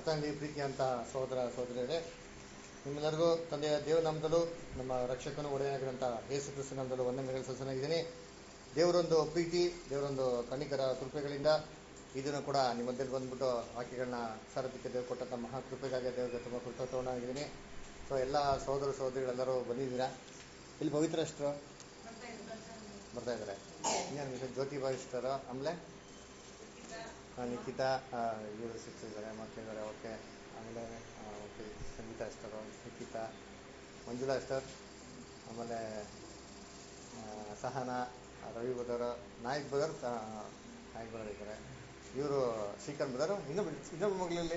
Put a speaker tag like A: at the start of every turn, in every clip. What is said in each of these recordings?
A: ಕರ್ತನಲ್ಲಿ ಪ್ರೀತಿ ಅಂತ ಸಹೋದರ ಸಹೋದರಿಯರೇ ನಿಮ್ಮೆಲ್ಲರಿಗೂ ತಂದೆಯ ದೇವನಾಮದಲ್ಲೂ ನಮ್ಮ ರಕ್ಷಕನು ಒಡೆಯನಾಗಿರುವಂಥ ಯೇಸು ಕ್ರಿಸ್ತು ನಾಮದಲ್ಲೂ ವಂದನೆಗಳು ಸಲ್ಸನಾಗಿದ್ದೀನಿ ದೇವರೊಂದು ಪ್ರೀತಿ ದೇವರೊಂದು ಕಣಿಕರ ಕೃಪೆಗಳಿಂದ ಇದನ್ನು ಕೂಡ ನಿಮ್ಮ ಮಧ್ಯದಲ್ಲಿ ಬಂದ್ಬಿಟ್ಟು ವಾಕ್ಯಗಳನ್ನ ಸಾರಥ್ಯಕ್ಕೆ ದೇವರು ಕೊಟ್ಟಂಥ ಮಹಾ ಕೃಪೆಗಾಗಿ ದೇವರಿಗೆ ತುಂಬ ಕೃತಜ್ಞನಾಗಿದ್ದೀನಿ ಸೊ ಎಲ್ಲ ಸಹೋದರ ಸಹೋದರಿಗಳೆಲ್ಲರೂ ಬಂದಿದ್ದೀರಾ ಇಲ್ಲಿ ಪವಿತ್ರ ಅಷ್ಟರು ಬರ್ತಾ ಇದ್ದಾರೆ ಇನ್ನೇನು ವಿಷಯ ಜ್ಯೋತಿ ಭಾವಿಸ್ತಾರ ಆಮೇಲೆ ಆ, ನಿಖಿತಾ ಇವರು ಸಿಕ್ಸಿದ್ದಾರೆ ಮಕ್ಕಳಿದ್ದಾರೆ ಓಕೆ ಆಮೇಲೆ ಓಕೆ ಸಂಗೀತ ಅಷ್ಟರು ನಿಖಿತಾ ಮಂಜುಳಾ ಅಷ್ಟರ್ ಆಮೇಲೆ ಆ, ಸಹನಾ ರವಿ ಬದರ್ ನಾಯಕ್ ಬದರ್ ಆ, ನಾಯಕ್ ಬದರ್ ಇದ್ದಾರೆ ಇವರು ಶ್ರೀಕಾಂತ್ ಬದರ್ ಇನ್ನೊಬ್ಬ ಇನ್ನೊಬ್ಬ ಮಗಳಲ್ಲಿ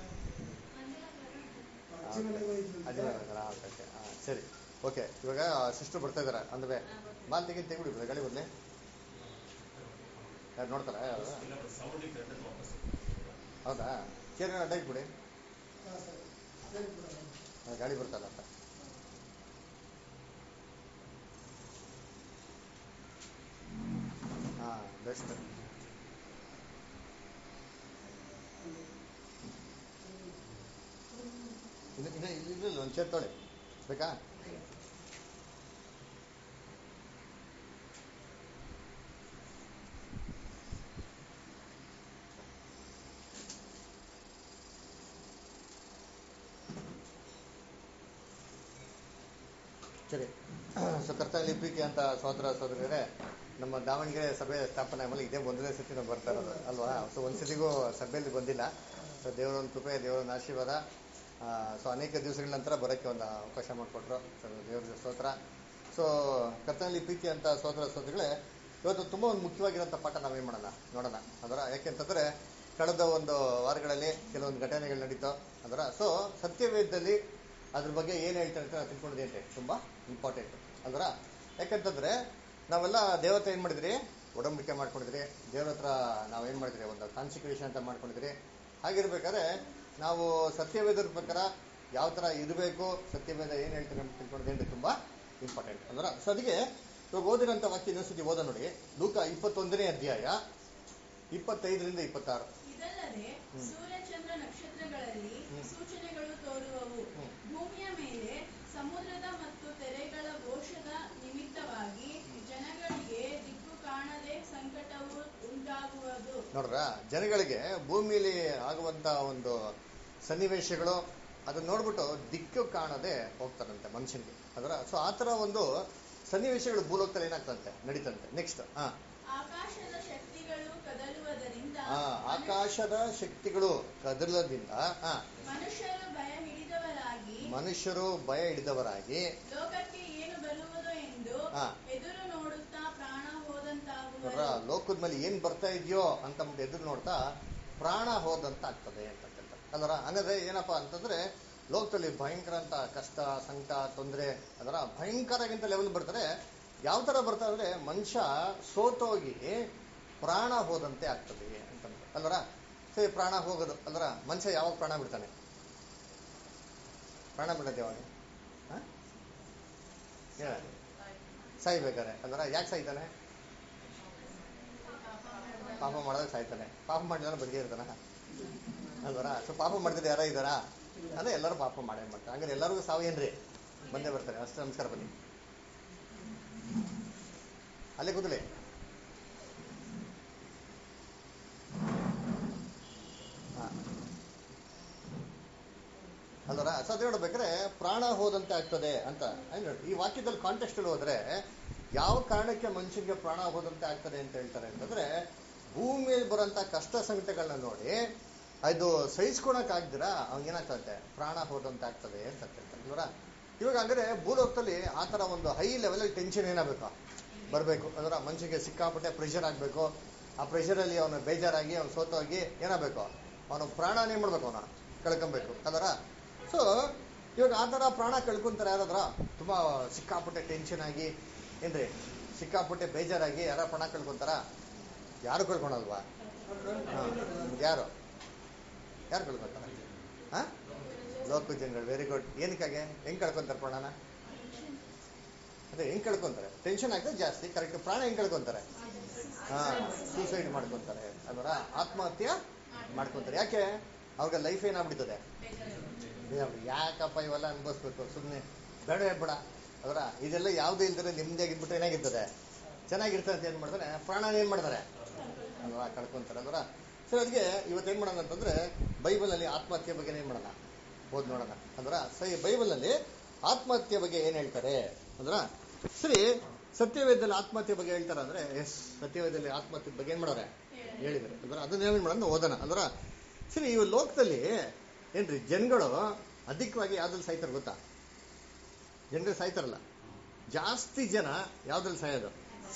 A: ಅಜಯ್ ಬದರ ಓಕೆ ಓಕೆ ಹಾಂ ಸರಿ ಓಕೆ ಇವಾಗ ಸಿಸ್ಟರ್ ಬರ್ತಾ ಇದ್ದಾರೆ ಅಂದ್ರೆ ಮಾಲ್ ತೆಗಿ ತೆಗಿಬಿಡಿ ಗಾಡಿ ಬರಲಿ ಯಾರು ನೋಡ್ತಾರಾ ಯಾರು ಹೌದಾ ಚೇರಿನ ಅಡ್ಡ ಇಟ್ಬಿಡಿ ಆ, ಗಾಡಿ ಬರ್ತಲ್ಲ ಅಂತ ಹಾಂ ಬೆಸ್ಟ್ ಇನ್ನು ಇನ್ನು ಇಲ್ಲ ಇಲ್ಲ ಒಂದು ಚೇರ್ ತೊಳಿ ಬೇಕಾ ಸರಿ ಸೊ ಕರ್ತನಲ್ಲಿ ಪ್ರೀತಿ ಅಂತ ಸಹೋದರ ಸಹೋದರಿಯರೇ ನಮ್ಮ ದಾವಣಗೆರೆ ಸಭೆ ಸ್ಥಾಪನೆ ಆಮೇಲೆ ಇದೇ ಒಂದನೇ ಸತಿ ನಾವು ಬರ್ತಾ ಇರೋದು ಅಲ್ವಾ ಸೊ ಒಂದು ಸತಿಗೂ ಸಭೆಯಲ್ಲಿ ಬಂದಿಲ್ಲ ಸೊ ದೇವರೊಂದು ಕೃಪೆ ದೇವರೊಂದು ಆಶೀರ್ವಾದ ಸೊ ಅನೇಕ ದಿವಸಗಳ ನಂತರ ಬರೋಕ್ಕೆ ಒಂದು ಅವಕಾಶ ಮಾಡಿಕೊಟ್ರು ಸೊ ದೇವ್ರ ಸ್ತೋತ್ರ ಸೊ ಕರ್ತನಲ್ಲಿ ಪ್ರೀತಿ ಅಂತ ಸಹೋದರ ಸಹೋದರಿಗಳೇ ಇವತ್ತು ತುಂಬ ಒಂದು ಮುಖ್ಯವಾಗಿರೋಂಥ ಪಾಠ ನಾವೇನು ಮಾಡೋಣ ನೋಡೋಣ ಅದರ ಯಾಕೆಂತಂದರೆ ಕಳೆದ ಒಂದು ವಾರಗಳಲ್ಲಿ ಕೆಲವೊಂದು ಘಟನೆಗಳು ನಡೀತು ಅದರ ಸೊ ಸತ್ಯವೇದದಲ್ಲಿ ಅದ್ರ ಬಗ್ಗೆ ಏನು ಹೇಳ್ತಾರೆ ಅಂತ ತಿಳ್ಕೊಂಡಿದೆ ಅಂತೆ ತುಂಬ ಇಂಪಾರ್ಟೆಂಟ್ ಅದರ ಯಾಕಂತಂದ್ರೆ ನಾವೆಲ್ಲ ದೇವತೆ ಏನು ಮಾಡಿದ್ರಿ ಒಡಂಬಡಿಕೆ ಮಾಡ್ಕೊಂಡಿದ್ರಿ ದೇವ್ರ ಹತ್ರ ನಾವೇನು ಮಾಡಿದ್ರಿ ಒಂದು ಕಾನ್ಸಿಕ್ರೇಷನ್ ಅಂತ ಮಾಡ್ಕೊಂಡಿದ್ರಿ ಹಾಗಿರ್ಬೇಕಾದ್ರೆ ನಾವು ಸತ್ಯವೇದರ ಪ್ರಕಾರ ಯಾವ ಥರ ಇರಬೇಕು ಸತ್ಯವೇದ ಏನು ಹೇಳ್ತಾರೆ ಅಂತ ತಿಳ್ಕೊಂಡಿದೆ ತುಂಬ ಇಂಪಾರ್ಟೆಂಟ್ ಅಂದ್ರೆ ಸೊ ಅದಕ್ಕೆ ಇವಾಗ ಓದಿರೋಂಥ ವಾಕ್ಯ ಇನ್ನೊಂದ್ಸತಿ ಓದ ನೋಡಿ ಲೂಕ ಇಪ್ಪತ್ತೊಂದನೇ ಅಧ್ಯಾಯ ಇಪ್ಪತ್ತೈದರಿಂದ ಇಪ್ಪತ್ತಾರು
B: ಇದಲ್ಲದೆ
A: ಹ್ಮ್.
B: ಸೂರ್ಯಚಂದ್ರ ನಕ್ಷತ್ರಗಳಲ್ಲಿ
A: ಹ್ಮ್.
B: ಸೂಚನೆಗಳು ತೋರುವವು
A: ಹ್ಮ್.
B: ಭೂಮಿಯ ಮೇಲೆ ಸಮುದ್ರದ ಮತ್ತು ತೆರೆಗಳ ಘೋಷದ ನಿಮಿತ್ತವಾಗಿ ಜನಗಳಿಗೆ ದಿಕ್ಕು ಕಾಣದೆ ಸಂಕಟವು ಉಂಟಾಗುವುದು
A: ನೋಡ್ರ ಜನಗಳಿಗೆ ಭೂಮಿಲಿ ಆಗುವಂತ ಒಂದು ಸನ್ನಿವೇಶಗಳು ಅದನ್ನ ನೋಡ್ಬಿಟ್ಟು ದಿಕ್ಕು ಕಾಣದೆ ಹೋಗ್ತಾರಂತೆ ಮನುಷ್ಯನಿಗೆ ಅದರ ಸೊ ಆ ಥರ ಒಂದು ಸನ್ನಿವೇಶಗಳು ಭೂಲೋಕದಲ್ಲಿ ಏನಾಗ್ತಂತೆ ನಡೀತಂತೆ ನೆಕ್ಸ್ಟ್ ಹಾ
B: ಆಕಾಶದ ಶಕ್ತಿಗಳು ಕದಲುವುದರಿಂದ
A: ಆ, ಆಕಾಶದ ಶಕ್ತಿಗಳು ಕದಲದಿಂದ ಹಾ
B: ಮನುಷ್ಯರು ಭಯ ಹಿಡಿದವರಾಗಿ
A: ಮನುಷ್ಯರು ಭಯ ಹಿಡಿದವರಾಗಿ
B: ಲೋಕಕ್ಕೆ ಏನು ಬರುವುದೋ ಎಂದು
A: ಹಾ.
B: ಎದುರು ನೋಡುತ್ತಾ ಪ್ರಾಣ
A: ನೋಡ್ರ
B: ಹೋದಂತಾಗುವರು
A: ಲೋಕದ ಮೇಲೆ ಏನ್ ಬರ್ತಾ ಇದೆಯೋ ಅಂತ ಎದುರು ನೋಡ್ತಾ ಪ್ರಾಣ ಹೋದಂತ ಆಗ್ತದೆ ಅಂತಕ್ಕಂಥ ಅದರ ಹಂಗಾದ್ರೆ ಏನಪ್ಪಾ ಅಂತಂದ್ರೆ ಲೋಕದಲ್ಲಿ ಭಯಂಕರ ಅಂತ ಕಷ್ಟ ಸಂಕಟ ತೊಂದರೆ ಅದರ ಭಯಂಕರಗಿಂತ ಲೆವೆಲ್ ಬರ್ತಾರೆ ಯಾವ ತರ ಬರ್ತಾ ಅಂದ್ರೆ ಮನುಷ್ಯ ಸೋತೋಗಿ ಪ್ರಾಣ ಹೋದಂತೆ ಆಗ್ತದೆ ಅಂತಂದ್ರೆ ಅಲ್ವರ ಸರಿ ಪ್ರಾಣ ಹೋಗೋದು ಅಲ್ವರ ಮನುಷ್ಯ ಯಾವಾಗ ಪ್ರಾಣ ಬಿಡ್ತಾನೆ ಪ್ರಾಣ ಬಿಡೋದು ಯಾವಾಗ ಹ? ಹೇಳ ಸಾಯ್ಬೇಕಾರೆ ಅಲ್ವರ ಯಾಕೆ ಸಾಯ್ತಾನೆ ಪಾಪ ಮಾಡಿದಾಗ ಸಾಯ್ತಾನೆ ಪಾಪ ಮಾಡಿದ್ರೆ ಬದುಕೇ ಇರ್ತಾನ ಅಲ್ವರ ಸೊ ಪಾಪ ಮಾಡಿದ್ರೆ ಯಾರ ಇದ್ದಾರಾ ಅಂದ್ರೆ ಎಲ್ಲರೂ ಪಾಪ ಮಾಡೇ ಮಾಡ್ತಾರೆ ಹಂಗಾರೆ ಎಲ್ಲರಿಗೂ ಸಾವು ಏನ್ರಿ ಬಂದೇ ಬರ್ತಾರೆ ಅಷ್ಟು ನಮಸ್ಕಾರ ಬನ್ನಿ ಅಲ್ಲೇ ಕೂದಲೇ ಅಲ್ವರ ಸೊ ಅದು ಹೇಳ್ಬೇಕಾದ್ರೆ ಪ್ರಾಣ ಹೋದಂತೆ ಆಗ್ತದೆ ಅಂತ ಏನ್ ನೋಡಿ ಈ ವಾಕ್ಯದಲ್ಲಿ ಕಾಂಟೆಕ್ಸ್ಟ್ ಅಲ್ಲಿ ಹೋದ್ರೆ ಯಾವ ಕಾರಣಕ್ಕೆ ಮನುಷ್ಯನಿಗೆ ಪ್ರಾಣ ಹೋದಂತೆ ಆಗ್ತದೆ ಅಂತ ಹೇಳ್ತಾರೆ ಅಂತಂದ್ರೆ ಭೂಮಿಯಲ್ಲಿ ಬರೋಂಥ ಕಷ್ಟ ಸಂಕಟಗಳನ್ನ ನೋಡಿ ಅದು ಸಹಿಸ್ಕೊಳಕ್ ಆಗ್ದಿರ ಏನಾಗ್ತದೆ ಪ್ರಾಣ ಹೋದಂತೆ ಆಗ್ತದೆ ಅಂತ ಹೇಳ್ತಾರೆ ಅಲ್ವರ ಇವಾಗ ಅಂದ್ರೆ ಭೂಲೋಕದಲ್ಲಿ ಆ ಥರ ಒಂದು ಹೈ ಲೆವೆಲ್ ಟೆನ್ಷನ್ ಏನಾಗಬೇಕು ಬರಬೇಕು ಅಂದ್ರೆ ಮನುಷ್ಯನಿಗೆ ಸಿಕ್ಕಾಪಟ್ಟೆ ಪ್ರೆಷರ್ ಆಗಬೇಕು ಆ ಪ್ರೆಷರಲ್ಲಿ ಅವನು ಬೇಜಾರಾಗಿ ಅವನು ಸೋತೋಗಿ ಏನಾಗಬೇಕು ಅವನು ಪ್ರಾಣನೇ ಮಾಡ್ಬೇಕು ಅವನ ಕಳ್ಕೊಬೇಕು ಅದರ ಸೊ ಇವಾಗ ಆ ಥರ ಪ್ರಾಣ ಕಳ್ಕೊಂತಾರೆ ಯಾರಾದ್ರ ತುಂಬ ಸಿಕ್ಕಾಪಟ್ಟೆ ಟೆನ್ಷನ್ ಆಗಿ ಏನ್ರಿ ಸಿಕ್ಕಾಪಟ್ಟೆ ಬೇಜಾರಾಗಿ ಯಾರ ಪ್ರಾಣ ಕಳ್ಕೊಂತಾರ ಯಾರು ಕಳ್ಕೊಳಲ್ವಾ ಹಾ, ಯಾರು ಯಾರು ಕಳ್ಕೊಂತಾರೆ ಹಾ ಲೋಕ ಜನಗಳು ವೆರಿ ಗುಡ್ ಏನಕ್ಕಾಗೆ ಹೆಂಗ್ ಕಳ್ಕೊಂತಾರೆ ಪ್ರಾಣನ ಅದೇ ಹೆಂಗ್ ಕಳ್ಕೊಂತಾರೆ ಟೆನ್ಷನ್ ಆಗ್ತದೆ ಜಾಸ್ತಿ ಕರೆಕ್ಟ್ ಪ್ರಾಣ ಹೆಂಗ್ ಕಳ್ಕೊಂತಾರೆ ಹಾ ಸೂಸೈಡ್ ಮಾಡ್ಕೊಂತಾರೆ ಅದರ ಆತ್ಮಹತ್ಯೆ ಮಾಡ್ಕೊಂತಾರೆ ಯಾಕೆ ಅವಾಗ ಲೈಫ್ ಏನಾಗ್ಬಿಡ್ತದೆ ಇದಾಗ್ಬಿಡು. ಯಾಕಪ್ಪ ಇವೆಲ್ಲ ಅನ್ಭವಿಸ್ಬೇಕು ಸುಮ್ಮನೆ ಬೇಡ ಬೇಡ ಅದರ ಇದೆಲ್ಲ ಯಾವುದೇ ಇಲ್ದರೆ ನಿಮ್ಮದಾಗಿದ್ಬಿಟ್ರೆ ಏನಾಗಿರ್ತದೆ ಚೆನ್ನಾಗಿರ್ತದೆ ಅಂತ ಏನು ಮಾಡ್ತಾರೆ ಪ್ರಾಣ ಏನು ಮಾಡ್ತಾರೆ ಅಲ್ವಾ ಕಳ್ಕೊಂತಾರೆ ಅಲ್ವರ ಸೊ ಅದಕ್ಕೆ ಇವತ್ತೇನು ಮಾಡೋಣ ಅಂತಂದ್ರೆ ಬೈಬಲಲ್ಲಿ ಆತ್ಮಹತ್ಯೆ ಬಗ್ಗೆ ಏನು ಮಾಡೋಣ ಓದ್ ನೋಡೋಣ ಅಂದ್ರ ಸರಿ ಬೈಬಲಲ್ಲಿ ಆತ್ಮಹತ್ಯೆ ಬಗ್ಗೆ ಏನು ಹೇಳ್ತಾರೆ ಅಂದ್ರ ಸರಿ ಸತ್ಯವೇದದಲ್ಲಿ ಆತ್ಮಹತ್ಯೆ ಬಗ್ಗೆ ಹೇಳ್ತಾರೆ ಅಂದ್ರೆ ಎಸ್ ಸತ್ಯವೇದದಲ್ಲಿ ಆತ್ಮಹತ್ಯೆ ಬಗ್ಗೆ ಏನು ಮಾಡೋರೆ ಹೇಳಿದ್ದಾರೆ ಅಂದ್ರೆ ಅದನ್ನ ಏನು ಮಾಡೋಣ ಓದೋಣ ಅಂದ್ರ ಸರಿ ಇವ ಲೋಕದಲ್ಲಿ ಏನ್ರಿ ಜನಗಳು ಅಧಿಕವಾಗಿ ಯಾವ್ದ್ರಲ್ಲಿ ಸಾಯ್ತಾರೆ ಗೊತ್ತಾ ಜನರು ಸಾಯ್ತಾರಲ್ಲ ಜಾಸ್ತಿ ಜನ ಯಾವ್ದ್ರಲ್ಲಿ ಸಾಯೋದು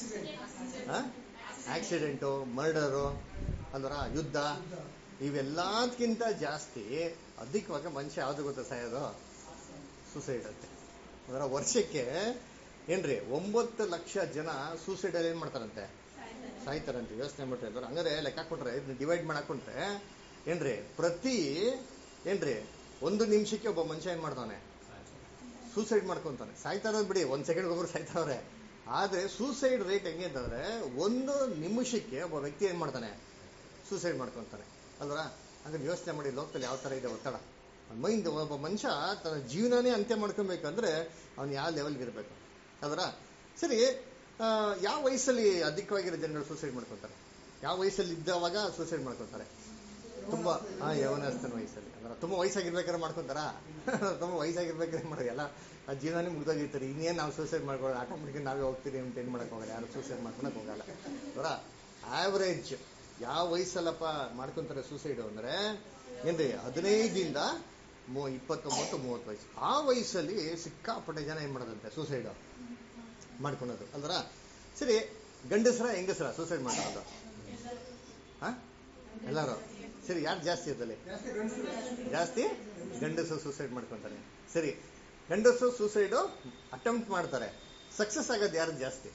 A: ಆಕ್ಸಿಡೆಂಟು ಮರ್ಡರು ಅಂದ್ರ ಯುದ್ಧ ಇವೆಲ್ಲದಕ್ಕಿಂತ ಜಾಸ್ತಿ ಅಧಿಕವಾಗಿ ಮನುಷ್ಯ ಯಾವ್ದು ಗೊತ್ತಾ ಸಾಯೋದು ಸೂಸೈಡ್ ಅಂತೆ ಅದರ ವರ್ಷಕ್ಕೆ ಏನ್ರಿ ಒಂಬತ್ತು ಲಕ್ಷ ಜನ ಸೂಸೈಡ್ ಅಲ್ಲಿ ಏನ್ ಮಾಡ್ತಾರಂತೆ ಸಾಯ್ತಾರಂತೆ ಯೋಚನೆ ಮಾಡ್ತಾ ಹಂಗಾರೆ ಲೆಕ್ಕ ಕೊಟ್ರೆ ಇದನ್ನ ಡಿವೈಡ್ ಮಾಡಾಕೊಂಡ್ರೆ ಏನ್ರಿ ಪ್ರತಿ ಏನ್ರಿ ಒಂದು ನಿಮಿಷಕ್ಕೆ ಒಬ್ಬ ಮನುಷ್ಯ ಏನ್ ಮಾಡ್ತಾನೆ ಸೂಸೈಡ್ ಮಾಡ್ಕೊಂತಾನೆ ಸಾಯ್ತಾ ಇರೋದು ಬಿಡಿ ಒಂದ್ ಸೆಕೆಂಡ್ ಒಬ್ಬರು ಸಾಯ್ತಾವ್ರೆ ಆದ್ರೆ ಸೂಸೈಡ್ ರೇಟ್ ಹೆಂಗೆ ಅಂತಂದ್ರೆ ಒಂದು ನಿಮಿಷಕ್ಕೆ ಒಬ್ಬ ವ್ಯಕ್ತಿ ಏನ್ ಮಾಡ್ತಾನೆ ಸೂಸೈಡ್ ಮಾಡ್ಕೊಂತಾನೆ ಅಲ್ವಾ ಹಂಗಾರೆ ಯೋಚನೆ ಮಾಡಿ ಲೋಕದಲ್ಲಿ ಯಾವ ತರ ಇದೆ ಒತ್ತಡ ಮೈಂಡ್ ಒಬ್ಬ ಮನುಷ್ಯ ತನ್ನ ಜೀವನನೇ ಅಂತ್ಯ ಮಾಡ್ಕೊಬೇಕಂದ್ರೆ ಅವ್ನು ಯಾವ ಲೆವೆಲ್ಗೆ ಇರಬೇಕು ಅದರ ಸರಿ ಆ, ಯಾವ ವಯಸ್ಸಲ್ಲಿ ಅಧಿಕವಾಗಿರೋ ಜನಗಳು ಸೂಸೈಡ್ ಮಾಡ್ಕೊತಾರೆ ಯಾವ ವಯಸ್ಸಲ್ಲಿ ಇದ್ದವಾಗ ಸೂಸೈಡ್ ಮಾಡ್ಕೊತಾರೆ ತುಂಬಾ ಹಾ ಯೌವನಸ್ಥನ ವಯಸ್ಸಲ್ಲಿ ಅಂದ್ರೆ ತುಂಬಾ ವಯಸ್ಸಾಗಿರ್ಬೇಕಾದ್ರೆ ಮಾಡ್ಕೊಂತಾರ ತುಂಬಾ ವಯಸ್ಸಾಗಿರ್ಬೇಕಾದ್ರೆ ಮಾಡೋದು ಎಲ್ಲ ಆ ಜೀವನನೇ ಮುಗ್ದೋಗಿರ್ತಾರೆ ಇನ್ನೇನು ನಾವು ಸೂಸೈಡ್ ಮಾಡ್ಕೊಳ್ಳೋದು ಆಟೋಮೆಟಿಕ್ ನಾವೇ ಹೋಗ್ತೀರಿ ಅಂತ ಏನು ಮಾಡಕ್ ಹೋಗಲ್ಲ ಯಾರು ಸೂಸೈಡ್ ಮಾಡ್ಕೊಳಕ್ ಹೋಗಲ್ಲ ಅವರ ಆವರೇಜ್ ಯಾವ ವಯಸ್ಸಲ್ಲಪ್ಪ ಮಾಡ್ಕೊಂತಾರೆ ಸೂಸೈಡ್ ಅಂದ್ರೆ ಏನ್ರಿ ಹದಿನೈದಿಂದ ಮೂ ಇಪ್ಪತ್ತೊಂಬತ್ತು ಮೂವತ್ತು ವಯಸ್ಸು ಆ ವಯಸ್ಸಲ್ಲಿ ಸಿಕ್ಕಾಪಟ್ಟೆ ಜನ ಏನ್ ಮಾಡೋದಂತೆ ಸೂಸೈಡ್ ಮಾಡ್ಕೊಳೋದು ಅಲ್ದ್ರ ಸರಿ ಗಂಡಸರ ಹೆಂಗಸರ ಸೂಸೈಡ್ ಮಾಡೋದು ಹಾ ಎಲ್ಲರೂ ಸರಿ ಯಾರು ಜಾಸ್ತಿ ಇದ್ದಲ್ಲಿ ಜಾಸ್ತಿ ಗಂಡಸರು ಸೂಸೈಡ್ ಮಾಡ್ಕೊಂತಾರೆ ಸರಿ ಗಂಡಸರು ಸೂಸೈಡು ಅಟೆಂಪ್ಟ್ ಮಾಡ್ತಾರೆ ಸಕ್ಸಸ್ ಆಗೋದು ಯಾರು ಜಾಸ್ತಿ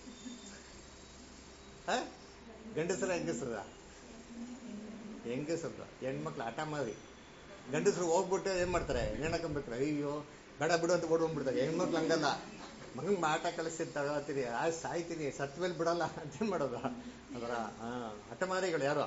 A: ಆ? ಗಂಡಸರ ಹೆಂಗಸರ ಹೆಂಗಸರ ಹೆಣ್ಮಕ್ಳು ಆಟ ಮಾಡಿ ಗಂಡಸರು ಹೋಗ್ಬಿಟ್ಟು ಏನ್ ಮಾಡ್ತಾರೆ ನೆನಕೊಂಬೇಕು ಅಯ್ಯೋ ಬೇಡ ಬಿಡು ಅಂತ ಓಡ್ಕೊಂಡ್ಬಿಡ್ತಾರೆ ಹೆಣ್ಮಕ್ಳು ಹಂಗಲ್ಲ ಮಗಂಗ್ ಆಟ ಕಲಿಸ್ತೀನಿ ತಗೋತೀನಿ ಆ ಸಾಯ್ತೀನಿ ಸತ್ ಮೇಲೆ ಬಿಡಲ್ಲ ಅಂತ ಏನ್ ಮಾಡೋದು ಅದರ ಹಾ ಹಠಮಾರಿಗಳು ಯಾರು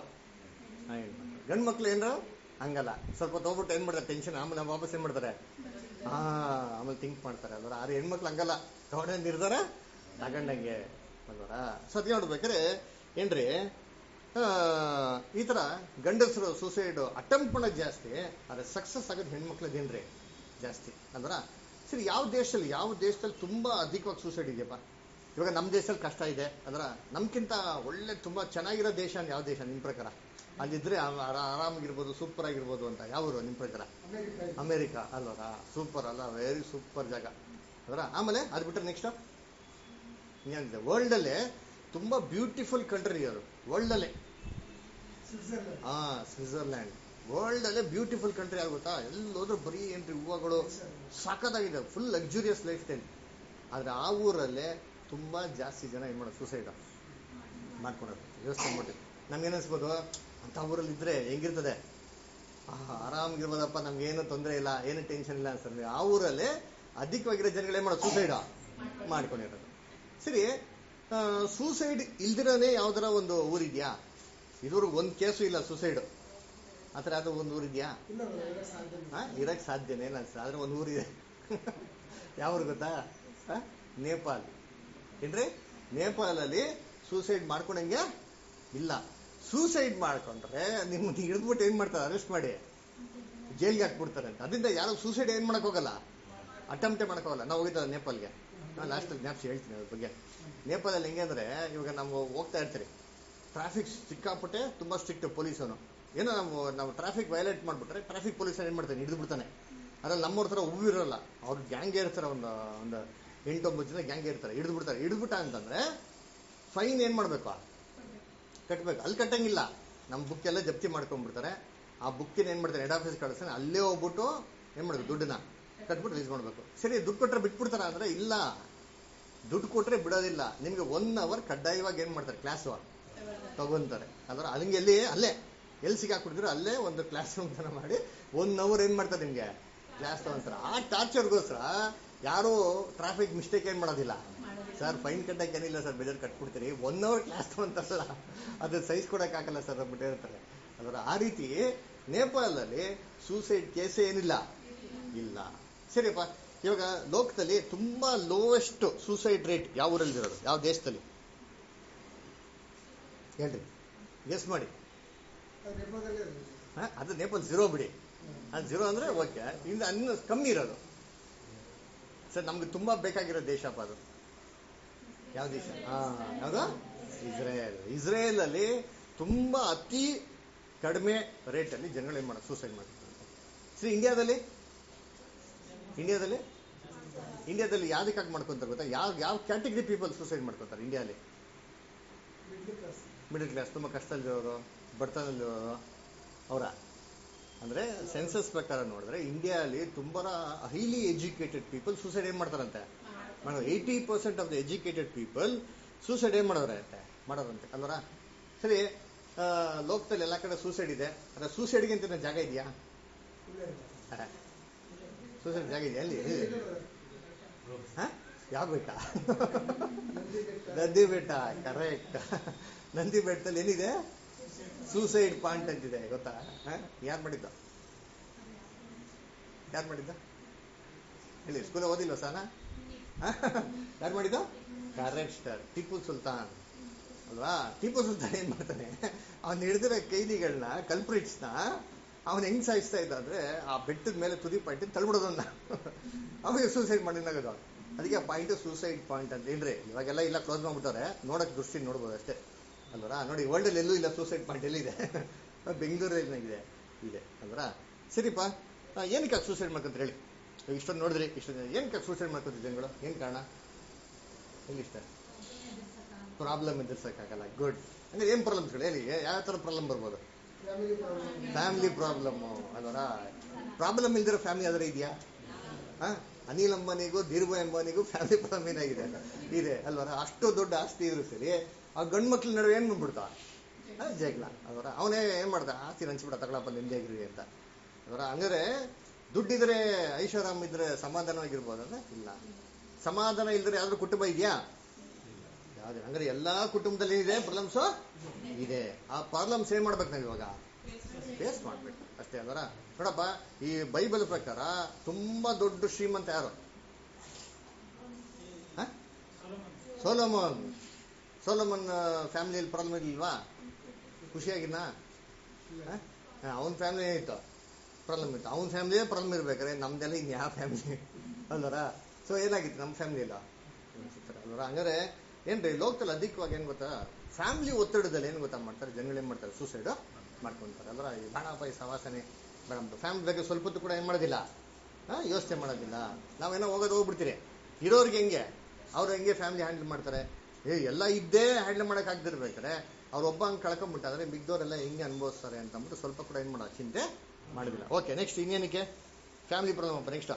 A: ಗಂಡು ಮಕ್ಳು ಏನ್ರು ಹಂಗಲ್ಲ ಸ್ವಲ್ಪ ತಗೋಬಿಟ್ಟು ಏನ್ ಮಾಡ್ತಾರೆ ಟೆನ್ಷನ್ ಆಮೇಲೆ ನಮ್ಮ ವಾಪಸ್ ಏನ್ ಮಾಡ್ತಾರೆ ಹಾ ಆಮೇಲೆ ಥಿಂಕ್ ಮಾಡ್ತಾರೆ ಅದರ ಆದ್ರೆ ಹೆಣ್ಮಕ್ಳು ಹಂಗಲ್ಲ ತಗೊಂಡೆ ನಿರ್ಧಾರ ತಗೊಂಡಂಗೆ ಅಲ್ವರ ಸತ್ಯ ನೋಡ್ಬೇಕಾದ್ರೆ ಏನ್ರಿ ಆ, ಈ ತರ ಗಂಡಸರು ಸೂಸೈಡ್ ಅಟೆಂಪ್ಟ್ ಮಾಡೋದು ಜಾಸ್ತಿ ಆದ್ರೆ ಸಕ್ಸಸ್ ಆಗೋದು ಹೆಣ್ಮಕ್ಳದೇನ್ರಿ ಜಾಸ್ತಿ ಅಂದ್ರ ಸರಿ ಯಾವ ದೇಶದಲ್ಲಿ ಯಾವ ದೇಶದಲ್ಲಿ ತುಂಬಾ ಅಧಿಕವಾಗಿ ಸೂಸೈಡ್ ಇದೆಯಪ್ಪ ಇವಾಗ ನಮ್ಮ ದೇಶದಲ್ಲಿ ಕಷ್ಟ ಇದೆ ಅಂದ್ರ ನಮ್ಗಿಂತ ಒಳ್ಳೆ ತುಂಬಾ ಚೆನ್ನಾಗಿರೋ ದೇಶ ಅಂದ್ರೆ ಯಾವ ದೇಶ ನಿಮ್ ಪ್ರಕಾರ ಅಲ್ಲಿದ್ರೆ ಆ- ಆರಾ- ಆರಾಮಾಗಿರ್ಬೋದು ಸೂಪರ್ ಆಗಿರ್ಬೋದು ಅಂತ ಯಾವ ಊರು ನಿಮ್ ಪ್ರಕಾರ ಅಮೆರಿಕ ಅಲ್ವರ ಸೂಪರ್ ಅಲ್ಲ ವೆರಿ ಸೂಪರ್ ಜಾಗ ಅದರ ಆಮೇಲೆ ಅದು ಬಿಟ್ಟರೆ ನೆಕ್ಸ್ಟ್ ಏನಿದೆ ವರ್ಲ್ಡ್ ಅಲ್ಲೇ ತುಂಬಾ ಬ್ಯೂಟಿಫುಲ್ ಕಂಟ್ರಿ ಅದು ವರ್ಲ್ಡ್ ಅಲ್ಲೇ ಹಾ ಸ್ವಿಟ್ಜರ್ಲ್ಯಾಂಡ್ ವರ್ಲ್ಡ್ ಅಲ್ಲೇ ಬ್ಯೂಟಿಫುಲ್ ಕಂಟ್ರಿ ಆಗುತ್ತಾ ಎಲ್ಲೋದ್ರೂ ಬರೀ ಏನ್ರಿ ಹೂವಗಳು ಸಾಕದಾಗಿದೆ ಫುಲ್ ಲಕ್ಸುರಿಯಸ್ ಲೈಫ್ ಸ್ಟೈಲ್ ಆದ್ರೆ ಆ ಊರಲ್ಲೇ ತುಂಬಾ ಜಾಸ್ತಿ ಜನ ಏನ್ ಮಾಡೋದು ಸೂಸೈಡ್ ಮಾಡ್ಕೊಳೋದು ಯೋಚನೆ ಮಾಡಿ ನಮ್ಗೆ ಅನ್ಸ್ಬೋದು ಅಂತ ಊರಲ್ಲಿ ಇದ್ರೆ ಹೆಂಗಿರ್ತದೆ ಆಹಾ, ಆರಾಮಾಗಿರ್ಬೋದಪ್ಪ ನಮ್ಗೆ ಏನು ತೊಂದರೆ ಇಲ್ಲ ಏನು ಟೆನ್ಷನ್ ಇಲ್ಲ ಅನ್ಸ್ತದೆ ಆ ಊರಲ್ಲೇ ಅಧಿಕವಾಗಿರೋ ಜನಗಳು ಏನ್ ಮಾಡೋದು ಸೂಸೈಡ್ ಮಾಡ್ಕೊಂಡಿರೋದು ಸರಿ ಸೂಸೈಡ್ ಇಲ್ದಿರನೇ ಯಾವ್ದಾರ ಒಂದು ಊರಿದ್ಯಾ ಇದುವರೆಗೂ ಒಂದ್ ಕೇಸು ಇಲ್ಲ ಸೂಸೈಡ್ ಆತರ ಯಾವ್ದೋ ಒಂದು ಊರಿದ್ಯಾ ಹಾ ಇರಕ್ ಸಾಧ್ಯನೇ ಇಲ್ಲ ಅನ್ಸುತ್ತೆ ಆದ್ರೆ ಒಂದು ಊರಿದೆ ಯಾವ ಊರು ಗೊತ್ತಾ ಆ? ನೇಪಾಲ್ ಏನ್ರಿ ನೇಪಾಳಲ್ಲಿ ಸೂಸೈಡ್ ಮಾಡ್ಕೊಂಡಂಗೆ ಇಲ್ಲ ಸೂಸೈಡ್ ಮಾಡ್ಕೊಂಡ್ರೆ ನಿಮ್ ಹಿಡಿದ್ಬಿಟ್ಟು ಏನ್ ಮಾಡ್ತಾರೆ ಅರೆಸ್ಟ್ ಮಾಡಿ ಜೈಲ್ಗೆ ಹಾಕ್ಬಿಡ್ತಾರೆ ಅಂತ ಅದರಿಂದ ಯಾರು ಸೂಸೈಡ್ ಏನ್ ಮಾಡಕ್ ಹೋಗಲ್ಲ ಅಟೆಂಪ್ಟೇ ಮಾಡಕ್ ಹೋಗಲ್ಲ ನಾವು ಹೋಗಿದ್ದ ನೇಪಾಲ್ಗೆ ನಾನು ಲಾಸ್ಟ್ ಜ್ಞಾಪಿಸಿ ಹೇಳ್ತೀನಿ ಅದ್ರ ಬಗ್ಗೆ ನೇಪಾಳಲ್ಲಿ ಹೆಂಗೆ ಅಂದ್ರೆ ಇವಾಗ ನಾವು ಹೋಗ್ತಾ ಇರ್ತೀರಿ ಟ್ರಾಫಿಕ್ ಸಿಕ್ಕಾಪಟ್ಟೆ ತುಂಬಾ ಸ್ಟ್ರಿಕ್ಟ್ ಪೊಲೀಸನು ಏನೋ ನಾವು ನಾವು ಟ್ರಾಫಿಕ್ ವೈಲೇಟ್ ಮಾಡ್ಬಿಟ್ರೆ ಟ್ರಾಫಿಕ್ ಪೊಲೀಸ್ ಏನ್ ಮಾಡ್ತಾನೆ ಹಿಡಿದು ಬಿಡ್ತಾನೆ ಅದ್ರಲ್ಲಿ ನಮ್ಮವ್ರ ಥರ ಒಬ್ಬ ಇರಲ್ಲ ಅವ್ರು ಗ್ಯಾಂಗ್ ಇರ್ತಾರೆ ಒಂದು ಒಂದು ಎಂಟೊಂಬತ್ತು ಜನ ಗ್ಯಾಂಗ್ ಇರ್ತಾರೆ ಹಿಡಿದು ಬಿಡ್ತಾರೆ ಹಿಡಿದ್ಬಿಟ್ಟ ಅಂತಂದ್ರೆ ಫೈನ್ ಏನ್ ಮಾಡ್ಬೇಕು ಕಟ್ಬೇಕು ಅಲ್ಲಿ ಕಟ್ಟಂಗಿಲ್ಲ ನಮ್ಮ ಬುಕ್ ಎಲ್ಲ ಜಪ್ತಿ ಮಾಡ್ಕೊಂಡ್ಬಿಡ್ತಾರೆ ಆ ಬುಕ್ಕಿನ ಏನ್ ಮಾಡ್ತಾರೆ ಹೆಡ್ ಆಫೀಸ್ ಕಳಿಸ್ತಾನೆ ಅಲ್ಲೇ ಹೋಗ್ಬಿಟ್ಟು ಏನ್ ಮಾಡ್ಬೇಕು ದುಡ್ಡನ್ನ ಕಟ್ಬಿಟ್ಟು ರಿಲೀಸ್ ಮಾಡ್ಬೇಕು ಸರಿ ದುಡ್ಡು ಕೊಟ್ರೆ ಬಿಟ್ಬಿಡ್ತಾರ ಅಂದ್ರೆ ಇಲ್ಲ ದುಡ್ಡು ಕೊಟ್ರೆ ಬಿಡೋದಿಲ್ಲ ನಿಮ್ಗೆ ಒನ್ ಅವರ್ ಕಡ್ಡಾಯವಾಗಿ ಏನ್ ಮಾಡ್ತಾರೆ ಕ್ಲಾಸ್ ತಗೊಂತಾರೆ ಅಂದ್ರೆ ಅಲ್ಲಿಗೆ ಎಲ್ಲಿ ಅಲ್ಲೇ ಎಲ್ಲಿ ಸಿಗಾಕ್ಬಿಡ್ತೀರೋ ಅಲ್ಲೇ ಒಂದು ಕ್ಲಾಸ್ ರೂಮ್ ತರ ಮಾಡಿ ಒನ್ ಅವರ್ ಏನ್ ಮಾಡ್ತಾರೆ ನಿಮ್ಗೆ ಕ್ಲಾಸ್ ತಗೊಂತಾರೆ ಆ ಟಾರ್ಚರ್ಗೋಸ್ಕರ ಯಾರು ಟ್ರಾಫಿಕ್ ಮಿಸ್ಟೇಕ್ ಏನ್ ಮಾಡೋದಿಲ್ಲ ಸರ್ ಫೈನ್ ಕಟ್ಟಕ್ಕೆ ಏನಿಲ್ಲ ಸರ್ ಬೇಜಾರು ಕಟ್ಬಿಡ್ತೀರಿ ಒನ್ ಅವರ್ ಕ್ಲಾಸ್ ತಗೊಂತಾರಲ್ಲ ಅದು ಸೈಜ್ ಕೊಡಕ್ ಆಗಲ್ಲ ಸರ್ ಬಿಟ್ಟಿರ್ತಾರೆ ಅದರ ಆ ರೀತಿ ನೇಪಾಳದಲ್ಲಿ ಸೂಸೈಡ್ ಕೇಸೇ ಏನಿಲ್ಲ ಇಲ್ಲ ಸರಿಯಪ್ಪ ಇವಾಗ ಲೋಕದಲ್ಲಿ ತುಂಬಾ ಲೋವೆಸ್ಟ್ ಸೂಸೈಡ್ ರೇಟ್ ಯಾವ ಊರಲ್ಲಿ ಇರೋದು ಯಾವ ದೇಶದಲ್ಲಿ ಹೇಳ್ರಿ ಗೆಸ್ ಮಾಡಿ ಹಾ? ಅದು ನೇಪಾಲ್ ಝೀರೋ ಬಿಡಿ ಅದು ಝೀರೋ ಅಂದ್ರೆ ಓಕೆ ಇನ್ನು ಇನ್ನು ಕಮ್ಮಿ ಇರೋದು ಸರ್ ನಮ್ಗೆ ತುಂಬಾ ಬೇಕಾಗಿರೋ ದೇಶಪ್ಪ ಅದು ಯಾವ ದೇಶ ಹಾ ಯಾವುದು ಇಸ್ರೇಲ್ ಇಸ್ರೇಲ್ ಅಲ್ಲಿ ತುಂಬಾ ಅತಿ ಕಡಿಮೆ ರೇಟ್ ಅಲ್ಲಿ ಜನಗಳು ಏನ್ ಮಾಡೋದು ಸೂಸೈಡ್ ಮಾಡ್ತಾರೆ ಸರಿ ಇಂಡಿಯಾದಲ್ಲಿ ಇಂಡಿಯಾದಲ್ಲಿ ಇಂಡಿಯಾದಲ್ಲಿ ಯಾವ್ದಕ್ಕಾಗಿ ಮಾಡ್ಕೊಂತಾರೆ ಗೊತ್ತಾ ಯಾವ ಯಾವ ಕ್ಯಾಟಗರಿ ಪೀಪಲ್ ಸೂಸೈಡ್ ಮಾಡ್ಕೊತಾರೆ ಇಂಡಿಯಾದಲ್ಲಿ ಮಿಡಲ್ ಕ್ಲಾಸ್ ತುಂಬ ಕಷ್ಟದಲ್ಲಿರೋರು ಬಡತನದಲ್ಲಿರೋರು ಅವರ ಅಂದರೆ ಸೆನ್ಸಸ್ ಪ್ರಕಾರ ನೋಡಿದ್ರೆ ಇಂಡಿಯಾದಲ್ಲಿ ತುಂಬ ಹೈಲಿ ಎಜುಕೇಟೆಡ್ ಪೀಪಲ್ ಸೂಸೈಡ್ ಏನು ಮಾಡ್ತಾರಂತೆ ಮಾಡೋ eighty percent of the educated people suicide ಏನು ಮಾಡೋರಂತೆ ಮಾಡೋರಂತೆ ಅಲ್ವರ ಸರಿ ಆ, ಲೋಕದಲ್ಲಿ ಎಲ್ಲ ಕಡೆ ಸೂಸೈಡ್ ಇದೆ ಆದರೆ ಸೂಸೈಡ್ಗೆ ಅಂತ ಜಾಗ ಇದೆಯಾ ಸೂಸೈಡ್ ಜಾಗ ಇದೆಯಾ ಅಲ್ಲಿ ಹಾ? ಯಾವ ಬೆಟ್ಟ ನಂದಿ ಬೆಟ್ಟ ಕರೆಕ್ಟ್ ನಂದಿ ಬೆಟ್ಟದಲ್ಲಿ ಏನಿದೆ ಸೂಸೈಡ್ ಪಾಯಿಂಟ್ ಅಂತಿದೆ ಗೊತ್ತಾ ಯಾರು ಮಾಡಿದ್ದ ಯಾರು ಮಾಡಿದ್ದ ಹೇಳಿ ಸ್ಕೂಲ್ ಓದಿಲ್ವ ಸಾನ ಯಾರು ಮಾಡಿದ್ದ ಕರೆಕ್ಟ್ ಟಿಪ್ಪು ಸುಲ್ತಾನ್ ಅಲ್ವಾ ಟಿಪ್ಪು ಸುಲ್ತಾನ್ ಏನ್ ಮಾಡ್ತಾನೆ ಅವ್ನು ಹಿಡಿದಿರೋ ಕೈದಿಗಳನ್ನ ಕಲ್ಪ್ರಿಟ್ಸ್ನ ಅವನ್ ಹೆಂಗ್ ಸಾಯಿಸ್ತಾ ಇದ್ದ ಅಂದ್ರೆ ಆ ಬೆಟ್ಟದ ಮೇಲೆ ತುದಿ ಪಾಯಿಂಟ್ ತಳ್ಬಿಡೋದನ್ನ ಅವಾಗ ಸೂಸೈಡ್ ಮಾಡಿನಾಗದು ಅದಕ್ಕೆ ಆ ಪಾಯಿಂಟ್ ಸೂಸೈಡ್ ಪಾಯಿಂಟ್ ಅಂತ ಏನ್ರಿ ಇವಾಗೆಲ್ಲ ಇಲ್ಲ ಕ್ಲೋಸ್ ಮಾಡ್ಬಿಟ್ಟವ್ರೆ ನೋಡಕ್ ದೃಷ್ಟಿ ನೋಡ್ಬೋದು ಅಷ್ಟೇ ಅಲ್ವರಾ ನೋಡಿ ವರ್ಲ್ಡ್ ಅಲ್ಲಿ ಎಲ್ಲೂ ಇಲ್ಲ ಸೂಸೈಡ್ ಪಾಯಿಂಟ್ ಎಲ್ಲಿದೆ ಬೆಂಗಳೂರಲ್ಲಿ ಇದೆ ಇದೆ ಅಲ್ವರಾ ಸರಿಪ್ಪ ಆ, ಏನಕ್ಕೆ ಸೂಸೈಡ್ ಮಾಡ್ಕೊಂತ ಹೇಳಿ ಇವಾಗ ಇಷ್ಟೊಂದು ನೋಡಿದ್ರಿ ಇಷ್ಟೊಂದು ಏನಕ್ಕೆ ಸೂಸೈಡ್ ಮಾಡ್ಕೊತಿದ್ದೆ ಜನಗಳು ಏನ್ ಕಾರಣ ಎಲ್ಲಿಷ್ಟ ಪ್ರಾಬ್ಲಮ್ ಎದುರ್ಸಕ್ಕಾಗಲ್ಲ ಗುಡ್ ಅಂದ್ರೆ ಏನ್ ಪ್ರಾಬ್ಲಮ್ಸ್ಗಳು ಹೇಳಿ ಯಾವ ತರ ಪ್ರಾಬ್ಲಮ್ ಬರ್ಬೋದು ಫ್ಯಾಮಿಲಿ ಪ್ರಾಬ್ಲಮ್ ಅಲ್ವರ ಪ್ರಾಬ್ಲಮ್ ಇಲ್ದಿರೋ ಫ್ಯಾಮಿಲಿ ಯಾವ್ದಾರ ಇದೆಯಾ ಹಾ ಅನಿಲ್ ಅಂಬಾನಿಗೂ ಧೀರ್ಭಾಯ್ ಅಂಬಾನಿಗೂ ಫ್ಯಾಮಿಲಿ ಪ್ರಾಬ್ಲಮ್ ಏನಾಗಿದೆ ಇದೆ ಅಲ್ವರ ಅಷ್ಟು ದೊಡ್ಡ ಆಸ್ತಿ ಇದ್ರು ಸರಿ ಆ ಗಂಡು ಮಕ್ಳ ನಡುವೆ ಏನ್ ಮಾಡ್ಬಿಡ್ತಾ ಆ, ಜಗಳ ಅಲ್ವರ ಅವನೇ ಏನ್ ಮಾಡ್ದ ಆಸ್ತಿ ಹಂಚ್ಬಿಡ ತಗೊಳಪ್ಪ ನಿಂದೇಗ್ರಿ ಅಂತ ಅಲ್ವರ ಹಂಗಾರೆ ದುಡ್ಡಿದ್ರೆ ಐಷಾರಾಮ್ ಇದ್ರೆ ಸಮಾಧಾನವಾಗಿರ್ಬೋದಂದ್ರೆ ಇಲ್ಲ ಸಮಾಧಾನ ಇಲ್ದ್ರೆ ಯಾವ್ದಾದ್ರು ಕುಟುಂಬ ಇದೆಯಾ ಯಾವ್ದು ಹಂಗಾರೆ ಎಲ್ಲಾ ಕುಟುಂಬದಲ್ಲಿ ಏನಿದೆ ಪ್ರಾಬ್ಲಮ್ಸ್ ಇದೆ ಆ ಪ್ರಾಬ್ಲಮ್ಸ್ ಏನ್ ಮಾಡ್ಬೇಕು ನಾವು ಇವಾಗ ಫೇಸ್ ಮಾಡ್ಬೇಕು ಅಷ್ಟೇ ಅಲ್ವರ ನೋಡಪ್ಪ ಈ ಬೈಬಲ್ ಪ್ರಕಾರ ತುಂಬಾ ದೊಡ್ಡ ಶ್ರೀಮಂತ ಯಾರು ಹ? ಸೋಲೋಮನ್ ಸೋಲೋಮನ್ ಫ್ಯಾಮಿಲಿಯಲ್ಲಿ ಪ್ರಾಬ್ಲಮ್ ಇರ್ಲಿಲ್ವಾ ಖುಷಿಯಾಗಿನ ಅವನ ಫ್ಯಾಮಿಲಿ ಏನಿತ್ತು ಪ್ರಾಬ್ಲಮ್ ಇತ್ತು ಅವನ ಫ್ಯಾಮಿಲಿಯೇ ಪ್ರಾಬ್ಲಮ್ ಇರ್ಬೇಕಾರೆ ನಮ್ದೆಲ್ಲ ಇನ್ ಯಾವ ಫ್ಯಾಮಿಲಿ ಅಲ್ವರ ಸೊ ಏನಾಗಿತ್ತು ನಮ್ಮ ಫ್ಯಾಮಿಲಿ ಇಲ್ಲ ಅಲ್ವರ ಹಂಗಾರೆ ಏನ್ರಿ ಲೋಕದಲ್ಲಿ ಅಧಿಕವಾಗಿ ಏನ್ ಗೊತ್ತಾ ಫ್ಯಾಮಿಲಿ ಒತ್ತಡದಲ್ಲಿ ಏನ್ ಗೊತ್ತಾ ಮಾಡ್ತಾರೆ ಜನಗಳು ಏನ್ ಮಾಡ್ತಾರೆ ಸೂಸೈಡ್ ಮಾಡ್ಕೊಂತಾರೆ ಅಲ್ವರ ಈ ಬಾಣಪ್ಪ ಈ ಸವಾಸನೆ ಬೇಡ ಫ್ಯಾಮಿಲಿ ಬಗ್ಗೆ ಸ್ವಲ್ಪ ಹೊತ್ತು ಕೂಡ ಏನ್ ಮಾಡೋದಿಲ್ಲ ಹಾ ಯೋಚನೆ ಮಾಡೋದಿಲ್ಲ ನಾವೇನೋ ಹೋಗೋದು ಹೋಗ್ಬಿಡ್ತೀರಿ ಇರೋರ್ಗೆ ಹೆಂಗೆ ಅವ್ರು ಹೆಂಗೆ ಫ್ಯಾಮಿಲಿ ಹ್ಯಾಂಡಲ್ ಮಾಡ್ತಾರೆ ಏ ಎಲ್ಲ ಇದ್ದೇ ಹ್ಯಾಂಡಲ್ ಮಾಡಕ್ ಆಗ್ದಿರ್ಬೇಕಾರೆ ಅವ್ರ ಒಬ್ಬ ಹಂಗೆ ಕಳ್ಕೊಂಡ್ಬಿಟ್ಟಾದ್ರೆ ಮಿಗ್ದವರೆಲ್ಲ ಹೆಂಗೆ ಅನುಭವಿಸ್ತಾರೆ ಅಂತ ಅಂದ್ಬಿಟ್ಟು ಸ್ವಲ್ಪ ಕೂಡ ಏನ್ ಮಾಡೋ ಚಿಂತೆ ಮಾಡೋದಿಲ್ಲ ಓಕೆ ನೆಕ್ಸ್ಟ್ ಇನ್ನೇನಕ್ಕೆ ಫ್ಯಾಮಿಲಿ ಪ್ರಾಬ್ಲಮ್ ಅಪ್ಪ ನೆಕ್ಸ್ಟ್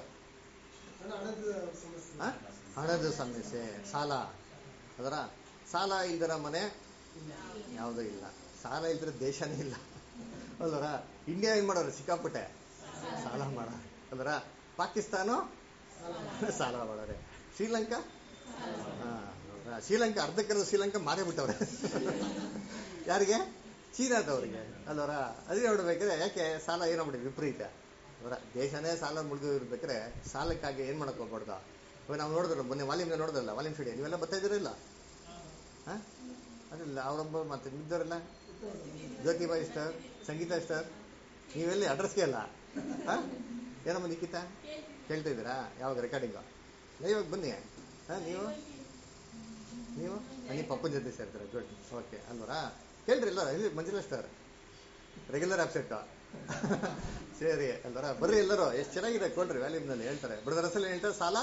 A: ಹಣದ ಸಮಸ್ಯೆ ಸಾಲ ಅದರ ಸಾಲ ಇಲ್ದರ ಮನೆ ಯಾವುದೂ ಇಲ್ಲ ಸಾಲ ಇಲ್ದಿರ ದೇಶನೇ ಇಲ್ಲ ಅಲ್ವರ ಇಂಡಿಯಾ ಏನ್ ಮಾಡೋರು ಸಿಕ್ಕಾಪಟ್ಟೆ ಸಾಲ ಮಾಡ ಅಲ್ವರ ಪಾಕಿಸ್ತಾನ ಸಾಲ ಮಾಡೋರೆ ಶ್ರೀಲಂಕಾ ಹಾ, ಹೌದಾ? ಶ್ರೀಲಂಕಾ ಅರ್ಧಕ್ಕರ್ಧ ಶ್ರೀಲಂಕಾ ಮಾರೇ ಬಿಟ್ಟವ್ರೆ ಯಾರಿಗೆ ಚೀನಾದವ್ರಿಗೆ ಅಲ್ವರ ಅದೇ ನೋಡ್ಬೇಕಾದ್ರೆ ಯಾಕೆ ಸಾಲ ಏನೋ ಮಾಡಿ ವಿಪರೀತ ಅವರ ದೇಶನೇ ಸಾಲ ಮುಳುಗು ಇರ್ಬೇಕಾದ್ರೆ ಸಾಲಕ್ಕಾಗಿ ಏನ್ ಮಾಡಕ್ ಹೋಗ್ಬಾರ್ದು ಇವಾಗ ನಾವು ನೋಡಿದ್ರು ಮೊನ್ನೆ ವಾಲ್ಯೂಮ್ ನೋಡಿದ್ರಲ್ಲ ವಾಲ್ಯೂಮ್ ಸ್ಟುಡಿಯೋ ನೀವೆಲ್ಲ ಬರ್ತಾ ಇದ್ದೀರಲ್ಲ ಹಾ ಅದಿಲ್ಲ ಅವರೊಬ್ಬ ಮತ್ತೆ ಮಿದ್ದವರೆಲ್ಲ ಜ್ಯೋತಿಬಾಯಿ ಸ್ಟಾರ್ ಸಂಗೀತ ಸ್ಟಾರ್ ನೀವೆಲ್ಲಿ ಅಡ್ರೆಸ್ಗೆ ಅಲ್ಲ ಹಾ ಏನಮ್ಮ ನಿಖಿತ ಕೇಳ್ತಾ ಇದ್ದೀರಾ ಯಾವಾಗ ರೆಕಾರ್ಡಿಂಗು ಇವಾಗ ಬನ್ನಿ ಹಾ ನೀವು ನೀವು ನೀವು ಪಪ್ಪನ ಜೊತೆ ಸೇರ್ತಾರೆ ಗುಡ್ ಓಕೆ ಅಲ್ವರಾ ಕೇಳ್ರಿ ಎಲ್ಲರ ಇಲ್ಲಿ ಮಂಜುಳಾ ಸ್ಟಾರ್ ರೆಗ್ಯುಲರ್ ಆಬ್ಸೆಂಟ್ ಸರಿ ಅಲ್ವರ ಬರ್ರಿ ಎಲ್ಲರೂ ಎಷ್ಟು ಚೆನ್ನಾಗಿದೆ ಕೊಡ್ರಿ ವ್ಯಾಲ್ಯೂಮ್ನಲ್ಲಿ ಹೇಳ್ತಾರೆ ಬ್ರದರ್ ಅಸಲ್ ಹೇಳ್ತಾರೆ ಸಾಲ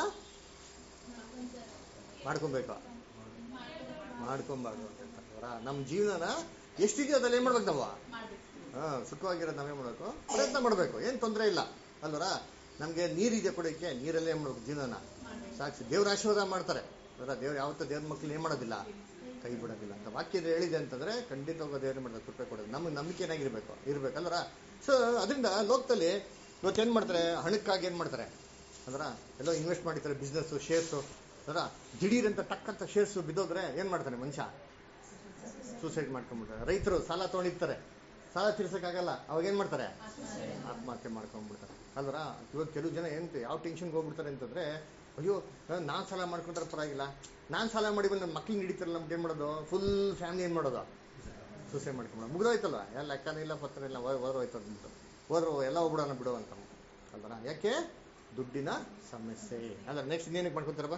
A: ಮಾಡ್ಕೊಬೇಕು ಮಾಡ್ಕೊಬಾರ್ದು ಅಂತ ಅಲ್ವರ ನಮ್ಮ ಜೀವನನ ಎಷ್ಟಿದೆಯೋ ಅದ್ರಲ್ಲಿ ಏನ್ ಮಾಡ್ಬೇಕು ನಾವು ಹಾ ಸುಖವಾಗಿರೋದು ನಾವೇ ಮಾಡಬೇಕು ಪ್ರಯತ್ನ ಮಾಡಬೇಕು ಏನ್ ತೊಂದರೆ ಇಲ್ಲ ಅಲ್ವರ ನಮ್ಗೆ ನೀರಿದೆ ಕೊಡೋಕೆ ನೀರಲ್ಲೇ ಏನ್ ಮಾಡ್ಬೇಕು ಜೀವನನ ಸಾಕ್ಷಿ ದೇವ್ರ ಆಶೀರ್ವಾದ ಮಾಡ್ತಾರೆ ಅದರ ದೇವ್ರು ಯಾವತ್ತೂ ದೇವ್ರ ಮಕ್ಳು ಏನ್ ಮಾಡೋದಿಲ್ಲ ಕೈ ಬಿಡೋದಿಲ್ಲ ಅಂತ ವಾಕ್ಯದ ಹೇಳಿದೆ ಅಂತಂದ್ರೆ ಖಂಡಿತವಾಗ ದೇವ್ರ ಮಾಡೋದು ಕೃಪೆ ಕೊಡೋದು ನಮ್ಗೆ ನಂಬಿಕೆ ಏನಾಗಿರ್ಬೇಕು ಇರ್ಬೇಕಲ್ವರ ಸೊ ಅದರಿಂದ ಲೋಕದಲ್ಲಿ ಇವತ್ತೇನ್ ಮಾಡ್ತಾರೆ ಹಣಕ್ಕಾಗಿ ಏನ್ ಮಾಡ್ತಾರೆ ಅಂದ್ರ ಎಲ್ಲೋ ಇನ್ವೆಸ್ಟ್ ಮಾಡಿರ್ತಾರೆ ಬಿಸ್ನೆಸ್ ಶೇರ್ಸ್ ಅದರ ದಿಢೀರ್ ಅಂತ ಟಕ್ ಅಂತ ಶೇರ್ಸ್ ಬಿದ್ದೋದ್ರೆ ಏನ್ ಮಾಡ್ತಾನೆ ಮನುಷ್ಯ ಸೂಸೈಡ್ ಮಾಡ್ಕೊಂಡ್ಬಿಡ್ತಾರೆ ರೈತರು ಸಾಲ ತೊಗೊಂಡಿರ್ತಾರೆ ಸಾಲ ತೀರ್ಸಕ್ಕಾಗಲ್ಲ ಅವಾಗ ಏನ್ ಮಾಡ್ತಾರೆ ಆತ್ಮಹತ್ಯೆ ಮಾಡ್ಕೊಂಡ್ಬಿಡ್ತಾರೆ ಅಲ್ವರ ಇವಾಗ ಕೆಲವು ಜನ ಏನ್ ಯಾವ ಟೆನ್ಷನ್ಗೆ ಹೋಗ್ಬಿಡ್ತಾರೆ ಅಂತಂದ್ರೆ ಅಯ್ಯೋ ನಾನು ಸಾಲ ಮಾಡ್ಕೊಂಡ್ರೆ ಪರವಾಗಿಲ್ಲ ನಾನು ಸಾಲ ಮಾಡಿ ಬಂದು ನನ್ನ ಮಕ್ಳಿಗೆ ಹಿಡಿತಾರಲ್ಲ ನಮ್ಗೆ ಏನು ಮಾಡೋದು ಫುಲ್ ಫ್ಯಾಮಿಲಿ ಏನು ಮಾಡೋದು ಸೂಸೈಡ್ ಮಾಡ್ಕೊಂಡು ಮುಗಿದೋಯ್ತಲ್ಲ ಎಲ್ಲ ಲೆಕ್ಕನೂ ಇಲ್ಲ ಪತ್ರ ಇಲ್ಲ ಹೋದ್ರು ಹೋಯ್ತು ಅಂದ್ಬಿಟ್ಟು ಹೋದ್ರು ಎಲ್ಲ ಹೋಗ್ಬಿಡೋಣ ಬಿಡು ಅಂತ ಅಲ್ವರ ಯಾಕೆ ದುಡ್ಡಿನ ಸಮಸ್ಯೆ ಅಲ್ಲ ನೆಕ್ಸ್ಟ್ ಇನ್ನೇನಕ್ಕೆ ಮಾಡ್ಕೊತಾರಪ್ಪ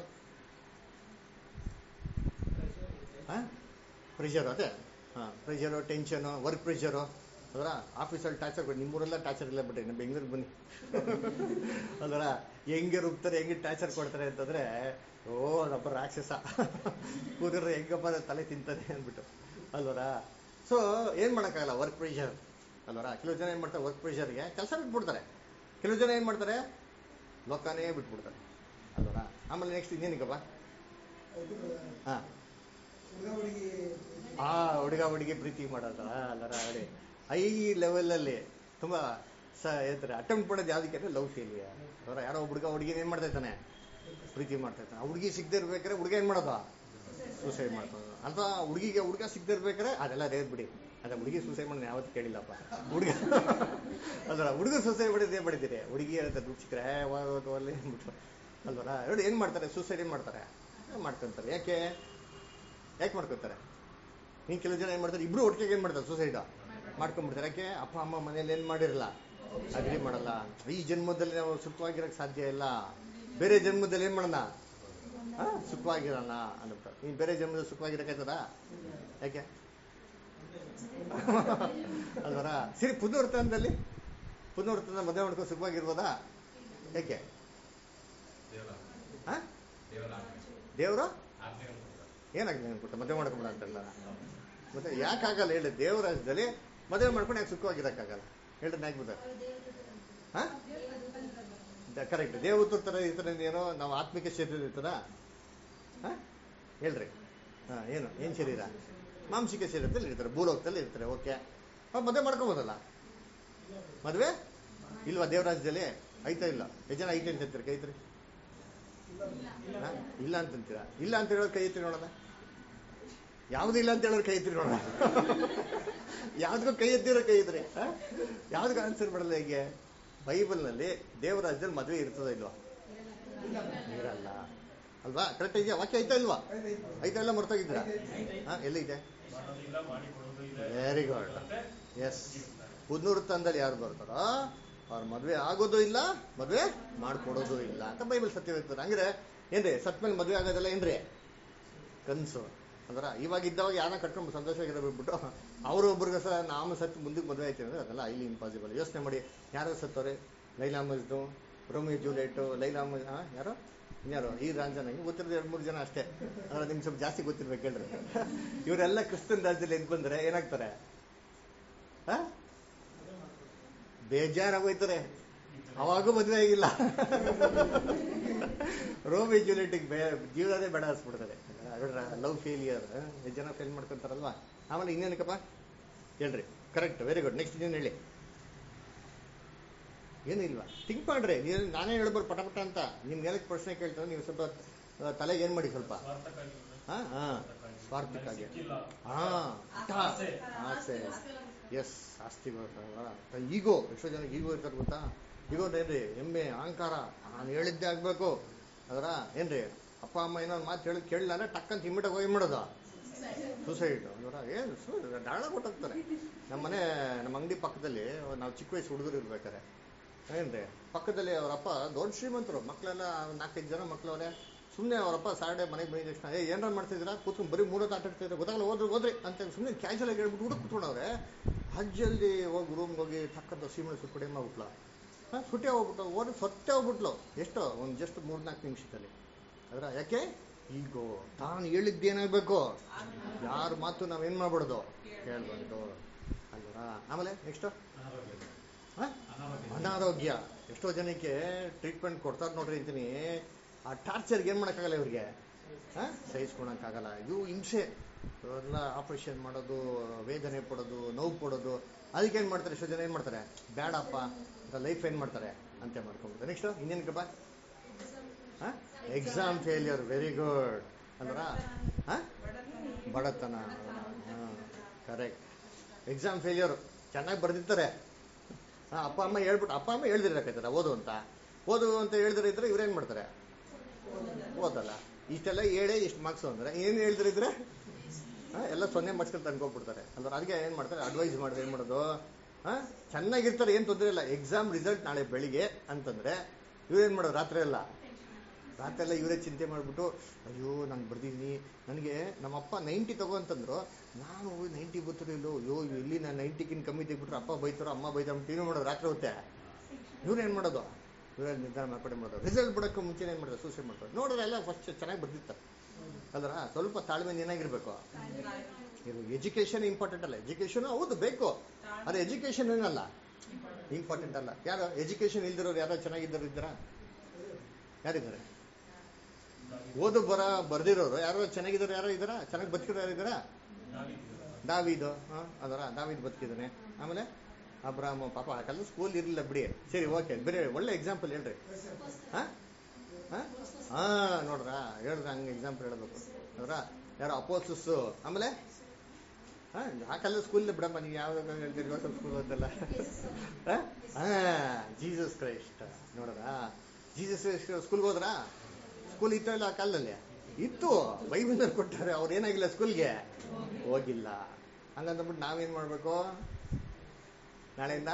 A: ಹಾಂ ಪ್ರೆಷರು ಅದೇ ಹಾಂ ಪ್ರೆಷರು ಟೆನ್ಷನು ವರ್ಕ್ ಪ್ರೆಷರು ಅದರ ಆಫೀಸಲ್ಲಿ ಟಾರ್ಚರ್ ಕೊಡಿ ನಿಮ್ಮೂರೆಲ್ಲ ಟಾರ್ಚರ್ ಇಲ್ಲ ಬಿಟ್ರಿ ನಮ್ಮ ಬೆಂಗಳೂರಿಗೆ ಬನ್ನಿ ಅದರ ಹೆಂಗೆ ರುಬ್ತಾರೆ ಹೆಂಗೆ ಟಾರ್ಚರ್ ಕೊಡ್ತಾರೆ ಅಂತಂದ್ರೆ ಓ ಅದಪ್ಪ ರಾಕ್ಷಸ ಕೂದರ ಹೆಂಗಪ್ಪ ಅದು ತಲೆ ತಿಂತದೆ ಅಂದ್ಬಿಟ್ಟು ಅಲ್ವರ ಸೊ ಏನು ಮಾಡೋಕ್ಕಾಗಲ್ಲ ವರ್ಕ್ ಪ್ರೆಷರ್ ಅಲ್ವರ ಕೆಲವು ಜನ ಏನು ಮಾಡ್ತಾರೆ ವರ್ಕ್ ಪ್ರೆಷರ್ಗೆ ಕೆಲಸ ಬಿಟ್ಬಿಡ್ತಾರೆ ಕೆಲವು ಜನ ಏನು ಮಾಡ್ತಾರೆ ಲೋಕನೇ ಬಿಟ್ಬಿಡ್ತಾರೆ ಅಲ್ವರ ಆಮೇಲೆ ನೆಕ್ಸ್ಟ್ ಇನ್ನೇನಿಗಪ್ಪ ಹಾಂ ಆ ಹುಡುಗ ಹುಡುಗಿ ಪ್ರೀತಿ ಮಾಡೋದಲ್ಲ ಅಲ್ಲರ ಹೇಳಿ ಹೈ ಲೆವೆಲಲ್ಲಿ ತುಂಬ ಸ ಹೇಳ್ತಾರೆ ಅಟೆಂಪ್ಟ್ ಮಾಡೋದು ಯಾವುದಕ್ಕೆ ಅಂದರೆ ಲವ್ ಫೇಲಿಯರ್ ಅವರ ಯಾರೋ ಒಬ್ಬ ಹುಡುಗ ಹುಡುಗಿನ ಏನು ಮಾಡ್ತಾ ಇದ್ದಾನೆ ಪ್ರೀತಿ ಮಾಡ್ತಾ ಇದ್ದಾನೆ ಆ ಹುಡುಗಿ ಸಿಗದೆ ಇರ್ಬೇಕಾದ್ರೆ ಹುಡುಗ ಏನು ಮಾಡೋದು ಸೂಸೈಡ್ ಮಾಡ್ತಾನೆ ಅಥವಾ ಹುಡುಗಿಗೆ ಹುಡುಗ ಸಿಗದೆ ಇರ್ಬೇಕಾದ್ರೆ ಅದೆಲ್ಲ ರೇರ್ ಬಿಡಿ ಅದೇ ಹುಡುಗಿ ಸೂಸೈಡ್ ಮಾಡಿ ಯಾವತ್ತು ಕೇಳಿಲ್ಲಪ್ಪ ಹುಡುಗ ಅಲ್ವರ ಹುಡುಗ ಸೂಸೈಡ್ ಮಾಡಿದ್ರೆ ಏನು ಮಾಡಿದ್ದೀರಿ ಹುಡುಗಿ ಹೇಳ್ತಾರೆ ದುಡ್ಡು ಸಿಕ್ಕರೆ ಅಲ್ಲಿ ಅಂದ್ಬಿಟ್ಟು ಅಲ್ವರ ನೋಡಿ ಏನು ಮಾಡ್ತಾರೆ ಸೂಸೈಡ್ ಏನು ಮಾಡ್ತಾರೆ ಮಾಡ್ಕೊಂತಾರೆ ಯಾಕೆ ಯಾಕೆ ಮಾಡ್ಕೊತಾರೆ ನೀನು ಕೆಲವು ಜನ ಏನು ಮಾಡ್ತಾರೆ ಇಬ್ರು ಒಟ್ಟಿಗೆ ಏನು ಮಾಡ್ತಾರೆ ಸೂಸೈಡ್ ಮಾಡ್ಕೊಂಡ್ಬಿಡ್ತಾರೆ ಯಾಕೆ ಅಪ್ಪ ಅಮ್ಮ ಮನೇಲಿ ಏನು ಮಾಡಿರಲ್ಲ ಅಗ್ರಿ ಮಾಡಲ್ಲ ಈ ಜನ್ಮದಲ್ಲಿ ನಾವು ಸುಖವಾಗಿರೋಕ್ಕೆ ಸಾಧ್ಯ ಇಲ್ಲ ಬೇರೆ ಜನ್ಮದಲ್ಲಿ ಏನು ಮಾಡೋಣ ಆ, ಸುಖವಾಗಿರೋಣ ಅಂದ್ಬಿಟ್ಟು ನೀನು ಬೇರೆ ಜನ್ಮದಲ್ಲಿ ಸುಖವಾಗಿರೋಕ್ಕಾಯ್ತದ ಯಾಕೆ ಅಲ್ವರ ಸರಿ ಪುನರ್ತನದಲ್ಲಿ ಪುನರ್ತನ ಮದುವೆ ಮಾಡ್ಕೊಂಡು ಸುಖವಾಗಿರ್ಬೋದಾ ಯಾಕೆ ಆ? ದೇವರು ಏನಾಗಿದೆ ಅನ್ಬಿಟ್ಟು ಮದುವೆ ಮಾಡ್ಕೊಂಬಿಡ ಅಂತಲ್ಲ ಮತ್ತೆ ಯಾಕಾಗಲ್ಲ ಹೇಳಿ ದೇವ್ರ ರಾಜ್ಯದಲ್ಲಿ ಮದುವೆ ಮಾಡ್ಕೊಂಡು ಯಾಕೆ ಸುಖವಾಗಿರಕ್ಕಾಗಲ್ಲ ಹೇಳ್ರಿ ಯಾಕೆ ಹಾ ಕರೆಕ್ಟ್ ದೇವತರ ತರ ಇತರ ಏನೋ ನಾವು ಆತ್ಮಿಕ ಶರೀರ ಇರ್ತದ ಹಾ ಹೇಳ್ರಿ ಹಾ ಏನು ಏನ್ ಶರೀರ ಮಾಂಸಿಕ ಶರೀರದಲ್ಲಿ ಇರ್ತಾರೆ ಭೂಲೋಕದಲ್ಲಿ ಇರ್ತಾರೆ ಓಕೆ ಮದುವೆ ಮಾಡ್ಕೋಬೋದಲ್ಲ ಮದುವೆ ಇಲ್ವಾ ದೇವರಾಜ್ಯದಲ್ಲಿ ಐತಾ ಇಲ್ಲ ಎಷ್ಟು ಜನ ಐತೆ ಅಂತ ಹೇಳ್ತೀರಿ ಕೈ ಎತ್ತಿರಿ. ಹಾ? ಇಲ್ಲ ಅಂತಂತೀರಾ ಇಲ್ಲ ಅಂತ ಹೇಳೋದು ಕೈ ಎತ್ತಿ ನೋಡೋಣ ಯಾವ್ದು ಇಲ್ಲ ಅಂತ ಹೇಳೋರು ಕೈ ಎತ್ತಿ ನೋಡೋಣ ಯಾವ್ದಕ್ಕೂ ಕೈ ಎತ್ತಿರೋ ಕೈ ಇದ್ರಿ ಯಾವ್ದಕ್ಕೂ ಆನ್ಸರ್ ಮಾಡಲ್ಲ ಹೇಗೆ ಬೈಬಲ್ನಲ್ಲಿ ದೇವರಾಜ್ಯದಲ್ಲಿ ಮದುವೆ ಇರ್ತದ ಇಲ್ವಾ ಇರಲ್ಲ ಅಲ್ವಾ ಕರೆಕ್ಟ್ ಇದೆಯಾ ವಾಕ್ಯ ಐತಾ ಇಲ್ವಾ ಐತಾ ಇಲ್ಲ ಮರ್ತೋಗಿದ್ದೀರಾ ಹಾ ಎಲ್ಲಿದೆ
C: ಮಾಡೋದಿಲ್ಲ ಮಾಡಿಕೊಡೋದು ಇಲ್ಲ
A: ವೆರಿ ಗುಡ್ ಎಸ್ ಪುನರುತ್ಥಾನದಲ್ಲಿ ಯಾರು ಬರ್ತಾರೋ ಅವ್ರ ಮದುವೆ ಆಗೋದು ಇಲ್ಲ ಮದುವೆ ಮಾಡ್ಕೊಡೋದು ಇಲ್ಲ ಅಂತ ಬೈಬಲ್ ಸತ್ಯ ಇರ್ತದೆ ಹಂಗ್ರೆ ಏನ್ರಿ ಸತ್ ಮೇಲೆ ಮದುವೆ ಆಗೋದಲ್ಲ ಏನ್ರಿ ಕನ್ಸು ಅಂದ್ರ ಇವಾಗ ಇದ್ದವಾಗ ಯಾರನ್ನ ಕಟ್ಕೊಂಡು ಸಂತೋಷವಾಗಿರೋ ಬಿಟ್ಬಿಟ್ಟು ಅವರು ಒಬ್ರಿಗೆ ಸಹ ನಾಮ ಸತ್ತು ಮುಂದಕ್ಕೆ ಮದುವೆ ಆಯ್ತು ಅಂದ್ರೆ ಅದೆಲ್ಲ ಇಲ್ಲಿ ಇಂಪಾಸಿಬಲ್ ಯೋಚನೆ ಮಾಡಿ ಯಾರು ಸತ್ತವ್ರೆ ಲೈಲಾ ಮಜ್ದು ರೋಮಿಯೋ ಜೂಲಿಯಟ್ ಲೈಲಾ ಮಜ್ ಆ, ಯಾರು ಇನ್ಯಾರು ಈ ರಾಂಜನ ಹಿಂಗೆ ಗೊತ್ತಿರೋದು ಎರಡು ಮೂರು ಜನ ಅಷ್ಟೇ ಅಂದ್ರೆ ನಿಮ್ಗೆ ಸ್ವಲ್ಪ ಜಾಸ್ತಿ ಗೊತ್ತಿರ್ಬೇಕು ಹೇಳ್ರಿ ಇವರೆಲ್ಲ ಕ್ರಿಸ್ತನ್ ರಾಜ್ಯದಲ್ಲಿ ಎದ್ದು ಬಂದ್ರೆ ಏನಾಗ್ತಾರೆ ಆ? ಬೇಜಾರಾಗೋಯ್ತಾರೆ ಅವಾಗೂ ಮದುವೆ ಆಗಿಲ್ಲ ರೋಮಿ ಜೂಲಿಯಟಿಗೆ ಬೇ ಜೀವನದೇ ಬೇಡ ಅನ್ಸ್ಬಿಡ್ತಾರೆ ಲವ್ ಫೇಲಿಯರ್ ಎಷ್ಟು ಜನ ಫೇಲ್ ಮಾಡ್ಕೊಂತಾರಲ್ವಾ ಆಮೇಲೆ ಇನ್ನೇನಕ್ಕಪ್ಪ ಹೇಳ್ರಿ ಕರೆಕ್ಟ್ ವೆರಿ ಗುಡ್ ನೆಕ್ಸ್ಟ್ ಇನ್ನೇನು ಹೇಳಿ ಏನು ಇಲ್ವಾ ಥಿಂಕ್ ಮಾಡ್ರಿ ನೀವು ನಾನೇ ಹೇಳ್ಬೋದು ಪಟ ಪಟ ಅಂತ ನಿಮ್ಗೆ ಪ್ರಶ್ನೆ ಕೇಳ್ತಾರೆ ನೀವು ಸ್ವಲ್ಪ ಆ, ತಲೆಗೆ ಏನು ಮಾಡಿ ಸ್ವಲ್ಪ
C: ಸ್ವಾರ್ಥಕ್ಕಾಗಿ
A: ಹಾ ಹಾ ಸ್ವಾರ್ಥಕ್ಕಾಗಿ
C: ಸಿಕ್ಕಿಲ್ಲ
A: ಹಾ
C: ಆಸೆ.
A: ಆಸೆ ಎಸ್ ಆಸ್ತಿ ಈಗೋ ಎಷ್ಟೋ ಜನ ಈಗೋ ಇರ್ತಾರೆ ಗೊತ್ತಾ ಈಗೋ ಏನ್ರಿ ಹೆಮ್ಮೆ ಅಹಂಕಾರ ನಾನು ಹೇಳಿದ್ದೆ ಆಗ್ಬೇಕು ಅದರ ಏನ್ರಿ ಅಪ್ಪ ಅಮ್ಮ ಏನೋ ಒಂದು ಮಾತು ಹೇಳಿ ಕೇಳಿಲ್ಲ ಅಂದ್ರೆ ಟಕ್ಕಂತ ಇಮ್ಮಿಟಾಗಿ ಹೋಗಿ ಮಾಡೋದು ಸೂಸೈಡ್ ಅದರ ಏನು ಸು ಡಾಳ ಕೊಟ್ಟೋಗ್ತಾರೆ ನಮ್ಮ ಮನೆ ನಮ್ಮ ಅಂಗಡಿ ಪಕ್ಕದಲ್ಲಿ ನಾವು ಚಿಕ್ಕ ವಯಸ್ಸು ಹುಡುಗರು ಇರ್ಬೇಕಾರೆ ಏನ್ರಿ ಪಕ್ಕದಲ್ಲಿ ಅವರಪ್ಪ ದೊಡ್ಡ ಶ್ರೀಮಂತರು ಮಕ್ಕಳೆಲ್ಲ ನಾಲ್ಕೈದು ಜನ ಮಕ್ಕಳವ್ರೆ ಸುಮ್ಮನೆ ಅವರಪ್ಪ ಸಾಟರ್ಡೆ ಮನೆಗೆ ಬಂದಿದ ತಕ್ಷಣ ಏ ಏನಾರ ಮಾಡ್ತಿದ್ದೀರಾ ಕೂತ್ಕೊಂಡು ಬರೀ ಮೂರೊತ್ತು ಆಟ ಆಡ್ತಿದ್ರೆ ಗೊತ್ತಾಗಲ್ಲ ಹೋದ್ರಿ ಹೋದ್ರಿ ಅಂತ ಸುಮ್ಮನೆ ಕ್ಯಾಶುವಲ್ ಆಗಿ ಹೇಳ್ಬಿಟ್ಟು ಹುಡುಗ ಕೂತ್ಕೊಂಡವ್ರೆ ಅಜ್ಜಲ್ದಿ ಹೋಗಿ ರೂಮ್ಗೆ ಹೋಗಿ ಟಕ್ಕಂತ ಸೀಮೆ ಸುಟ್ಬಿಡಿ ಮಾಡ್ಬಿಟ್ಲ ಹಾಂ ಸುಟ್ಟೆ ಹೋಗ್ಬಿಟ್ಟು ಹೋದ್ರೆ ಸೊಟ್ಟೆ ಹೋಗ್ಬಿಟ್ಲು ಎಷ್ಟು ಒಂದು ಜಸ್ಟ್ ಮೂರ್ನಾಲ್ಕು ನಿಮಿಷದಲ್ಲಿ ಅದರ ಯಾಕೆ ಈಗೋ ತಾನು ಹೇಳಿದ್ದೇನಾಗಬೇಕು ಯಾರ ಮಾತು ನಾವೇನು ಮಾಡ್ಬಿಡೋದು ಕೇಳ್ಬಾರ್ದು ಅಲ್ವರಾ ಆಮೇಲೆ ನೆಕ್ಸ್ಟು
C: ಅನಾರೋಗ್ಯ
A: ಹಾಂ
C: ಅನಾರೋಗ್ಯ
A: ಅನಾರೋಗ್ಯ ಎಷ್ಟೋ ಜನಕ್ಕೆ ಟ್ರೀಟ್ಮೆಂಟ್ ಕೊಡ್ತಾರೆ ನೋಡ್ರಿ ಅಂತೀನಿ ಆ ಟಾರ್ಚರ್ಗೆ ಏನು ಮಾಡೋಕ್ಕಾಗಲ್ಲ ಇವ್ರಿಗೆ ಹಾಂ ಸಹಿಸ್ಕೊಳಕ್ಕಾಗಲ್ಲ ಇದು ಹಿಂಸೆ ಎಲ್ಲ ಆಪರೇಷನ್ ಮಾಡೋದು ವೇದನೆ ಪಡೋದು ನೋವು ಪಡೋದು ಅದಕ್ಕೆ ಏನು ಮಾಡ್ತಾರೆ ಎಷ್ಟೋ ಜನ ಏನು ಮಾಡ್ತಾರೆ ಬೇಡಪ್ಪ ಅಂತ ಲೈಫ್ ಏನು ಮಾಡ್ತಾರೆ ಅಂತ ಮಾಡ್ಕೊಂಡ್ಬಿಡ್ತಾರೆ ನೆಕ್ಸ್ಟು ಇನ್ನೇನಕ್ಕಪ್ಪ ಹಾಂ ಎಕ್ಸಾಮ್ ಫೇಲಿಯರ್ ವೆರಿ ಗುಡ್ ಅಂದ್ರ ಹಾಂ ಬಡತನ ಹಾಂ ಕರೆಕ್ಟ್ ಎಕ್ಸಾಮ್ ಫೇಲಿಯರ್ ಚೆನ್ನಾಗಿ ಬರ್ದಿರ್ತಾರೆ ಹಾ, ಅಪ್ಪ ಅಮ್ಮ ಹೇಳ್ಬಿಟ್ಟು ಅಪ್ಪ ಅಮ್ಮ ಹೇಳ್ದಿರಕೈತಾರ ಓದು ಅಂತ ಓದು ಅಂತ ಹೇಳ್ದಿರ ಇದ್ರೆ ಇವ್ರೇನ್ ಮಾಡ್ತಾರೆ ಓದಲ್ಲ ಇಷ್ಟೆಲ್ಲ ಹೇಳೇ ಇಷ್ಟು ಮಾರ್ಕ್ಸ್ ಅಂದ್ರೆ ಏನು ಹೇಳ್ದಿರಿದ್ರೆ ಹಾ, ಎಲ್ಲ ಸೊನ್ನೆ ಮಾಡ್ಸ್ಕೊಂಡು ತಂದ್ಕೊಟ್ಬಿಡ್ತಾರೆ ಅಂದ್ರೆ ಅದಕ್ಕೆ ಏನ್ ಮಾಡ್ತಾರೆ ಅಡ್ವೈಸ್ ಮಾಡಿದ್ರೆ ಏನ್ ಮಾಡೋದು ಹಾ ಚೆನ್ನಾಗಿರ್ತಾರೆ ಏನ್ ತೊಂದರೆ ಇಲ್ಲ ಎಕ್ಸಾಮ್ ರಿಸಲ್ಟ್ ನಾಳೆ ಬೆಳಿಗ್ಗೆ ಅಂತಂದ್ರೆ ಇವ್ರೇನ್ ಮಾಡೋದು ರಾತ್ರಿ ಎಲ್ಲ ರಾತ್ರಿ ಎಲ್ಲ ಇವರೇ ಚಿಂತೆ ಮಾಡ್ಬಿಟ್ಟು ಅಯ್ಯೋ ನಾನು ಬರ್ದಿದ್ದೀನಿ ನನಗೆ ನಮ್ಮಪ್ಪ ನೈಂಟಿ ತಗೋ ಅಂತಂದ್ರು ನಾನು ನೈಂಟಿ ಗೊತ್ತಿರಲಿಲ್ಲ ಅಯ್ಯೋ ಇಲ್ಲಿ ನಾನು ನೈಂಟಿಗಿನ್ ಕಮ್ಮಿ ತೆಗ್ಬಿಟ್ರೆ ಅಪ್ಪ ಬೈತಾರೋ ಅಮ್ಮ ಬೈತಾರ ಟಿವಿ ಮಾಡೋದು ರಾತ್ರಿ ಹೊತ್ತೆ ಇವ್ರೇನ್ ಮಾಡೋದು ಇವರೇ ನಿರ್ಧಾರ ಮಾಡ್ಕೊಂಡು ಮಾಡೋದು ರಿಸಲ್ಟ್ ಬಿಡೋಕ್ಕೆ ಮುಂಚೆ ಏನು ಮಾಡೋದು ಸೂಸೈಡ್ ಮಾಡ್ತಾರೆ ನೋಡಿದ್ರೆ ಎಲ್ಲ ಫಸ್ಟ್ ಚೆನ್ನಾಗಿ ಬರ್ದಿರ್ತಾರೆ ಅಲ್ರ ಸ್ವಲ್ಪ ತಾಳ್ಮೆ ಏನಾಗಿರ್ಬೇಕು ಇದು ಎಜುಕೇಶನ್ ಇಂಪಾರ್ಟೆಂಟ್ ಅಲ್ಲ ಎಜುಕೇಶನ್ ಹೌದು ಬೇಕು ಆದ್ರೆ ಎಜುಕೇಶನ್ ಏನಲ್ಲ ಇಂಪಾರ್ಟೆಂಟ್ ಅಲ್ಲ ಯಾರು ಎಜುಕೇಶನ್ ಇಲ್ದಿರೋರು ಯಾರೋ ಚೆನ್ನಾಗಿದ್ದವ್ರು ಇದ್ದಾರಾ ಯಾರಿದ್ದಾರೆ ಓದು ಬರ ಬರ್ದಿರೋರು ಯಾರೋ ಚೆನ್ನಾಗಿದ್ದವ್ರು ಯಾರೋ ಇದ್ದಾರಾ ಚೆನ್ನಾಗಿ ಬದುಕಿರೋ ಯಾರು ಇದ್ದಾರಾ ದಾವಿದು ಹಾ ಅದರ ದಾವಿದ್ ಬದುಕಿದ್ದಾನೆ ಆಮೇಲೆ ಅಬ್ರಾಮ್ ಪಾಪ ಆ ಕಾಲದ ಸ್ಕೂಲ್ ಇರಲಿಲ್ಲ ಬಿಡಿ ಸರಿ ಓಕೆ ಬೇರೆ ಒಳ್ಳೆ ಎಕ್ಸಾಂಪಲ್ ಹೇಳ್ರಿ ಹಾ ಹಾ ಹಾ ನೋಡ್ರ ಹೇಳಿದ್ರೆ ಹಂಗೆ ಎಕ್ಸಾಂಪಲ್ ಹೇಳ್ಬೇಕು ನೋಡ್ರ ಯಾರೋ ಅಪೋಸಸ್ ಆಮೇಲೆ ಹಾ ಆ ಕಾಲದ ಸ್ಕೂಲ್ ಬಿಡಮ್ಮ ನೀವು ಯಾವ ಹೇಳ್ತಿರೋ ಸ್ಕೂಲ್ ಅಂತಲ್ಲ ಹಾ ಜೀಸಸ್ ಕ್ರೈಸ್ಟ್ ನೋಡ್ರ ಜೀಸಸ್ ಸ್ಕೂಲ್ಗೆ ಹೋದ್ರಾ ಸ್ಕೂಲ್ ಇತ್ತು ಇಲ್ಲ ಆ ಕಾಲದಲ್ಲಿ ಇತ್ತು ಬೈಬಲ್ನಲ್ಲಿ ಕೊಟ್ಟಾರೆ ಅವ್ರು ಏನಾಗಿಲ್ಲ ಸ್ಕೂಲ್ಗೆ ಹೋಗಿಲ್ಲ ಹಂಗಂದ್ಬಿಟ್ಟು ನಾವೇನ್ ಮಾಡ್ಬೇಕು ನಾಳೆಯಿಂದ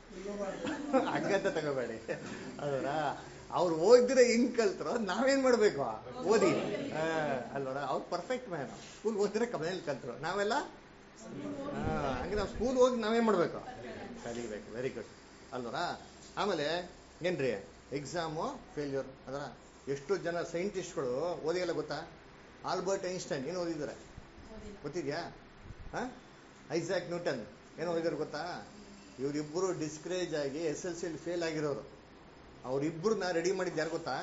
A: ಹಂಗಂತ ತಗೋಬೇಡಿ ಅದರ ಅವ್ರು ಓದಿದ್ರೆ ಹೆಂಗ್ ಕಲ್ತ್ರೋ ನಾವೇನ್ ಮಾಡ್ಬೇಕು ಓದಿ ಆ, ಅಲ್ವರ ಅವ್ರು ಪರ್ಫೆಕ್ಟ್ ಮ್ಯಾನ್ ಸ್ಕೂಲ್ ಓದಿದ್ರೆ ಕಮನಲ್ಲಿ ಕಲ್ತ್ರು ನಾವೆಲ್ಲ ಆ, ಹಂಗೆ ನಾವು ಸ್ಕೂಲ್ ಹೋಗಿ ನಾವೇನ್ ಮಾಡ್ಬೇಕು ಕಲಿಬೇಕು ವೆರಿ ಗುಡ್ ಅಲ್ವರ ಆಮೇಲೆ ಏನ್ರಿ ಎಕ್ಸಾಮು ಫೇಲ್ಯೂರ್ ಅದರ ಎಷ್ಟು ಜನ ಸೈಂಟಿಸ್ಟ್ಗಳು ಓದಿಯಲ್ಲ ಗೊತ್ತಾ ಆಲ್ಬರ್ಟ್ ಐನ್ಸ್ಟೈನ್ ಏನು ಓದಿದ್ದಾರೆ ಗೊತ್ತಿದ್ಯಾ ಹಾ ಐಸಾಕ್ ನ್ಯೂಟನ್ ಏನು ಓದಿದ್ರು ಗೊತ್ತಾ ಇವರಿಬ್ಬರು ಡಿಸ್ಕರೇಜ್ ಆಗಿ ಎಸ್ ಎಲ್ ಸಿಲಿ ಫೇಲ್ ಆಗಿರೋರು ಅವರಿಬ್ಬರನ್ನ ರೆಡಿ ಮಾಡಿದ್ದು ಯಾರು ಗೊತ್ತಾ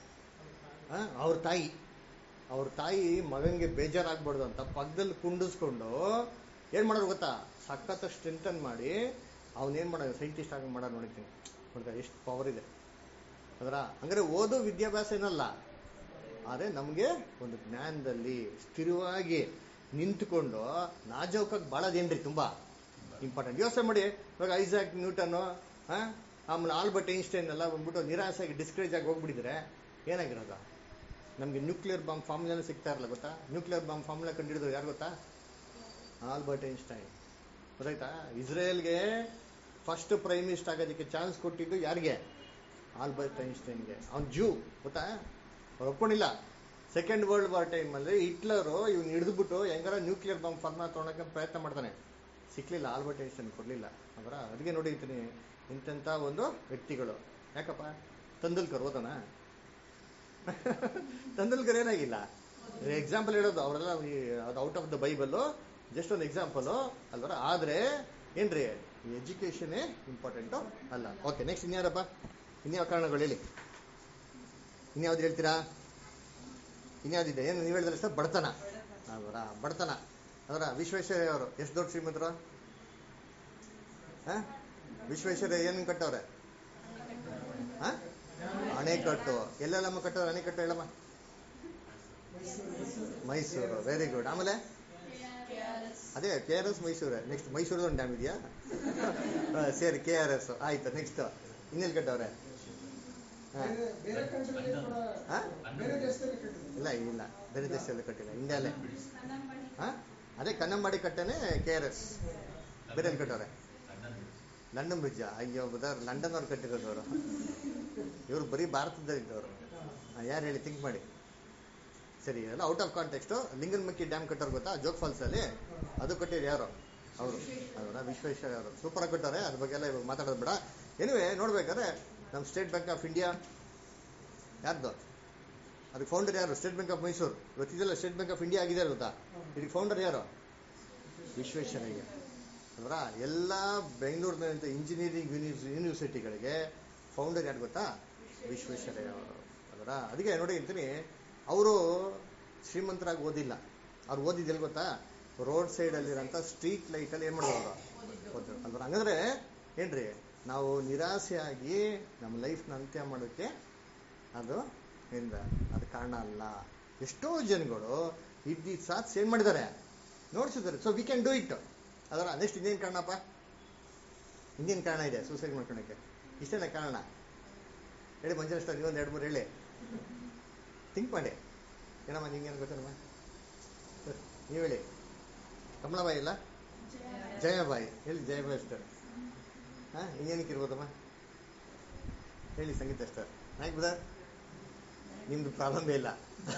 A: ಆ, ಅವ್ರ ತಾಯಿ ಅವ್ರ ತಾಯಿ ಮಗನಿಗೆ ಬೇಜಾರಾಗ್ಬಾರ್ದು ಅಂತ ಪಕ್ಕದಲ್ಲಿ ಕುಂಡಿಸ್ಕೊಂಡು ಏನ್ ಮಾಡೋದು ಗೊತ್ತಾ ಸಖತ್ ಸ್ಟ್ರೆಂಥನ್ ಮಾಡಿ ಅವನೇನ್ ಮಾಡೋದು ಸೈಂಟಿಸ್ಟ್ ಆಗಿ ಮಾಡೋದು ನೋಡಿದ್ದೀನಿ ನೋಡ್ತಾ ಎಷ್ಟು ಪವರ್ ಇದೆ ಅದರ ಹಂಗಾರೆ ಓದು ವಿದ್ಯಾಭ್ಯಾಸ ಏನಲ್ಲ ಆದರೆ ನಮಗೆ ಒಂದು ಜ್ಞಾನದಲ್ಲಿ ಸ್ಥಿರವಾಗಿ ನಿಂತುಕೊಂಡು ನಾಜೌಕಾಗಿ ಬಾಳೋದೇನ್ರಿ ತುಂಬಾ ಇಂಪಾರ್ಟೆಂಟ್ ಯೋಚನೆ ಮಾಡಿ ಇವಾಗ ಐಸಾಕ್ ನ್ಯೂಟನ್ನು ಆ, ಆಮೇಲೆ ಆಲ್ಬರ್ಟ್ ಐನ್ಸ್ಟೈನ್ ಎಲ್ಲ ಬಂದ್ಬಿಟ್ಟು ನಿರಾಸೆಯಾಗಿ ಡಿಸ್ಕರೇಜ್ ಆಗಿ ಹೋಗ್ಬಿಟ್ಟಿದ್ರೆ ಏನಾಗಿರೋದು ನಮಗೆ ನ್ಯೂಕ್ಲಿಯರ್ ಬಾಂಬ್ ಫಾರ್ಮುಲಾನೇ ಸಿಗ್ತಾ ಇರಲ್ಲ ಗೊತ್ತಾ ನ್ಯೂಕ್ಲಿಯರ್ ಬಾಂಬ್ ಫಾರ್ಮುಲಾ ಕಂಡಿಡಿದ್ರು ಯಾರು ಗೊತ್ತಾ ಆಲ್ಬರ್ಟ್ ಐನ್ಸ್ಟೈನ್ ಗೊತ್ತಾಯ್ತಾ ಇಸ್ರೇಲ್ಗೆ ಫಸ್ಟ್ ಪ್ರೈಮ್ ಮಿನಿಸ್ಟರ್ ಆಗೋದಕ್ಕೆ ಚಾನ್ಸ್ ಕೊಟ್ಟಿದ್ದು ಯಾರಿಗೆ ಆಲ್ಬರ್ಟ್ ಐನ್ಸ್ಟೈನ್ಗೆ ಅವ್ನು ಜೂ ಗೊತ್ತಾ ಅವ್ರು ಒಪ್ಕೊಂಡಿಲ್ಲ ಸೆಕೆಂಡ್ ವರ್ಲ್ಡ್ ವಾರ್ ಟೈಮಲ್ಲಿ ಹಿಟ್ಲರು ಇವ್ನು ಹಿಡಿದ್ಬಿಟ್ಟು ಹೆಂಗಾರ ನ್ಯೂಕ್ಲಿಯರ್ ಬಾಂಬ್ ಫಾರ್ಮಾ ತೊಗೊಳಕ್ಕೆ ಪ್ರಯತ್ನ ಮಾಡ್ತಾನೆ ಸಿಕ್ಲಿಲ್ಲ ಆಲ್ಬರ್ಟ್ ಐನ್ಸ್ಟೈನ್ ಕೊಡ್ಲಿಲ್ಲ ಅವರ ಅದಕ್ಕೆ ನೋಡಿರ್ತೀನಿ ಇಂತೆಂಥ ಒಂದು ವ್ಯಕ್ತಿಗಳು ಯಾಕಪ್ಪ ತಂದೂಲ್ಕರ್ ಓದೋಣ ತಂದೂಲ್ಕರ್ ಏನಾಗಿಲ್ಲ ಎಕ್ಸಾಂಪಲ್ ಹೇಳೋದು ಅವರೆಲ್ಲ ಅದು out of the Bible just ಒಂದು ಎಕ್ಸಾಂಪಲ್ ಅಲ್ವರ ಆದ್ರೆ ಏನ್ರಿ ಎಜುಕೇಶನೇ ಇಂಪಾರ್ಟೆಂಟು ಅಲ್ಲ ಓಕೆ ನೆಕ್ಸ್ಟ್ ಇನ್ಯಾರಪ್ಪ ಇನ್ಯಾವ ಕಾರಣಗಳು ಹೇಳಿ ಇನ್ಯಾವ್ದು ಹೇಳ್ತೀರಾ ಇನ್ಯಾವ್ದಿದೆ ಏನು ನೀವು ಹೇಳಿದ್ರೆ ಸರ್ ಬಡತನ ಅಲ್ವರ ಬಡತನ ಅದರ ವಿಶ್ವೇಶ್ವರಯ್ಯ ಅವರು ಎಷ್ಟು ದೊಡ್ಡ ಶ್ರೀಮಂತರು ಆ? ವಿಶ್ವೇಶ್ವರಯ್ಯ ಏನು ಕಟ್ಟವ್ರೆ ಆ? ಅಣೆಕಟ್ಟು ಎಲ್ಲೆಲ್ಲಮ್ಮ ಕಟ್ಟವ್ರೆ ಅಣೆಕಟ್ಟು ಹೇಳಮ್ಮ ಮೈಸೂರು ವೆರಿ ಗುಡ್ ಆಮೇಲೆ ಅದೇ K R S Mysore next ಮೈಸೂರದ ಒಂದು ಡ್ಯಾಮ್ ಇದೆಯಾ ಆ, ಸರಿ ಕೆ ಆರ್ ಎಸ್ ಆಯ್ತು ನೆಕ್ಸ್ಟ್ ಇನ್ನೆಲ್ಲಿ ಕಟ್ಟವ್ರೆ ಹಾ.
D: ಬೇರೆ- ಬೇರೆ ಕಂಟ್ರಿಯಲ್ಲಿ ಕೂಡ
A: ಹಾ?
D: ಬೇರೆ ದೇಶದಲ್ಲಿ ಕಟ್ಟಿದ್ರು
A: ಇಲ್ಲ ಇಲ್ಲ ಬೇರೆ ದೇಶದಲ್ಲಿ ಕಟ್ಟಿಲ್ಲ ಇಂಡಿಯಾಲೇ ಹಾ ಅದೇ ಕನ್ನಂಬಾಡಿ ಕಟ್ಟೆನೆ ಕೆ ಆರ್ ಎಸ್ ಬೇರೆ ಎಲ್ಲಿ ಕಟ್ಟವ್ರೆ ಲಂಡನ್ ಬ್ರಿಡ್ಜ್ ಅಯ್ಯೋ ಬದರ್ ಲಂಡನ್ ಅವ್ರು ಕಟ್ಟಿರೋದು ಅವರು ಇವರು ಬರೀ ಭಾರತದಲ್ಲಿ ಇದ್ದವರು ಯಾರು ಹೇಳಿ ಥಿಂಕ್ ಮಾಡಿ ಸರಿ ಎಲ್ಲ out of context Linganamakki dam ಕಟ್ಟೋರು ಗೊತ್ತಾ ಜೋಗ್ ಫಾಲ್ಸ್ ಅಲ್ಲಿ ಅದು ಕಟ್ಟಿದ್ರು ಯಾರು ಅವರು ಅವರ ವಿಶ್ವೇಶ್ವರ ಅವರು ಸೂಪರ್ ಆಗಿ ಕಟ್ಟಾರೆ ಅದ್ರ ಬಗ್ಗೆ ಎಲ್ಲ ಇವಾಗ ಮಾತಾಡೋದು ಬೇಡ ಏನಿವೆ ನೋಡ್ಬೇಕಾದ್ರೆ ನಮ್ಮ ಸ್ಟೇಟ್ ಬ್ಯಾಂಕ್ ಆಫ್ ಇಂಡಿಯಾ ಯಾರ್ದು ಅದಕ್ಕೆ ಫೌಂಡರ್ ಯಾರು ಸ್ಟೇಟ್ ಬ್ಯಾಂಕ್ ಆಫ್ ಮೈಸೂರು ಇವತ್ತಿದೆಲ್ಲ ಸ್ಟೇಟ್ ಬ್ಯಾಂಕ್ ಆಫ್ ಇಂಡಿಯಾ ಆಗಿದೆ ಗೊತ್ತಾ ಇದಕ್ಕೆ ಫೌಂಡರ್ ಯಾರು ವಿಶ್ವೇಶ್ವರಯ್ಯ ಅಲ್ವರ ಎಲ್ಲ ಬೆಂಗಳೂರಿನಂಥ ಇಂಜಿನಿಯರಿಂಗ್ ಯೂನಿವರ್ಸಿಟಿಗಳಿಗೆ ಫೌಂಡರ್ ಯಾರು ಗೊತ್ತಾ ವಿಶ್ವೇಶ್ವರಯ್ಯ ಅವರು ಅದರ ಅದಕ್ಕೆ ನೋಡಿ ಅಂತೀನಿ ಅವರು ಶ್ರೀಮಂತರಾಗಿ ಓದಿಲ್ಲ ಅವ್ರು ಓದಿದ್ದು ಎಲ್ಲಿ ಗೊತ್ತಾ ರೋಡ್ ಸೈಡಲ್ಲಿರೋಂಥ ಸ್ಟ್ರೀಟ್ ಲೈಟಲ್ಲಿ ಏನು ಮಾಡೋದು ಓದಿದ್ರು ಅಲ್ವರ ಹಂಗಂದ್ರೆ ಏನ್ರಿ ನಾವು ನಿರಾಸೆಯಾಗಿ ನಮ್ಮ ಲೈಫ್ನ ಅಂತ್ಯ ಮಾಡೋಕ್ಕೆ ಅದು ಇಂದ ಅದು ಕಾರಣ ಅಲ್ಲ ಎಷ್ಟೋ ಜನಗಳು ಇದ್ದಿದ್ದು ಸಾಥ್ ಏನ್ ಮಾಡಿದ್ದಾರೆ ನೋಡ್ಸಿದ್ದಾರೆ so we can do it ಅದರ ನೆಕ್ಸ್ಟ್ ಇನ್ನೇನು ಕಾರಣಪ್ಪ ಇನ್ನೇನು ಕಾರಣ ಇದೆ ಸೂಸೈಡ್ ಮಾಡ್ಕೊಳಕ್ಕೆ ಇಷ್ಟೇನ ಕಾರಣ ಹೇಳಿ ಮಂಜುನಾಥ್ ಸರ್ ನೀವೊಂದು ಎರಡು ಮೂರು ಹೇಳಿ ಥಿಂಕ್ ಮಾಡಿ ಏನಮ್ಮ ನಿಂಗೇನು ಗೊತ್ತೇನಮ್ಮ ಸರ್ ನೀವು ಹೇಳಿ ಕಮಲಾಬಾಯಿ ಇಲ್ಲ ಜಯಬಾಯಿ ಹೇಳಿ ಜಯಬಾಯಿ ಅಷ್ಟರ್ ಹಾಂ ಇನ್ನೇನಕ್ಕೆ ಇರ್ಬೋದಮ್ಮ ಹೇಳಿ ಸಂಗೀತ ಅಷ್ಟರ್ ನಾಯ್ಕ ಬ್ರದರ್ ನಿಮ್ದು ಪ್ರಾಬ್ಲಮ್ ಇಲ್ಲ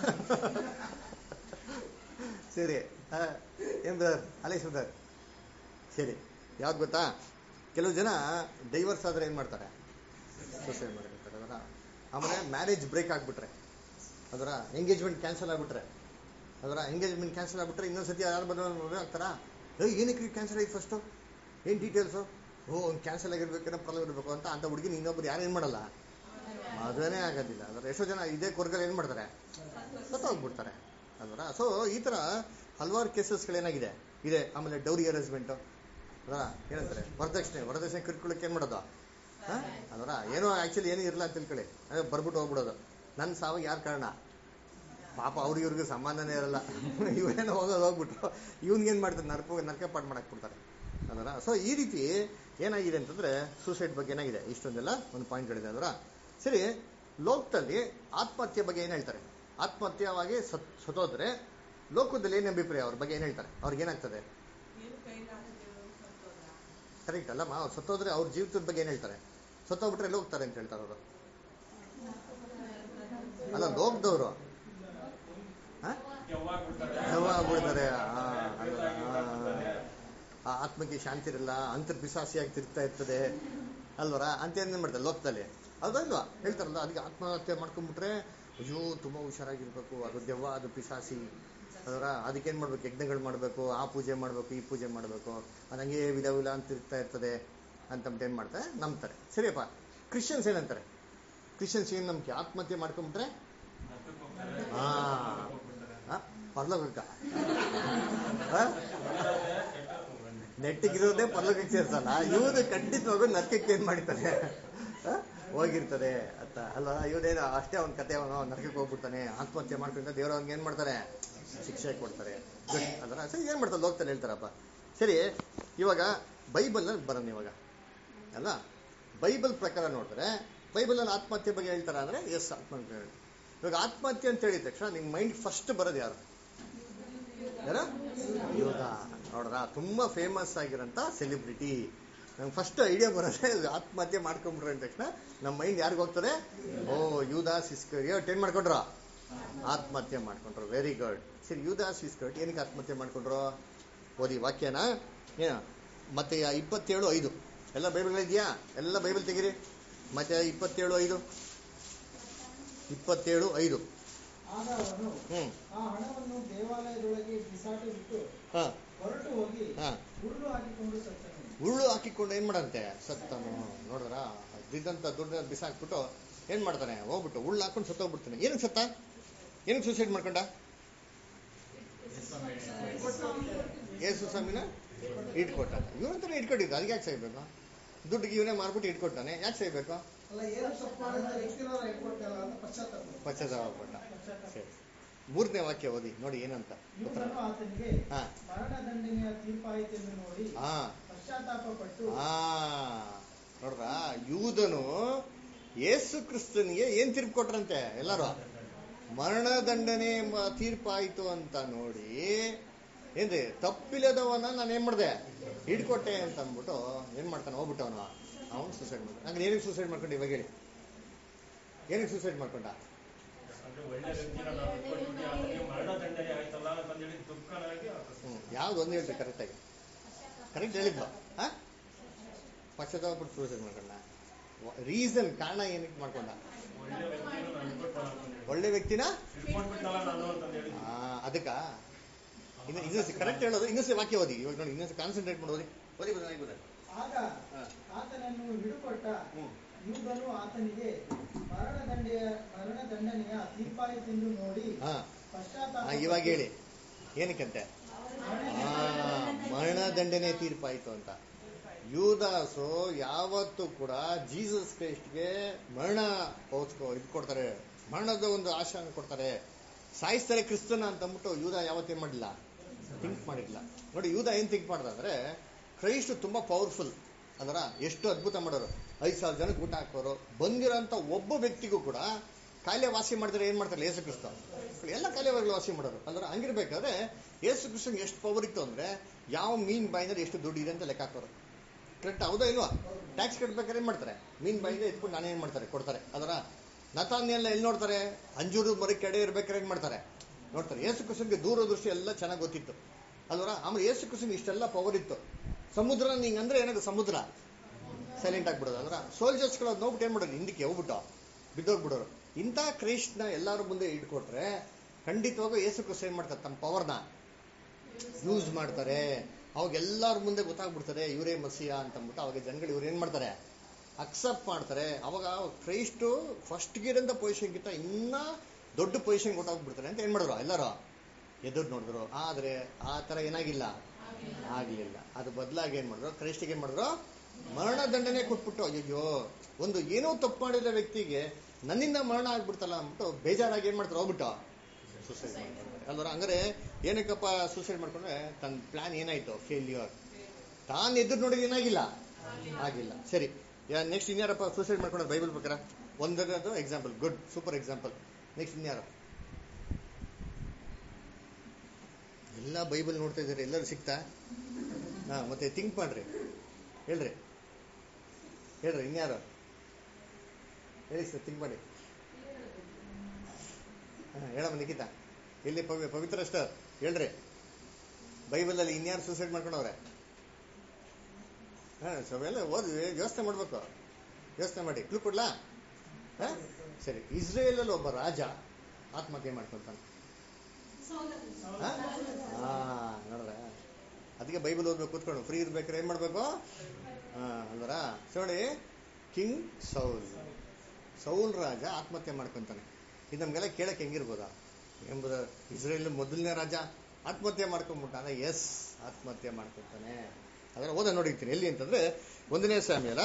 A: ಸರಿ ಹಾ ಏನು ಬ್ರದರ್ ಅಲೇಶ್ ಬ್ರದರ್ ಸರಿ ಯಾವ್ದು ಗೊತ್ತಾ ಕೆಲವು ಜನ ಡೈವರ್ಸ್ ಆದ್ರೆ ಏನು ಮಾಡ್ತಾರೆ ಸೂಸೈಡ್ ಮಾಡಿರ್ತಾರೆ ಅದರ ಆಮೇಲೆ ಮ್ಯಾರೇಜ್ ಬ್ರೇಕ್ ಆಗಿಬಿಟ್ರೆ ಅದರ ಎಂಗೇಜ್ಮೆಂಟ್ ಕ್ಯಾನ್ಸಲ್ ಆಗಿಬಿಟ್ರೆ ಅದರ ಎಂಗೇಜ್ಮೆಂಟ್ ಕ್ಯಾನ್ಸಲ್ ಆಗಿಬಿಟ್ರೆ ಇನ್ನೊಂದ್ಸತಿ ಯಾರು ಬಂದು ಮದುವೆ ಆಗ್ತಾರಾ ಏ ಏನಕ್ಕೆ ಕ್ಯಾನ್ಸಲ್ ಆಯ್ತು ಫಸ್ಟು ಏನು ಡೀಟೇಲ್ಸು ಓ ಒಂದು ಕ್ಯಾನ್ಸಲ್ ಆಗಿರ್ಬೇಕೇನೋ ಪ್ರಾಬ್ಲಮ್ ಇರಬೇಕು ಅಂತ ಅಂತ ಹುಡುಗಿನ ಇನ್ನೊಬ್ರು ಯಾರು ಏನು ಮಾಡಲ್ಲ ಮದುವೆನೇ ಆಗೋದಿಲ್ಲ ಅದರ ಎಷ್ಟೋ ಜನ ಇದೇ ಕೊರ್ಗಲ್ಲಿ ಏನು ಮಾಡ್ತಾರೆ ಸತ್ತೋಗ್ಬಿಡ್ತಾರೆ ಅಲ್ವರ ಸೊ ಈ ಥರ ಹಲವಾರು ಕೇಸಸ್ಗಳೇನಾಗಿದೆ ಇದೆ ಆಮೇಲೆ ಡೌರಿ ಅರೇಂಜ್ಮೆಂಟು ಅದರ ಏನಂತಾರೆ ವರದಕ್ಷಿಣೆ ವರದಕ್ಷಿಣೆ ಕಿರ್ಕೊಳ್ಳೋಕೆ ಏನು ಮಾಡೋದು ಹಾಂ ಅದರ ಏನೋ ಆ್ಯಕ್ಚುಲಿ ಏನೂ ಇರಲ್ಲ ಅಂತ ತಿಳ್ಕೊಳ್ಳಿ ಅದೇ ಬರ್ಬಿಟ್ಟು ಹೋಗ್ಬಿಡೋದು ನನ್ನ ಸಾವಾಗ ಯಾರು ಕಾರಣ ಪಾಪ ಅವ್ರಿಗೆ ಇವ್ರಿಗೆ ಸಂಬಂಧನೇ ಇರಲ್ಲ ಇವೇನೋ ಹೋಗೋದು ಹೋಗ್ಬಿಟ್ಟು ಇವ್ನಿಗೇನು ಮಾಡ್ತಾರೆ ನರ್ಕ ನರ್ಕ ಪಾಠ ಮಾಡಕ್ಕೆ ಬಿಡ್ತಾರೆ ಅದರ ಸೊ ಈ ರೀತಿ ಏನಾಗಿದೆ ಅಂತಂದ್ರೆ ಸೂಸೈಡ್ ಬಗ್ಗೆ ಏನಾಗಿದೆ ಇಷ್ಟೊಂದೆಲ್ಲ ಒಂದು ಪಾಯಿಂಟ್ಗಳಿದೆ ಅದರ ಸರಿ ಲೋಕದಲ್ಲಿ ಆತ್ಮಹತ್ಯೆ ಬಗ್ಗೆ ಏನು ಹೇಳ್ತಾರೆ ಆತ್ಮಹತ್ಯವಾಗಿ ಸತ್ ಸತ್ತೋದ್ರೆ ಲೋಕದಲ್ಲಿ ಏನು ಅಭಿಪ್ರಾಯ ಅವ್ರ ಬಗ್ಗೆ ಏನು ಹೇಳ್ತಾರೆ ಅವ್ರಿಗೆ ಏನಾಗ್ತದೆ ಕರೆಕ್ಟ್ ಅಲ್ಲಮ್ಮ ಅವ್ರು ಸತ್ತೋದ್ರೆ ಅವ್ರ ಜೀವಿತದ ಬಗ್ಗೆ ಏನು ಹೇಳ್ತಾರೆ ಸತ್ತೋಗ್ಬಿಟ್ರೆ ಎಲ್ಲಿ ಹೋಗ್ತಾರೆ ಅಂತ ಹೇಳ್ತಾರೆ ಅವರು ಅಲ್ಲ ಲೋಕದವರು ಹಾಂ
C: ಯಾವಾಗ ಬಿಡ್ತಾರೆ
A: ಆಗ್ಬಿಡ್ತಾರೆ ಆ, ಅಲ್ವಾ? ಆ ಆತ್ಮಕ್ಕೆ ಶಾಂತಿ ಇರಲ್ಲ ಅಂತರ್ ಪಿಸಾಸಿಯಾಗಿ ತಿರ್ತಾ ಇರ್ತದೆ ಅಲ್ವರ ಅಂತ ಏನ್ ಮಾಡ್ತಾರೆ ಲೋಕದಲ್ಲಿ ಅದಲ್ವಾ ಹೇಳ್ತಾರಲ್ಲ ಅದಕ್ಕೆ ಆತ್ಮಹತ್ಯೆ ಮಾಡ್ಕೊಂಡ್ಬಿಟ್ರೆ ಅಯ್ಯೋ ತುಂಬಾ ಹುಷಾರಾಗಿರ್ಬೇಕು ಅದು ದೆವ್ವ ಅದು ಪಿಸಾಸಿ ಅದರ ಅದಕ್ಕೇನ್ ಮಾಡ್ಬೇಕು ಯಜ್ಞಗಳು ಮಾಡಬೇಕು ಆ ಪೂಜೆ ಮಾಡಬೇಕು ಈ ಪೂಜೆ ಮಾಡಬೇಕು ಅದಂಗೆ ವಿಧ ವಿಧ ಅಂತ ತಿರ್ತಾ ಇರ್ತದೆ ಅಂತಂಬಿಟ್ಟು ಏನ್ ಮಾಡ್ತಾರೆ ನಂಬ್ತಾರೆ ಸರಿಯಪ್ಪ ಕ್ರಿಶ್ಚಿಯನ್ಸ್ ಏನಂತಾರೆ ಕ್ರಿಶ್ಚಿಯನ್ಸ್ ಏನ್ ನಂಬಿಕೆ ಆತ್ಮಹತ್ಯೆ ಮಾಡ್ಕೊಂಡ್ಬಿಟ್ರೆ
C: ನರ್ಕಕ್ಕೆ ಹೋಗ್ತಾರೆ
A: ಆ.
C: ನರ್ಕಕ್ಕೆ ಹೋಗ್ಬಿಡ್ತಾರೆ.
A: ಆ, ಪರಲೋಕಕ್ಕ ಆ?
C: ಒಳ್ಳೆದಾದ್ರೆ ಕೆಟ್ಟ ಬನ್ನಿ.
A: ನೆಟ್ಟಿಗಿರೋದೇ ಪರ್ಲೋಕಕ್ಕೆ ಸೇರ್ಸಲ್ಲ ಇವರು ಖಂಡಿತವಾಗೂ ನರ್ಕಕ್ಕೆ ಏನ್ ಮಾಡಿರ್ತಾನೆ ಆ? ಹೋಗಿರ್ತಾರೆ ಅಂತ ಅಲ್ವಾ ಇವನೇನು ಅಷ್ಟೇ ಅವ್ನ ಕತೆ ಅವನು ನರ್ಕಕ್ಕೆ ಹೋಗ್ಬಿಡ್ತಾನೆ ಆತ್ಮಹತ್ಯೆ ಮಾಡ್ಕೊಂಡ ದೇವ್ರ ಅವ್ನಿಗೆ ಏನ್ ಮಾಡ್ತಾರೆ ಶಿಕ್ಷೆ ಕೊಡ್ತಾರೆ Good. ಅದರ ಸರಿ ಏನ್ ಮಾಡ್ತಾರೆ ಲೋಕದಲ್ಲಿ ಹೇಳ್ತಾರಪ್ಪ ಸರಿ ಇವಾಗ ಬೈಬಲ್ ಬರೋಣ ಇವಾಗ ಅಲ್ಲ ಬೈಬಲ್ ಪ್ರಕಾರ ನೋಡಿದ್ರೆ ಬೈಬಲಲ್ಲಿ ಆತ್ಮಹತ್ಯೆ ಬಗ್ಗೆ ಹೇಳ್ತಾರ ಅಂದ್ರೆ ಎಸ್ ಆತ್ಮಹತ್ಯೆ ಹೇಳಿ. ಇವಾಗ ಆತ್ಮಹತ್ಯೆ ಅಂತ ಹೇಳಿದ ತಕ್ಷಣ ನಿಮ್ ಮೈಂಡ್ ಫಸ್ಟ್ ಬರೋದು ಯಾರು ಯಾರು ಯೋಗ ನೋಡ್ರ ತುಂಬಾ ಫೇಮಸ್ ಆಗಿರೋಂಥ ಸೆಲೆಬ್ರಿಟಿ ನಂಗೆ ಫಸ್ಟ್ ಐಡಿಯಾ ಬರೋದೇ ಆತ್ಮಹತ್ಯೆ ಮಾಡ್ಕೊಂಡ್ಬಿಟ್ರೆ ಅಂದ ತಕ್ಷಣ ನಮ್ಮ ಮೈಂಡ್ ಯಾರಿಗ ಹೋಗ್ತದೆ ಓ ಯೂದಾಸ್ ಇಸ್ಕರಿಯೋಟ್ ಏನ್ ಮಾಡ್ಕೊಂಡ್ರ ಆತ್ಮಹತ್ಯೆ ಮಾಡ್ಕೊಂಡ್ರು ವೆರಿ ಗುಡ್ ಸರಿ ಯೂದಾಸ್ ಇಸ್ಕರಿಯೋಟ್ ಏನಕ್ಕೆ ಆತ್ಮಹತ್ಯೆ ಮಾಡ್ಕೊಂಡ್ರು ಓದಿ ವಾಕ್ಯನ ಏನ ಮತ್ತೆ ಆ ಇಪ್ಪತ್ತೇಳು ಐದು ಎಲ್ಲ ಬೈಬಲ್ಗಳಿದೆಯಾ ಎಲ್ಲ ಬೈಬಲ್ ತೆಗೀರಿ ಮತ್ತೆ ಇಪ್ಪತ್ತೇಳು ಐದು ಇಪ್ಪತ್ತೇಳು ಐದು
D: ಆಗ ಅವನು
A: ಹ್ಮ್
D: ಆ ಹಣವನ್ನು ದೇವಾಲಯದೊಳಗೆ ಬಿಸಾಟಿ ಬಿಟ್ಟು
A: ಹಾ
D: ಹೊರಟು ಹೋಗಿ
A: ಹಾ
D: ಉರುಳು ಹಾಕಿಕೊಂಡು ಸತ್ತನು
A: ಉರುಳು ಹಾಕಿಕೊಂಡು ಏನ್ ಮಾಡಂತೆ ಸತ್ತನು ನೋಡಿದ್ರ ಇದ್ದಂತ ದುಡ್ಡ ಬಿಸಾಕ್ಬಿಟ್ಟು ಏನ್ ಮಾಡ್ತಾನೆ ಹೋಗ್ಬಿಟ್ಟು ಉಳ್ಳು ಹಾಕೊಂಡು ಸತ್ತೋಗ್ಬಿಡ್ತಾನೆ ಏನಕ್ಕೆ ಸತ್ತ ಏನಕ್ಕೆ ಸೂಸೈಡ್ ಮಾಡ್ಕೊಂಡ ಏಸು ಸ್ವಾಮಿನ ಇಟ್ಕೊಟ್ಟ ಇವನಂತಾನೆ ಇಟ್ಕೊಂಡಿದ್ದು ಅದಕ್ಕೆ ಯಾಕೆ ಸಾಯ್ಬೇಕು ದುಡ್ಡಿಗೆ ಇವನೇ ಮಾರ್ಬಿಟ್ಟು ಇಟ್ಕೊಟ್ಟಾನೆ ಯಾಕೆ ಸಾಯ್ಬೇಕು
D: ಅಲ್ಲ ಏನು ತಪ್ಪು ಮಾಡಿದ್ರೆ ವ್ಯಕ್ತಿರೋರ ಇಟ್ಕೊಟ್ಟಲ್ಲ ಅಂತ ಪಶ್ಚಾತ್ತಾಪ
A: ಪಶ್ಚಾತ್ತಾಪ ಪಟ್ಟ ಸರಿ ಮೂರನೇ ವಾಕ್ಯ ಓದಿ ನೋಡಿ ಏನಂತ ಉತ್ತರ
D: ಯೂದನು ಆತನಿಗೆ
A: ಹಾ
D: ಮರಣದಂಡನೆಯ ತೀರ್ಪಾಯಿತೆಂದು ನೋಡಿ
A: ಹಾ
D: ಪಶ್ಚಾತ್ತಾಪ ಪಟ್ಟು
A: ಆ ನೋಡ್ರ ಯೂದನು ಯೇಸು ಕ್ರಿಸ್ತನಿಗೆ ಏನ್ ತೀರ್ಪು ಕೊಟ್ರಂತೆ ಎಲ್ಲರೂ ಮರಣದಂಡನೆ ಎಂಬ ತೀರ್ಪಾಯ್ತು ಅಂತ ನೋಡಿ ಏನ್ರಿ ತಪ್ಪಿಲ್ಲದವನ ನಾನು ಏನ್ ಮಾಡ್ದೆ ಹಿಡ್ಕೊಟ್ಟೆ ಅಂತ ಅಂದ್ಬಿಟ್ಟು ಏನ್ ಮಾಡ್ತಾನೆ ಹೋಗ್ಬಿಟ್ಟು ಅವನು ಅವನು ಸೂಸೈಡ್ ಮಾಡ್ತಾನೆ ಹಂಗಾರೆ ಏನಕ್ಕೆ ಸೂಸೈಡ್ ಮಾಡ್ಕೊಂಡು ಇವಾಗ ಹೇಳಿ ಏನಕ್ಕೆ ಸೂಸೈಡ್ ಮಾಡ್ಕೊಂಡ
C: ಅಂದ್ರೆ ಒಳ್ಳೆ ವ್ಯಕ್ತಿನ ನಾವು ಇಟ್ಕೊಟ್ಬಿಟ್ಟು ಆತನಿಗೆ ಮರಣದಂಡನೆ ಆಯ್ತಲ್ಲ ಅಂತಂದೇಳಿ ದುಃಖನಾಗಿ ಆತ
A: ಹ್ಮ್ ಯಾವ್ದು ಒಂದು ಹೇಳ್ರಿ ಕರೆಕ್ಟಾಗಿ ಕರೆಕ್ಟ್ ಹೇಳಿದ್ದು ಹಾ ಪಶ್ಚಾತ್ತಾಪ ಬಿಟ್ಟು ಸೂಸೈಡ್ ಮಾಡ್ಕೊಂಡ ರೀಸನ್ ಕಾರಣ ಏನಕ್ಕೆ ಮಾಡ್ಕೊಂಡ
C: ಒಳ್ಳೆ ವ್ಯಕ್ತಿನ ನಾನು ಇಟ್ಕೊಟ್ಬಿಡಲ್ಲ ಅಂತಂದೇಳಿ
A: ಒಳ್ಳೆ ವ್ಯಕ್ತಿನ
C: ಇಟ್ಕೊಂಡ್ಬಿಟ್ಟಲ್ಲ ನಾನು ಅಂತಂದೇಳಿ
A: ಆ, ಅದಕ್ಕ ಇನ್ನು ಇನ್ನೊಂದ್ಸಿ ಕರೆಕ್ಟ್ ಹೇಳೋದು ಇನ್ನೊಂದ್ಸಿ ವಾಕ್ಯ ಓದಿ ಇವಾಗ ನೋಡಿ ಇನ್ನೊಂದ್ಸಿ ಕಾನ್ಸಂಟ್ರೇಟ್ ಮಾಡಿ ಓದಿ ಓದಿ ಬರೋದು ಆಗಿ ಬರೋದು
D: ಆಗ
A: ಹಾ.
D: ಆತನನ್ನು ಹಿಡುಕೊಟ್ಟ
A: ಹ್ಮ್
D: ಯೂದನು ಆತನಿಗೆ ಮರಣದಂಡೆಯ ಮರಣದಂಡನೆಯ ತೀರ್ಪಾಯಿತೆಂದು ನೋಡಿ
A: ಹಾ
D: ಪಶ್ಚಾತ್ತಾಪ
A: ಆ, ಇವಾಗ ಹೇಳಿ ಏನಕ್ಕಂತೆ ಆ, ಮರಣದಂಡನೆ ತೀರ್ಪಾಯ್ತು ಅಂತ ಯೂದಾಸು ಯಾವತ್ತೂ ಕೂಡ ಜೀಸಸ್ ಕ್ರೈಸ್ಟ್ಗೆ ಮರಣ ಪೌಚ್ಕೊ ಇದು ಕೊಡ್ತಾರೆ ಮರಣದ ಒಂದು ಆಶಾನ ಕೊಡ್ತಾರೆ ಸಾಯಿಸ್ತಾರೆ ಕ್ರಿಸ್ತನ ಅಂತ ಅಂದ್ಬಿಟ್ಟು ಯೂದ ಯಾವತ್ತೇನ್ ಮಾಡಿಲ್ಲ ಥಿಂಕ್ ಮಾಡಿಲ್ಲ ನೋಡಿ ಯೂದ ಏನ್ ಥಿಂಕ್ ಮಾಡ್ದ ಅಂದ್ರೆ ಕ್ರೈಸ್ಟ್ ತುಂಬಾ ಪವರ್ಫುಲ್ ಅದರ ಎಷ್ಟು ಅದ್ಭುತ ಮಾಡೋರು ಐದು ಸಾವಿರ ಜನಕ್ಕೆ ಊಟ ಹಾಕೋರು ಬಂದಿರೋಂಥ ಒಬ್ಬ ವ್ಯಕ್ತಿಗೂ ಕೂಡ ಕಾಯಿಲೆ ವಾಸಿ ಮಾಡಿದ್ರೆ ಏನು ಮಾಡ್ತಾರೆ ಯೇಸು ಕ್ರಿಸ್ತ ಎಲ್ಲ ಕಾಯಿಲೆಗಳು ವಾಸಿ ಮಾಡೋರು ಅಂದ್ರೆ ಹಂಗಿರ್ಬೇಕಾದ್ರೆ ಯೇಸು ಕ್ರಿಸ್ತನ್ಗೆ ಎಷ್ಟು ಪವರ್ ಇತ್ತು ಅಂದ್ರೆ ಯಾವ ಮೀನ್ ಬಾಯಿನಲ್ಲಿ ಎಷ್ಟು ದುಡ್ಡು ಇದೆ ಅಂತ ಲೆಕ್ಕ ಹಾಕೋರು ಕರೆಕ್ಟ್ ಹೌದಾ ಇಲ್ವಾ ಟ್ಯಾಕ್ಸ್ ಕಟ್ಬೇಕಾದ್ರೆ ಏನು ಮಾಡ್ತಾರೆ ಮೀನ್ ಬಾಯಿಂದ ಎತ್ಕೊಂಡು ನಾನೇ ಏನು ಮಾಡ್ತಾರೆ ಕೊಡ್ತಾರೆ ಅದರ ನತಾನೆಲ್ಲ ಎಲ್ಲಿ ನೋಡ್ತಾರೆ ಅಂಜೂರು ಮರ ಕೆಡೆ ಇರ್ಬೇಕಾದ್ರೆ ಏನು ಮಾಡ್ತಾರೆ ನೋಡ್ತಾರೆ ಯೇಸು ಕ್ರಿಸ್ತನ್ಗೆ ದೂರದೃಷ್ಟಿ ಎಲ್ಲ ಚೆನ್ನಾಗಿ ಗೊತ್ತಿತ್ತು ಅಲ್ವರ ಆಮೇಲೆ ಯೇಸು ಕ್ರಿಸ್ತನ್ಗೆ ಇಷ್ಟೆಲ್ಲ ಪವರ್ ಇತ್ತು ಸಮುದ್ರ ನಿಂಗೆ ಅಂದ್ರೆ ಏನಾದ್ರು ಸಮುದ್ರ ಸೈಲೆಂಟ್ ಆಗ್ಬಿಡೋದು ಅಂದ್ರೆ ಸೋಲ್ಜರ್ಸ್ಗಳು ಅದು ನೋಡ್ಬಿಟ್ಟು ಏನು ಮಾಡೋದು ಹಿಂದಕ್ಕೆ ಹೋಗ್ಬಿಟ್ಟು ಬಿದ್ದೋಗ್ಬಿಡೋರು ಇಂಥ ಕ್ರೈಸ್ಟ್ನ ಎಲ್ಲರ ಮುಂದೆ ಇಟ್ಕೊಟ್ರೆ ಖಂಡಿತವಾಗೂ ಯೇಸು ಕ್ರಿಸ್ತ ಏನು ಮಾಡ್ತಾರೆ ತಮ್ಮ ಪವರ್ನ ಯೂಸ್ ಮಾಡ್ತಾರೆ ಅವಾಗ ಎಲ್ಲರ ಮುಂದೆ ಗೊತ್ತಾಗ್ಬಿಡ್ತಾರೆ ಇವರೇ ಮಸಿಯಾ ಅಂತ ಅಂದ್ಬಿಟ್ಟು ಅವಾಗ ಜನಗಳು ಇವ್ರು ಏನು ಮಾಡ್ತಾರೆ ಅಕ್ಸೆಪ್ಟ್ ಮಾಡ್ತಾರೆ ಅವಾಗ ಕ್ರೈಸ್ಟು ಫಸ್ಟ್ ಗಿರಂತ ಪೊಸಿಷನ್ಗಿಂತ ಇನ್ನ ದೊಡ್ಡ ಪೊಸಿಷನ್ ಕೊಟ್ಟೋಗ್ಬಿಡ್ತಾರೆ ಅಂತ ಏನು ಮಾಡಿದ್ರು ಎಲ್ಲರೂ ಎದುರು ನೋಡಿದ್ರು ಆದರೆ ಆ ಥರ ಏನಾಗಿಲ್ಲ ಆಗಲಿಲ್ಲ ಅದು ಬದಲಾಗಿ ಏನು ಮಾಡಿದ್ರು ಕ್ರೈಸ್ಟಿಗೆ ಏನು ಮಾಡಿದ್ರು ಮರಣ ದಂಡನೆ ಕೊಟ್ಬಿಟ್ಟು ಅಯ್ಯೋ ಒಂದು ಏನೋ ತಪ್ಪು ಮಾಡಿದ ವ್ಯಕ್ತಿಗೆ ನನ್ನಿಂದ ಮರಣ ಆಗ್ಬಿಡ್ತಲ್ಲ ಅಂದ್ಬಿಟ್ಟು ಬೇಜಾರಾಗಿ ಏನು ಮಾಡ್ತಾರೆ ಹೋಗ್ಬಿಟ್ಟು ಸೂಸೈಡ್ ಮಾಡ್ತಾರೆ ಅಲ್ವರ ಹಂಗಾರೆ ಏನಕ್ಕಪ್ಪ ಸೂಸೈಡ್ ಮಾಡ್ಕೊಂಡ್ರೆ ತನ್ನ ಪ್ಲಾನ್ ಏನಾಯ್ತು ಫೇಲ್ಯೂರ್ ತಾನು ಎದುರು ನೋಡಿದ ಏನಾಗಿಲ್ಲ ಆಗಿಲ್ಲ ಸರಿ ನೆಕ್ಸ್ಟ್ ಇನ್ಯಾರಪ್ಪ ಸೂಸೈಡ್ ಮಾಡ್ಕೊಂಡ್ರೆ ಬೈಬಲ್ ಪ್ರಕಾರ ಒಂದರದು example good super example next ಇನ್ಯಾರು ಎಲ್ಲ ಬೈಬಲ್ ನೋಡ್ತಾ ಇದ್ದಾರೆ ಎಲ್ಲರೂ ಸಿಗ್ತಾ ಹಾ ಮತ್ತೆ ಥಿಂಕ್ ಮಾಡ್ರಿ ಹೇಳ್ರಿ ಹೇಳ್ರಿ ಇನ್ಯಾರು ಹೇಳಿ ಸರ್ ಥಿಂಕ್ ಮಾಡಿ ಹಾ ಹೇಳಮ್ಮ ನಿಖಿತ ಎಲ್ಲಿ ಪವಿ ಪವಿತ್ರ ಸ್ಟರ್ ಹೇಳ್ರಿ ಬೈಬಲಲ್ಲಿ ಇನ್ಯಾರು ಸೂಸೈಡ್ ಮಾಡ್ಕೊಂಡವ್ರೆ ಹಾ ಸೊ ಅವೆಲ್ಲ ಓದಿ ಯೋಚನೆ ಮಾಡ್ಬೇಕು ಯೋಚನೆ ಮಾಡಿ ಕ್ಲೂ ಕೊಡ್ಲಾ ಹಾ ಸರಿ ಇಸ್ರೇಲಲ್ಲಿ ಒಬ್ಬ ರಾಜ ಆತ್ಮಹತ್ಯೆ ಮಾಡ್ಕೊಳ್ತಾನೆ ಹಾ ಹಾ, ನೋಡ್ರ ಅದಕ್ಕೆ ಬೈಬಲ್ ಓದ್ಬೇಕು ಕೂತ್ಕೊಂಡು ಫ್ರೀ ಇರ್ಬೇಕಾದ್ರೆ ಏನ್ ಮಾಡ್ಬೇಕು ಹಾ ಅಂದ್ರ ನೋಡಿ ಕಿಂಗ್ ಸೌಲ್ ಸೌಲ್ ರಾಜ ಆತ್ಮಹತ್ಯೆ ಮಾಡ್ಕೊಂತಾನೆ ಇದು ನಮ್ಗೆಲ್ಲ ಕೇಳಕ್ ಹೆಂಗಿರ್ಬೋದಾ ಎಂಬುದ ಇಸ್ರೇಲ್ ಮೊದಲನೇ ರಾಜ ಆತ್ಮಹತ್ಯೆ ಮಾಡ್ಕೊಂಡ್ಬಿಟ್ಟಾನೆ ಎಸ್ ಆತ್ಮಹತ್ಯೆ ಮಾಡ್ಕೊತಾನೆ ಅದರ ಓದ ನೋಡಿರ್ತೀನಿ ಎಲ್ಲಿ ಅಂತಂದ್ರೆ ಒಂದನೇ ಸಾಮ್ಯಲ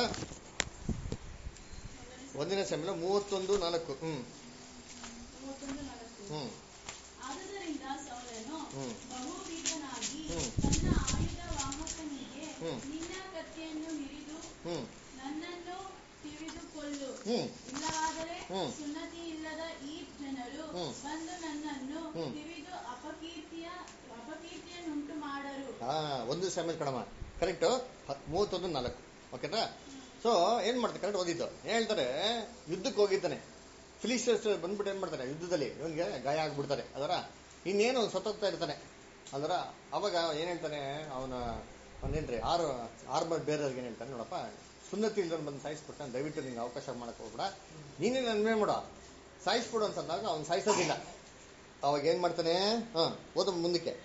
A: ಒಂದನೇ ಸಾಮ್ಯಲ ಮೂವತ್ತೊಂದು ನಾಲ್ಕು ಹ್ಮ್
B: ಮೂವತ್ತೊಂದು ನಾಲ್ಕು.
A: ಹ್ಮ್
B: ಆದುದರಿಂದ ಸೌಲನು
A: ಹ್ಮ್.
B: ಬಹುವೀರನಾಗಿ
A: ಹ್ಮ್.
B: ತನ್ನ ಆಯುಧ ವಾಹಕನಿಗೆ
A: ಹ್ಮ್.
B: ನಿನ್ನ ಕತ್ತಿಯನ್ನು ಹಿಡಿದು
A: ಹ್ಮ್
B: ನನ್ನನ್ನು ತಿಳಿದುಕೊಳ್ಳು
A: ಹ್ಮ್
B: ಇಲ್ಲವಾದರೆ
A: ಹ್ಮ್.
B: ಸುನ್ನತಿ ಇಲ್ಲದ ಈ ಜನರು
A: ಹ್ಮ್.
B: ಬಂದು ನನ್ನನ್ನು
A: ಹ್ಮ್.
B: ತಿಳಿದು ಅಪಕೀರ್ತಿಯ ಅಪಕೀರ್ತಿಯನ್ನುಂಟು ಮಾಡರು
A: ಹಾ ಒಂದು ಸಾಮ್ಯಲ್ ಕಣಮ್ಮ ಕರೆಕ್ಟು ಮೂವತ್ತೊಂದು ನಾಲ್ಕು ಓಕೆನಾ ಸೊ ಏನ್ ಮಾಡ್ತಾರೆ ಕರೆಕ್ಟ್ ಓದಿದ್ದು ಏನ್ ಹೇಳ್ತಾರೆ ಯುದ್ಧಕ್ಕೆ ಹೋಗಿದ್ದಾನೆ ಫಿಲಿಸ್ಟರ್ಸ್ ಬಂದ್ಬಿಟ್ಟು ಏನ್ ಮಾಡ್ತಾರೆ ಯುದ್ಧದಲ್ಲಿ ಇವನಿಗೆ ಗಾಯ ಆಗ್ಬಿಡ್ತಾರೆ ಅದರ ಇನ್ನೇನು ಸತ್ತೋಗ್ತಾ ಇರ್ತಾನೆ ಅದರ ಅವಾಗ ಏನ್ ಹೇಳ್ತಾನೆ ಅವನ ಅವನೇನ್ರಿ ಆರು ಆರ್ಮರ್ ಬೇರೆಯವ್ರಿಗೆ ಏನ್ ಹೇಳ್ತಾನೆ ನೋಡಪ್ಪ ಸುನ್ನತಿ ಇಲ್ದವ್ನು ಬಂದು ಸಾಯಿಸ್ಬಿಟ್ಟ ದಯವಿಟ್ಟು ನಿಂಗೆ ಅವಕಾಶ ಮಾಡಕ್ ಹೋಗ್ಬೇಡ ನೀನೇ ನನ್ನೇ ಮಾಡೋ ಸಾಯಿಸ್ಬಿಡು ಅಂತಂದಾಗ ಅವ್ನು ಸಾಯಿಸೋದಿಲ್ಲ ಅವಾಗ ಏನ್ ಮಾಡ್ತಾನೆ ಹಾ ಓದ ಮುಂದಕ್ಕೆ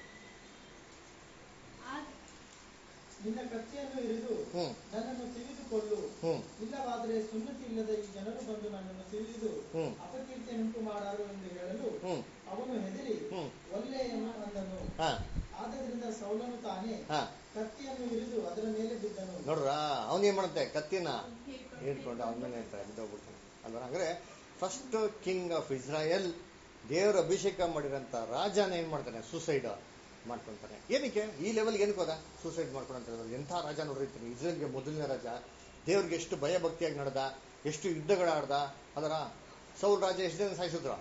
B: ಆ-
D: ನಿನ್ನ ಕತ್ತಿಯನ್ನು ಹಿಡಿದು
A: ಹ್ಮ್
D: ನನ್ನನ್ನು ತಿಳಿದುಕೊಳ್ಳು
A: ಹ್ಮ್
D: ಇಲ್ಲವಾದರೆ ಸುನ್ನತಿ ಇಲ್ಲದ ಈ ಜನರು ಬಂದು ನನ್ನನ್ನು ತಿಳಿದು
A: ಹ್ಮ್.
D: ಅಪಕೀರ್ತಿಯನ್ನುಂಟು ಮಾಡಾರು ಎಂದು ಹೇಳಲು
A: ಹ್ಮ್
D: ಅವನು ಹೆದರಿ
A: ಹ್ಮ್
D: ಒಲ್ಲೆಯನ್ನು ಅಂದನು
A: ಹಾ
D: ಆದ್ದರಿಂದ ಸೌಲನು ತಾನೇ
A: ಹಾ
D: ಕತ್ತಿಯನ್ನು ಹಿಡಿದು ಅದರ ಮೇಲೆ ಬಿದ್ದನು
A: ನೋಡ್ರ ಅವನ್ ಏನ್ ಮಾಡುತ್ತೆ ಕತ್ತಿನ
B: ಹಿಡ್ಕೊಂಡು-
A: ಹಿಡ್ಕೊಂಡು ಅವನ ಮೇಲೆ ಇರ್ತಾರೆ ಬಿದ್ದೋಗ್ಬಿಡ್ತಾನೆ ಅಲ್ವಾ ಅಂದ್ರೆ ಫಸ್ಟ್ ಕಿಂಗ್ ಆಫ್ ಇಸ್ರಾಯಲ್ ದೇವರ ಅಭಿಷೇಕ ಮಾಡಿರಂತ ರಾಜನ ಏನ್ ಮಾಡ್ತಾನೆ ಸೂಸೈಡ್ ಮಾಡ್ಕೊಂತಾನೆ ಏನಕ್ಕೆ ಈ ಲೆವೆಲ್ ಏನಕ್ಕೆ ಹೋದ ಸೂಸೈಡ್ ಮಾಡ್ಕೊಂಡಂತ ಹೇಳಿದ್ರು ಎಂಥ ರಾಜ ನೋಡಿರ್ತೀನಿ ಇಸ್ರೇಲ್ಗೆ ಮೊದಲನೇ ರಾಜ ದೇವ್ರಿಗೆ ಎಷ್ಟು ಭಯ ಭಕ್ತಿಯಾಗಿ ನಡೆದ ಎಷ್ಟು ಯುದ್ಧಗಳಾಡ್ದ ಅದರ ಸೌಲ್ ರಾಜ ಎಷ್ಟು ಜನ ಸಾಯಿಸಿದ್ರು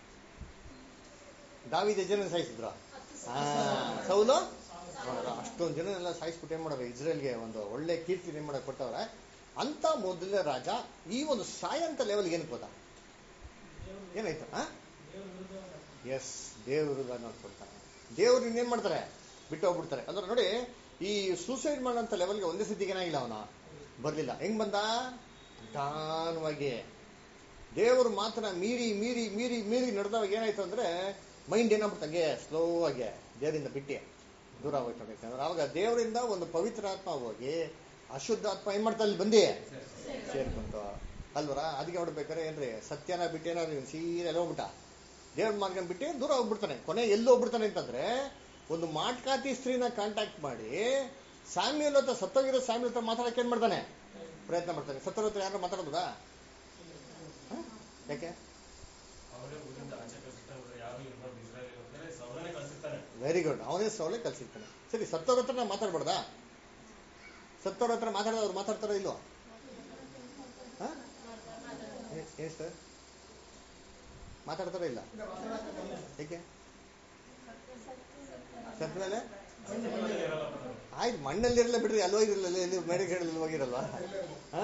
A: ದಾವಿದ ಎಷ್ಟು ಜನ ಸಾಯಿಸಿದ್ರು ಹಾ ಸೌಲು ನೋಡ್ರ, ಅಷ್ಟೊಂದು ಜನ ಎಲ್ಲ ಸಾಯಿಸ್ಬಿಟ್ಟು ಏನ್ ಮಾಡೋರು ಇಸ್ರೇಲ್ಗೆ ಒಂದು ಒಳ್ಳೆ ಕೀರ್ತಿ ಏನ್ ಮಾಡಕ್ ಕೊಟ್ಟವ್ರೆ ಅಂತ ಮೊದಲನೇ ರಾಜ ಈ ಒಂದು ಸಾಯಂತ ಲೆವೆಲ್ಗೆ ಏನಕ್ಕೆ ಹೋದ ಏನಾಯ್ತು ಆ ಎಸ್ ದೇವರು ನೋಡ್ಕೊಳ್ತಾನೆ ದೇವ್ರು ಇನ್ನೇನ್ ಮಾಡ್ತಾರೆ ಬಿಟ್ಟು ಹೋಗ್ಬಿಡ್ತಾರೆ ಅಂದ್ರೆ ನೋಡಿ ಈ ಸೂಸೈಡ್ ಮಾಡೋಂಥ ಲೆವೆಲ್ಗೆ ಒಂದೇ ಸತಿಗೆ ಏನಾಗಿಲ್ಲ ಅವನು ಬರ್ಲಿಲ್ಲ ಹೆಂಗ್ ಬಂದ ನಿಧಾನವಾಗಿ ದೇವರು ಮಾತ್ರ ಮೀರಿ ಮೀರಿ ಮೀರಿ ಮೀರಿ ನಡೆದವಾಗ ಏನಾಯ್ತು ಅಂದ್ರೆ ಮೈಂಡ್ ಏನಾಗ್ಬಿಡ್ತು ಹಂಗೆ ಸ್ಲೋ ಆಗಿ ದೇವರಿಂದ ಬಿಟ್ಟು ದೂರ ಹೋಗ್ತಾ ಅಂದ್ರೆ ಅವಾಗ ದೇವರಿಂದ ಒಂದು ಪವಿತ್ರ ಆತ್ಮ ಹೋಗಿ ಅಶುದ್ಧ ಆತ್ಮ ಏನ್ ಮಾಡ್ತಾ ಇಲ್ಲಿ ಬಂದಿ ಸೇರ್ಕೊಂತು ಅಲ್ವರ ಅದಕ್ಕೆ ಹೊಡ್ಬೇಕಾರೆ ಏನ್ರಿ ಸತ್ಯನ ಬಿಟ್ಟೇನಾದ್ರು ಸೀರೆ ಎಲ್ಲ ಹೋಗ್ಬಿಟ್ಟ ದೇವ್ರ ಮಾರ್ಗ ಬಿಟ್ಟು ದೂರ ಹೋಗ್ಬಿಡ್ತಾನೆ ಕೊನೆ ಎಲ್ಲಿ ಹೋಗ್ಬಿಡ್ತಾನೆ ಅಂತಂದ್ರೆ ಒಂದು ಮಾಟ್ಕಾತಿ ಸ್ತ್ರೀನ ಕಾಂಟ್ಯಾಕ್ಟ್ ಮಾಡಿ ಸ್ಯಾಮ್ಯಲ್ ಹತ್ರ ಸತ್ತೋಗಿರೋ ಸ್ಯಾಮ್ಯಲ್ ಹತ್ರ ಮಾತಾಡಕ್ಕೆ ಏನ್ ಮಾಡ್ತಾನೆ ಪ್ರಯತ್ನ ಮಾಡ್ತಾನೆ ಸತ್ತೋರ ಹತ್ರ ಯಾರು ಮಾತಾಡೋದಾ ಹ? ಯಾಕೆ
C: ಅವರೇ ಊರಿಂದ ಆಚೆ ಕಳಿಸ್ತಾರೆ ಯಾರು ಇರ್ಬಾರ್ದು ಇಸ್ರಾಯೇಲ್ ಅಂದ್ರೆ ಸೌಲನೇ ಕಳಿಸಿರ್ತಾನೆ
A: ವೆರಿ ಗುಡ್ ಅವನೇ ಸೌಳೆ ಕಲ್ಸಿರ್ತಾನೆ ಸರಿ ಸತ್ತೋರ ಹತ್ರ ನಾವು ಮಾತಾಡ್ಬಾರ್ದಾ ಸತ್ತವ್ರ ಹತ್ರ ಮಾತಾಡೋದು ಅವ್ರು ಮಾತಾಡ್ತಾರೋ ಇಲ್ವೋ ಹಾ ಏನು ಸರ್ ಮಾತಾಡ್ತಾರೋ ಇಲ್ಲ
D: ಇಲ್ಲ ಮಾತಾಡಕ್ಕಾಗಲ್ಲ.
A: ಏಕೆ ಸತ್ತ ಮೇಲೆ
C: ಮನೇಲಿ ಇರಲ್ಲ brother.
A: ಆಯ್ತು ಮಣ್ಣಲ್ಲಿ ಇರಲ್ಲ ಬಿಡ್ರಿ ಅಲ್ಲಿ ಹೋಗಿರಲ್ಲ ಎಲ್ಲಿ ಮೇರೆಗೇಡಲ್ಲಿ ಹೋಗಿರಲ್ವಾ ಹಾ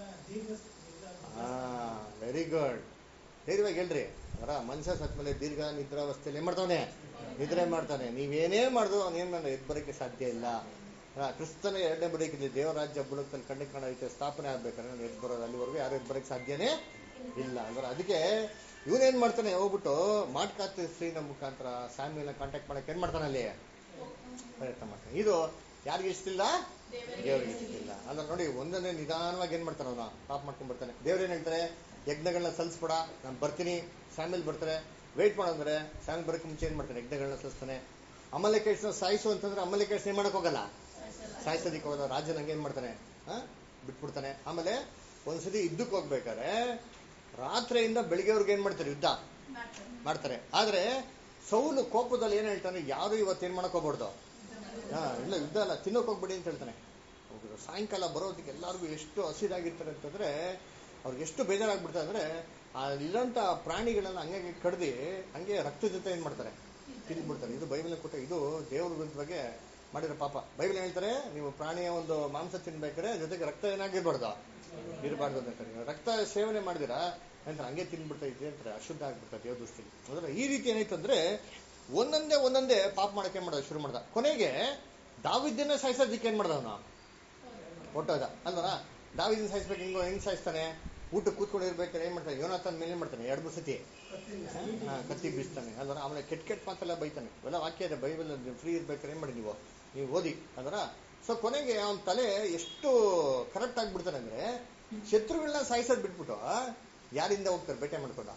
A: ಹಾ ವೆರಿ ಗುಡ್ ಧೈರ್ಯವಾಗಿ ಹೇಳ್ರಿ ಅವರ ಮನುಷ್ಯ ಸತ್ ಮೇಲೆ ದೀರ್ಘ ನಿದ್ರಾವಸ್ಥೆಯಲ್ಲಿ ಏನ್ ಮಾಡ್ತಾನೆ ನಿದ್ರೆ ಮಾಡ್ತಾನೆ ನೀವೇನೇ ಮಾಡಿದ್ರು ಅವನೇನ್ ನಾನು ಎದ್ದು ಬರೋಕ್ಕೆ ಸಾಧ್ಯ ಇಲ್ಲ ಆ, ಕ್ರಿಸ್ತನ ಎರಡನೇ ಬರೋಕ್ಕಿಲ್ಲ ದೇವರಾಜ್ಯ ಬುಡಕಲ್ಲಿ ಕಣ್ಣು ಕಾಣೈತೆ ಸ್ಥಾಪನೆ ಆಗ್ಬೇಕಾದ್ರೆ ನಾನು ಎದ್ದು ಬರೋದು ಅಲ್ಲಿವರೆಗೂ ಯಾರು ಎದ್ದು ಬರೋಕ್ಕೆ ಸಾಧ್ಯನೇ ಇಲ್ಲ ಅಂದ್ರೆ ಅದಕ್ಕೆ ಇವನೇನ್ ಮಾಡ್ತಾನೆ ಹೋಗ್ಬಿಟ್ಟು ಮಾಟ್ಕಾತ್ ಸ್ತ್ರೀನ ಮುಖಾಂತರ ಸ್ಯಾಮಿಯಲ್ನ ಕಾಂಟ್ಯಾಕ್ಟ್ ಮಾಡಕ್ಕೆ ಏನ್ ಮಾಡ್ತಾನೆ ಅಲ್ಲಿ ಪ್ರಯತ್ನ ಮಾಡ್ತಾನೆ ಇದು ಯಾರಿಗೆ ಇಷ್ಟಿಲ್ಲ ದೇವರಿಗೆ ಇಷ್ಟಿಲ್ಲ ಅಂದ್ರೆ ನೋಡಿ ಒಂದೊಂದೇ ನಿಧಾನವಾಗಿ ಏನ್ ಮಾಡ್ತಾನೆ ಅವನು ಪಾಪ ಮಾಡ್ಕೊಂಡ್ ಬರ್ತಾನೆ ದೇವ್ರು ಏನ್ ಹೇಳ್ತಾರೆ ಯಜ್ಞಗಳನ್ನ ಸಲ್ಲಿಸ್ಬೇಡ ನಾನು ಬರ್ತೀನಿ ಸ್ಯಾಮಿಲ್ ಬರ್ತಾರೆ ವೇಟ್ ಮಾಡಂದ್ರೆ ಸ್ಯಾಮಿಲ್ ಬರೋಕೆ ಮುಂಚೆ ಏನ್ ಮಾಡ್ತಾನೆ ಯಜ್ಞಗಳನ್ನ ಸಲ್ಲಿಸ್ತಾನೆ ಅಮಲೇಕೇಶ್ನ ಸಾಯಿಸು ಅಂತಂದ್ರೆ ಅಮಲೇಕೇಶ್ ಏನ್ ಮಾಡಕ್ ಹೋಗಲ್ಲ ಸಾಯಿಸೋದಿಕ್ಕೆ ಹೋದ ರಾಜ ನಂಗೆ ಏನ್ ಮಾಡ್ತಾನೆ ಆ? ಬಿಟ್ಬಿಡ್ತಾನೆ ಆಮೇಲೆ ಒಂದ್ಸತಿ ಯುದ್ಧಕ್ಕೆ ಹೋಗ್ಬೇಕಾದ್ರೆ ರಾತ್ರಿಯಿಂದ ಬೆಳಿಗ್ಗೆವರೆಗೆ ಏನ್ ಮಾಡ್ತಾರೆ ಯುದ್ಧ ಮಾಡ್ತಾರೆ ಆದ್ರೆ ಸೌಲು ಕೋಪದಲ್ಲಿ ಏನ್ ಹೇಳ್ತಾನೆ ಯಾರು ಇವತ್ತು ಏನ್ ಮಾಡಕ್ ಹೋಗ್ಬಾರ್ದು ಹಾ ಇಲ್ಲ ಯುದ್ಧ ಅಲ್ಲ ತಿನ್ನೋಕ್ ಹೋಗ್ಬೇಡಿ ಅಂತ ಹೇಳ್ತಾನೆ ಹೌದು, ಸಾಯಂಕಾಲ ಬರೋದಕ್ಕೆ ಎಲ್ಲರಿಗೂ ಎಷ್ಟು ಹಸಿದಾಗಿರ್ತಾರೆ ಅಂತಂದ್ರೆ ಅವ್ರಿಗೆ ಎಷ್ಟು ಬೇಜಾರಾಗ್ಬಿಡ್ತಾರೆ ಅಂದ್ರೆ ಆ ಇಲ್ಲಂತ ಪ್ರಾಣಿಗಳನ್ನ ಹಂಗೆ ಕಡ್ದು ಹಂಗೆ ರಕ್ತ ಜೊತೆ ಏನ್ ಮಾಡ್ತಾರೆ ತಿಂದ್ಬಿಡ್ತಾರೆ ಇದು ಬೈಬಲ್ ಕೊಟ್ಟ ಇದು ದೇವ್ರ ಬಗ್ಗೆ ಮಾಡಿರೋ ಪಾಪ ಬೈಬಲ್ ಹೇಳ್ತಾರೆ ನೀವು ಪ್ರಾಣಿಯ ಒಂದು ಮಾಂಸ ತಿನ್ಬೇಕಾದ್ರೆ ಜೊತೆಗೆ ರಕ್ತ ಏನಾಗಿರ್ಬಾರ್ದು ಇರಬಾರ್ದು ಅಂತ ಹೇಳ್ತಾರೆ ರಕ್ತ ಸೇವನೆ ಮಾಡಿದಿರಾ ಅಂತ ಹಂಗೆ ತಿನ್ಬಿಡ್ತಾ ಇದ್ದೆ ಅಂತಾರೆ ಅಶುದ್ಧ ಆಗ್ಬಿಡ್ತಾರೆ ದೇವ್ರ ದೃಷ್ಟಿಲಿ ಅಂದ್ರೆ ಈ ರೀತಿ ಏನಾಯ್ತು ಅಂದ್ರೆ ಒಂದೊಂದೇ ಒಂದೊಂದೇ ಪಾಪ ಮಾಡಕ್ಕೆ ಮಾಡೋದು ಶುರು ಮಾಡ್ದ ಕೊನೆಗೆ ದಾವಿದ್ದನ್ನ ಸಾಯಿಸೋದಕ್ಕೆ ಏನ್ ಮಾಡ್ದ ಅವನು ಹೊಟ್ಟೋದ ಅಲ್ವಾ ದಾವಿದನ್ ಸಾಯಿಸ್ಬೇಕು ಹಿಂಗೋ ಹೆಂಗ್ ಸಾಯಿಸ್ತಾನೆ ಊಟ ಕೂತ್ಕೊಂಡಿರ್ಬೇಕಾದ್ರೆ ಏನ್ ಮಾಡ್ತಾನೆ ಯೋನಾಥನ್ ಮೇಲೆ ಏನ್ ಮಾಡ್ತಾನೆ ಎರಡು ಮೂರು ಸತಿ ಹಾ, ಕತ್ತಿ ಬೀಸ್ತಾನೆ ಅಲ್ವರ ಆಮೇಲೆ ಕೆಟ್ಟ ಕೆಟ್ಟ ಮಾತೆಲ್ಲ ಬೈತಾನೆ ಇವೆಲ್ಲ ವಾಕ್ಯ ಇದೆ ಬೈಬಲ್ ಫ್ರೀ ಇರ್ಬೇಕಾದ್ರೆ ಏನ್ ಮಾಡಿ ನೀವು ನೀವು ಓದಿ ಅಲ್ವರ ಸೊ ಕೊನೆಗೆ ಅವನ ತಲೆ ಎಷ್ಟು ಕರೆಕ್ಟ್ ಆಗ್ಬಿಡ್ತಾನೆ ಅಂದ್ರೆ ಶತ್ರುಗಳನ್ನ ಸಾಯಿಸೋದ್ ಬಿಟ್ಬಿಟ್ಟು ಯಾರಿಂದ ಹೋಗ್ತಾರೆ ಬೇಟೆ ಮಾಡ್ಕೊಂಡ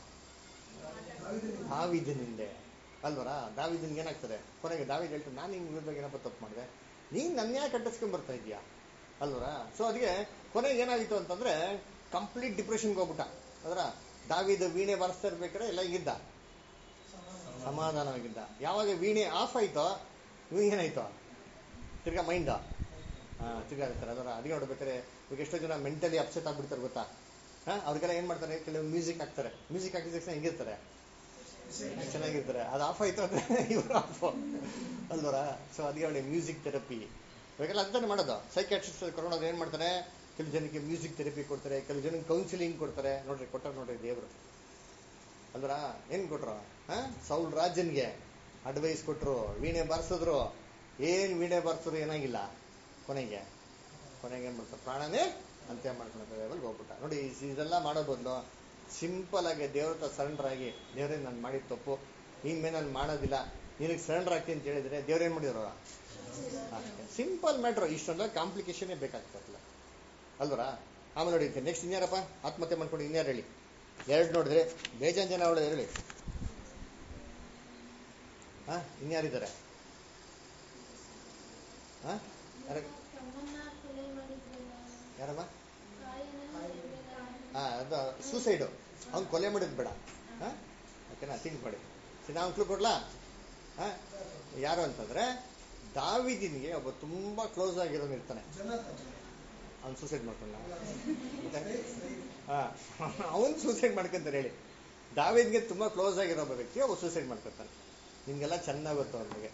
A: ದಾವಿದನಿಂದೆ ಅಲ್ವರ ದಾವಿದನ್ಗೆ ಏನಾಗ್ತದೆ ಕೊನೆಗೆ ದಾವಿದ್ ಹೇಳ್ತಾರೆ ನಾನು ಹಿಂಗ್ ವಿರುದ್ಧ ಏನಪ್ಪ ತಪ್ಪು ಮಾಡಿದೆ ನೀನ್ ನನ್ನ ಯಾಕೆ ಕಟ್ಟಿಸ್ಕೊಂಡ್ ಬರ್ತಾ ಇದೀಯಾ ಅಲ್ವರ ಸೊ ಅದಕ್ಕೆ ಕೊನೆಗೆ ಏನಾಗಿತ್ತು ಅಂತಂದ್ರೆ ಕಂಪ್ಲೀಟ್ ಡಿಪ್ರೆಷನ್ಗೆ ಹೋಗ್ಬಿಟ್ಟ ಅದರ ದಾವಿದ ವೀಣೆ ಬಾರಿಸ್ತಾ ಇರ್ಬೇಕಾದ್ರೆ ಎಲ್ಲ ಹಿಂಗಿದ್ದ ಸಮಾಧಾನವಾಗಿದ್ದ ಯಾವಾಗ ವೀಣೆ ಆಫ್ ಆಯ್ತೋ ಇವ್ ಏನಾಯ್ತು ತಿರ್ಗಾ ಮೈಂಡ್ ಹಾ ತಿರ್ಗಾ ಇರ್ತಾರೆ ಅದರ ಅಡಿಗೆ ನೋಡ್ಬೇಕಾದ್ರೆ ಇವಾಗ ಎಷ್ಟೋ ಜನ ಮೆಂಟಲಿ ಅಪ್ಸೆಟ್ ಆಗ್ಬಿಡ್ತಾರೆ ಗೊತ್ತಾ ಹಾ ಅವ್ರಿಗೆಲ್ಲ ಏನ್ ಮಾಡ್ತಾರೆ ಕೆಲವು ಮ್ಯೂಸಿಕ್ ಹಾಕ್ತಾರೆ ಮ್ಯೂಸಿಕ್ ಹಾಕಿದ ತಕ್ಷಣ ಹೆಂಗಿರ್ತಾರೆ ಚೆನ್ನಾಗಿರ್ತಾರೆ ಅದು ಆಫ್ ಆಯ್ತು ಅಂದ್ರೆ ಇವರು ಆಫ್ ಅಲ್ವರ ಸೊ ಅದಕ್ಕೆ ಅವಳಿಗೆ ಮ್ಯೂಸಿಕ್ ಥೆರಪಿ ಇವಾಗೆಲ್ಲ ಅಂತಾನೆ ಮಾಡೋದು ಸೈಕ್ಯಾಟ್ರಿಸ್ಟ್ ಕರ್ಕೊಂಡು ಏನ್ ಮಾಡ್ತಾರೆ ಕೆಲವು ಜನಕ್ಕೆ ಮ್ಯೂಸಿಕ್ ಥೆರಪಿ ಕೊಡ್ತಾರೆ ಕೆಲವು ಜನಕ್ಕೆ ಕೌನ್ಸಿಲಿಂಗ್ ಕೊಡ್ತಾರೆ ನೋಡ್ರಿ ಕೊಟ್ಟಾರ ನೋಡ್ರಿ ದೇವರು ಅಲ್ವರ ಏನ್ ಕೊಟ್ರು ಹಾ ಸೌಲ್ ರಾಜನ್ಗೆ ಅಡ್ವೈಸ್ ಕೊಟ್ರು ವೀಣೆ ಬಾರಿಸಿದ್ರು ಏನ್ ವೀಣೆ ಬಾರಿಸಿದ್ರು ಏನಾಗಿಲ್ಲ ಕೊನೆಗೆ ಕೊನೆಗೆ ಏನ್ ಮಾಡ್ತಾರೆ ಪ್ರಾಣನೇ ಅಂತ್ಯ ಮಾಡ್ಕೊಳ್ತಾರೆ ಹೋಗ್ಬಿಟ್ಟ ನೋಡಿ ಇಸ್- ಇದೆಲ್ಲ ಮಾಡೋ ಬದಲು ಸಿಂಪಲ್ ಆಗಿ ದೇವ್ರ ಹತ್ರ ಸರೆಂಡರ್ ಆಗಿ ದೇವ್ರೇ ನಾನು ಮಾಡಿದ ತಪ್ಪು ಇನ್ಮೇಲೆ ನಾನು ಮಾಡೋದಿಲ್ಲ ನಿನಗೆ ಸರೆಂಡರ್ ಆಗ್ತೀನಿ ಅಂತ ಹೇಳಿದ್ರೆ ದೇವ್ರೇನ್ ಮಾಡಿದ್ರು ಸಿಂಪಲ್ ಮ್ಯಾಟ್ರ್ ಇಷ್ಟೊಂದು ಕಾಂಪ್ಲಿಕೇಶನ್ ಬೇಕಾಗ್ತದಲ್ಲ ಅಲ್ವರಾ ಆಮೇಲೆ ನೋಡಿ ನೆಕ್ಸ್ಟ್ ಇನ್ಯಾರಪ್ಪ ಆತ್ಮಹತ್ಯೆ ಮಾಡ್ಕೊಂಡು ಇನ್ಯಾರು ಹೇಳಿ ಎರಡು ನೋಡಿದ್ರೆ ಬೇಜಾನ್ ಜನ ಅವಳು ಹೇಳಿ ಹಾ ಇನ್ಯಾರಿದ್ದಾರೆ ಹಾ ಯಾರ
E: ತಮ್ಮನ್ನ ಕೊಲೆ ಮಾಡಿದ್ರಲ್ಲ
A: ಯಾರಮ್ಮ
E: ಕಾಯಿನ
A: ಹಾ ಅದು ಸೂಸೈಡು ಅವ್ನು ಕೊಲೆ ಮಾಡಿದ್ ಬೇಡ ಹಾ ಓಕೆನಾ ಥಿಂಕ್ ಮಾಡಿ ಸರಿ ನಾವು ಕ್ಲೂ ಕೊಡ್ಲಾ ಹಾ ಯಾರು ಅಂತಂದ್ರೆ ದಾವಿದಿನ್ಗೆ ಒಬ್ಬ ತುಂಬಾ ಕ್ಲೋಸ್ ಆಗಿರೋನು ಇರ್ತಾನೆ
D: ಜನ
A: ಅವ್ನು ಸೂಸೈಡ್ ಮಾಡ್ಕೊಂಡ ಹಾ ಅವನು ಸೂಸೈಡ್ ಮಾಡ್ಕೊಂತಾರೆ ಹೇಳಿ ದಾವಿದ್ಗೆ ತುಂಬಾ ಕ್ಲೋಸ್ ಆಗಿರೋ ಒಬ್ಬ ವ್ಯಕ್ತಿ ಒಬ್ಬ ಸೂಸೈಡ್ ಮಾಡ್ಕೊತಾನೆ ನಿಮ್ಗೆಲ್ಲ ಚೆನ್ನಾಗಿ ಗೊತ್ತು ಅವ್ರಿಗೆ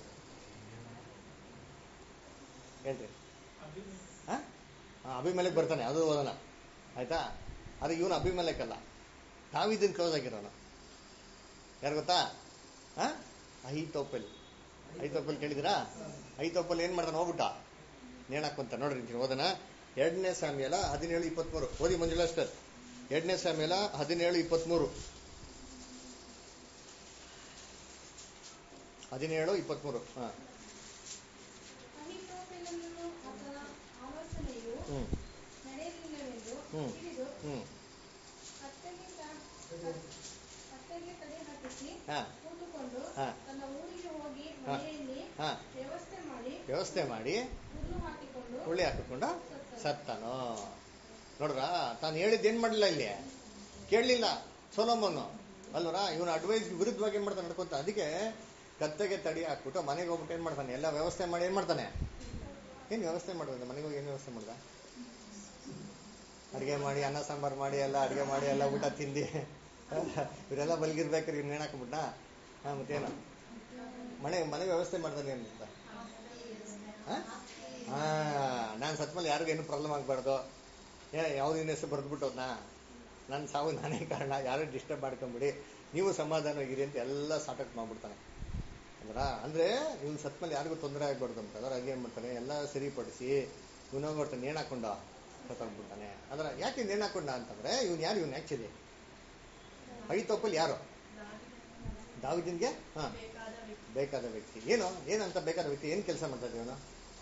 A: ಹೇಳ್ರಿ ಹಾ ಹಾ, ಅಭಿಮೇಲಕ್ ಬರ್ತಾನೆ ಅದು ಓದೋಣ ಆಯ್ತಾ ಅದು ಇವನು ಅಭಿಮೇಲಕ್ಕಲ್ಲ ದಾವಿದನ್ ಕ್ಲೋಸ್ ಆಗಿರೋನು ಯಾರು ಗೊತ್ತಾ ಹಾ ಐತೋಪಲ್ ಐತೋಪಲ್ ಕೇಳಿದಿರಾ ಐತೋಪಲ್ ಏನ್ ಮಾಡ್ತಾನೆ ಹೋಗ್ಬಿಟ್ಟ ನೇಣಾಕೊಂತ ನೋಡ್ರಿ ಅಂತೀನಿ ಓದನ ಎರಡನೇ ಸಾಮ್ಯಲ ಹದಿನೇಳು ಇಪ್ಪತ್ಮೂರು ಓದಿ ಮಂಜುಳಾ ಸ್ಟರ್ ಎರಡನೇ ಸಾಮ್ಯಲ ಹದಿನೇಳು ಇಪ್ಪತ್ಮೂರು ಹದಿನೇಳು ಇಪ್ಪತ್ಮೂರು ಹಾ
E: ಅಹಿತೋಫೆಲನನ್ನು ಆತನ ಆಲೋಚನೆಯು
A: ಹ್ಮ್
E: ನಡೆಯಲಿಲ್ಲವೆಂದು
A: ಹ್ಮ್.
E: ತಿಳಿದು
A: ಹ್ಮ್
E: ಕತ್ತೆಗೆ ತ- ಕತ್ತೆಗೆ ತಲೆ ಹತ್ತಿಸಿ
A: ಹಾ
E: ಕೂತುಕೊಂಡು
A: ಹಾ.
E: ತನ್ನ ಊರಿಗೆ ಹೋಗಿ
A: ಹಾ.
E: ಮನೆಯಲ್ಲಿ
A: ಹಾ
E: ವ್ಯವಸ್ಥೆ ಮಾಡಿ
A: ವ್ಯವಸ್ಥೆ ಮಾಡಿ
E: ಹುಲ್ಲು ಹಾಕಿಕೊಂಡು
A: ಹುಳ್ಳಿ ಹಾಕಿಕೊಂಡ ಸತ್ತನು ನೋಡ್ರ ತಾನು ಹೇಳಿದ್ದು ಏನ್ ಮಾಡಲಿಲ್ಲ ಇಲ್ಲಿ ಕೇಳಲಿಲ್ಲ ಸೋಲೋಮನ್ನು ಅಲ್ವರ ಇವನ ಅಡ್ವೈಸ್ ವಿರುದ್ಧವಾಗಿ ಏನ್ ಮಾಡ್ತಾನೆ ನಡ್ಕೊಂತ ಅದಕ್ಕೆ ಕತ್ತೆಗೆ ತಡಿ ಹಾಕ್ಬಿಟ್ಟು ಮನೆಗೆ ಹೋಗ್ಬಿಟ್ಟು ಏನ್ ಮಾಡ್ತಾನೆ ಎಲ್ಲ ವ್ಯವಸ್ಥೆ ಮಾಡಿ ಏನ್ ಮಾಡ್ತಾನೆ ಏನು ವ್ಯವಸ್ಥೆ ಮಾಡೋದು ಮನೆಗೆ ಹೋಗಿ ಏನು ವ್ಯವಸ್ಥೆ ಮಾಡ್ದ ಅಡುಗೆ ಮಾಡಿ ಅನ್ನ ಸಾಂಬಾರು ಮಾಡಿ ಎಲ್ಲ ಅಡುಗೆ ಮಾಡಿ ಎಲ್ಲ ಊಟ ತಿಂದು ಇವರೆಲ್ಲ ಬಲ್ಗಿರ್ಬೇಕಾದ್ರೆ ಇವ್ನು ಏನು ಹಾಕ್ಬಿಟ್ಟ ಹಾಂ ಮತ್ತೇನು ಮನೆ ಮನೆ ವ್ಯವಸ್ಥೆ ಮಾಡ್ದಾನೆ ಅಂತ ಹಾಂ ನಾನು ಸತ್ಮೇಲೆ ಯಾರಿಗೂ ಏನು ಪ್ರಾಬ್ಲಮ್ ಆಗಬಾರ್ದು ಏ ಯಾವ್ದು ಇನ್ನ ಹೆಸರು ಬರೆದ್ಬಿಟ್ಟೋದ್ನಾ ನನ್ನ ಸಾವು ನಾನೇ ಕಾರಣ ಯಾರು ಡಿಸ್ಟರ್ಬ್ ಮಾಡ್ಕೊಂಬಿಡಿ ನೀವು ಸಮಾಧಾನವಾಗಿರಿ ಅಂತ ಎಲ್ಲ ಸಾರ್ಟ್ ಮಾಡ್ಬಿಡ್ತಾನೆ ಅಂದ್ರ ಅಂದ್ರೆ ಇವ್ನು ಸತ್ಮೇಲೆ ಯಾರಿಗೂ ತೊಂದರೆ ಆಗ್ಬಾರ್ದು ಅಂತ ಅದ್ರ ಹಂಗೆ ಏನ್ ಮಾಡ್ತಾನೆ ಎಲ್ಲ ಸರಿಪಡಿಸಿ ಇವನು ಬರ್ತಾನೆ ನೇಣು ಹಾಕೊಂಡ ಸತ್ತೋಗ್ಬಿಡ್ತಾನೆ ಅದ್ರ ಯಾಕೆ ನೇಣು ಹಾಕೊಂಡ ಅಂತಂದ್ರೆ ಇವ್ನು ಯಾರು ಇವ್ನು ಆ್ಯಕ್ಚುಲಿ ಐತಪ್ಪಲ್ಲಿ ಯಾರು ದಾವಿದಿನ್ಗೆ ಹಾ ಬೇಕಾದ ವ್ಯಕ್ತಿ ಏನು ಏನಂತ ಬೇಕಾದ ವ್ಯಕ್ತಿ ಏನು ಕೆಲಸ ಮಾಡ್ತಾರೆ ಇವನು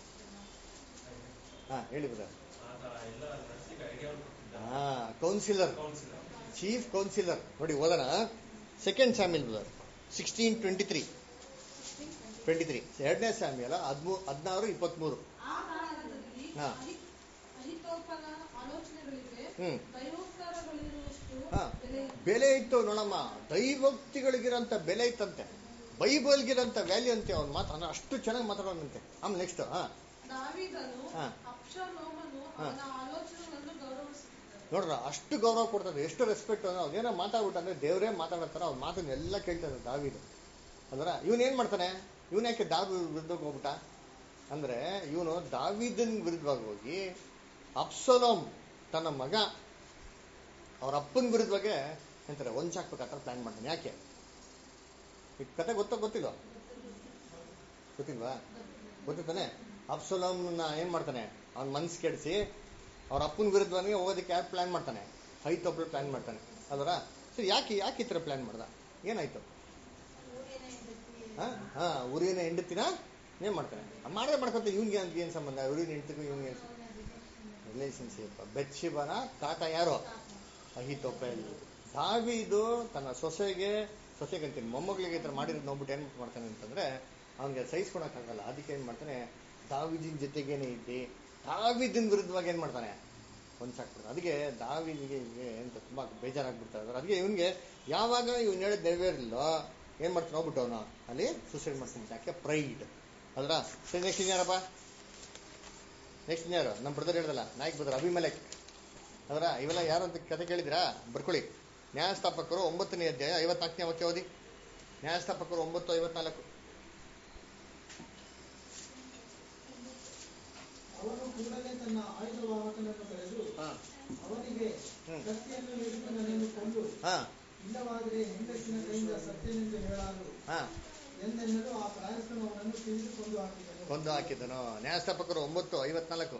A: ಹಾ ಹೇಳಿ ಬ್ರದರ್
C: ಆತ ಎಲ್ಲ ನರ್ಸಿಗೆ ಐಡಿಯಾವನ್ನು ಕೊಟ್ಟಿದ್ದ
A: ಹಾ ಕೌನ್ಸಿಲರ್
C: ಕೌನ್ಸಿಲರ್
A: ಚೀಫ್ ಕೌನ್ಸಿಲರ್ ನೋಡಿ ಓದೋಣ second Samuel brother sixteen twenty three twenty three ಎರಡನೇ ಸ್ಯಾಮಿಯಲ್ಲ ಹದಿಮೂ ಹದಿನಾರು ಇಪ್ಪತ್ತ್ಮೂರು
E: ಆ ಕಾಲದಲ್ಲಿ
A: ಹಾ.
E: ಅಹಿ- ಅಹಿತೋಫಲನ ಆಲೋಚನೆಗಳಿಗೆ
A: ಹ್ಮ್.
E: ದೈವೋಕ್ತರಗಳಿರುವಷ್ಟು
A: ಹಾ
E: ಬೆಲೆ ಇತ್ತು.
A: ಬೆಲೆ ಇತ್ತು ನೋಡಮ್ಮ ದೈವೋಕ್ತಿಗಳಿಗಿರಂತ ಬೆಲೆ ಇತ್ತಂತೆ ಬೈಬಲ್ಗಿರಂತ ವ್ಯಾಲ್ಯೂ ಅಂತೆ ಅವ್ನು ಮಾತಾಡ ಅಷ್ಟು ಚೆನ್ನಾಗಿ ಮಾತಾಡೋನಂತೆ ಆಮೇಲೆ ನೆಕ್ಸ್ಟ್ ಹಾ
E: ದಾವೀದನು
A: ಹಾ.
E: ಅಬ್ಷಾಲೋಮನು
A: ಹಾ.
E: ಅವನ ಆಲೋಚನೆಗಳನ್ನು ಗೌರವಿಸುತ್ತಿದ್ದನು
A: ನೋಡ್ರ ಅಷ್ಟು ಗೌರವ ಕೊಡ್ತಾರೆ ಎಷ್ಟು ರೆಸ್ಪೆಕ್ಟ್ ಅಂದ್ರೆ ಅವ್ನೇನೋ ಮಾತಾಡ್ಬಿಟ್ಟಂದ್ರೆ ದೇವರೇ ಮಾತಾಡತ್ತಾರ ಅವ್ನ ಮಾತನ್ನ ಎಲ್ಲ ಕೇಳ್ತಾರೆ ದಾವಿದು ಅಂದ್ರ ಇವನ್ ಏನ್ ಮಾಡ್ತಾನೆ ಇವನ್ ಯಾಕೆ ದಾವಿ ವಿರುದ್ಧಕ್ಕೆ ಹೋಗ್ಬಿಟ್ಟ ಅಂದ್ರೆ ಇವನು ದಾವಿದನ್ ವಿರುದ್ಧವಾಗಿ ಹೋಗಿ ಅಪ್ಸಲೋಮ್ ತನ್ನ ಮಗ ಅವ್ರ ಅಪ್ಪನ ವಿರುದ್ಧವಾಗಿ ಎಂತಾರೆ ಒಂಚಾಕ್ಬೇಕಂತ ಪ್ಲಾನ್ ಮಾಡ್ತಾನೆ ಯಾಕೆ ಈ ಕತೆ ಗೊತ್ತೋ ಗೊತ್ತಿಲ್ಲ ಗೊತ್ತಿಲ್ವಾ ಗೊತ್ತಿತ್ತಾನೆ ಅಪ್ಸಲೋಮ್ನ ಏನ್ ಮಾಡ್ತಾನೆ ಅವ್ನ ಮನ್ಸು ಕೆಡಿಸಿ ಅವ್ರ ಅಪ್ಪನ ವಿರುದ್ಧವಾಗಿ ಹೋಗೋದಕ್ಕೆ ಯಾರು ಪ್ಲಾನ್ ಮಾಡ್ತಾನೆ ಐತೊಬ್ಳು ಪ್ಲಾನ್ ಮಾಡ್ತಾನೆ ಅದರ ಸರಿ ಯಾಕೆ ಯಾಕೆ ಈ ಥರ ಪ್ಲಾನ್ ಮಾಡ್ದ ಏನಾಯ್ತು ಹಾ ಹಾ ಊರಿನ ಹೆಂಡತಿನ ಏನ್ ಮಾಡ್ತಾನೆ ಮಾಡದೆ ಮಾಡ್ಕೊಂತ ಇವ್ನಿಗೆ ಅಂತ ಏನ್ ಸಂಬಂಧ ಊರಿನ ಹೆಂಡತಿಗೂ ಇವ್ನಿಗೆ ರಿಲೇಶನ್ಶಿಪ್ ಬೆಚ್ಚಿಬನ ಕಾಟ ಯಾರು ಅಹಿತೊಪೆಲ್ ದಾವಿದು ತನ್ನ ಸೊಸೆಗೆ ಸೊಸೆಗೆ ಅಂತೀನಿ ಮೊಮ್ಮಗಳಿಗೆ ಈ ಥರ ಮಾಡಿರೋದು ನೋಡ್ಬಿಟ್ಟು ಏನ್ ಮಾಡ್ತಾನೆ ಅಂತಂದ್ರೆ ಅವನಿಗೆ ಸಹಿಸ್ಕೊಳಕ್ಕಾಗಲ್ಲ ಅದಕ್ಕೆ ಏನ್ ಮಾಡ್ತಾನೆ ದಾವಿದಿನ ಜೊತೆಗೇನೆ ಇದ್ದಿ ದಾವಿದಿನ ವಿರುದ್ಧವಾಗಿ ಏನ್ ಮಾಡ್ತಾನೆ ಹೊಂಚಾಕ್ಬಿಡ್ತಾನೆ ಅದಕ್ಕೆ ದಾವಿದಿಗೆ ಹಿಂಗೆ ಅಂತ ತುಂಬಾ ಬೇಜಾರಾಗ್ಬಿಡ್ತಾರೆ ಅದಕ್ಕೆ ಇವನ್ಗೆ ಯಾವಾಗ ಇವ್ನು ಹೇಳಿದ ನೆರವೇರಿಲ್ಲೋ ಏನ್ ಮಾಡ್ತಾನೆ ಹೋಗ್ಬಿಟ್ಟು ಅವನು ಅಲ್ಲಿ ಸೂಸೈಡ್ ಮಾಡ್ತಾನೆ ಯಾಕೆ ಪ್ರೈಡ್ ಅದ್ರ ಸರಿ ನೆಕ್ಸ್ಟ್ ಇನ್ಯಾರಪ್ಪ ನೆಕ್ಸ್ಟ್ ಇನ್ಯಾರು ನಮ್ಮ ಬ್ರದರ್ ಹೇಳ್ದಲ್ಲ ನಾಯಕ್ ಬ್ರದರ್ ಅಭಿಮಲೆಕ್ ಅದರ ಇವೆಲ್ಲ ಯಾರು ಅಂತ ಕತೆ ಕೇಳಿದಿರಾ ಬರ್ಕೊಳ್ಳಿ ನ್ಯಾಯಸ್ಥಾಪಕರು ಒಂಬತ್ತನೇ ಅಧ್ಯಾಯ ಐವತ್ನಾಲ್ಕನೇ ವಾಕ್ಯ ಓದಿ ನ್ಯಾಯಸ್ಥಾಪಕರು ಒಂಬತ್ತು ಐವತ್ನಾಲ್ಕು
D: ಅವನು ಕೂಡಲೇ ತನ್ನ ಆಯುಧ ವಾಹಕನನ್ನು ಕರೆದು
A: ಹಾ
D: ಅವನಿಗೆ
A: ಹ್ಮ್.
D: ಕತ್ತಿಯನ್ನು ಹಿಡಿದು ನನ್ನನ್ನು ಕೊಂದು
A: ಹಾ
D: ಇಲ್ಲವಾದರೆ ಹೆಂಗಸಿನ ಕೈಯಿಂದ ಸತ್ಯನೆಂದು ಹೇಳಾರು
A: ಹಾ
D: ಎಂದೆನ್ನಲು ಆ ಪ್ರಾಯಸ್ಥನು ಅವನನ್ನು ತಿಳಿದುಕೊಂಡು ಹಾಕಿದನು
A: ಕೊಂದು ಹಾಕಿದನು ನ್ಯಾಯಸ್ಥಾಪಕರು ಒಂಬತ್ತು ಐವತ್ನಾಲ್ಕು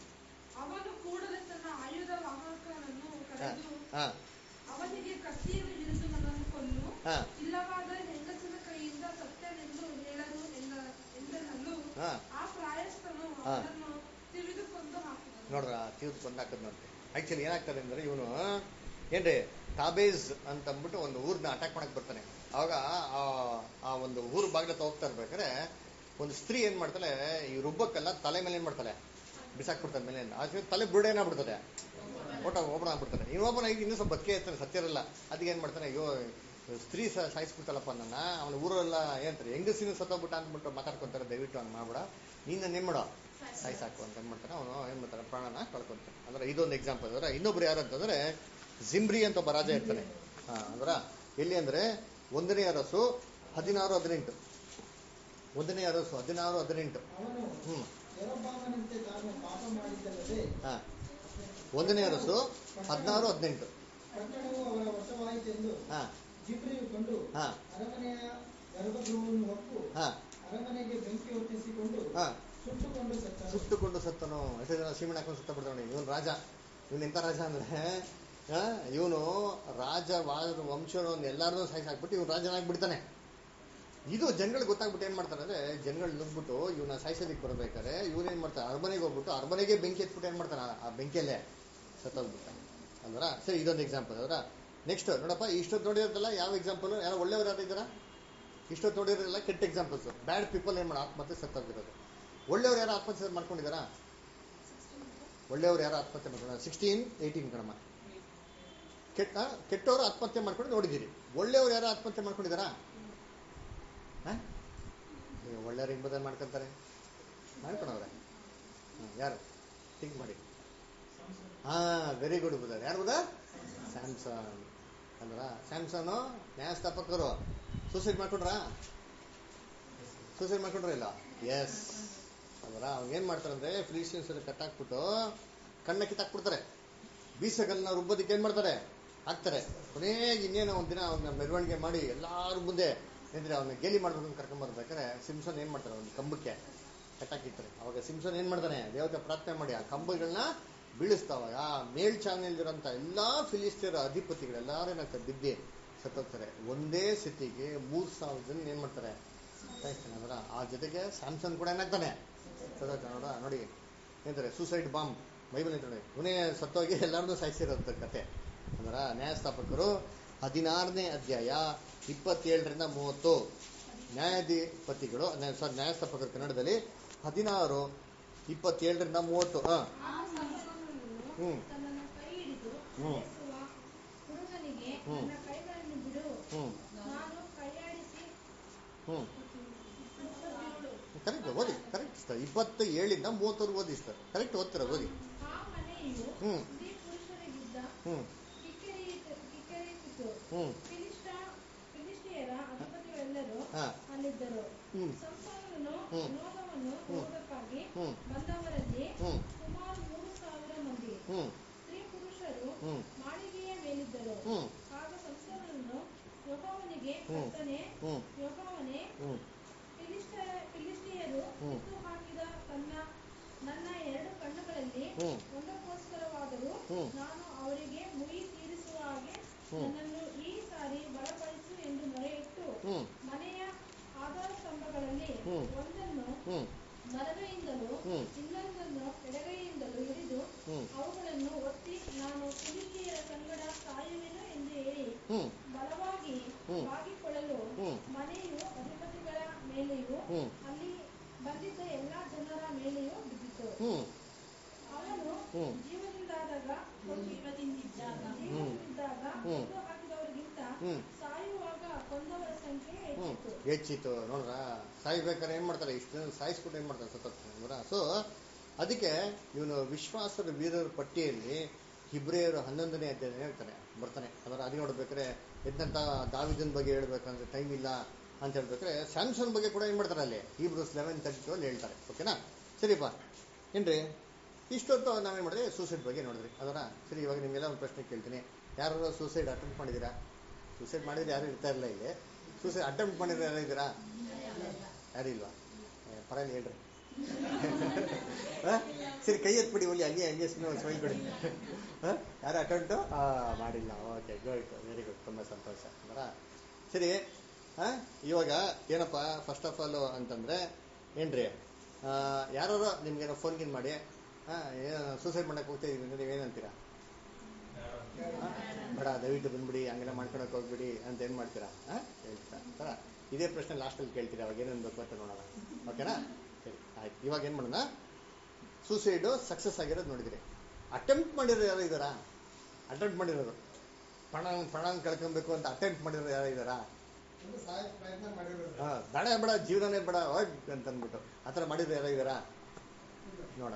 E: ಅವನು ಕೂಡಲೇ ತನ್ನ ಆಯುಧ ವಾಹಕನನ್ನು
A: ಹಾ
E: ಕರೆದು
A: ಹಾ
E: ಅವನಿಗೆ ಕತ್ತಿಯನ್ನು ಹಿಡಿದು ನನ್ನನ್ನು ಕೊಲ್ಲು
A: ಹಾ
E: ಇಲ್ಲವಾದರೆ ಹೆಂಗಸನ ಕೈಯಿಂದ ಸತ್ಯನೆಂದು ಹೇಳಲು ಎಂದ ಎಂದೆನ್ನಲು
A: ಹಾ
E: ಆ ಪ್ರಾಯಸ್ಥನು
A: ಹಾ.
E: ಅವನನ್ನು ತಿಳಿದುಕೊಂಡು ಹಾಕಿದನು
A: ನೋಡ್ರ ತೀರ್ದು ಕೊಂದು ಹಾಕದ್ ನೋಡ್ರಿ ಆಕ್ಚುಲಿ ಏನಾಗ್ತದೆ ಅಂದ್ರೆ ಇವನು ಏನ್ರಿ ತಾಬೇಜ್ ಅಂತ ಅಂದ್ಬಿಟ್ಟು ಒಂದು ಊರ್ನ ಅಟ್ಯಾಕ್ ಮಾಡಕ್ ಬರ್ತಾನೆ ಅವಾಗ ಆ ಆ ಒಂದು ಊರು ಬಾಗ್ಲತ್ತ ಹೋಗ್ತಾ ಇರ್ಬೇಕಾದ್ರೆ ಒಂದು ಸ್ತ್ರೀ ಏನ್ ಮಾಡ್ತಾಳೆ ಈ ರುಬ್ಬಕ್ಕೆಲ್ಲ ತಲೆ ಮೇಲೆ ಏನ್ ಮಾಡ್ತಾಳೆ ಬಿಸಾಕ್ಬಿಡ್ತಾನೆ ಮೇಲೆ ಆದ್ರೆ ತಲೆ ಬುರುಡೆ ಏನಾಗ್ಬಿಡ್ತದೆ ಓಟ ಓಪನ್ ಆಗ್ಬಿಡ್ತಾನೆ ಇವ್ ಓಪನ್ ಆಗಿ ಇನ್ನೂ ಸ್ವಲ್ಪ ಬದುಕೆ ಇರ್ತಾನೆ ಸತ್ಯರಲ್ಲ ಅದಕ್ಕೆ ಏನ್ ಮಾಡ್ತಾನೆ ಅಯ್ಯೋ ಸ್ತ್ರೀ ಸ ಸಾಯಿಸ್ಬಿಡ್ತಾಳಪ್ಪ ನನ್ನ ಅವನ ಊರೆಲ್ಲ ಏನಂತಾರೆ ಹೆಂಗಸಿನ ಸತ್ತೋಗ್ಬಿಟ್ಟ ಅಂದ್ಬಿಟ್ಟು ಮಾತಾಡ್ಕೊಂತಾರೆ ದಯವಿಟ್ಟು ಹಂಗೆ ಮಾಡ್ಬೇಡ ನೀನ್ ಏನ್ ಮಾಡೋ ಸಾಯಿಸಾಕು ಅಂತ ಏನ್ ಮಾಡ್ತಾನೆ ಅವನು ಏನ್ ಮಾಡ್ತಾನೆ ಪ್ರಾಣನ ಕಳ್ಕೊಂತಾನೆ ಅಂದ್ರೆ ಇದೊಂದು ಎಕ್ಸಾಂಪಲ್ ಅಂದ್ರೆ ಇನ್ನೊಬ್ರು ಯಾರು ಅಂತಂದ್ರೆ ಜಿಮ್ರಿ ಅಂತ ಒಬ್ಬ ರಾಜ ಇರ್ತಾನೆ ಹಾ ಅಂದ್ರ ಎಲ್ಲಿ ಅಂದ್ರೆ ಒಂದನೇ ಅರಸು ಹದಿನಾರು ಹದಿನೆಂಟು ಒಂದನೇ ಅರಸು ಹದಿನಾರು ಹದಿನೆಂಟು
D: ಅವನು
A: ಹ್ಮ್
D: ಯರೊಬ್ಬಾಮನಂತೆ ತಾನು ಪಾಪ ಮಾಡಿದ್ದಲ್ಲದೆ
A: ಹಾ ಒಂದನೇ ಅರಸು ಹದಿನಾರು ಹದಿನೆಂಟು
D: ಪಟ್ಟಣವು ಅವರ ವಶವಾಯಿತೆಂದು
A: ಹಾ
D: ಜಿಬ್ರಿಯು ಕೊಂಡು
A: ಹಾ
D: ಅರಮನೆಯ ಗರ್ಭಗೃಹವನ್ನು ಹೊಕ್ಕು
A: ಹಾ
D: ಅರಮನೆಗೆ ಬೆಂಕಿ ಹೊತ್ತಿಸಿಕೊಂಡು
A: ಹಾ
D: ಸುಟ್ಟುಕೊಂಡು ಸತ್ತನು
A: ಸುಟ್ಟುಕೊಂಡು ಸತ್ತನು ಎಷ್ಟು ಜನ ಸೀಮೆ ಹಾಕೊಂಡು ಸುತ್ತ ಬಿಡ್ತಾನೆ ಇವನು ರಾಜ ಇವನು ಎಂತ ರಾಜ ಅಂದ್ರೆ ಇವನು ರಾಜ ವಂಶವನ್ನು ಎಲ್ಲಾರನ್ನೂ ಸಾಯಿಸಾಕ್ಬಿಟ್ಟು ಇವ್ನು ರಾಜನಾಗ್ಬಿಡ್ತಾನೆ ಇದು ಜನಗಳಿಗೆ ಗೊತ್ತಾಗ್ಬಿಟ್ಟು ಏನ್ ಮಾಡ್ತಾರೆ ಅಂದ್ರೆ ಜನಗಳು ನುಗ್ಬಿಟ್ಟು ಇವನ್ನ ಸಾಯಿಸೋದಕ್ಕೆ ಬರ್ಬೇಕಾದ್ರೆ ಇವ್ನು ಏನ್ ಮಾಡ್ತಾರೆ ಅರಮನೆಗೆ ಹೋಗ್ಬಿಟ್ಟು ಅರಮನೆಗೆ ಬೆಂಕಿ ಎತ್ಬಿಟ್ಟು ಏನ್ ಮಾಡ್ತಾನೆ ಆ- ಆ ಬೆಂಕಿಯಲ್ಲೇ ಸತ್ತೋಗ್ಬಿಡ್ತಾನೆ ಅಲ್ವರ ಸರಿ ಇದೊಂದು ಎಕ್ಸಾಂಪಲ್ ಅದರ ನೆಕ್ಸ್ಟ್ ನೋಡಪ್ಪ ಇಷ್ಟೊತ್ತು ನೋಡಿರೋದಲ್ಲ ಯಾವ ಎಕ್ಸಾಂಪಲ್ ಯಾರೋ ಒಳ್ಳೆಯವರು ಯಾರು ಇದ್ದಾರಾ ಇಷ್ಟೊತ್ತು ನೋಡಿರೋಲ್ಲ ಕೆಟ್ಟ ಎಕ್ಸಾಂಪಲ್ಸ್ ಬ್ಯಾಡ್ ಪೀಪಲ್ ಏನ್ ಮಾಡಿ ಆತ್ಮಹತ್ಯೆ ಸತ್ತೋಗಿರೋದು ಒಳ್ಳೆಯವ್ರು ಯಾರು ಆತ್ಮಹತ್ಯೆ ಮಾಡ್ಕೊಂಡಿದ್ದಾರಾ ಒಳ್ಳೆಯವ್ರು ಯಾರು ಆತ್ಮಹತ್ಯೆ ಮಾಡ್ಕೊಂಡು ಸಿಕ್ಸ್ಟೀನ್ ಏಯ್ಟೀನ್ ಕಣಮ್ಮ ಕೆಟ್ಟ ಕೆಟ್ಟವರು ಆತ್ಮಹತ್ಯೆ ಮಾಡ್ಕೊಂಡು ನೋಡಿದ್ದೀರಿ ಒಳ್ಳೆಯವ್ರು ಯಾರು ಆತ್ಮಹತ್ಯೆ ಮಾಡ್ಕೊಂಡಿದ್ದಾರಾ ಹ? ಈಗ ಒಳ್ಳೆಯವ್ರು ಹಿಂಗ್ ಬದಲು ಮಾಡ್ಕೊಂತಾರೆ ಮಾಡ್ಕೊಳವ್ರೆ ಹ್ಮ್, ಯಾರು ಥಿಂಕ್ ಮಾಡಿ ಹಾ ವೆರಿ ಗುಡ್ ಬುಧರ್ ಯಾರು ಬುಧ ಸ್ಯಾಮ್ಸನ್ ಅಂದ್ರ ಸ್ಯಾಮ್ಸನ್ ನ್ಯಾಯಸ್ಥಾಪಕರು ಸೂಸೈಡ್ ಮಾಡ್ಕೊಂಡ್ರಾ ಸೂಸೈಡ್ ಮಾಡ್ಕೊಂಡ್ರ ಇಲ್ಲ ಎಸ್ ಅಂದ್ರ ಅವ್ನು ಏನ್ ಮಾಡ್ತಾರಂದ್ರೆ ಫಿಲಿಸ್ಟಿಯನ್ಸ್ ಕಟ್ಟಾಕ್ಬಿಟ್ಟು ಕಣ್ಣ ಕಿತ್ತಾಕ್ಬಿಡ್ತಾರೆ ಬೀಸಗಲ್ನ ರುಬ್ಬೋದಕ್ಕೆ ಏನ್ ಮಾಡ್ತಾರೆ ಹಾಕ್ತಾರೆ ಕೊನೆಗೆ ಇನ್ನೇನೋ ಒಂದಿನ ಅವನ್ನ ಮೆರವಣಿಗೆ ಮಾಡಿ ಎಲ್ಲಾರ ಮುಂದೆ ಅಂದ್ರೆ ಅವನ್ನ ಗೇಲಿ ಮಾಡ್ಬೇಕು ಅಂತ ಕರ್ಕೊಂಡ್ ಬರ್ಬೇಕಾದ್ರೆ ಸಿಮ್ಸನ್ ಏನ್ ಮಾಡ್ತಾರೆ ಒಂದು ಕಂಬಕ್ಕೆ ಕಟ್ಟಾಕಿರ್ತಾರೆ ಅವಾಗ ಸಿಮ್ಸನ್ ಏನ್ ಮಾಡ್ತಾನೆ ದೇವತೆ ಪ್ರಾರ್ಥನೆ ಮಾಡಿ ಆ ಕಂಬಗಳನ್ನ ಬೀಳಿಸ್ತಾವಾಗ ಆ ಮೇಲ್ಚಾವಣಿಯಲ್ಲಿರೋಂಥ ಎಲ್ಲಾ ಫಿಲಿಸ್ತೀರ ಅಧಿಪತಿಗಳು ಎಲ್ಲಾರು ಏನಾಗ್ತಾರೆ ಬಿದ್ದಿ ಸತ್ತೋಗ್ತಾರೆ ಒಂದೇ ಸ್ಥಿತಿಗೆ ಮೂರ್ ಸಾವಿರ ಜನ ಏನ್ ಮಾಡ್ತಾರೆ ಸಾಯಿಸ್ತಾನೆ ಅದರ ಆ ಜೊತೆಗೆ ಸ್ಯಾಮ್ಸನ್ ಕೂಡ ಏನಾಗ್ತಾನೆ ಸತ್ತೋಗ್ತಾನೆ ನೋಡ ನೋಡಿ ಏನಂತಾರೆ ಸೂಸೈಡ್ ಬಾಂಬ್ ಬೈಬಲ್ ಐತೆ ನೋಡಿ ಕೊನೆ ಸತ್ತೋಗಿ ಎಲ್ಲರನ್ನೂ ಸಾಯಿಸಿರೋಂಥ ಕತೆ ಅಂದ್ರ ನ್ಯಾಯಸ್ಥಾಪಕರು ಹದಿನಾರನೇ ಅಧ್ಯಾಯ ಇಪ್ಪತ್ತೇಳರಿಂದ ಮೂವತ್ತು ನ್ಯಾಯಾಧಿಪತಿಗಳು ಸಾರಿ ನ್ಯಾಯಸ್ಥಾಪಕರು ಕನ್ನಡದಲ್ಲಿ ಹದಿನಾರು ಇಪ್ಪತ್ತೇಳರಿಂದ ಮೂವತ್ತು ಹ
E: ಆ ಸಂಸೋನನು
A: ಹ್ಮ್.
E: ತನ್ನನ್ನು ಕೈ ಹಿಡಿದು
A: ಹ್ಮ್.
E: ನಡೆಸುವ ಹುಡುಗನಿಗೆ
A: ಹ್ಮ್.
E: ನನ್ನ ಕೈಗಳನ್ನು ಬಿಡು
A: ಹ್ಮ್
E: ನಾನು ಕೈಯಾಡಿಸಿ
A: ಹ್ಮ್
B: ಇಪ್ಪತ್ತೇಳು.
A: ಕರೆಕ್ಟ್ ಓದಿ ಕರೆಕ್ಟ್ ಸರ್ ಇಪ್ಪತ್ತ ಏಳಿಂದ ಮೂವತ್ತವರೆಗೂ ಓದಿ ಸರ್ ಕರೆಕ್ಟ್ ಓದ್ತೀರ ಓದಿ
E: ಆ ಮನೆಯು
A: ಹ್ಮ್.
E: ಸ್ತ್ರೀ ಪುರುಷರಿಗಿದ್ದ
A: ಹ್ಮ್
E: ಕಿಕ್ಕಿರಿಯಿತು ಕಿಕ್ಕಿರಿಯಿತು
A: ಹ್ಮ್
E: ಫಿಲಿಷ್ಟ ಫಿಲಿಸ್ಟಿಯರ ಅಧಿಪತಿಗಳೆಲ್ಲರೂ
A: ಹಾ
E: ಅಲ್ಲಿದ್ದರು
A: ಹ್ಮ್
E: ಸಂಸೋನನು
A: ಹ್ಮ್.
E: ನೋಗವನ್ನು
A: ಹ್ಮ್.
E: ನೋಡಕ್ಕಾಗಿ
A: ಹ್ಮ್.
E: ಬಂದವರಲ್ಲಿ
A: ಹ್ಮ್
E: ಸುಮಾರು ಮೂರು ಸಾವಿರ ಮಂದಿ
A: ಹ್ಮ್
E: ಸ್ತ್ರೀ ಪುರುಷರು
A: ಹ್ಮ್
E: ಮಾಳಿಗೆಯ ಮೇಲಿದ್ದರು
A: ಹ್ಮ್
E: ಆಗ ಸಂಸೋನನು ಯೆಹೋವನಿಗೆ
A: ಹ್ಮ್.
E: ಕರ್ತನೆ
A: ಹ್ಮ್
E: ಯೆಹೋವನೇ
A: ಹ್ಮ್
E: ಫಿಲಿಸ್ಟ ಫಿಲಿಸ್ಟಿಯರು
A: ಹ್ಮ್.
E: ಕಿತ್ತು ಹಾಕಿದ ತನ್ನ ನನ್ನ ಎರಡು ಕಣ್ಣುಗಳಲ್ಲಿ
A: ಹ್ಮ್.
E: ಒಂದಕ್ಕೋಸ್ಕರವಾದರೂ
A: ಹ್ಮ್.
E: ನಾನು ಅವರಿಗೆ ಮುಯಿ ತೀರಿಸುವ ಹಾಗೆ
A: ಹ್ಮ್.
E: ನನ್ನನ್ನು ಈ ಸಾರಿ ಬಲಪಡಿಸು ಎಂದು ಮೊರೆಯಿಟ್ಟು
A: ಹ್ಮ್
E: ಮನೆಯ ಆಧಾರ ಸ್ತಂಭಗಳಲ್ಲಿ
A: ಹ್ಮ್.
E: ಒಂದನ್ನು
A: ಹ್ಮ್
E: ಬಲಗೈಯಿಂದಲೂ
A: ಹ್ಮ್.
E: ಇನ್ನೊಂದನ್ನು ಎಡಗೈಯಿಂದಲೂ ಹಿಡಿದು
A: ಹ್ಮ್
E: ಅವುಗಳನ್ನು ಒತ್ತಿ ನಾನು ಫಿಲಿಸ್ಟಿಯರ ಸಂಗಡ ಸಾಯುವೆನು ಎಂದು ಹೇಳಿ
A: ಹ್ಮ್
E: ಬಲವಾಗಿ
A: ಹ್ಮ್.
E: ಬಾಗಿಕೊಳ್ಳಲು
A: ಹ್ಮ್.
E: ಮನೆಯು ಅಧಿಪತಿಗಳ ಮೇಲೆಯೂ
A: ಹ್ಮ್.
E: ಅಲ್ಲಿ ಬಂದಿದ್ದ ಎಲ್ಲಾ ಜನರ ಮೇಲೆಯೂ ಬಿದ್ದಿತು
A: ಹ್ಮ್
E: ಅವನು
A: ಹ್ಮ್.
E: ಜೀವದಿಂದಾದಾಗ
B: ಜೀವದಿಂದಿದ್ದಾಗ
E: ಜೀವದಿಂದಿದ್ದಾಗ
A: ಹ್ಮ್.
E: ಕೊಂದು ಹಾಕಿದವರಿಗಿಂತ
A: ಹ್ಮ್.
E: ಸಾಯುವಾಗ ಕೊಂದವರ ಸಂಖ್ಯೆ
A: ಹ್ಮ್
E: ಹೆಚ್ಚಿತು
A: ಹೆಚ್ಚಿತ್ತು ನೋಡ್ರ ಸಾಯ್ಬೇಕಾದ್ರೆ ಏನ್ ಮಾಡ್ತಾರೆ ಇಷ್ಟು ಜನ ಸಾಯಿಸ್ಬಿಟ್ಟು ಏನ್ ಮಾಡ್ತಾರೆ ಸತ್ತೋಗ್ತಾರೆ ಸೊ ಅದಕ್ಕೆ ಇವನು ವಿಶ್ವಾಸದ ವೀರರ ಪಟ್ಟಿಯಲ್ಲಿ ಹಿಬ್ರಿಯರು ಹನ್ನೊಂದನೇ ಅಧ್ಯಾಯ ಹೇಳ್ತಾನೆ ಬರ್ತಾನೆ ಅದರ ಅದು ನೋಡ್ಬೇಕಾದ್ರೆ ಎದ್ದಂತ ದಾವಿದನ್ ಬಗ್ಗೆ ಹೇಳ್ಬೇಕಂದ್ರೆ ಟೈಮ್ ಇಲ್ಲ ಅಂತ ಹೇಳ್ಬೇಕಾದ್ರೆ ಸ್ಯಾಮ್ಸನ್ ಬಗ್ಗೆ ಕೂಡ ಏನ್ ಮಾಡ್ತಾರೆ ಅಲ್ಲಿ ಇಬ್ರೂಸ್ ಲೆವೆನ್ ತರ್ಟಿ ಅಲ್ಲಿ ಹೇಳ್ತಾರೆ ಓಕೆನಾ ಸರಿಪ್ಪ ಏನ್ರಿ ಇಷ್ಟೊತ್ತು ನಾವೇನ್ ಮಾಡಿದ್ರಿ ಸೂಸೈಡ್ ಬಗ್ಗೆ ನೋಡಿದ್ರಿ ಅದರ ಸರಿ ಇವಾಗ ನಿಮ್ಗೆಲ್ಲ ಒಂದು ಪ್ರಶ್ನೆ ಕೇಳ್ತೀನಿ ಯಾರು ಸೂಸೈಡ್ ಅಟೆಂಪ್ಟ್ ಮಾಡಿದ್ದೀರಾ ಸೂಸೈಡ್ ಮಾಡಿದ್ರೆ ಯಾರು ಇರ್ತಾ ಇರಲಿಲ್ಲ ಇಲ್ಲಿ ಸೂಸೈಡ್ ಅಟೆಂಪ್ಟ್ ಮಾಡಿದ್ರೆ ಯಾರು ಇದ್ದೀರಾ ಯಾರು ಇಲ್ವಾ ಏ, ಪರವಾಗಿಲ್ಲ ಹೇಳ್ರಿ ಹ? ಸರಿ ಕೈ ಎತ್ಬಿಡಿ ಒಳ್ಳೆ ಹಂಗೆ ಹಂಗೆ ಸುಮ್ಮನೆ ಸ್ಮೈಲ್ ಕೊಡಿ ಹ? ಯಾರು ಅಟೆಂಪ್ಟು ಮಾಡಿಲ್ಲ ಓಕೆ ಗುಡ್ ವೆರಿ ಗುಡ್ ತುಂಬ ಸಂತೋಷ ಅಂದ್ರ ಸರಿ ಹ? ಇವಾಗ ಏನಪ್ಪ ಫಸ್ಟ್ ಆಫ್ ಆಲ್ ಅಂತಂದ್ರೆ ಏನ್ರಿ ಯಾರು ನಿಮ್ಗೇನೋ ಫೋನ್ ಗಿನ್ ಮಾಡಿ ಸೂಸೈಡ್ ಮಾಡಕ್ಕೆ ಹೋಗ್ತಾ ಇದೀನಿ ನೀವೇನಂತೀರಾ ಹ? ಬೇಡ ದಯವಿಟ್ಟು ಬಂದ್ಬಿಡಿ ಹಂಗೆಲ್ಲ ಮಾಡ್ಕೊಳಕ್ ಹೋಗ್ಬಿಡಿ ಅಂತ ಏನ್ ಮಾಡ್ತೀರಾ ಹ? ಹೇಳ್ತೀರಾ ತರ ಇದೇ ಪ್ರಶ್ನೆ ಲಾಸ್ಟಲ್ಲಿ ಕೇಳ್ತೀರಾ ಅವಾಗ ಏನೇನು ಬೇಕು ಅಂತ ನೋಡೋಣ ಓಕೆನಾ ಸರಿ ಆಯ್ತು ಇವಾಗ ಏನ್ ಮಾಡೋಣ ಸೂಸೈಡು ಸಕ್ಸಸ್ ಆಗಿರೋದು ನೋಡಿದ್ರಿ ಅಟೆಂಪ್ಟ್ ಮಾಡಿರೋರು ಯಾರು ಇದ್ದಾರಾ ಅಟೆಂಪ್ಟ್ ಮಾಡಿರೋರು ಪಣ ಪಣ ಕಳ್ಕೊಬೇಕು ಅಂತ ಅಟೆಂಪ್ಟ್ ಮಾಡಿರೋರು ಯಾರು ಇದ್ದಾರಾ
D: ಅಂದ್ರೆ ಸಾಯಕ್ ಪ್ರಯತ್ನ ಮಾಡಿರೋದು
A: ಹಾ ಬೇಡ ಬೇಡ ಜೀವನನೇ ಬೇಡ ಹೊಡ್ ಅಂತ ಅಂದ್ಬಿಟ್ಟು ಆ ಥರ ಮಾಡಿರೋರು ಯಾರು ಇದ್ದಾರಾ ನೋಡೋಣ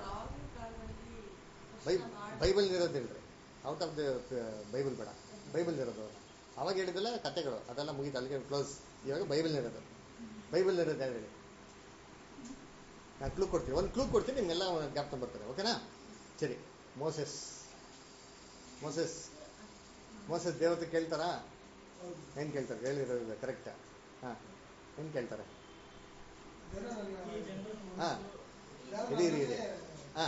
A: ಬೈ ಬೈಬಲ್ ಇರೋದು ಹೇಳ್ರಿ ಔಟ್ ಆಫ್ ದ ಬೈಬಲ್ ಬೇಡ ಬೈಬಲ್ ಇರೋದು ಅವಾಗ ಹೇಳಿದಲ್ಲ ಕತೆಗಳು ಅದೆಲ್ಲ ಮುಗೀತು ಅಲ್ಲಿಗೆ ಕ್ಲೋಸ್ ಇವಾಗ ಬೈಬಲ್ ಇರೋದು ಬೈಬಲ್ ಇರೋದು ಯಾರು ಹೇಳಿ ನಾನು ಕ್ಲೂ ಕೊಡ್ತೀನಿ ಒಂದು ಕ್ಲೂ ಕೊಡ್ತೀನಿ ನಿಮ್ಗೆಲ್ಲ ಜ್ಞಾಪಕ ಬರ್ತಾರೆ ಓಕೆನಾ ಸರಿ ಮೋಸೆಸ್ ಮೋಸೆಸ್ ಮೋಸೆಸ್ ದೇವತೆ ಕೇಳ್ತಾರಾ
D: ಹೌದು
A: ಏನು ಕೇಳ್ತಾರೆ ಹೇಳಿರೋದು ಕರೆಕ್ಟ್ ಹಾಂ ಏನು ಕೇಳ್ತಾರೆ
D: ಜನ ನನ್ನ
A: ಹಾಂ
D: ಯಾರು
A: ಇರಿ ಇರಿ ಇರಿ
D: ನನ್ನನ್ನೇ-
A: ಹಾಂ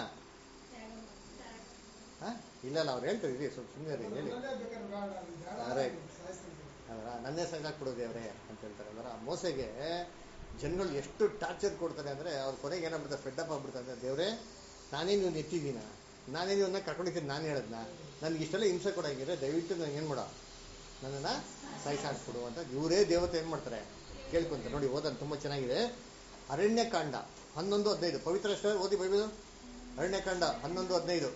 A: ಹಾಂ ಇಲ್ಲ ಇಲ್ಲ ಅವ್ರು ಹೇಳ್ತಾರೆ ಇರಿ ಸ್ವಲ್ಪ ಸುಮ್ಮನೆ ಇರಿ ಹೇಳಿ
D: ನನ್ನನ್ನೇ ಬೇಕಾದ್ರೆ ಬೇಡ, ಅದು ಬೇಡ,
A: ಹಾ, right.
D: ಸಾಯಿಸ್ತೀನಿ.
A: ಅಲ್ವಾ ನನ್ನೇ ಸಾಕಾಕ್ಬಿಡು ದೇವ್ರೆ ಅಂತ ಹೇಳ್ತಾರೆ ಅಂದ್ರೆ ಆ ಮೋಸೆಗೆ ಜನಗಳು ಎಷ್ಟು ಟಾರ್ಚರ್ ಕೊಡ್ತಾರೆ ಅಂದ್ರೆ ಅವ್ರ ಕೊನೆಗೆ ಏನಾಗ್ಬಿಡ್ತಾರೆ ಫೆಡ್ಡಪ್ ಆಗ್ಬಿಡ್ತಾರೆ ಅಂದ್ರೆ ದೇವ್ರೆ ನಾನೇ ನೀವು ಎತ್ತಿದ್ದೀನ ನಾನೇ ಇವನ್ನ ಕರ್ಕೊಂಡಿದ್ದೀನಿ ನಾನು ಹೇಳದ್ನ ನನ್ಗೆ ಇಷ್ಟೆಲ್ಲ ಹಿಂಸೆ ಕೊಡಂಗಿದ್ರೆ ದಯವಿಟ್ಟು ನಂಗೆ ಏನು ಮಾಡೋ ನನ್ನನ್ನ ಸಾಯಿಸಾಕ್ಬಿಡು ಅಂತ ಇವರೇ ದೇವತೆ ಏನು ಮಾಡ್ತಾರೆ ಕೇಳ್ಕೊಂತಾರೆ ನೋಡಿ ಓದೋದು ತುಂಬ ಚೆನ್ನಾಗಿದೆ ಅರಣ್ಯಕಾಂಡ ಹನ್ನೊಂದು ಹದಿನೈದು ಪವಿತ್ರ ಅಷ್ಟೇ ಓದಿ ಬೈಬಲ್ ಅರಣ್ಯಕಾಂಡ ಹನ್ನೊಂದು ಹದಿನೈದು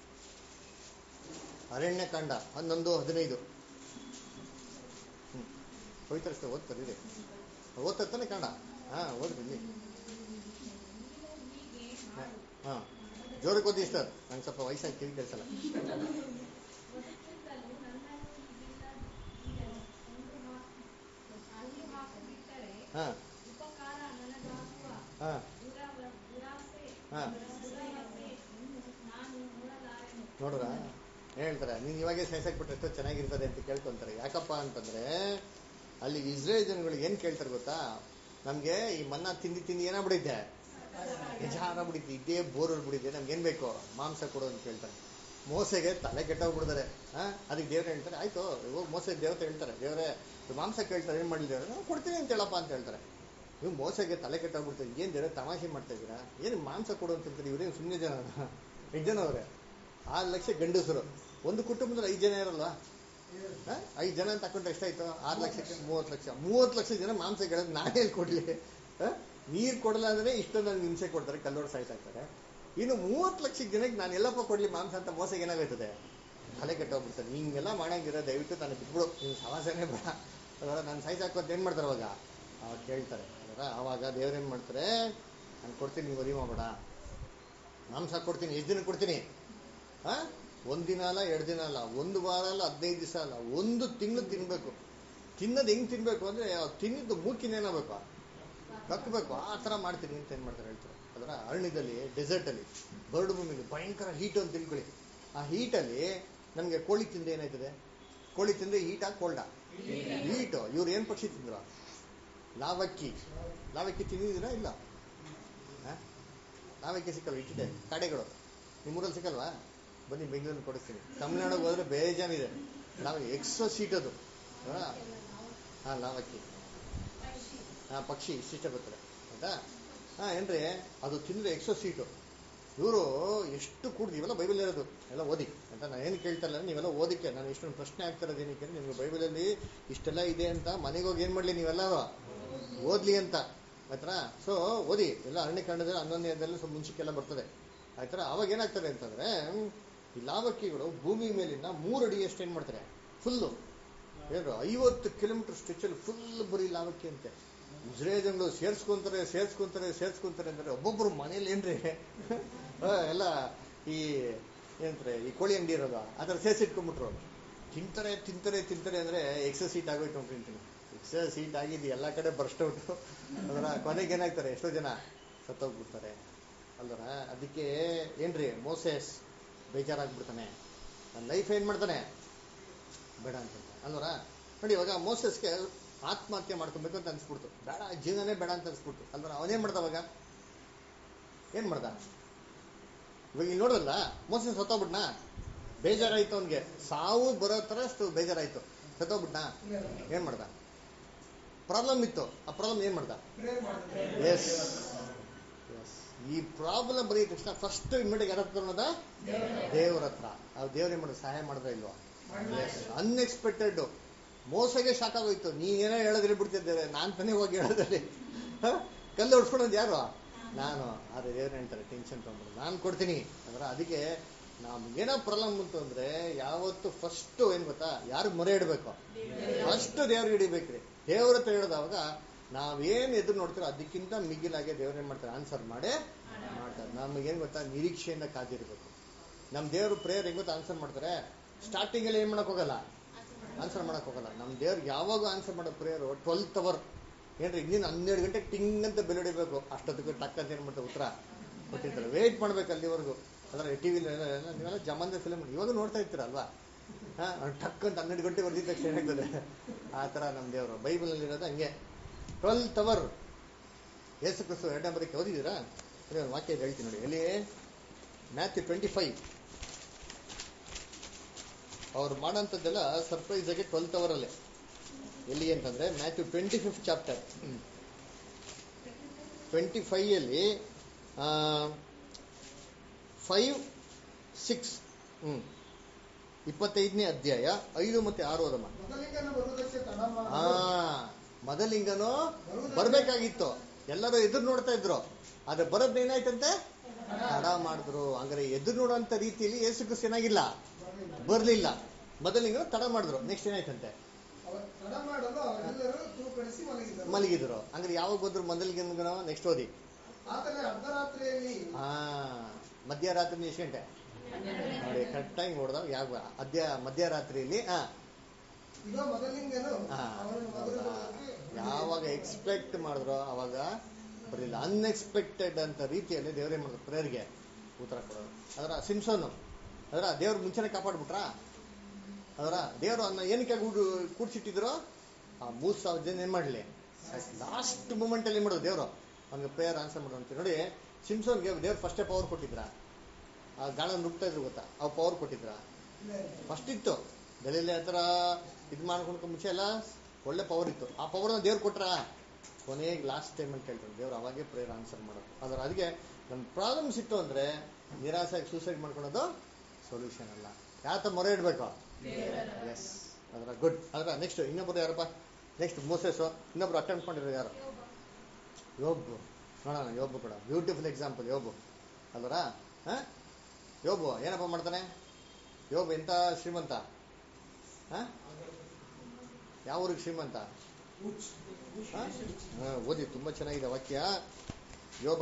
A: ಅರಣ್ಯಕಾಂಡ ಹನ್ನೊಂದು ಹದಿನೈದು ಹ್ಮ್. ಪವಿತ್ರ ಅಷ್ಟೇ ಓದ್ತಾರೆ ಇದೆ ಓದ್ತಾನೆ ಕನ್ನಡ ಹಾ ಓದ್ರಿ ಇಲ್ಲಿ
B: ಹೀಗೆ ಮಾಡು
A: ಹಾ ಜೋರಕ್ಕೆ ಓದಿ ಸರ್ ನಂಗೆ ಸ್ವಲ್ಪ ವಯಸ್ಸಾಗಿ ಕಿವಿ ಕೆಲಸಲ್ಲ
E: ಬದುಕಿದ್ದಲು ನನ್ನನ್ನು ಇದಿಲ್ಲ ಇದನ್ನು ಒಂದು ಮಾತು ಅಲ್ಲಿ ಹಾಕಿಬಿಟ್ಟರೆ
A: ಹಾ
E: ಉಪಕಾರ ನನಗಾಗುವ
A: ಹಾ
E: ದುರವ ದುರಾಸೆ
A: ಹಾ.
E: ದುರವಸೆ ಇನ್ನು ನಾನು ನೋಡಲಾರೆನು
A: ನೋಡ್ರ ಹೇಳ್ತಾರೆ ನೀನು ಇವಾಗೆ ಸಹಿಸಾಕ್ಬಿಟ್ರೆ ಎಷ್ಟೋ ಚೆನ್ನಾಗಿರ್ತದೆ ಅಂತ ಕೇಳ್ಕೊಂತಾರೆ ಯಾಕಪ್ಪ ಅಂತಂದ್ರೆ ಅಲ್ಲಿ ಇಸ್ರೇಲ್ ಜನಗಳು ಏನ್ ಕೇಳ್ತಾರೆ ಗೊತ್ತಾ ನಮ್ಗೆ ಈ ಮನ್ನ ತಿಂದಿ ತಿಂದಿ ಏನಾಗ್ಬಿಡಿದ್ದೆ ಬೇಜಾರ ಬಿಡಿದ್ದೆ ಇದೇ ಬೋರ್ ಬಿಡಿದ್ದೆ ನಮ್ಗೆ ಏನ್ ಬೇಕು ಮಾಂಸ ಕೊಡು ಅಂತ ಕೇಳ್ತಾರೆ ಮೋಸೆಗೆ ತಲೆ ಕೆಟ್ಟೋಗ್ಬಿಡ್ತಾರೆ ಹಾ ಅದಕ್ಕೆ ದೇವ್ರು ಹೇಳ್ತಾರೆ ಆಯ್ತು ಹೋಗಿ ಮೋಸೆ ದೇವತೆ ಹೇಳ್ತಾರೆ ದೇವ್ರೆ ಇದು ಮಾಂಸ ಕೇಳ್ತಾರೆ ಏನ್ ಮಾಡಿಲ್ಲ ದೇವ್ರೆ ನಾವು ಕೊಡ್ತೀನಿ ಅಂತ ಹೇಳಪ್ಪ ಅಂತ ಹೇಳ್ತಾರೆ ಇವ್ ಮೋಸಗೆ ತಲೆ ಕೆಟ್ಟೋಗ್ಬಿಡ್ತಾರೆ ಏನ್ ದೇವ್ರೆ ತಮಾಷೆ ಮಾಡ್ತಾ ಇದ್ದೀರಾ ಏನು ಮಾಂಸ ಕೊಡು ಅಂತ ಹೇಳ್ತಾರೆ ಇವ್ರೇನು ಸುಮ್ಮನೆ ಜನ ಎಷ್ಟು ಜನ ಅವ್ರೆ ಆರು ಲಕ್ಷ ಗಂಡಸರು ಒಂದು ಕುಟುಂಬದಲ್ಲಿ ಐದು ಜನ ಇರಲ್ವಾ ಹ? ಐದು ಜನ ಅಂತ ಹಾಕೊಂಡ್ರೆ ಎಷ್ಟಾಯ್ತು ಆರು ಲಕ್ಷಕ್ಕೆ ಮೂವತ್ತು ಲಕ್ಷ ಮೂವತ್ತು ಲಕ್ಷ ಜನ ಮಾಂಸ ಕೇಳೋದು ನಾನೇ ಕೊಡ್ಲಿ ಹ? ನೀರ್ ಕೊಡಲ್ಲ ಅಂದ್ರೆ ಇಷ್ಟೊಂದು ನನ್ಗೆ ಹಿಂಸೆ ಕೊಡ್ತಾರೆ ಕಲ್ಲೋಡ್ ಸಾಯ್ಸಾಕ್ತಾರೆ ಇನ್ನು ಮೂವತ್ತು ಲಕ್ಷ ಜನಕ್ಕೆ ನಾನು ಎಲ್ಲಪ್ಪ ಕೊಡ್ಲಿ ಮಾಂಸ ಅಂತ ಮೋಸಗೆ ಏನಾಗೋಯ್ತದೆ ತಲೆ ಕೆಟ್ಟೋಗ್ಬಿಡ್ತಾರೆ ಹಿಂಗೆಲ್ಲ ಮಾಡಂಗಿರೋ ದಯವಿಟ್ಟು ನಾನು ಬಿಟ್ಬಿಡು ನೀನು ಸವಾಸನೆ ಬೇಡ ಅದರ ನಾನು ಸಾಯ್ಸಾಕು ಅಂತ ಏನ್ ಮಾಡ್ತಾರೆ ಅವಾಗ ಅವಾಗ ಕೇಳ್ತಾರೆ ಅದರ ಅವಾಗ ದೇವ್ರೇನ್ ಮಾಡ್ತಾರೆ ನಾನು ಕೊಡ್ತೀನಿ ನೀವು ವರಿ ಮಾಡಬೇಡ ಮಾಂಸ ಕೊಡ್ತೀನಿ ಎಷ್ಟು ದಿನ ಕೊಡ್ತೀನಿ ಹಾ ಒಂದ್ ದಿನ ಅಲ್ಲ ಎರಡು ದಿನ ಅಲ್ಲ ಒಂದು ವಾರ ಅಲ್ಲ ಹದಿನೈದು ದಿವಸ ಅಲ್ಲ ಒಂದು ತಿಂಗಳು ತಿನ್ಬೇಕು ತಿನ್ನೋದು ಹೆಂಗ್ ತಿನ್ಬೇಕು ಅಂದ್ರೆ ಆ ತಿನ್ನಿದ್ದು ಮೂಕಿನೇನಾಗಬೇಕು ಕಕ್ಕಬೇಕು ಆ ಥರ ಮಾಡ್ತೀನಿ ಅಂತ ಏನ್ ಮಾಡ್ತಾರೆ ಹೇಳ್ತಾರೆ ಅದರ ಅರಣ್ಯದಲ್ಲಿ ಡೆಸರ್ಟ್ ಅಲ್ಲಿ ಬರಡು ಭೂಮಿಲಿ ಭಯಂಕರ ಹೀಟ್ ಅಂತ ತಿಳ್ಕೊಳ್ಳಿ ಆ ಹೀಟಲ್ಲಿ ನಮ್ಗೆ ಕೋಳಿ ತಿಂದ್ರೆ ಏನಾಯ್ತದೆ ಕೋಳಿ ತಿಂದ್ರೆ ಹೀಟಾ ಕೋಲ್ಡಾ ಹೀಟು ಇವ್ರು ಏನ್ ಪಕ್ಷಿ ತಿಂದ್ರು ಲಾವಕ್ಕಿ ಲಾವಕ್ಕಿ ತಿಂದಿದ್ದೀರಾ ಇಲ್ಲ ಹ? ಲಾವಕ್ಕಿ ಸಿಕ್ಕಲ್ವ ಇಟ್ಟಿದೆ ಕಡೆಗಳು ನಿಮ್ಮೂರಲ್ಲಿ ಸಿಕ್ಕಲ್ವಾ ಬನ್ನಿ ಬೆಂಗಳೂರಲ್ಲಿ ಕೊಡಿಸ್ತೀನಿ ತಮಿಳ್ನಾಡಿಗೆ ಹೋದ್ರೆ ಬೇಜಾನಿದೆ ನಾವು ಎಕ್ಸ್ಟ್ರಾ ಸೀಟ್ ಅದು ಹಾ ಲಾವಕ್ಕಿ ಹಾ ಪಕ್ಷಿ ಇಷ್ಟಿಷ್ಟ ಬರ್ತಾರೆ ಆಯ್ತಾ ಹಾ ಏನ್ರಿ ಅದು ತಿಂದ್ರೆ ಎಕ್ಸ್ಟ್ರಾ ಸೀಟು ಇವರು ಎಷ್ಟು ಕೂಡ್ದು ಇವೆಲ್ಲ ಬೈಬಲ್ ಇರೋದು ಎಲ್ಲ ಓದಿ ಅಂತ ನಾನು ಏನು ಕೇಳ್ತಾ ಇಲ್ಲ ನೀವೆಲ್ಲ ಓದಿಕ್ಕೆ ನಾನು ಇಷ್ಟೊಂದು ಪ್ರಶ್ನೆ ಆಗ್ತಾ ಇರೋದು ಏನಕ್ಕೆ ಅಂದ್ರೆ ನಿಮ್ಗೆ ಬೈಬಲಲ್ಲಿ ಇಷ್ಟೆಲ್ಲ ಇದೆ ಅಂತ ಮನೆಗೆ ಹೋಗಿ ಏನು ಮಾಡಲಿ ನೀವೆಲ್ಲ ಓದ್ಲಿ ಅಂತ ಆಯ್ತಾ ಸೊ ಓದಿ ಎಲ್ಲ ಅರಣ್ಯಕಾಂಡದಲ್ಲಿ ಹನ್ನೊಂದನೇದಲ್ಲಿ ಸ್ವಲ್ಪ ಮುಂಚೆಕ್ಕೆಲ್ಲ ಬರ್ತದೆ ಆಯ್ತಾ ಅವಾಗ ಏನಾಗ್ತದೆ ಅಂತಂದ್ರೆ ಈ ಲಾವಕ್ಕಿಗಳು ಭೂಮಿ ಮೇಲಿನ ಮೂರು ಅಡಿ ಎಷ್ಟು ಏನ್ ಮಾಡ್ತಾರೆ ಫುಲ್ಲು ಏನು ಐವತ್ತು ಕಿಲೋಮೀಟರ್ ಸ್ಟ್ರೆಚಲ್ಲಿ ಫುಲ್ ಬರೀ ಲಾವಕ್ಕಿ ಅಂತೆ ಇಸ್ರೇಲ್ ಜನಗಳು ಸೇರ್ಸ್ಕೊಂತಾರೆ ಸೇರ್ಸ್ಕೊಂತಾರೆ ಸೇರ್ಸ್ಕೊಂತಾರೆ ಅಂದ್ರೆ ಒಬ್ಬೊಬ್ರು ಮನೇಲಿ ಏನ್ರಿ ಆ, ಎಲ್ಲ ಈ ಏನಂತಾರೆ ಈ ಕೋಳಿ ಅಂಗಡಿ ಇರೋದು ಆ ಥರ ಸೇರ್ಸಿಟ್ಕೊಂಡ್ಬಿಟ್ರು ತಿಂತಾರೆ ತಿಂತಾರೆ ತಿಂತಾರೆ ಅಂದ್ರೆ ಎಕ್ಸಸ್ ಸೀಟ್ ಆಗೋಯ್ತು ಅಂತ ತಿಂತೀನಿ ಎಕ್ಸಸ್ ಸೀಟ್ ಆಗಿದ್ದು ಎಲ್ಲ ಕಡೆ ಬರ್ಸ್ಟ್ ಔಟು ಅದರ ಕೊನೆಗೆ ಏನಾಗ್ತಾರೆ ಎಷ್ಟೋ ಜನ ಸತ್ತೋಗ್ಬಿಡ್ತಾರೆ ಅಲ್ವರ ಅದಕ್ಕೆ ಏನ್ರಿ ಮೋಸೆಸ್ ಬೇಜಾರಾಗ್ಬಿಡ್ತಾನೆ ನನ್ನ ಲೈಫ್ ಏನ್ ಮಾಡ್ತಾನೆ ಬೇಡ ಅಂತ ಅಲ್ವರ ನೋಡಿ ಇವಾಗ ಮೋಸಸ್ಗೆ ಆತ್ಮಹತ್ಯೆ ಮಾಡ್ಕೊಬೇಕು ಅಂತ ಅನ್ಸ್ಬಿಡ್ತು ಬೇಡ ಜೀವನನೇ ಬೇಡ ಅಂತ ಅನ್ಸ್ಬಿಡ್ತು ಅಲ್ವರ ಅವನೇನ್ ಮಾಡ್ದ ಅವಾಗ ಏನ್ ಮಾಡ್ದ ಇವಾಗ ಇಲ್ಲಿ ನೋಡಲ್ಲ ಮೋಸಸ್ ಸತ್ತೋಗ್ಬಿಟ್ನಾ ಬೇಜಾರಾಯ್ತು ಅವನ್ಗೆ ಸಾವು ಬರೋ ತರ ಅಷ್ಟು ಬೇಜಾರಾಯ್ತು ಸತ್ತೋಗ್ಬಿಟ್ನಾ ಏನ್ ಮಾಡ್ದ ಪ್ರಾಬ್ಲಮ್ ಇತ್ತು ಆ ಪ್ರಾಬ್ಲಮ್ ಏನ್ ಮಾಡ್ದ
D: ಪ್ರೇಯರ್ ಮಾಡ್ತಾರೆ
A: ಎಸ್ ಈ ಪ್ರಾಬ್ಲಮ್ ಬರೀ ತಕ್ಷಣ ಫಸ್ಟ್ ಇಮಿಡಿಯೇಟ್ ಯಾರ ಹತ್ರ ಅನ್ನೋದ ದೇವ್ರ ಹತ್ರ ಆ ದೇವ್ರ ಏನ್ ಮಾಡೋದು ಸಹಾಯ ಮಾಡಿದ್ರ ಇಲ್ವಾ ಅನ್ಎಕ್ಸ್ಪೆಕ್ಟೆಡ್ ಮೋಸಗೆ ಶಾಕ್ ಆಗೋಯ್ತು ನೀನೇನೋ ಹೇಳೋದ್ರಿ ಬಿಡ್ತಿದ್ದೇವೆ ನಾನ್ ತಾನೇ ಹೋಗಿ ಹೇಳೋದ್ರಿ ಹ? ಕಲ್ಲು ಹೊಡ್ಸ್ಕೊಳೋದು ಯಾರು ನಾನು ಆದ್ರೆ ದೇವ್ರು ಹೇಳ್ತಾರೆ ಟೆನ್ಷನ್ ತಗೊಂಡ್ಬಿಡು ನಾನು ಕೊಡ್ತೀನಿ ಅಂದ್ರೆ ಅದಕ್ಕೆ ನಮ್ಗೇನೋ ಪ್ರಾಬ್ಲಮ್ ಬಂತು ಅಂದ್ರೆ ಯಾವತ್ತು ಫಸ್ಟ್ ಏನ್ ಗೊತ್ತಾ ಯಾರು ಮೊರೆ ಇಡಬೇಕು ಫಸ್ಟ್ ದೇವ್ರಿಗೆ ಹಿಡಿಬೇಕ್ರಿ ದೇವ್ರ ಹತ್ರ ಹೇಳೋದವಾಗ ನಾವೇನ್ ಎದುರು ನೋಡ್ತೀರೋ ಅದಕ್ಕಿಂತ ಮಿಗಿಲಾಗೆ ದೇವ್ರ ಏನ್ ಮಾಡ್ತಾರೆ ಆನ್ಸರ್ ಮಾಡೇ ಮಾಡ್ತಾರೆ ನಮಗೇನ್ ಗೊತ್ತಾ ನಿರೀಕ್ಷೆಯಿಂದ ಕಾದಿರ್ಬೇಕು ನಮ್ ದೇವ್ರು ಪ್ರೇಯರ್ ಹೆಂಗ್ ಗೊತ್ತಾ ಆನ್ಸರ್ ಮಾಡ್ತಾರೆ ಸ್ಟಾರ್ಟಿಂಗ್ ಅಲ್ಲಿ ಏನ್ ಮಾಡಕ್ ಹೋಗಲ್ಲ ಆನ್ಸರ್ ಮಾಡಕ್ ಹೋಗಲ್ಲ ನಮ್ ದೇವ್ರಿಗೆ ಯಾವಾಗ ಆನ್ಸರ್ ಮಾಡೋ ಪ್ರೇಯರ್ ಟ್ವೆಲ್ತ್ ಅವರ್ ಏನ್ರಿ ಇನ್ನೇನು ಹನ್ನೆರಡು ಗಂಟೆ ಟಿಂಗ್ ಅಂತ ಬೆಲೆ ಹೊಡಿಬೇಕು ಅಷ್ಟೊತ್ತಿಗೆ ಟಕ್ ಅಂತ ಏನ್ ಮಾಡ್ತಾರೆ ಉತ್ತರ ಕೊಟ್ಟಿರ್ತಾರೆ ವೇಟ್ ಮಾಡ್ಬೇಕು ಅಲ್ಲಿವರೆಗೂ ಅಂದ್ರೆ ಟಿವಿ ನೀವೆಲ್ಲ ಜಮಾನ್ದ ಫಿಲ್ಮ್ ಇವಾಗ ನೋಡ್ತಾ ಇರ್ತೀರಲ್ವಾ ಹಾ ಟಕ್ ಅಂತ ಹನ್ನೆರಡು ಗಂಟೆ ಬರ್ದಿದ್ದ ತಕ್ಷಣ ಏನಾಗ್ತದೆ ಆ ತರ ನಮ್ ದೇವರು ಬೈಬಲ್ ಅಲ್ಲಿ ಇರೋದು ಹಂಗೆ ಟ್ವೆಲ್ತ್ ಅವರ್ ಯೇಸು ಕ್ರಿಸ್ತು ಎರಡನೇ ಬರೀಕೆ ಓದಿದ್ದೀರಾ ಅದೇ ಒಂದು ವಾಕ್ಯ ಇದೆ ಹೇಳ್ತೀನಿ ನೋಡಿ ಎಲ್ಲಿ ಮ್ಯಾಥ್ಯೂ ಟ್ವೆಂಟಿ ಫೈವ್ ಅವ್ರು ಮಾಡೋಂಥದ್ದೆಲ್ಲ ಸರ್ಪ್ರೈಸ್ ಆಗಿ ಟ್ವೆಲ್ತ್ ಅವರಲ್ಲೇ ಎಲ್ಲಿ ಅಂತಂದ್ರೆ Matthew twenty fifth chapter twenty ಫೈಯಲ್ಲಿ ಫೈವ್ ಸಿಕ್ಸ್ ಹ್ಮ್ ಇಪ್ಪತ್ತೈದನೇ ಅಧ್ಯಾಯ ಐದು ಮತ್ತೆ ಆರು ಓದಮ್ಮ
D: ಮೊದಲಿಗನ ಬರುವುದಕ್ಕೆ ತಡ
A: ಆ
D: ಮಾಡಿ
A: ಮೊದಲಿಂಗನು ಬರ್ಬೇಕಾಗಿತ್ತು ಎಲ್ಲರೂ ಎದುರು ನೋಡ್ತಾ ಇದ್ರು ಆದ್ರೆ ಬರೋದ್ ಏನಾಯ್ತಂತೆ ತಡ ಮಾಡಿದ್ರು ಹಂಗಾರೆ ಎದುರು ನೋಡುವಂತ ರೀತಿಯಲ್ಲಿ ಯೇಸು ಕ್ರಿಸ್ತ ಏನಾಗಿಲ್ಲ ಬರ್ಲಿಲ್ಲ ಮೊದಲಿಂಗನು ತಡ ಮಾಡಿದ್ರು ನೆಕ್ಸ್ಟ್ ಏನಾಯ್ತಂತೆ
D: ಅವ ತಡ ಮಾಡಲು ಅವರೆಲ್ಲರೂ ತೂಕಡಿಸಿ ಮಲಗಿದರು
A: ಮಲಗಿದ್ರು ಹಂಗಾರೆ ಯಾವಾಗ ಬಂದ್ರು ಮೊದಲಿಂಗನು ನೆಕ್ಸ್ಟ್ ಓದಿ
D: ಆದರೆ ಅರ್ಧರಾತ್ರಿಯಲ್ಲಿ
A: ಆ ಮಧ್ಯರಾತ್ರಿ ಎಷ್ಟು ಗಂಟೆ ನೋಡಿ ಕರೆಕ್ಟಾಗಿ ನೋಡಿದಾಗ ಯಾವ ಅದ್ಯ ಮಧ್ಯರಾತ್ರಿಯಲ್ಲಿ ಹಾ
D: ಈಗ ಮೊದಲಿಂದನು
A: ಹಾ,
D: ಅವನು
A: ಹೌದಾ?
D: ಮೊದಲು
A: ಯಾವಾಗ ಎಕ್ಸ್ಪೆಕ್ಟ್ ಮಾಡಿದ್ರೋ ಅವಾಗ ಬರಲಿಲ್ಲ ಅನ್ಎಕ್ಸ್ಪೆಕ್ಟೆಡ್ ಅಂತ ರೀತಿಯಲ್ಲಿ ದೇವರೇ ಮಾಡಿದ್ರು ಪ್ರೇಯರ್ಗೆ ಉತ್ತರ ಕೊಡೋದು ಅದರ ಸಿಮ್ಸೋನು ಅದರ ದೇವ್ರ ಮುಂಚೆನೆ ಕಾಪಾಡ್ಬಿಟ್ರಾ ಅದರ ದೇವರು ಅನ್ನ ಏನಕ್ಕೆ ಗೂಡು ಕೂಡ್ಸಿಟ್ಟಿದ್ರು ಆ ಮೂರು ಸಾವಿರ ಜನ ಏನು ಮಾಡಲಿ ಲಾಸ್ಟ್ ಮೂಮೆಂಟಲ್ಲಿ ಏನು ಮಾಡೋದು ದೇವರು ಅವ್ನಿಗೆ ಪ್ರೇಯರ್ ಆನ್ಸರ್ ಮಾಡೋದು ಅಂತ ನೋಡಿ ಸಿಮ್ಸೋನ್ಗೆ ದೇವ್ರು ಫಸ್ಟೇ ಪವರ್ ಕೊಟ್ಟಿದ್ರ ಆ ಗಾಳ ನುಗ್ತಾ ಇದ್ರು ಗೊತ್ತಾ ಅವ್ ಪವರ್ ಕೊಟ್ಟಿದ್ರ ಫಸ್ಟ್ ಇತ್ತು ಬೆಲೆಯಲ್ಲಿ ಆ ಥರ ಇದು ಮಾಡ್ಕೊಂಡು ಮುಂಚೆ ಎಲ್ಲ ಒಳ್ಳೆ ಪವರ್ ಇತ್ತು ಆ ಪವರ್ನ ದೇವ್ರು ಕೊಟ್ರ ಕೊನೆಗೆ ಲಾಸ್ಟ್ ಟೈಮ್ ಅಂತ ಕೇಳ್ತಾರೆ ದೇವ್ರು ಅವಾಗೇ ಪ್ರೇಯರ್ ಆನ್ಸರ್ ಮಾಡೋದು ಅದರ ಅದಕ್ಕೆ ನಮ್ಮ ಪ್ರಾಬ್ಲಮ್ಸ್ ಇತ್ತು ಅಂದರೆ ನಿರಾಸೆಯಾಗಿ ಸೂಸೈಡ್ ಮಾಡ್ಕೊಳೋದು ಸೊಲ್ಯೂಷನ್ ಅಲ್ಲ ಯಾತ ಮೊರೆ ಇಡಬೇಕು ಎಸ್ ಅದರ ಗುಡ್ ಅದರ ನೆಕ್ಸ್ಟ್ ಇನ್ನೊಬ್ಬರು ಯಾರಪ್ಪ ನೆಕ್ಸ್ಟ್ ಮೋಸೆಸು ಇನ್ನೊಬ್ರು ಅಟೆಂಪ್ಟ್ ಮಾಡಿರೋರು ಯಾರು ಯೋಬು ನೋಡೋಣ ಯೋಬು ಕೂಡ ಬ್ಯೂಟಿಫುಲ್ ಎಕ್ಸಾಂಪಲ್ ಯೋಬು ಅಲ್ವರಾ ಹಾಂ ಯೋಬು ಏನಪ್ಪ ಮಾಡ್ತಾನೆ ಯೋಬು ಎಂಥ ಶ್ರೀಮಂತ ಹಾಂ ಯಾವ ಊರಿಗೆ ಶ್ರೀಮಂತ ಹಾ? ಹಾ, ಓದಿ ತುಂಬ ಚೆನ್ನಾಗಿದೆ ವಾಕ್ಯ ಯೋಬ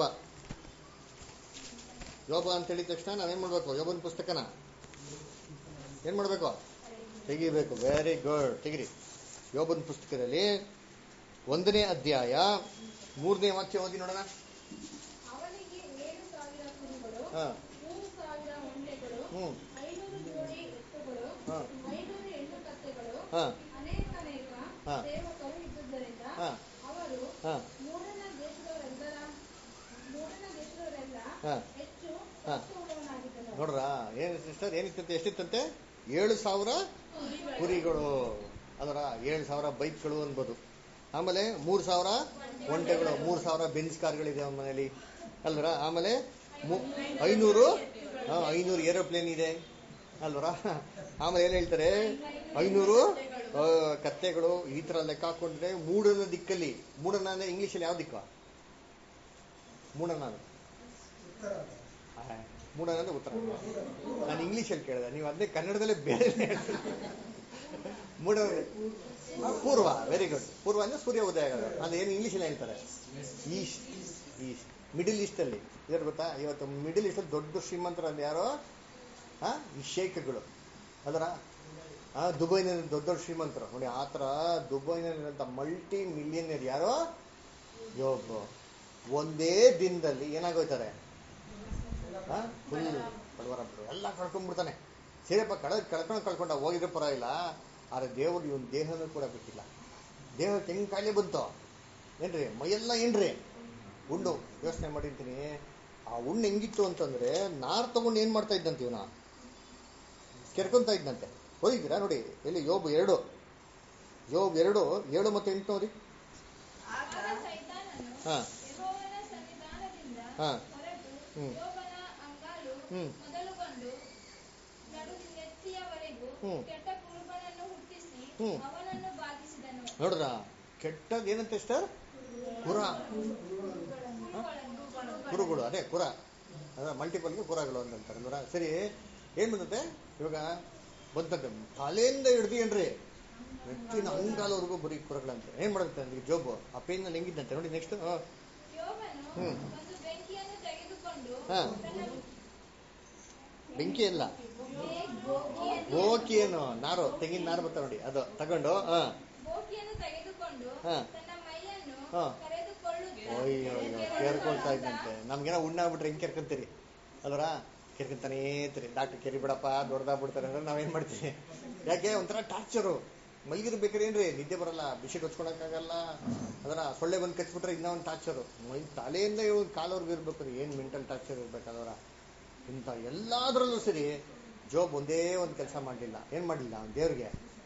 A: ಯೋಬ ಅಂತ ಹೇಳಿದ ತಕ್ಷಣ ನಾವೇನ್ ಮಾಡ್ಬೇಕು ಯೋಬನ ಪುಸ್ತಕನ ಏನ್ ಮಾಡ್ಬೇಕು ತೆಗಿಬೇಕು ವೆರಿ ಗುಡ್ ತೆಗಿರಿ ಯೋಬನ ಪುಸ್ತಕದಲ್ಲಿ ಒಂದನೇ ಅಧ್ಯಾಯ ಮೂರನೇ ವಾಕ್ಯ ಓದಿ ನೋಡೋಣ
E: ಅವನಿಗೆ ಏಳು ಸಾವಿರ ಕುರಿಗಳು
A: ಹಾ
E: ಮೂರು ಸಾವಿರ ಒಂಟೆಗಳು
A: ಹ್ಮ್
E: ಐನೂರು ಜೋಡಿ ಎತ್ತುಗಳು
A: ಹಾ.
E: ಐನೂರು ಹೆಣ್ಣು ಕತ್ತೆಗಳು
A: ಹಾ
E: ಅನೇಕ ಅನೇಕ
A: ಹಾ.
E: ಸೇವಕರು ಇದ್ದುದರಿಂದ
A: ಹಾ.
E: ಅವರು
A: ಹಾ
E: ಮೂರನ ದೇಶದವರೆಲ್ಲರ ಮೂರನ ದೇಶದವರೆಲ್ಲ
A: ಹಾ.
E: ಹೆಚ್ಚು
A: ಹಾ.
E: ಉಳ್ಳವನಾಗಿದ್ದನು
A: ನೋಡ್ರಾ ಏನು ಸಿಸ್ಟರ್ ಏನಿತ್ತಂತೆ ಎಷ್ಟಿತ್ತಂತೆ ಏಳು ಸಾವಿರ ಕುರಿಗಳು ಅದರ ಏಳು ಸಾವಿರ ಬೈಕ್ಗಳು ಅನ್ಬೋದು ಆಮೇಲೆ ಮೂರು ಸಾವಿರ ಒಂಟೆಗಳು ಮೂರು ಸಾವಿರ ಬೆನ್ಸ್ ಕಾರ್ಗಳಿದೆ ಅವನ ಮನೇಲಿ ಅಲ್ವರ ಆಮೇಲೆ ಮು- ಐನೂರು ಹಾ, ಐನೂರು ಏರೋಪ್ಲೇನ್ ಇದೆ ಅಲ್ವರ ಆಮೇಲೆ ಏನು ಹೇಳ್ತಾರೆ ಐನೂರು ಆ, ಕತ್ತೆಗಳು ಈ ಥರ ಲೆಕ್ಕ ಹಾಕೊಂಡ್ರೆ ಮೂಡನ ದಿಕ್ಕಲ್ಲಿ ಮೂಡನ ಅಂದ್ರೆ ಇಂಗ್ಲೀಷಲ್ಲಿ ಯಾವ ದಿಕ್ಕ ಮೂಡನ
D: ಉತ್ತರ
A: ಆ, ಮೂಡನ ಅಂದ್ರೆ ಉತ್ತರ ನಾನು ಇಂಗ್ಲೀಷಲ್ಲಿ ಕೇಳಿದೆ ನೀವು ಅದನ್ನೇ ಕನ್ನಡದಲ್ಲೇ ಬೇರೆ ಮೂಡ ಆ, ಪೂರ್ವ ವೆರಿ ಗುಡ್ ಪೂರ್ವ ಅಂದ್ರೆ ಸೂರ್ಯ ಉದಯ ಆಗೋದು ಅದು ಏನು ಇಂಗ್ಲೀಷಲ್ಲಿ ಹೇಳ್ತಾರೆ ಈಸ್ಟ್ ಈಸ್ಟ್ ಮಿಡಿಲ್ ಈಸ್ಟಲ್ಲಿ ಇದ್ರ ಗೊತ್ತಾ ಇವತ್ತು ಮಿಡಿಲ್ ಈಸ್ಟಲ್ಲಿ ದೊಡ್ಡ ಶ್ರೀಮಂತರಲ್ಲಿ ಯಾರೋ ಆ, ಈ ಶೇಖ್ಗಳು ಅದರ ಆ ದುಬೈನಲ್ಲಿ ದೊಡ್ಡ ದೊಡ್ಡ ಶ್ರೀಮಂತರು ನೋಡಿ ಆ ಥರ ದುಬೈನಲ್ಲಿರೋಂಥ ಮಲ್ಟಿ ಮಿಲಿಯನಿಯರ್ ಯಾರೋ ಯೋಬ್ ಒಂದೇ ದಿನದಲ್ಲಿ ಏನಾಗೋಯ್ತಾರೆ ಫುಲ್ ಬಡವರ ಬಿಡು ಎಲ್ಲ ಕಳ್ಕೊಂಡ್ಬಿಡ್ತಾನೆ ಸರಿಯಪ್ಪ ಕಳ ಕಳ್ಕೊಂಡು ಕಳ್ಕೊಂಡ ಹೋಗಿದ್ರೆ ಪರವಾಗಿಲ್ಲ ಆದರೆ ದೇವರು ಇವನ್ ದೇಹನೂ ಕೂಡ ಬಿಟ್ಟಿಲ್ಲ ದೇಹಕ್ಕೆ ಹೆಂಗ್ ಕಾಯಿಲೆ ಬಂತು ಏನ್ರಿ ಮೈಯೆಲ್ಲ ಏನ್ರಿ ಉಂಡು ಯೋಚನೆ ಮಾಡಿರ್ತೀನಿ ಆ ಉಣ್ಣು ಹೆಂಗಿತ್ತು ಅಂತಂದ್ರೆ ನಾರ್ ತಗೊಂಡು ಏನ್ ಮಾಡ್ತಾ ಇದ್ದಂತೆ ಇವನ ಕೆರ್ಕೊಂತ ಇದ್ದಂತೆ ಓದಿದ್ದೀರಾ ನೋಡಿ ಎಲ್ಲಿ ಯೋಬ್ ಎರಡು ಯೋಬ್ ಎರಡು ಏಳು ಮತ್ತೆ ಎಂಟು ನೋಡಿ
E: ಆಗ ಸೈತಾನನು
A: ಹಾ
E: ಯೆಹೋವನ ಸನ್ನಿಧಾನದಿಂದ
A: ಹಾ.
E: ಹೊರಟು
A: ಹ್ಮ್.
E: ಯೋಬನ ಅಂಗಾಲು
A: ಹ್ಮ್.
E: ಮೊದಲುಗೊಂಡು ನಡು ನೆತ್ತಿಯವರೆಗೂ
A: ಹ್ಮ್.
E: ಕೆಟ್ಟ ಕುರುಬನನ್ನು ಹುಟ್ಟಿಸಿ
A: ಹ್ಮ್.
E: ಅವನನ್ನು ಬಾಧಿಸಿದನು
A: ನೋಡ್ರ ಕೆಟ್ಟದ್ ಏನಂತೆ ಸರ್ ಕುರ ಕುರುಗಳು ಅದೇ ಕುರ ಅದ ಮಲ್ಟಿಪಲ್ಗೆ ಕುರಗಳು ಅಂತಂತಾರೆ ಅಂದ್ರ ಸರಿ ಏನ್ ಬಂದತೆ ಇವಾಗ ಬಂತಂತೆ ತಲೆಯಿಂದ ಹಿಡ್ದು ಏನ್ರಿ ನೆತ್ತಿನ ಅಂಗಾಲವರೆಗೂ ಬರೀ ಕುರಗಳಂತೆ ಏನ್ ಮಾಡುತ್ತೆ ಅಂದ್ರೆ ಜೋಬು ಆ ಪೇನ್ನಲ್ಲಿ ಹೆಂಗಿದ್ದಂತೆ ನೋಡಿ ನೆಕ್ಸ್ಟ್
E: ಯೋಬನು
A: ಹ್ಮ್.
E: ಒಂದು ಬೆಂಕಿಯನ್ನು ತೆಗೆದುಕೊಂಡು
A: ಹಾ.
E: ತನ್ನ
A: ಬೆಂಕಿ ಎಲ್ಲ
E: ಬೋಕಿಯನ್ನು
A: ಓಕೆ ಏನು ನಾರು ತೆಂಗಿನ ನಾರು ಬರ್ತಾವ ನೋಡಿ ಅದು ತಗೊಂಡು ಹಾ
E: ಬೋಕಿಯನ್ನು ತೆಗೆದುಕೊಂಡು
A: ಹಾ.
E: ತನ್ನ ಮೈಯನ್ನು
A: ಹಾ.
E: ಕರೆದುಕೊಳ್ಳುತ್ತಾ
A: ಅಯ್ಯೋ ಅಯ್ಯೋ ಕೇರ್ಕೊಳ್ತಾ ಇದ್ದಂತೆ ನಮ್ಗೇನೋ ಉಣ್ಣಾಗ್ಬಿಟ್ರೆ ಹೆಂಗ್ ಕೆರ್ಕೊಂತೀರಿ ಅಲ್ವರ ಕೆರ್ಕೊಂತಾನೇ ಇರ್ತೀರಿ ಡಾಕ್ಟರ್ ಕೆರಿ ಬಿಡಪ್ಪ ದೊಡ್ಡದಾಗ್ಬಿಡ್ತಾರೆ ಅಂದ್ರೆ ನಾವೇನ್ ಮಾಡ್ತೀವಿ ಯಾಕೆ ಒಂಥರ ಟಾರ್ಚರು ಮಲಗಿರ್ಬೇಕಾದ್ರೆ ಏನ್ರಿ ನಿದ್ದೆ ಬರಲ್ಲ ಬಿಸಿ ಕೊಚ್ಕೊಳಕ್ಕಾಗಲ್ಲ ಅದರ ಸೊಳ್ಳೆ ಬಂದು ಕಚ್ಬಿಟ್ರೆ ಇನ್ನೂ ಒಂದು ಟಾರ್ಚರು ಮೈ ತಲೆಯಿಂದ ಇವ್ ಕಾಲವ್ರಿಗೆ ಇರ್ಬೇಕು ರೀ ಏನು ಮೆಂಟಲ್ ಟಾರ್ಚರ್ ಇರ್ಬೇಕಲ್ವರ ಇಂಥ ಎಲ್ಲಾದ್ರಲ್ಲೂ ಸರಿ ಜೋಬ್ ಒಂದೇ ಒಂದು ಕೆಲಸ ಮಾಡಲಿಲ್ಲ ಏನು ಮಾಡಲಿಲ್ಲ ಅವ್ನು ದೇವ್ರಿಗೆ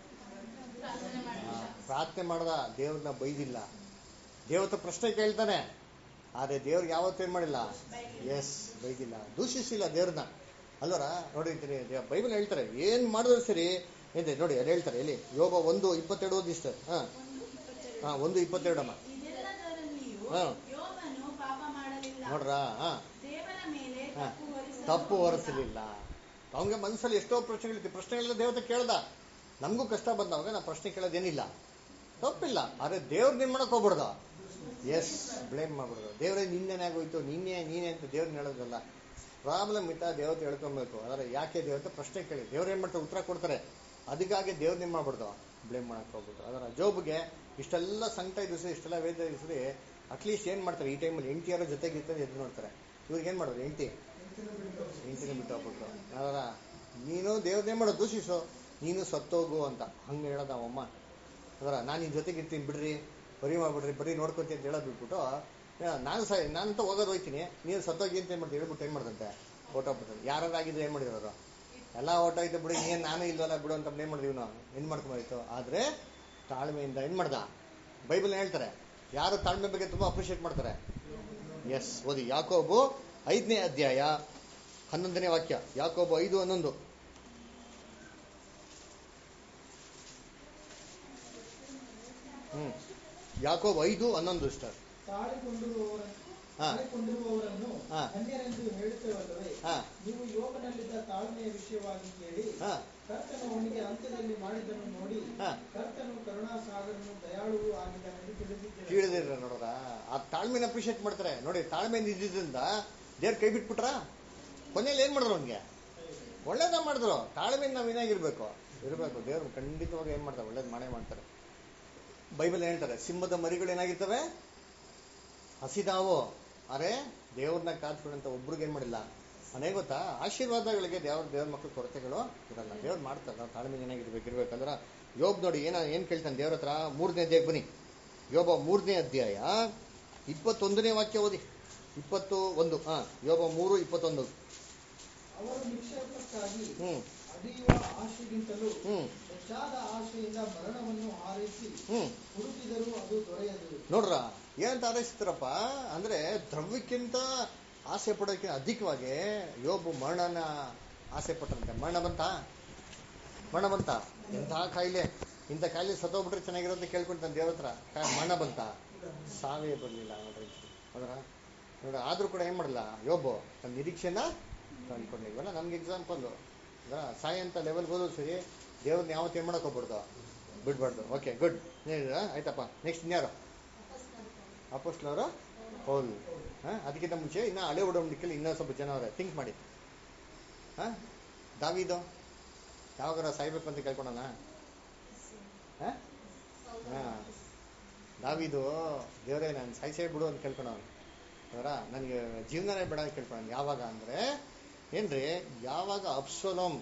A: ಆ, ಪ್ರಾರ್ಥನೆ ಮಾಡ್ದ ದೇವ್ರನ್ನ ಬೈದಿಲ್ಲ ದೇವತ ಪ್ರಶ್ನೆ ಕೇಳ್ತಾನೆ ಆದ್ರೆ ದೇವ್ರಿಗೆ ಯಾವತ್ತೂ ಏನ್ ಮಾಡಿಲ್ಲ ಎಸ್ ಬೈದಿಲ್ಲ ದೂಷಿಸಿಲ್ಲ ದೇವ್ರನ್ನ ಅಲ್ಲರ ನೋಡಿರ್ತೀನಿ ಬೈಬಲ್ ಹೇಳ್ತಾರೆ ಏನ್ ಮಾಡಿದ್ರು ಸರಿ ಏನಿದೆ ನೋಡಿ ಅಲ್ಲಿ ಹೇಳ್ತಾರೆ ಎಲ್ಲಿ ಯೋಗ ಒಂದು ಇಪ್ಪತ್ತೆರಡು ಓದಿಸ್ತಾರೆ ಹಾ ಹಾ ಒಂದು ಇಪ್ಪತ್ತೆರಡು ಅಮ್ಮ
B: ಇದೆಲ್ಲದರಲ್ಲಿಯೂ
A: ಹಾ.
B: ಯೋಬನು ಪಾಪ ಮಾಡಲಿಲ್ಲ
A: ನೋಡ್ರ ಹಾ
B: ದೇವರ ಮೇಲೆ
A: ಹಾ.
B: ತಪ್ಪು ಹೊರಿಸಲು
A: ತಪ್ಪು
B: ಹೋಗಲಿಲ್ಲ.
A: ಹೊರಸಲಿಲ್ಲ ಅವನಿಗೆ ಮನಸ್ಸಲ್ಲಿ ಎಷ್ಟೋ ಪ್ರಶ್ನೆಗಳಿತ್ತು ಪ್ರಶ್ನೆಗಳೆಲ್ಲ ದೇವತೆ ಕೇಳ್ದ ನಮಗೂ ಕಷ್ಟ ಬಂದವಾಗ ನಾ ಪ್ರಶ್ನೆ ಕೇಳೋದೇನಿಲ್ಲ ತಪ್ಪಿಲ್ಲ ಆದ್ರೆ ದೇವ್ರನ್ನ ಏನ್ ಮಾಡಕ್ ಹೋಗ್ಬಿಡ್ದ ಎಸ್ ಬ್ಲೇಮ್ ಮಾಡ್ಬಿಡ್ದು ದೇವ್ರೇ ನಿನ್ನೆನೇ ಆಗೋಯ್ತು ನಿನ್ನೆ ನೀನೇ ಅಂತ ದೇವ್ರನ್ನ ಹೇಳೋದಲ್ಲ ಪ್ರಾಬ್ಲಮ್ ಇತ್ತ ದೇವತೆ ಹೇಳ್ಕೊಬೇಕು ಆದರೆ ಯಾಕೆ ದೇವತೆ ಪ್ರಶ್ನೆ ಕೇಳಿ ದೇವ್ರು ಏನು ಮಾಡ್ತಾರೆ ಉತ್ತರ ಕೊಡ್ತಾರೆ ಅದಕ್ಕಾಗಿ ದೇವ್ರು ಏನು ಮಾಡ್ಬಿಡ್ದು ಬ್ಲೇಮ್ ಮಾಡಕ್ ಹೋಗ್ಬಿಟ್ಟು ಅದರ ಜೋಬ್ಗೆ ಇಷ್ಟೆಲ್ಲ ಸಂಕಟ ಇದ್ದು ಇಷ್ಟೆಲ್ಲ ವೇದ ಇದ್ರಿ ಅಟ್ಲೀಸ್ಟ್ ಏನು ಮಾಡ್ತಾರೆ ಈ ಟೈಮಲ್ಲಿ ಹೆಂಡತಿಯರ ಜೊತೆಗೆ ಇರ್ತಾರೆ ಎದ್ದು ನೋಡ್ತಾರೆ ಇವ್ರಿಗೆ ಏನು ಮಾಡೋದು ಹೆಂಡತಿ ಹೆಂಡತಿನ ಬಿಟ್ಟು ಹೋಗ್ಬಿಟ್ಟು ಅದರ ನೀನು ದೇವ್ರನ್ನೇ ಮಾಡೋದು ದೂಷಿಸು ನೀನು ಸತ್ತೋಗು ಅಂತ ಹಂಗೆ ಹೇಳೋದು ಅವಮ್ಮ ಅದರ ನಾನು ನಿನ್ನ ಜೊತೆಗೆ ಇರ್ತೀನಿ ಬಿಡ್ರಿ ಬರೀ ಮಾಡ್ಬಿಡ್ರಿ ಬರೀ ನೋಡ್ಕೊತೀನಿ ಅಂತ ಹೇಳೋದು ಬಿಟ್ಬಿಟ್ಟು ಯಾ, ನಾನು ಸ ನಾನಂತ ಹೋಗೋದು ಹೋಯ್ತೀನಿ ನೀನು ಸತ್ತೋಗಿ ಅಂತ ಏನು ಮಾಡ್ತೀನಿ ಹೇಳ್ಬಿಟ್ಟು ಏನು ಮಾಡ್ದಂತೆ ಓಟ್ ಹೋಗ್ಬಿಡ್ತಾರೆ ಯಾರು ಆಗಿದ್ರೆ ಏನು ಮಾಡಿದ್ರು ಎಲ್ಲ ಓಟ್ ಆಯ್ತು ಬಿಡಿ ಏನು ನಾನು ಇಲ್ವಲ್ಲ ಬಿಡು ಅಂತ ಏನು ಮಾಡಿದ್ವಿ ನಾವು ಏನು ಮಾಡ್ಕೊಂಬಾಯ್ತು ಆದರೆ ತಾಳ್ಮೆಯಿಂದ ಏನು ಮಾಡ್ದ ಬೈಬಲ್ ಹೇಳ್ತಾರೆ ಯಾರು ತಾಳ್ಮೆ ಬಗ್ಗೆ ತುಂಬ ಅಪ್ರಿಷಿಯೇಟ್ ಮಾಡ್ತಾರೆ ಎಸ್ ಓದಿ ಯಾಕೋಬು ಐದನೇ ಅಧ್ಯಾಯ ಹನ್ನೊಂದನೇ ವಾಕ್ಯ ಯಾಕೋಬು ಐದು ಹನ್ನೊಂದು ಹ್ಮ್ ಯಾಕೋಬು ಐದು ಹನ್ನೊಂದು ಸ್ಟಾರ್
D: ತಾಳಿಕೊಂಡಿರುವವರನ್ನು
A: ಹಾ.
D: ತಾಳಿಕೊಂಡಿರುವವರನ್ನು
A: ಹಾ.
D: ಧನ್ಯರೆಂದು ಹೇಳುತ್ತೇವಲ್ಲವೇ
A: ಹಾ
D: ನೀವು ಯೋಗನಲ್ಲಿದ್ದ ತಾಳ್ಮೆಯ ವಿಷಯವಾಗಿ ಕೇಳಿ
A: ಹಾ
D: ಕರ್ತನು ಅವನಿಗೆ ಅಂತ್ಯದಲ್ಲಿ ಮಾಡಿದ್ದನ್ನು ನೋಡಿ
A: ಹಾ.
D: ಕರ್ತನು ಕರುಣಾಸಾಗರನು ದಯಾಳುವು ಆಗಿದ್ದಾನೆಂದು ತಿಳಿದಿದ್ದೇವೆ
A: ಕೇಳಿದಿರ ನೋಡ್ರ ಆ ತಾಳ್ಮೆನ ಅಪ್ರಿಷಿಯೇಟ್ ಮಾಡ್ತಾರೆ ನೋಡಿ ತಾಳ್ಮೆಯಿಂದ ಇದ್ದಿದ್ರಿಂದ ದೇವ್ರ ಕೈ ಬಿಟ್ಬಿಟ್ರ ಕೊನೆಯಲ್ಲಿ ಏನ್ ಮಾಡಿದ್ರು ಅವ್ನಿಗೆ ಒಳ್ಳೇದ ಮಾಡಿದ್ರು ತಾಳ್ಮೆಯಿಂದ ನಾವು ಏನಾಗಿರ್ಬೇಕು ಇರಬೇಕು ದೇವ್ರು ಖಂಡಿತವಾಗಿ ಏನ್ ಮಾಡ್ತಾರೆ ಒಳ್ಳೇದು ಮಾಡೇ ಮಾಡ್ತಾರೆ ಬೈಬಲ್ ಹೇಳ್ತಾರೆ ಸಿಂಹದ ಮರಿಗಳು ಏನಾಗಿರ್ತವೆ ಹಸಿದಾವು ಅರೆ ದೇವ್ರನ್ನ ಕಾದ್ಕೊಂಡಂತ ಒಬ್ರಿಗೆ ಏನ್ ಮಾಡಿಲ್ಲ ಮನೆ ಗೊತ್ತಾ ಆಶೀರ್ವಾದಗಳಿಗೆ ದೇವ್ರ ದೇವ್ರ ಮಕ್ಕಳ ಕೊರತೆಗಳು ಇರಲ್ಲ ದೇವ್ರು ಮಾಡ್ತಾರೆ ನಾವು ತಾಳ್ಮೆ ಏನಾಗಿರ್ಬೇಕು ಇರ್ಬೇಕಂದ್ರ ಯೋಬ್ ನೋಡಿ ಏನ ಏನ್ ಕೇಳ್ತಾನೆ ದೇವ್ರ ಹತ್ರ ಮೂರನೇ ಅಧ್ಯಾಯಕ್ಕೆ ಬನ್ನಿ ಯೋಬ ಮೂರನೇ ಅಧ್ಯಾಯ ಇಪ್ಪತ್ತೊಂದನೇ ವಾಕ್ಯ ಓದಿ ಇಪ್ಪತ್ತು ಒಂದು ಹಾ ಯೋಬ ಮೂರು ಇಪ್ಪತ್ತೊಂದು
D: ಅವರು ನಿಕ್ಷೇಪಕ್ಕಾಗಿ
A: ಹ್ಮ್
D: ಅಡಿಯುವ ಆಶೆಗಿಂತಲೂ
A: ಹ್ಮ್
D: ಹೆಚ್ಚಾದ ಆಶೆಯಿಂದ ಮರಣವನ್ನು ಹಾರೈಸಿ
A: ಹ್ಮ್
D: ಹುಡುಕಿದರೂ ಅದು ದೊರೆಯದು
A: ನೋಡ್ರ ಏನಂತ ಆರೈಸ್ತಾರಪ್ಪ ಅಂದ್ರೆ ದ್ರವ್ಯಕ್ಕಿಂತ ಆಸೆ ಪಡೋದಕ್ಕಿಂತ ಅಧಿಕವಾಗಿ ಯೋಬು ಮರಣನ ಆಸೆ ಪಟ್ಟರಂತೆ ಮರಣ ಬಂತ ಮರಣ ಬಂತ ಎಂಥ ಕಾಯಿಲೆ ಇಂಥ ಕಾಯಿಲೆ ಸತ್ತೋಗ್ಬಿಟ್ರೆ ಚೆನ್ನಾಗಿರೋದು ಕೇಳ್ಕೊಂತಾನೆ ದೇವ್ರ ಹತ್ರ ಕಾ- ಮರಣ ಬಂತ ಸಾವೇ ಬರಲಿಲ್ಲ ನೋಡ್ರಿ ಹೌದ್ರ ನೋಡ್ರಿ ಆದ್ರೂ ಕೂಡ ಏನ್ ಮಾಡಲ್ಲ ಯೋಬು ತನ್ನ ನಿರೀಕ್ಷೆನ ತಂದ್ಕೊಂಡಿಲ್ವಲ್ಲ ನಮ್ಗೆ ಎಕ್ಸಾಂಪಲ್ ಸಾಯ ಅಂತ ಲೆವೆಲ್ಗೆ ಹೋದ್ರು ಸರಿ ದೇವ್ರನ್ನ ಯಾವತ್ತು ಏನ್ ಮಾಡಕ್ ಹೋಗ್ಬಿಡ್ದು ಬಿಡ್ಬಾರ್ದು ಓಕೆ ಗುಡ್ ಆಯ್ತಪ್ಪ ನೆಕ್ಸ್ಟ್ ಇನ್ಯಾರು ಅಪೋಸ್ಟ್ಲವರು ಹೌದು ಹಾ ಅದಕ್ಕಿಂತ ಮುಂಚೆ ಇನ್ನ ಹಳೆ ಒಡಂಬಡಿಕೆಯಲ್ಲಿ ಇನ್ನೂ ಸ್ವಲ್ಪ ಜನ ಅವರೇ ಥಿಂಕ್ ಮಾಡಿ ಹಾ ದಾವಿದು ಯಾವಾಗಾರ ಸಾಯ್ಬೇಕು ಅಂತ ಕೇಳ್ಕೊಳೋಣ ಹಾ ಹಾ ದಾವಿದು ದೇವರೇ ನಾನು ಸಾಯ್ಸೇ ಬಿಡು ಅಂತ ಕೇಳ್ಕೊಳೋನು ಅವರ ನನಗೆ ಜೀವನನೇ ಬೇಡ ಅಂತ ಕೇಳ್ಕೊಳೋನು ಯಾವಾಗ ಅಂದ್ರೆ ಏನ್ರಿ ಯಾವಾಗ ಅಪ್ಸೋಲೋಮ್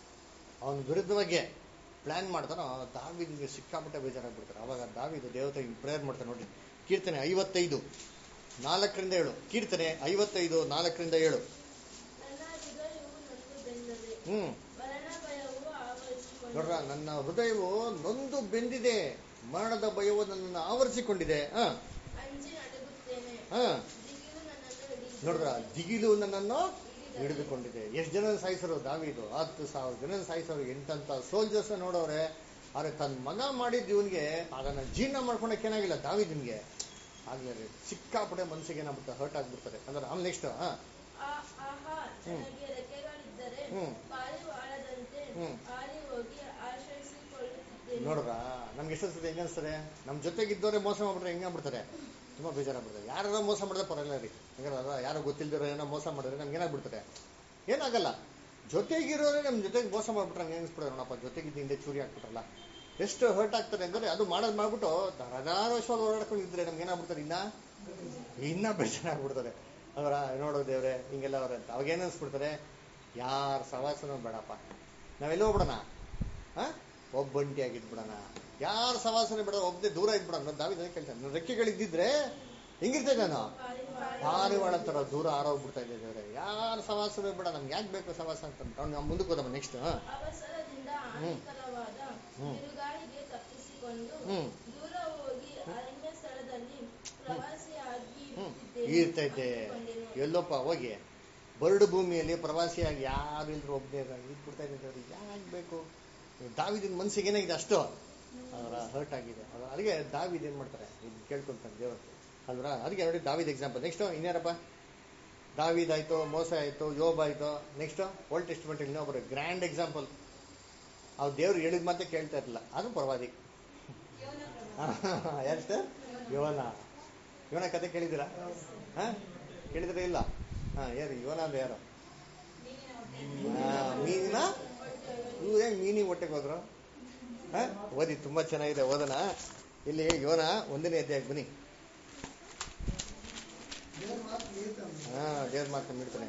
A: ಅವನ ವಿರುದ್ಧವಾಗಿ ಪ್ಲಾನ್ ಮಾಡ್ತಾನೋ ದಾವಿದಿಗೆ ಸಿಕ್ಕಾಪಟ್ಟೆ ಬೇಜಾರಾಗ್ಬಿಡ್ತಾರೆ ಅವಾಗ ದಾವಿದು ದೇವತೆ ಪ್ರೇಯರ್ ಮಾಡ್ತಾರೆ ನೋಡಿ ಕೀರ್ತನೆ ಐವತ್ತೈದು ನಾಲ್ಕರಿಂದ ಏಳು ಕೀರ್ತನೆ ಐವತ್ತೈದು ನಾಲ್ಕರಿಂದ ಏಳು
E: ನನ್ನ ಹೃದಯವು ನೊಂದು ಬೆಂದದೆ
A: ಹ್ಮ್
E: ಮರಣ ಭಯವು ಆವರಿಸಿಕೊಂಡಿದೆ
A: ನೋಡ್ರ ನನ್ನ ಹೃದಯವು ನೊಂದು ಬೆಂದಿದೆ ಮರಣದ ಭಯವು ನನ್ನನ್ನು ಆವರಿಸಿಕೊಂಡಿದೆ ಹ
E: ಅಂಜಿ ನಡುಗುತ್ತೇನೆ
A: ಹ
E: ದಿಗಿಲು ನನ್ನನ್ನು ಹಿಡಿಯಿತು
A: ನೋಡ್ರ ದಿಗಿಲು ನನ್ನನ್ನು ಹಿಡಿದುಕೊಂಡಿದೆ ಎಷ್ಟು ಜನ ಸಾಯಿಸರು ದಾವಿದು ಹತ್ತು ಸಾವಿರ ಜನ ಸಾಯಿಸೋರು ಎಂಟಂತ ಸೋಲ್ಜರ್ಸ್ ನೋಡೋರೆ ಆದ್ರೆ ತನ್ನ ಮಗ ಮಾಡಿದ ಇವನ್ಗೆ ಅದನ್ನ ಜೀರ್ಣ ಮಾಡ್ಕೊಳಕ್ ಏನಾಗಿಲ್ಲ ದಾವಿದನ್ಗೆ ಆಗ್ಲೇ ರೀ ಸಿಕ್ಕಾಪಟ್ಟೆ ಮನಸ್ಸಿಗೆ ಏನಾಗ್ಬಿಡ್ತಾರೆ ಹರ್ಟ್ ಆಗ್ಬಿಡ್ತಾರೆ ಅಂದ್ರೆ ಆಮೇಲೆ ನೆಕ್ಸ್ಟ್ ಹಾ
E: ಆ- ಆಹಾ ನನಗೆ ರೆಕ್ಕೆಗಳಿದ್ದರೆ
A: ಹ್ಮ್.
E: ಪಾರಿವಾಳದಂತೆ
A: ಹ್ಮ್.
E: ಹಾರಿ ಹೋಗಿ ಆಶ್ರಯಿಸಿಕೊಳ್ಳುತ್ತಿದ್ದೇನೆ
A: ನೋಡ್ರ ನಮ್ಗೆ ಎಷ್ಟೊತ್ತಿದೆ ಹೆಂಗ ಅನ್ಸ್ತದೆ ನಮ್ ಜೊತೆಗಿದ್ದವರೇ ಮೋಸ ಮಾಡ್ಬಿಟ್ರೆ ಹೆಂಗಾಗ್ಬಿಡ್ತಾರೆ ತುಂಬಾ ಬೇಜಾರಾಗ್ಬಿಡ್ತಾರೆ ಯಾರು ಮೋಸ ಮಾಡಿದ್ರೆ ಪರವಾಗಿಲ್ಲ ರೀ ಹಂಗಲ್ಲ ಯಾರು ಗೊತ್ತಿಲ್ದಿರೋ ಏನೋ ಮೋಸ ಮಾಡಿದ್ರೆ ನಮ್ಗೆ ಏನಾಗ್ಬಿಡ್ತಾರೆ ಏನಾಗಲ್ಲ ಜೊತೆಗಿರೋರೇ ನಮ್ ಜೊತೆಗೆ ಮೋಸ ಮಾಡ್ಬಿಟ್ರೆ ಹಂಗೆ ಅನ್ಸ್ಬಿಡ್ತಾರೆ ನೋಡಪ್ಪ ಜೊತೆಗಿದ್ದು ಹಿಂದೆ ಚೂರಿ ಹಾಕ್ಬಿಟ್ರಲ್ಲ ಎಷ್ಟು ಹರ್ಟ್ ಆಗ್ತಾರೆ ಅಂದ್ರೆ ಅದು ಮಾಡೋದು ಮಾಡ್ಬಿಟ್ಟು ಧಾರಾಳವಾಗಿ ಓಡಾಡ್ಕೊಂಡು ಇದ್ರೆ ನಮ್ಗೆ ಏನಾಗ್ಬಿಡ್ತಾರೆ ಇನ್ನ ಇನ್ನ ಬೇಜಾರಾಗ್ಬಿಡ್ತಾರೆ ಅವರ ನೋಡೋ ದೇವ್ರೆ ಹಿಂಗೆಲ್ಲ ಅವ್ರೆ ಅಂತ ಅವಾಗ ಏನ್ ಅನ್ಸ್ಬಿಡ್ತಾರೆ ಯಾರ ಸವಾಸನೂ ಬೇಡಪ್ಪ ನಾವೆಲ್ಲ ಹೋಗ್ಬಿಡೋಣ ಹಾ ಒಬ್ಬಂಟಿ ಆಗಿದ್ಬಿಡೋಣ ಯಾರ ಸವಾಸನೆ ಬೇಡ ಒಬ್ಬನೇ ದೂರ ಇದ್ಬಿಡೋಣ ದಾವಿದ ಕೇಳ್ತಾನೆ ನನ್ನ ರೆಕ್ಕೆಗಳಿದ್ದಿದ್ರೆ ಹೆಂಗಿರ್ತೇನೆ ನಾನು ಪಾರಿವಾಳ ತರ ದೂರ ಆರೋಗ್ಬಿಡ್ತಾ ಇದ್ದೆ ದೇವ್ರೆ ಯಾರ ಸವಾಸನೆ ಬೇಡ ನಮ್ಗೆ ಯಾಕೆ ಬೇಕು ಸವಾಸ ಅಂತ ಅವ್ನು ನಾವು ಮುಂದಕ್ಕೆ ಹೋದಮ್ಮ ನೆಕ್ಸ್ಟ್
E: ಅವಸರದಿಂದ ಹಾನಿಕರವಾದ
A: ಹ್ಮ್.
E: ಬಿರುಗಾಳಿಗೆ ತಪ್ಪಿಸಿಕೊಂಡು
A: ಹ್ಮ್.
E: ದೂರ ಹೋಗಿ ಅರಣ್ಯ ಸ್ಥಳದಲ್ಲಿ ಪ್ರವಾಸಿಯಾಗಿ
A: ಹ್ಮ್
E: ಇರುತ್ತಿದ್ದೇನೆ.
A: ಇರ್ತಾ ಇದ್ದೆ
E: ಅಂದುಕೊಂಡೆನು.
A: ಎಲ್ಲಪ್ಪ ಹೋಗಿ ಬರಡು ಭೂಮಿಯಲ್ಲಿ ಪ್ರವಾಸಿಯಾಗಿ ಯಾರು ಇಲ್ದ್ರು ಒಬ್ಬನೇ ಇದ್ಬಿಡ್ತಾ ಇದ್ದೆ ದೇವ್ರೆ ಯಾಕೆ ಬೇಕು ದಾವಿದಿನ ಮನ್ಸಿಗೆ ಏನಾಗಿದೆ ಅಷ್ಟು ಅವರ ಹರ್ಟ್ ಆಗಿದೆ ಅವ್ರ ಅದಕ್ಕೆ ದಾವಿದ್ ಏನ್ ಮಾಡ್ತಾರೆ ಇದು ಕೇಳ್ಕೊಂತಾನೆ ದೇವರು ಅಲ್ವರ ಅದಕ್ಕೆ ನೋಡಿ ದಾವಿದ್ ಎಕ್ಸಾಂಪಲ್ ನೆಕ್ಸ್ಟ್ ಇನ್ಯಾರಪ್ಪ ದಾವಿದ್ ಆಯ್ತು ಮೋಸ ಆಯ್ತು ಯೋಬ್ ಆಯ್ತು ನೆಕ್ಸ್ಟ್ ಓಲ್ಡ್ ಟೆಸ್ಟ್ಮೆಂಟ್ ಇನ್ನೊಬ್ಬರು ಗ್ರ್ಯಾಂಡ್ ಎಕ್ಸಾಂಪಲ್ ಅವ್ರು ದೇವ್ರು ಹೇಳಿದ ಮತ್ತೆ ಕೇಳ್ತಾ ಇರಲಿಲ್ಲ ಅದು ಪರವಾದಿ ಯಾರು ಸರ್ ಯೋನ ಯೋನ ಕತೆ ಕೇಳಿದ್ದೀರಾ ಹಾ ಕೇಳಿದ್ರೆ ಇಲ್ಲ ಹಾ ಯಾರು ಯೋನ ಅಂದ್ರೆ ಯಾರು ಆ, ಮೀನಿನ ಇವ್ರು ಹೆಂಗ್ ಮೀನಿಗೆ ಹೊಟ್ಟೆಗೆ ಹೋದ್ರು ಆ? ಓದಿ ತುಂಬಾ ಚೆನ್ನಾಗಿದೆ ಓದೋಣ ಇಲ್ಲಿ ಯೋನ ಒಂದನೇ ಅಧ್ಯಾಯಕ್ಕೆ ಬನ್ನಿ
D: ದೇವ್ರ ಮಾತು ನೀತಂದ್ರೆ
A: ಹಾ ದೇವ್ರ ಮಾತು ಬಿಡ್ತಾನೆ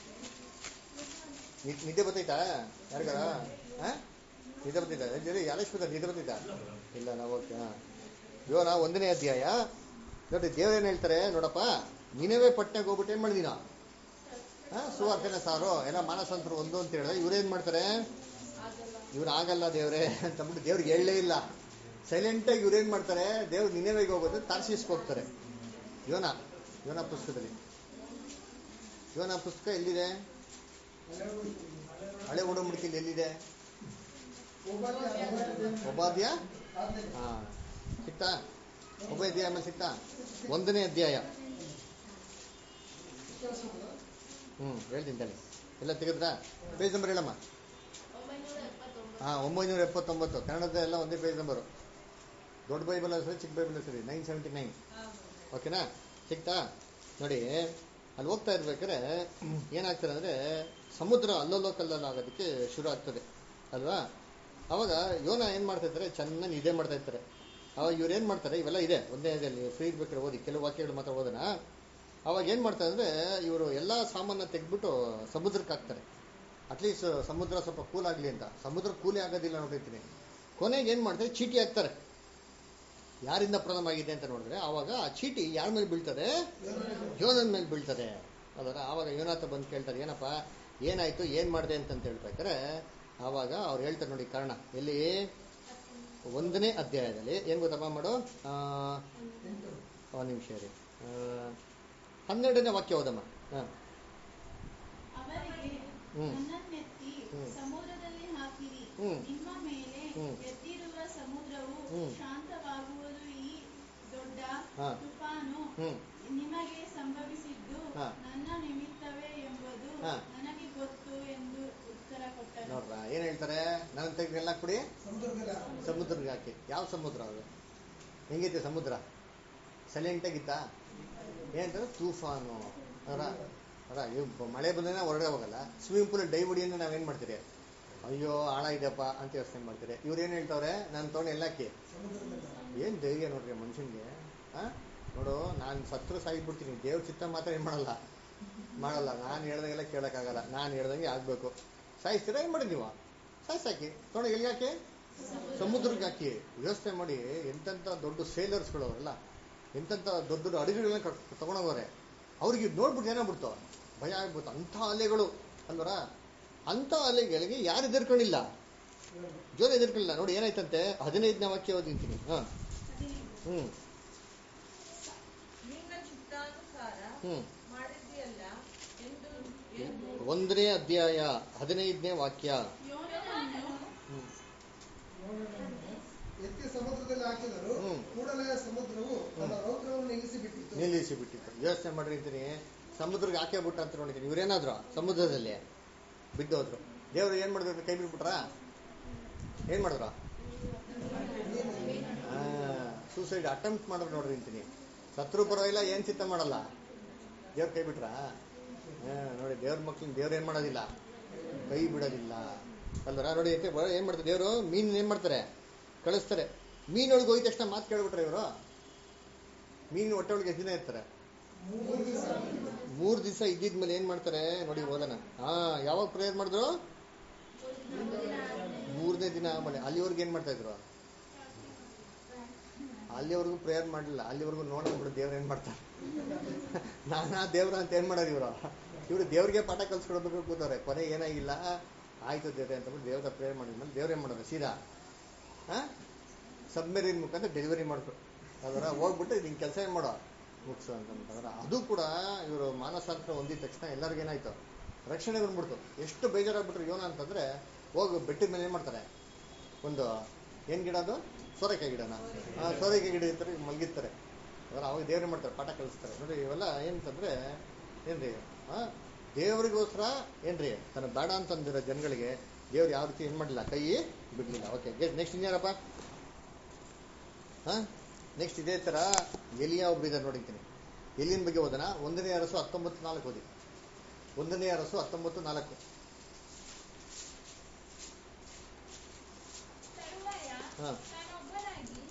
A: ನಿ- ನಿದ್ದೆ ಬರ್ತೈತಾ ಯಾರಿಗಾರ ಹಾ ನಿದ್ದೆ ಬರ್ತೈತಾ ಜರಿ ಯಾಲೇಶ್ವರ ನಿದ್ದೆ ಬರ್ತೈತಾ ಇಲ್ಲ ನಾವು ಓಕೆ ಹಾ ಯೋನ ಒಂದನೇ ಅಧ್ಯಾಯ ನೋಡಿ ದೇವ್ರೇನ್ ಹೇಳ್ತಾರೆ ನೋಡಪ್ಪ ನೀನೇವೇ ಪಟ್ಟಣಕ್ಕೆ ಹೋಗ್ಬಿಟ್ಟು ಏನ್ ಮಾಡಿದೀನ ಹಾ ಸುವಾರ್ತೆನ ಸಾರು ಎಲ್ಲ ಮಾನಸಂತರು ಒಂದು ಅಂತ ಹೇಳಿದ್ರೆ ಇವ್ರೇನ್ ಮಾಡ್ತಾರೆ ಇವ್ರು ಆಗಲ್ಲ ದೇವ್ರೆ ಅಂತಂದ್ಬಿಟ್ಟು ದೇವ್ರಿಗೆ ಹೇಳಲೇ ಇಲ್ಲ ಸೈಲೆಂಟಾಗಿ ಇವ್ರೇನ್ ಮಾಡ್ತಾರೆ ದೇವ್ರು ನಿನ್ನೆವೆಗೆ ಹೋಗೋದು ತಾರ್ಸಿಸ್ಗೆ ಹೋಗ್ತಾರೆ ಯೋನ ಯೋನ ಪುಸ್ತಕದಲ್ಲಿ ಯೋನ ಪುಸ್ತಕ ಎಲ್ಲಿದೆ ಹಳೆ ಒಡಂಬಡಿಕೆಯಲ್ಲಿ ಎಲ್ಲಿದೆ ಒಬ್ಬಾದ್ಯ ಹಾ ಸಿಕ್ತಾ ಒಬ್ಬ ಅಧ್ಯಾಯ ಆಮೇಲೆ ಸಿಕ್ತಾ ಒಂದನೇ ಅಧ್ಯಾಯ ಹ್ಮ್ ಹೇಳ್ತೀನಿ ತಾನೆ ಎಲ್ಲ ತೆಗೆದ್ರಾ ಪೇಜ್ ನಂಬರ್ ಹೇಳಮ್ಮ
E: ಒಂಬೈನೂರ ಎಪ್ಪತ್ತೊಂಬತ್ತು
A: ಹಾ ಒಂಬೈನೂರ ಎಪ್ಪತ್ತೊಂಬತ್ತು ಕನ್ನಡದ ಎಲ್ಲ ಒಂದೇ ಪೇಜ್ ನಂಬರು ದೊಡ್ಡ ಬೈಬಲ್ ಸರಿ ಚಿಕ್ಕ ಬೈಬಲ್ ಸರಿ ನೈನ್ ಸೆವೆಂಟಿ ನೈನ್ ಓಕೆನಾ ಸಿಕ್ತಾ ನೋಡಿ ಅಲ್ಲಿ ಹೋಗ್ತಾ ಇರ್ಬೇಕಾದ್ರೆ ಏನಾಗ್ತಾರೆ ಅಂದ್ರೆ ಸಮುದ್ರ ಅಲ್ಲಲ್ಲೋ ಕಲ್ಲಲ್ಲ ಆಗೋದಕ್ಕೆ ಶುರು ಆಗ್ತದೆ ಅಲ್ವಾ ಅವಾಗ ಯೋನ ಏನ್ ಮಾಡ್ತಾ ಇರ್ತಾರೆ ಚೆನ್ನಾಗಿ ನಿದ್ದೆ ಮಾಡ್ತಾ ಇರ್ತಾರೆ ಅವಾಗ ಇವ್ರು ಏನ್ ಮಾಡ್ತಾರೆ ಇವೆಲ್ಲ ಇದೆ ಒಂದೇ ಇದರಲ್ಲಿ ಫ್ರೀ ಇರ್ಬೇಕಾದ್ರೆ ಓದಿ ಕೆಲವು ವಾಕ್ಯಗಳು ಮಾತ್ರ ಓದೋಣ ಅವಾಗ ಏನ್ ಮಾಡ್ತಾರೆ ಅಂದ್ರೆ ಇವರು ಎಲ್ಲಾ ಸಾಮಾನ ತೆಗೆದ್ಬಿಟ್ಟು ಸಮುದ್ರಕ್ಕೆ ಹಾಕ್ತಾರೆ ಅಟ್ಲೀಸ್ಟ್ ಸಮುದ್ರ ಸ್ವಲ್ಪ ಕೂಲ್ ಆಗ್ಲಿ ಅಂತ ಸಮುದ್ರ ಕೂಲಿ ಆಗೋದಿಲ್ಲ ನೋಡಿರ್ತೀನಿ ಕೊನೆಗೆ ಏನ್ ಮಾಡ್ತಾರೆ ಚೀಟಿ ಹಾಕ್ತಾರೆ ಯಾರಿಂದ ಪ್ರಾರಂಭ ಆಗಿದೆ ಅಂತ ನೋಡಿದ್ರೆ ಆವಾಗ ಆ ಚೀಟಿ ಯಾರ ಮೇಲೆ ಬೀಳ್ತದೆ ಯೋನನ ಮೇಲೆ ಬೀಳ್ತದೆ ಅದರ ಆವಾಗ ಯೋನಾಥ ಬಂದು ಕೇಳ್ತಾರೆ ಏನಪ್ಪ ಏನಾಯ್ತು ಏನ್ ಮಾಡಿದೆ ಅಂತಂತ ಹೇಳ್ಬೇಕಾದ್ರೆ ಆವಾಗ ಅವ್ರು ಹೇಳ್ತಾರೆ ನೋಡಿ ಕಾರಣ ಎಲ್ಲಿ ಒಂದನೇ ಅಧ್ಯಾಯದಲ್ಲಿ ಏನ್ ಗೊತ್ತಪ್ಪ ಮಾಡು ಆ, ಒಂದ್ ನಿಮಿಷ ರೀ ಆ, ಹನ್ನೆರಡನೇ ವಾಕ್ಯ ಓದಮ್ಮ ಹಾ
B: ಅವರಿಗೆ
A: ಹ್ಮ್.
B: ನನ್ನನ್ನೆತ್ತಿ
A: ಹ್ಮ್.
B: ಸಮುದ್ರದಲ್ಲಿ ಹಾಕಿರಿ
A: ಹ್ಮ್.
B: ನಿಮ್ಮ ಮೇಲೆ
A: ಹ್ಮ್.
B: ಎದ್ದಿರುವ ಸಮುದ್ರವು
A: ಹ್ಮ್.
B: ಶಾಂತವಾಗುವುದು ಈ ದೊಡ್ಡ
A: ಹಾ.
B: ತುಫಾನು
A: ಹ್ಮ್
B: ನಿಮಗೆ ಸಂಭವಿಸಿದ್ದು
A: ಹಾ.
B: ನನ್ನ ನಿಮಿತ್ತವೇ ಎಂಬುದು
A: ಹಾ.
B: ನನಗೆ ಗೊತ್ತು ಎಂದು ಉತ್ತರ ಕೊಟ್ಟನು
A: ನೋಡ್ರ ಏನ್ ಹೇಳ್ತಾರೆ ನನ್ನ ತೆಗೆಲ್ಲ ಕೊಡಿ
D: ಸಮುದ್ರದಲ್ಲಿ
A: ಸಮುದ್ರಕ್ಕೆ ಹಾಕಿ ಯಾವ ಸಮುದ್ರ ಅದು ಹೆಂಗೈತೆ ಸಮುದ್ರ ಸೈಲೆಂಟ್ ಆಗಿತ್ತಾ ಏನಂತಾರೆ ತೂಫಾನು ಅವರ ಅವರ ಮಳೆ ಬಂದ್ರೆ ಹೊರಗಡೆ ಹೋಗಲ್ಲ ಸ್ವಿಮ್ಮಿಂಗ್ ಪೂಲ್ ಡೈ ಹೊಡಿಯಿಂದ ನಾವೇನ್ ಮಾಡ್ತೀರಿ ಅಯ್ಯೋ ಆಳ ಇದೆಯಪ್ಪ ಅಂತ ಯೋಚನೆ ಮಾಡ್ತೀರಿ ಇವ್ರು ಏನ್ ಹೇಳ್ತಾವ್ರೆ ನಾನು ತೊಗೊಂಡು ಎಲ್ಲಾಕಿ
D: ಸಮುದ್ರದಲ್ಲಿ
A: ಏನ್ ಧೈರ್ಯ ನೋಡ್ರಿ ಮನುಷ್ಯನ್ಗೆ ಆ ನೋಡು ನಾನು ಸತ್ರು ಸಾಗಿಬಿಡ್ತೀನಿ ದೇವ್ರ ಚಿತ್ತ ಮಾತ್ರ ಏನ್ ಮಾಡಲ್ಲ ಮಾಡಲ್ಲ ನಾನು ಹೇಳ್ದಂಗೆಲ್ಲ ಕೇಳಕ್ಕಾಗಲ್ಲ ನಾನು ಹೇಳ್ದಂಗೆ ಆಗ್ಬೇಕು ಸಾಯಿಸ್ತೀರಾ ಏನ್ ಮಾಡಿ ನೀವು ಸಾಯಿಸಾಕಿ ತೊಗೊಂಡು ಎಲ್ಲಿ ಹಾಕಿ ಸಮುದ್ರಕ್ಕೆ ಹಾಕಿ ಯೋಚನೆ ಮಾಡಿ ಎಂತೆಂಥ ದೊಡ್ಡ ಸೇಲರ್ಸ್ಗಳು ಅವರಲ್ಲ ಎಂತೆಂಥ ದೊಡ್ಡ ದೊಡ್ಡ ಅಡಿಗೆಗಳನ್ನ ತಗೊಂಡೋಗವ್ರೆ ಅವ್ರಿಗೆ ಇದ್ ನೋಡ್ಬಿಟ್ಟು ಏನಾಗ್ಬಿಡ್ತು ಭಯ ಆಗ್ಬಿಡ್ತು ಅಂಥ ಅಲೆಗಳು ಅಲ್ವರ ಅಂಥ ಅಲೆಗಳಿಗೆ ಯಾರು ಎದುರ್ಕೊಂಡಿಲ್ಲ ಜೋರ ಎದುರ್ಕೊಳ್ಳಿಲ್ಲ ನೋಡಿ ಏನಾಯ್ತಂತೆ ಹದಿನೈದನೇ ವಾಕ್ಯ ಓದಿಂತೀನಿ ಹಾ ಹ್ಮ್
F: ನಿನ್ನ ಚಿತ್ತಾನುಸಾರ
A: ಹ್ಮ್
F: ಮಾಡಿದ್ಯಲ್ಲ ಎಂದು ಎಂದು
A: ಒಂದನೇ ಅಧ್ಯಾಯ ಹದಿನೈದನೇ ವಾಕ್ಯ
B: ಯೋನನನ್ನು
A: ಹ್ಮ್
D: ಎತ್ತಿ ಸಮುದ್ರದಲ್ಲಿ ಹಾಕಿದರು
A: ಹ್ಮ್.
D: ಕೂಡಲೇ ಸಮುದ್ರವು ತನ್ನ ರೌದ್ರವನ್ನು ನಿಲ್ಲಿಸಿ ಬಿಟ್ಟಿತ್ತು
A: ನಿಲ್ಲಿಸಿ ಬಿಟ್ಟಿತ್ತು ಯೋಚನೆ ಮಾಡ್ರಿ ಅಂತೀನಿ ಸಮುದ್ರಕ್ಕೆ ಹಾಕೇ ಬಿಟ್ಟ ಅಂತ ನೋಡಿದ್ದೀನಿ ಇವ್ರೇನಾದ್ರು ಸಮುದ್ರದಲ್ಲಿ ಬಿದ್ದೋದ್ರು ದೇವ್ರು ಏನ್ ಮಾಡಿದ್ರು ಕೈ ಬಿಟ್ಬಿಟ್ರ ಏನ್ ಮಾಡಿದ್ರು ಸೂಸೈಡ್ ಅಟೆಂಪ್ಟ್ ಮಾಡಿದ್ರು ನೋಡ್ರಿ ಅಂತೀನಿ ಸತ್ರು ಪರವಾಗಿಲ್ಲ ಏನ್ ಚಿತ್ತ ಮಾಡಲ್ಲ ದೇವ್ರ ಕೈ ಬಿಟ್ರ ನೋಡಿ ದೇವ್ರ ಮಕ್ಳಿನ ದೇವ್ರ ಏನ್ ಮಾಡೋದಿಲ್ಲ ಕೈ ಬಿಡೋದಿಲ್ಲ ಅಲ್ವರ ನೋಡಿ ಯಾಕೆ ಬ- ಏನ್ ಮಾಡ್ತಾರೆ ದೇವರು ಮೀನ್ ಏನ್ ಮಾಡ್ತಾರೆ ಕಳಿಸ್ತಾರೆ ಮೀನೊಳಗೆ ಹೋಗಿದ ತಕ್ಷಣ ಮಾತು ಕೇಳ್ಬಿಟ್ರೆ ಇವರು ಮೀನು ಹೊಟ್ಟೆ ಒಳಗೆ ಎಷ್ಟು ದಿನ ಇರ್ತಾರೆ
D: ಮೂರು ದಿವಸ
A: ಮೂರ್ ದಿವಸ ಇದ್ದಿದ್ಮೇಲೆ ಏನ್ ಮಾಡ್ತಾರೆ ನೋಡಿ ಓದೋಣ ಹಾ ಯಾವಾಗ ಪ್ರೇಯರ್ ಮಾಡಿದ್ರು ಮೂರನೇ ದಿನ ಆಮೇಲೆ ಅಲ್ಲಿವರೆಗೂ ಏನ್ ಮಾಡ್ತಾ ಇದ್ರು ಅಲ್ಲಿವರೆಗೂ ಪ್ರೇಯರ್ ಮಾಡಲಿಲ್ಲ ಅಲ್ಲಿವರೆಗೂ ನೋಡ್ಬಿಡು ದೇವ್ರ ಏನ್ ಮಾಡ್ತಾರೆ ನಾನಾ ದೇವ್ರ ಅಂತ ಏನ್ ಮಾಡೋರು ಇವರು ಇವರು ದೇವ್ರಿಗೆ ಪಾಠ ಕಲ್ಸ್ಕೊಡ್ಬೇಕು ಕೂತವ್ರೆ ಕೊನೆ ಏನಾಗಿಲ್ಲ ಆಯ್ತು ದೇವ್ರೆ ಅಂತ ದೇವ್ರ ಪ್ರೇಯರ್ ಮಾಡಿದ್ಮೇಲೆ ದೇವ್ರ ಏನ್ ಮಾಡೋದು ಸೀದಾ ಹಾ ಸಬ್ಮೆರಿನ್ ಮುಖಾಂತರ ಡೆಲಿವರಿ ಮಾಡ್ಕೊ ಅದರ ಹೋಗ್ಬಿಟ್ಟು ನಿನ್ ಕೆಲಸ ಏನ್ ಮಾಡೋ ಮುಗಿಸು ಅಂತಂದ್ರೆ ಅದು ಕೂಡ ಇವರು ಮಾನಸಾಂತರ ಹೊಂದಿದ ತಕ್ಷಣ ಎಲ್ಲರಿಗೂ ಏನಾಯ್ತು ರಕ್ಷಣೆ ಬಂದ್ಬಿಡ್ತು ಎಷ್ಟು ಬೇಜಾರಾಗ್ಬಿಟ್ರು ಯೋನ ಅಂತಂದ್ರೆ ಹೋಗಿ ಬೆಟ್ಟದ ಮೇಲೆ ಏನ್ ಮಾಡ್ತಾರೆ ಒಂದು ಏನ್ ಗಿಡ ಅದು ಸೋರೆಕಾಯಿ ಗಿಡನ ಆ ಸೋರೆಕಾಯಿ ಗಿಡ ಇರ್ತಾರೆ ಮಲಗಿರ್ತಾರೆ ಅದರ ಅವಾಗ ದೇವ್ರ ಮಾಡ್ತಾರೆ ಪಾಠ ಕಲಿಸ್ತಾರೆ ನೋಡಿ ಇವೆಲ್ಲ ಏನಂತಂದ್ರೆ ಏನ್ರಿ ಆ ದೇವರಿಗೋಸ್ಕರ ಏನ್ರಿ ತನ್ನ ಬೇಡ ಅಂತಂದಿರೋ ಜನಗಳಿಗೆ ದೇವ್ರು ಯಾವ ರೀತಿ ಏನ್ ಮಾಡಲಿಲ್ಲ ಕೈ ಬಿಡ್ಲಿಲ್ಲ ಓಕೆ ನೆಕ್ಸ್ಟ್ ಇನ್ಯಾರಪ್ಪ ಹಾ ನೆಕ್ಸ್ಟ್ ಇದೇ ತರ ಎಲಿಯಾ ಒಬ್ರು ಇದ್ದಾರೆ ನೋಡಿದ್ದೀನಿ ಎಲಿಯನ್ ಬಗ್ಗೆ ಓದೋಣ ಒಂದನೇ ಅರಸು ಹತ್ತೊಂಬತ್ತು ನಾಲ್ಕು ಓದಿ ಒಂದನೇ ಅರಸು ಹತ್ತೊಂಬತ್ತು ನಾಲ್ಕು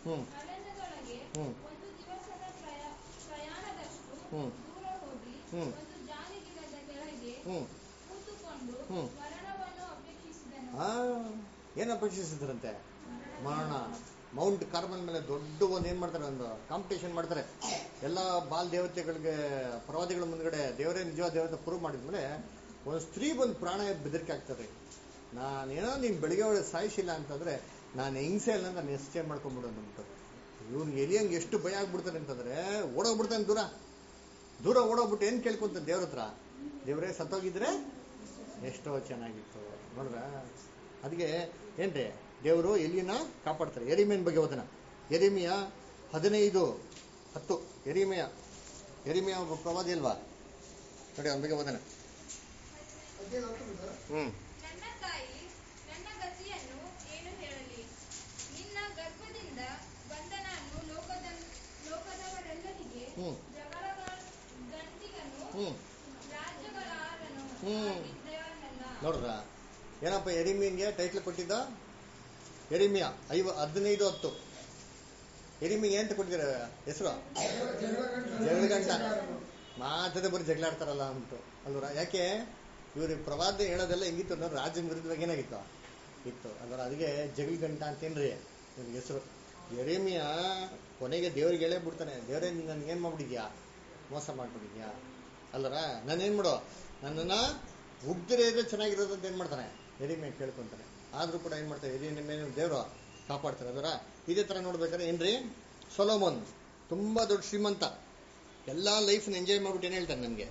A: ಹ್ಮ್.
E: ಅರಣ್ಯದೊಳಗೆ
A: ಹ್ಮ್.
E: ಒಂದು ದಿವಸದ ಪ್ರಯಾ- ಪ್ರಯಾಣದಷ್ಟು
A: ಹ್ಮ್.
E: ದೂರ ಹೋಗಿ
A: ಹ್ಮ್.
E: ಒಂದು ಜಾಲಿ ಗಿಡದ ಕೆಳಗೆ
A: ಹ್ಞೂ
E: ಕೂತುಕೊಂಡು
A: ಹ್ಮ್.
E: ಮರಣವನ್ನು ಅಪೇಕ್ಷಿಸಿದನು
A: ಆ ಏನು ಅಪೇಕ್ಷಿಸಿದ್ರಂತೆ ಮರಣ ಮೌಂಟ್ ಕಾರ್ಬನ್ ಮೇಲೆ ದೊಡ್ಡ ಒಂದು ಏನು ಮಾಡ್ತಾರೆ ಒಂದು ಕಾಂಪಿಟೇಷನ್ ಮಾಡ್ತಾರೆ ಎಲ್ಲ ಬಾಲ್ ದೇವತೆಗಳಿಗೆ ಪ್ರವಾದಿಗಳ ಮುಂದ್ಗಡೆ ದೇವರೇ ನಿಜವಾದ ದೇವತೆ ಪ್ರೂವ್ ಮಾಡಿದ್ಮೇಲೆ ಒಂದು ಸ್ತ್ರೀ ಬಂದು ಪ್ರಾಣ ಬೆದರಿಕೆ ಆಗ್ತದೆ ನಾನೇನೋ ನೀನು ಬೆಳಿಗ್ಗೆ ಒಳಗೆ ಸಾಯಿಸಿಲ್ಲ ಅಂತಂದ್ರೆ ನಾನು ಹೆಂಗ್ಸೆ ಇಲ್ಲ ಅಂತ ನಿಶ್ಚಯ ಮಾಡ್ಕೊಂಡ್ಬಿಡೋದು ಅಂದ್ಬಿಟ್ಟು ಇವ್ನು ಎಲಿಯಂಗೆ ಎಷ್ಟು ಭಯ ಆಗ್ಬಿಡ್ತಾರೆ ಅಂತಂದ್ರೆ ಓಡೋಗ್ಬಿಡ್ತಾನೆ ದೂರ ದೂರ ಓಡೋಗ್ಬಿಟ್ಟು ಏನು ಕೇಳ್ಕೊಂತ ದೇವ್ರ ಹತ್ರ ದೇವರೇ ಸತ್ತೋಗಿದ್ರೆ ಎಷ್ಟೋ ಚೆನ್ನಾಗಿತ್ತು ನೋಡ್ರ ಅದಕ್ಕೆ ಏನ್ರಿ ದೇವರು ಎಲಿನ ಕಾಪಾಡ್ತಾರೆ ಎರಿಮೆನ್ ಬಗ್ಗೆ ಓದನ ಎರಿಮಿಯ ಹದಿನೈದು ಹತ್ತು ಎರಿಮೆಯ ಎರಿಮೆಯ ಒಬ್ಬ ಪ್ರವಾದಿ ಅಲ್ವಾ ನೋಡಿ ಅವನ ಬಗ್ಗೆ ಓದನ
D: ಹದಿನೈದು ಹತ್ತು
A: ಹ್ಮ್
E: ನನ್ನ ತಾಯಿ ನನ್ನ ಗತಿಯನ್ನು ಏನು ಹೇಳಲಿ ನಿನ್ನ ಗರ್ಭದಿಂದ ಬಂದ ನಾನು ಲೋಕದ ಲೋಕದವರೆಲ್ಲರಿಗೆ
A: ಹ್ಮ್.
E: ಜಗಳ ಗಂಟಿಗನು
A: ಹ್ಮ್
E: ರಾಜ್ಯಗಳ ಆಳನು
A: ಹ್ಮ್.
E: ಆಗಿದ್ದವನಲ್ಲ.
A: ನೋಡ್ರ ಏನಪ್ಪ ಎರಿಮಿಯನ್ಗೆ ಟೈಟ್ಲ್ ಕೊಟ್ಟಿದ್ದ ಎರಿಮಿಯ ಐವ ಹದಿನೈದು ಹತ್ತು ಎರಿಮಿಗೆ ಅಂತ ಕೊಟ್ಟಿದ್ದಾರೆ ಹೆಸರು ಜಗಳಗಂಟ ಮಾತದೆ ಬರೀ ಜಗಳ ಆಡ್ತಾರಲ್ಲ ಅಂದ್ಬಿಟ್ಟು ಅಲ್ವರ ಯಾಕೆ ಇವ್ರ ಪ್ರವಾದ ಹೇಳೋದೆಲ್ಲ ಹೆಂಗಿತ್ತು ಅಂದ್ರೆ ರಾಜ್ಯ ವಿರುದ್ಧವಾಗಿ ಏನಾಗಿತ್ತು ಇತ್ತು ಅಲ್ವರ ಅದಕ್ಕೆ ಜಗಳಗಂಟ ಅಂತೇನ್ರಿ ಇವ್ರಿಗೆ ಹೆಸರು ಎರೇಮಿಯ ಕೊನೆಗೆ ದೇವ್ರಿಗೆ ಹೇಳೇ ಬಿಡ್ತಾನೆ ದೇವರೇ ನೀನು ನನ್ಗೆ ಏನು ಮಾಡ್ಬಿಟ್ಟಿದ್ಯಾ ಮೋಸ ಮಾಡ್ಬಿಟ್ಟಿದ್ಯಾ ಅಲ್ವರ ನಾನೇನು ಮಾಡು ನನ್ನನ್ನು ಉಗ್ದರೆ ಇದ್ರೆ ಚೆನ್ನಾಗಿರೋದು ಅಂತ ಏನು ಮಾಡ್ತಾನೆ ಎರಿಮೆ ಕೇಳ್ಕೊಂತಾನೆ ಆದರೂ ಕೂಡ ಏನು ಮಾಡ್ತಾರೆ ಎರಿಯ ಮೇಲೆ ದೇವರು ಕಾಪಾಡ್ತಾರೆ ಅದರ ಇದೇ ಥರ ನೋಡ್ಬೇಕಾದ್ರೆ ಏನ್ರಿ ಸೊಲೋಮೋನ್ ತುಂಬ ದೊಡ್ಡ ಶ್ರೀಮಂತ ಎಲ್ಲ ಲೈಫ್ನ ಎಂಜಾಯ್ ಮಾಡ್ಬಿಟ್ಟು ಏನು ಹೇಳ್ತಾನೆ ನಮಗೆ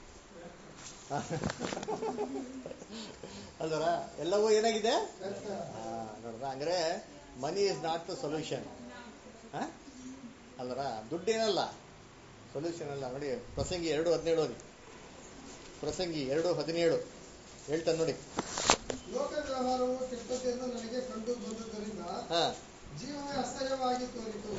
A: ಅಲ್ವರ ಎಲ್ಲವೂ ಏನಾಗಿದೆ ಆ, ನೋಡ್ರ ಅಂದ್ರೆ money is not the solution ಅಲ್ವರ ದುಡ್ಡು ಏನಲ್ಲ ಸೊಲ್ಯೂಷನ್ ಅಲ್ಲ ನೋಡಿ ಪ್ರಸಂಗಿ ಎರಡು ಹದಿನೇಳು ಓದಿ ಪ್ರಸಂಗಿ ಎರಡು ಹದಿನೇಳು ಹೇಳ್ತಾನೆ ನೋಡಿ
D: ಲೋಕ ವ್ಯವಹಾರವು ಕೆಟ್ಟದ್ದೆಂದು ನನಗೆ ಕಂಡು ಬಂದುದರಿಂದ
A: ಹಾ
D: ಜೀವವೇ ಅಸಹ್ಯವಾಗಿ ತೋರಿತು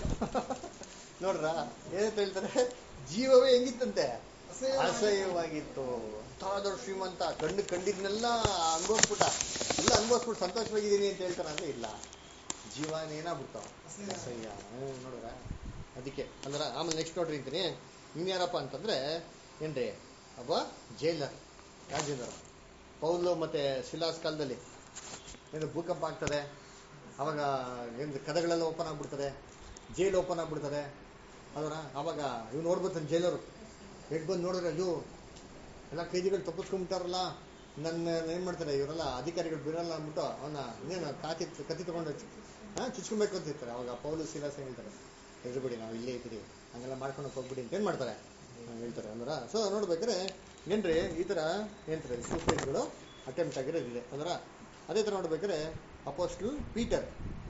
A: ನೋಡ್ರ ಏನಂತ ಹೇಳ್ತಾರೆ ಜೀವವೇ ಹೆಂಗಿತ್ತಂತೆ
D: ಅಸಹ್ಯವಾಗಿ-
A: ಅಸಹ್ಯವಾಗಿತ್ತು ಅಂಥ ದೊಡ್ಡ ಶ್ರೀಮಂತ ಕಣ್ಣು ಕಂಡಿದ್ನೆಲ್ಲ ಅನುಭವಿಸ್ಬಿಟ್ಟ ಎಲ್ಲ ಅನುಭವಿಸ್ಬಿಟ್ಟು ಸಂತೋಷವಾಗಿದ್ದೀನಿ ಅಂತ ಹೇಳ್ತಾರ ಅಂದ್ರೆ ಇಲ್ಲ ಜೀವ ಏನಾಗ್ಬಿಡ್ತಾವ
D: ಅಸಹ್ಯ.
A: ಅಸಹ್ಯ ಹ್ಞೂ ನೋಡ್ರ ಅದಕ್ಕೆ ಅಂದ್ರೆ ಆಮೇಲೆ ನೆಕ್ಸ್ಟ್ ನೋಡ್ರಿ ಅಂತೀನಿ ಇನ್ಯಾರಪ್ಪ ಅಂತಂದ್ರೆ ಏನ್ರಿ ಒಬ್ಬ ಜೈಲರ್ ರಾಜೇಂದ್ರ ಪೌಲು ಮತ್ತೆ ಶಿಲಾಸ್ ಕಾಲದಲ್ಲಿ ಏನು ಭೂಕಂಪ ಆಗ್ತದೆ ಅವಾಗ ಏನು ಕದಗಳೆಲ್ಲ ಓಪನ್ ಆಗ್ಬಿಡ್ತದೆ ಜೈಲ್ ಓಪನ್ ಆಗ್ಬಿಡ್ತದೆ ಅದರ ಅವಾಗ ಇವ್ ನೋಡ್ಬೋತಾನೆ ಜೈಲರು ಎಡ್ ಬಂದು ನೋಡಿದ್ರೆ ಅಯ್ಯೋ ಎಲ್ಲ ಕೈದಿಗಳು ತಪ್ಪಿಸ್ಕೊಂಡ್ಬಿಟ್ಟಾರಲ್ಲ ನನ್ನ ಏನು ಮಾಡ್ತಾರೆ ಇವರೆಲ್ಲ ಅಧಿಕಾರಿಗಳು ಬಿಡಲ್ಲ ಅಂದ್ಬಿಟ್ಟು ಅವನ್ನ ಇನ್ನೇನು ಕಾತಿ ಕತ್ತಿ ತಗೊಂಡು ಹಾಂ ಚುಚ್ಕೊಬೇಕು ಅಂತ ಇರ್ತಾರೆ ಅವಾಗ ಪೌಲು ಶಿಲಾಸ್ ಏನ್ ಹೇಳ್ತಾರೆ ಎದುರುಬಿಡಿ ನಾವು ಇಲ್ಲೇ ಇದ್ದೀವಿ ಹಂಗೆಲ್ಲ ಮಾಡ್ಕೊಂಡು ಹೋಗ್ಬಿಡಿ ಅಂತ ಏನು ಮಾಡ್ತಾರೆ ಹಂಗ್ ಹೇಳ್ತಾರೆ ಅಂದ್ರೆ ಸೊ ನೋಡ್ಬೇಕಾದ್ರೆ ಏನ್ರಿ ಈ ಥರ ಏನ್ತಾರೆ ಸೂಸೈಡ್ಗಳು ಅಟೆಂಪ್ಟ್ ಆಗಿರೋದಿದೆ ಅಂದ್ರೆ ಅದೇ ಥರ ನೋಡ್ಬೇಕಾದ್ರೆ ಅಪೋಸ್ಟಲ್ ಪೀಟರ್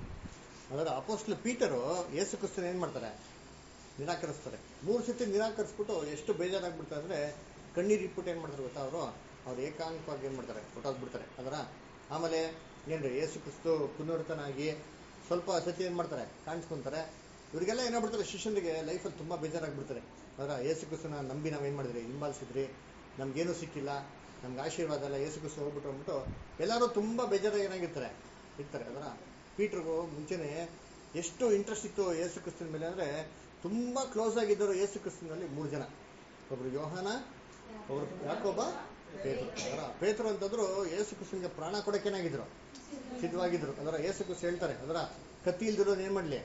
A: ಅದರ ಅಪೋಸ್ಟಲ್ ಪೀಟರು ಯೇಸು ಕ್ರಿಸ್ತನ ಏನು ಮಾಡ್ತಾರೆ ನಿರಾಕರಿಸ್ತಾರೆ ಮೂರು ಸತಿ ನಿರಾಕರಿಸ್ಬಿಟ್ಟು ಎಷ್ಟು ಬೇಜಾರಾಗ್ಬಿಡ್ತಾರೆ ಅಂದರೆ ಕಣ್ಣೀರು ಇಟ್ಬಿಟ್ಟು ಏನು ಮಾಡ್ತಾರೆ ಗೊತ್ತಾ ಅವರು ಅವ್ರು ಏಕಾಂಕವಾಗಿ ಏನು ಮಾಡ್ತಾರೆ ಹೊಟ್ಟೋಗ್ಬಿಡ್ತಾರೆ ಅದರ ಆಮೇಲೆ ಏನ್ರಿ ಯೇಸು ಕ್ರಿಸ್ತು ಪುನರ್ತನಾಗಿ ಸ್ವಲ್ಪ ಸತಿ ಏನು ಮಾಡ್ತಾರೆ ಕಾಣಿಸ್ಕೊಂತಾರೆ ಇವರಿಗೆಲ್ಲ ಏನಾಗ್ಬಿಡ್ತಾರೆ ಶಿಷ್ಯನಿಗೆ ಲೈಫಲ್ಲಿ ತುಂಬ ಬೇಜಾರಾಗ್ಬಿಡ್ತಾರೆ ಅದರ ಯೇಸು ಕ್ರಿಸ್ತನ ನಂಬಿ ನಾವೇನು ಮಾಡಿದ್ರಿ ಹಿಂಬಾಲಿಸಿದ್ರಿ ನಮ್ಗೇನು ಸಿಕ್ಕಿಲ್ಲ ನಮ್ಗೆ ಆಶೀರ್ವಾದ ಎಲ್ಲ ಯೇಸು ಕ್ರಿಸ್ತು ಹೋಗ್ಬಿಟ್ಟು ಅಂದ್ಬಿಟ್ಟು ಎಲ್ಲರೂ ತುಂಬ ಬೇಜಾರಾಗಿ ಏನಾಗಿರ್ತಾರೆ ಇರ್ತಾರೆ ಅದರ ಪೀಟ್ರಿಗೂ ಮುಂಚೆನೆ ಎಷ್ಟು ಇಂಟ್ರೆಸ್ಟ್ ಇತ್ತು ಯೇಸು ಕ್ರಿಸ್ತನ ಮೇಲೆ ಅಂದರೆ ತುಂಬ ಕ್ಲೋಸ್ ಆಗಿದ್ದರು ಯೇಸು ಕ್ರಿಸ್ತನಲ್ಲಿ ಮೂರು ಜನ ಒಬ್ರು ಯೋಹಾನ ಒಬ್ರು ಯಾಕೊಬ್ಬ ಪೇತರು ಅದರ ಪೇತರು ಅಂತಂದ್ರು ಯೇಸು ಕ್ರಿಸ್ತನಿಗೆ ಪ್ರಾಣ ಕೊಡಕ್ಕೇನಾಗಿದ್ರು ಸಿದ್ಧವಾಗಿದ್ರು ಅದರ ಯೇಸು ಕ್ರಿಸ್ತ ಹೇಳ್ತಾರೆ ಅದರ ಕತ್ತಿ ಇಲ್ದಿರೋದು ಏನು ಮಾಡಲಿ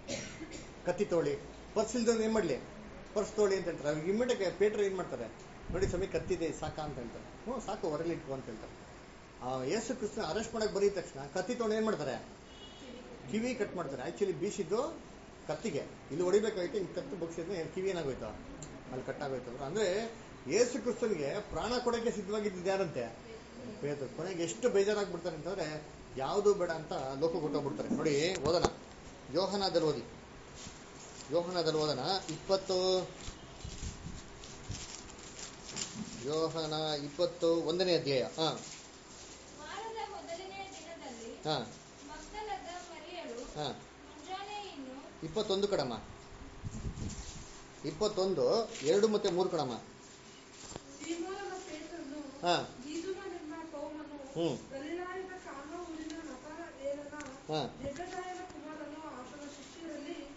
A: ಕತ್ತಿ ತೋಳಿ ಪರ್ಸ್ ಇಲ್ದಿರೋದು ಏನು ಮಾಡಲಿ ಪರ್ಸ್ ತೋಳಿ ಅಂತ ಹೇಳ್ತಾರೆ ಅವಾಗ ಇಮ್ಮಿಡಿಯೇಟ್ ಪೇಟ್ರ್ ಏನು ಮಾಡ್ತಾರೆ ನೋಡಿ ಸಮಯ ಕತ್ತಿದೆ ಸಾಕಾ ಅಂತ ಹೇಳ್ತಾರೆ ಹ್ಞೂ ಸಾಕು ಹೊರಲಿ ಇಟ್ಕೊ ಅಂತ ಹೇಳ್ತಾರೆ ಆ ಯೇಸು ಕ್ರಿಸ್ತನ ಅರೆಸ್ಟ್ ಮಾಡಕ್ಕೆ ಬರೀ ತಕ್ಷಣ ಕತ್ತಿ ತೊಗೊಂಡು ಏನು ಮಾಡ್ತಾರೆ ಕಿವಿ ಕಟ್ ಮಾಡ್ತಾರೆ ಆ್ಯಕ್ಚುಲಿ ಬೀಸಿದ್ದು ಕತ್ತಿಗೆ ಇಲ್ಲಿ ಹೊಡಿಬೇಕಾಗಿತ್ತು ಹಿಂಗೆ ಕತ್ತು ಬಗ್ಸಿದ್ರೆ ಕಿವಿ ಏನಾಗೋಯ್ತು ಅಲ್ಲಿ ಕಟ್ಟಾಗೋಯ್ತು ಅಂದ್ರೆ ಅಂದರೆ ಯೇಸು ಕ್ರಿಸ್ತನಿಗೆ ಪ್ರಾಣ ಕೊಡೋಕ್ಕೆ ಸಿದ್ಧವಾಗಿದ್ದು ಯಾರಂತೆ ಪೇತ್ರ ಕೊನೆಗೆ ಎಷ್ಟು ಬೇಜಾರಾಗ್ಬಿಡ್ತಾರೆ ಅಂತಂದ್ರೆ ಯಾವುದು ಬೇಡ ಅಂತ ಲೋಕ ಕೊಟ್ಟೋಗ್ಬಿಡ್ತಾರೆ ನೋಡಿ ಓದೋಣ ಯೋಹನದಲ್ಲಿ ಓದಿ ಯೋಹನದಲ್ಲಿ ಓದೋಣ ಇಪ್ಪತ್ತು ಯೋಹನ ಇಪ್ಪತ್ತು ಒಂದನೇ ಅಧ್ಯಾಯ ಹಾಂ
E: ವಾರದ ಮೊದಲನೆಯ ದಿನದಲ್ಲಿ
A: ಹಾಂ
E: ಮಗ್ದಲದ ಮರಿಯಳು
A: ಹಾಂ
E: ಮುಂಜಾನೆ ಇನ್ನು
A: ಇಪ್ಪತ್ತೊಂದು ಕಡಮ ಇಪ್ಪತ್ತೊಂದು ಎರಡು ಮತ್ತೆ ಮೂರು ಕಡಮ
G: ಸೀಮೋನನ ಪೇತ್ರನು
A: ಹಾ
G: ಗೀದುಮನೆಂಬ ತೋಮನು
A: ಹ್ಮ್.
G: ಗಲಿಲಾಯದ ಕಾನ ಊರಿನ ನತಾನೇಲನ
A: ಹಾ
G: ಜೆಬೆದಾಯನ ಕುಮಾರನು ಆತನ ಶಿಷ್ಯರಲ್ಲಿ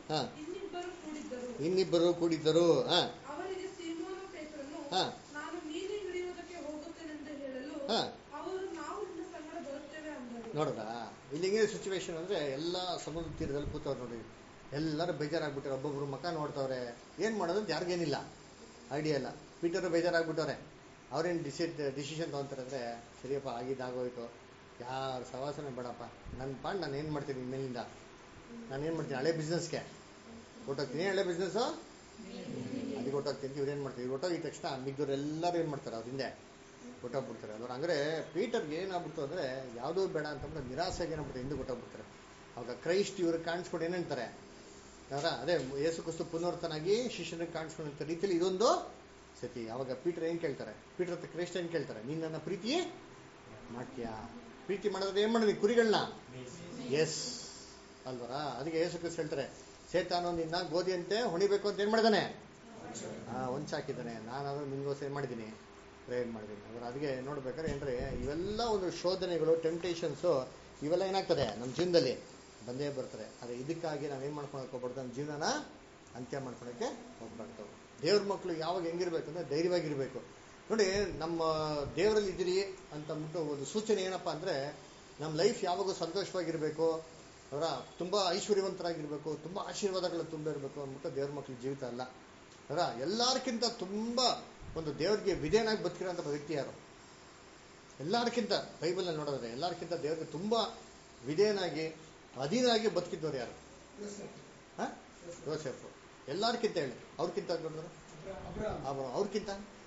A: ಹಾ
G: ಇನ್ನಿಬ್ಬರು ಕೂಡಿದ್ದರು
A: ಇನ್ನಿಬ್ಬರು ಕೂಡಿದ್ದರು ಹಾ
G: ಅವರಿಗೆ ಸೀಮೋನ ಪೇತ್ರನು
A: ಹಾ.
G: ನಾನು ಮೀನು ಹಿಡಿಯುವುದಕ್ಕೆ ಹೋಗುತ್ತೇನೆಂದು ಹೇಳಲು
A: ಹಾ.
G: ಅವರು ನಾವು ನಿನ್ನ ಸಂಗಡ ಬರುತ್ತೇವೆ ಅಂದರು
A: ನೋಡ್ರ ಇಲ್ಲಿ ಹೆಂಗಿದೆ ಸಿಚುವೇಶನ್ ಅಂದ್ರೆ ಎಲ್ಲ ಸಮುದ್ರ ತೀರದಲ್ಲಿ ಕೂತವ್ರು ನೋಡಿ ಎಲ್ಲರೂ ಬೇಜಾರಾಗ್ಬಿಟ್ಟಾರೆ ಒಬ್ಬೊಬ್ರು ಮಕ ನೋಡ್ತವ್ರೆ ಏನ್ ಮಾಡೋದು ಅಂತ ಯಾರಿಗೇನಿಲ್ಲ ಐಡಿಯಾ ಇಲ್ಲ ಪೀಟರ್ ಬೇಜಾರಾಗ್ಬಿಟ್ಟವ್ರೆ ಅವ್ರೇನು ಡಿಸಿಡ್ ಡಿಸಿಷನ್ ತೊಗೊಂತಾರೆ ಅಂದ್ರೆ ಸರಿಯಪ್ಪ ಆಗಿದ್ದಾಗೋಯ್ತು ಯಾರು ಸವಾಸನೆ ಬೇಡಪ್ಪ ನನ್ನ ಪಾಡ್ ನಾನು ಏನು ಮಾಡ್ತೀನಿ ಇನ್ಮೇಲಿಂದ ನಾನು ಏನು ಮಾಡ್ತೀನಿ ಹಳೆ ಬಿಸ್ನೆಸ್ಗೆ ಕೊಟ್ಟೋಗ್ತೀನಿ ಹಳೆ ಬಿಸ್ನೆಸ್ಸು ಅದಕ್ಕೆ ಹೊಟ್ಟೋಗ್ತೀನಿ ಇವ್ರು ಏನು ಮಾಡ್ತಾರೆ ಇವ್ರು ಹೊಟ್ಟೋಗಿದ ತಕ್ಷಣ ಮಿಗ್ದವ್ರು ಎಲ್ಲರೂ ಏನು ಮಾಡ್ತಾರೆ ಅವ್ರ ಹಿಂದೆ ಕೊಟ್ಟೋಗ್ಬಿಡ್ತಾರೆ ಅವ್ರು ಹಂಗಾರೆ ಪೀಟರ್ಗೆ ಏನಾಗ್ಬಿಡ್ತು ಅಂದರೆ ಯಾವುದೂ ಬೇಡ ಅಂತಂದ್ರೆ ನಿರಾಸೆಗೆ ಏನಾಗ್ಬಿಟ್ಟು ಹಿಂದೆ ಕೊಟ್ಟೋಗ್ಬಿಡ್ತಾರೆ ಅವಾಗ ಕ್ರೈಸ್ಟ್ ಇವ್ರಿಗೆ ಕಾಣಿಸ್ಕೊಂಡು ಏನಂತಾರೆ ಅವರ ಅದೇ ಯೇಸು ಕ್ರಿಸ್ತು ಪುನರ್ತನಾಗಿ ಶಿಷ್ಯನಿಗೆ ಕಾಣಿಸ್ಕೊಂಡಂಥ ರೀತಿಯಲ್ಲಿ ಇದೊಂದು ಸತಿ ಅವಾಗ ಪೀಟರ್ ಏನು ಕೇಳ್ತಾರೆ ಪೀಟರ್ ಹತ್ರ ಕ್ರೈಸ್ಟ್ ಏನು ಕೇಳ್ತಾರೆ ನೀನು ನನ್ನ ಪ್ರೀತಿ ಮಾಡ್ತೀಯಾ ಪ್ರೀತಿ ಮಾಡೋದ್ರೆ ಏನು ಮಾಡಿದ್ವಿ ಕುರಿಗಳನ್ನ ಎಸ್ ಅಲ್ವರ ಅದಕ್ಕೆ ಯೇಸು ಕ್ರಿಸ್ತು ಹೇಳ್ತಾರೆ ಸೇತಾನು ನಿನ್ನ ಗೋಧಿಯಂತೆ ಹೊಣಿಬೇಕು ಅಂತ ಏನು ಮಾಡಿದಾನೆ ಆ ಹೊಂಚಾಕಿದ್ದಾನೆ ನಾನಾದ್ರೂ ನಿನ್ಗೋಸ್ಕರ ಏನು ಮಾಡಿದ್ದೀನಿ ಪ್ರೇಯರ್ ಮಾಡಿದ್ದೀನಿ ಅದರ ಅದಕ್ಕೆ ನೋಡ್ಬೇಕಾದ್ರೆ ಏನ್ರಿ ಇವೆಲ್ಲ ಒಂದು ಶೋಧನೆಗಳು ಟೆಂಪ್ಟೇಷನ್ಸು ಇವೆಲ್ಲ ಏನಾಗ್ತದೆ ನಮ್ಮ ಜೀವನದಲ್ಲಿ ಬಂದೇ ಬರ್ತಾರೆ ಆದರೆ ಇದಕ್ಕಾಗಿ ನಾವೇನು ಮಾಡ್ಕೊಳಕ್ಕೆ ಹೋಗ್ಬಾರ್ದು ನಮ್ಮ ಜೀವನನ ಅಂತ್ಯ ಮಾಡ್ಕೊಳಕ್ಕೆ ಹೋಗ್ಬಾರ್ದು ದೇವ್ರ ಮಕ್ಕಳು ಯಾವಾಗ ಹೆಂಗಿರ್ಬೇಕು ಅಂದ್ರೆ ಧೈರ್ಯವಾಗಿರ್ಬೇಕು ನೋಡಿ ನಮ್ಮ ದೇವರಲ್ಲಿ ಇದ್ದೀರಿ ಅಂತ ಅಂದ್ಬಿಟ್ಟು ಒಂದು ಸೂಚನೆ ಏನಪ್ಪ ಅಂದ್ರೆ ನಮ್ಮ ಲೈಫ್ ಯಾವಾಗೂ ಸಂತೋಷವಾಗಿರ್ಬೇಕು ಅವರ ತುಂಬ ಐಶ್ವರ್ಯವಂತರಾಗಿರ್ಬೇಕು ತುಂಬ ಆಶೀರ್ವಾದಗಳು ತುಂಬ ಇರಬೇಕು ಅಂದ್ಬಿಟ್ಟು ದೇವ್ರ ಮಕ್ಕಳ ಜೀವಿತ ಅಲ್ಲ ಅವರ ಎಲ್ಲಾರ್ಕಿಂತ ತುಂಬ ಒಂದು ದೇವ್ರಿಗೆ ವಿಧೇಯನಾಗಿ ಬದುಕಿರೋಂಥ ವ್ಯಕ್ತಿ ಯಾರು ಎಲ್ಲಾರ್ಕಿಂತ ಬೈಬಲಲ್ಲಿ ನೋಡಿದ್ರೆ ಎಲ್ಲಾರ್ಕಿಂತ ದೇವ್ರಿಗೆ ತುಂಬ ವಿಧೇಯನಾಗಿ ಅಧೀನಾಗಿ ಬದುಕಿದ್ದವ್ರು ಯಾರು ಹಾ ಯೋಸೆಫ್ ಎಲ್ಲಾರ್ಕಿಂತ ಹೇಳಿ ಅವ್ರಕ್ಕಿಂತ ದೊಡ್ಡವರು
D: ಅಬ್ರಹಾಂ
A: ಅವ್ರಕ್ಕಿಂತ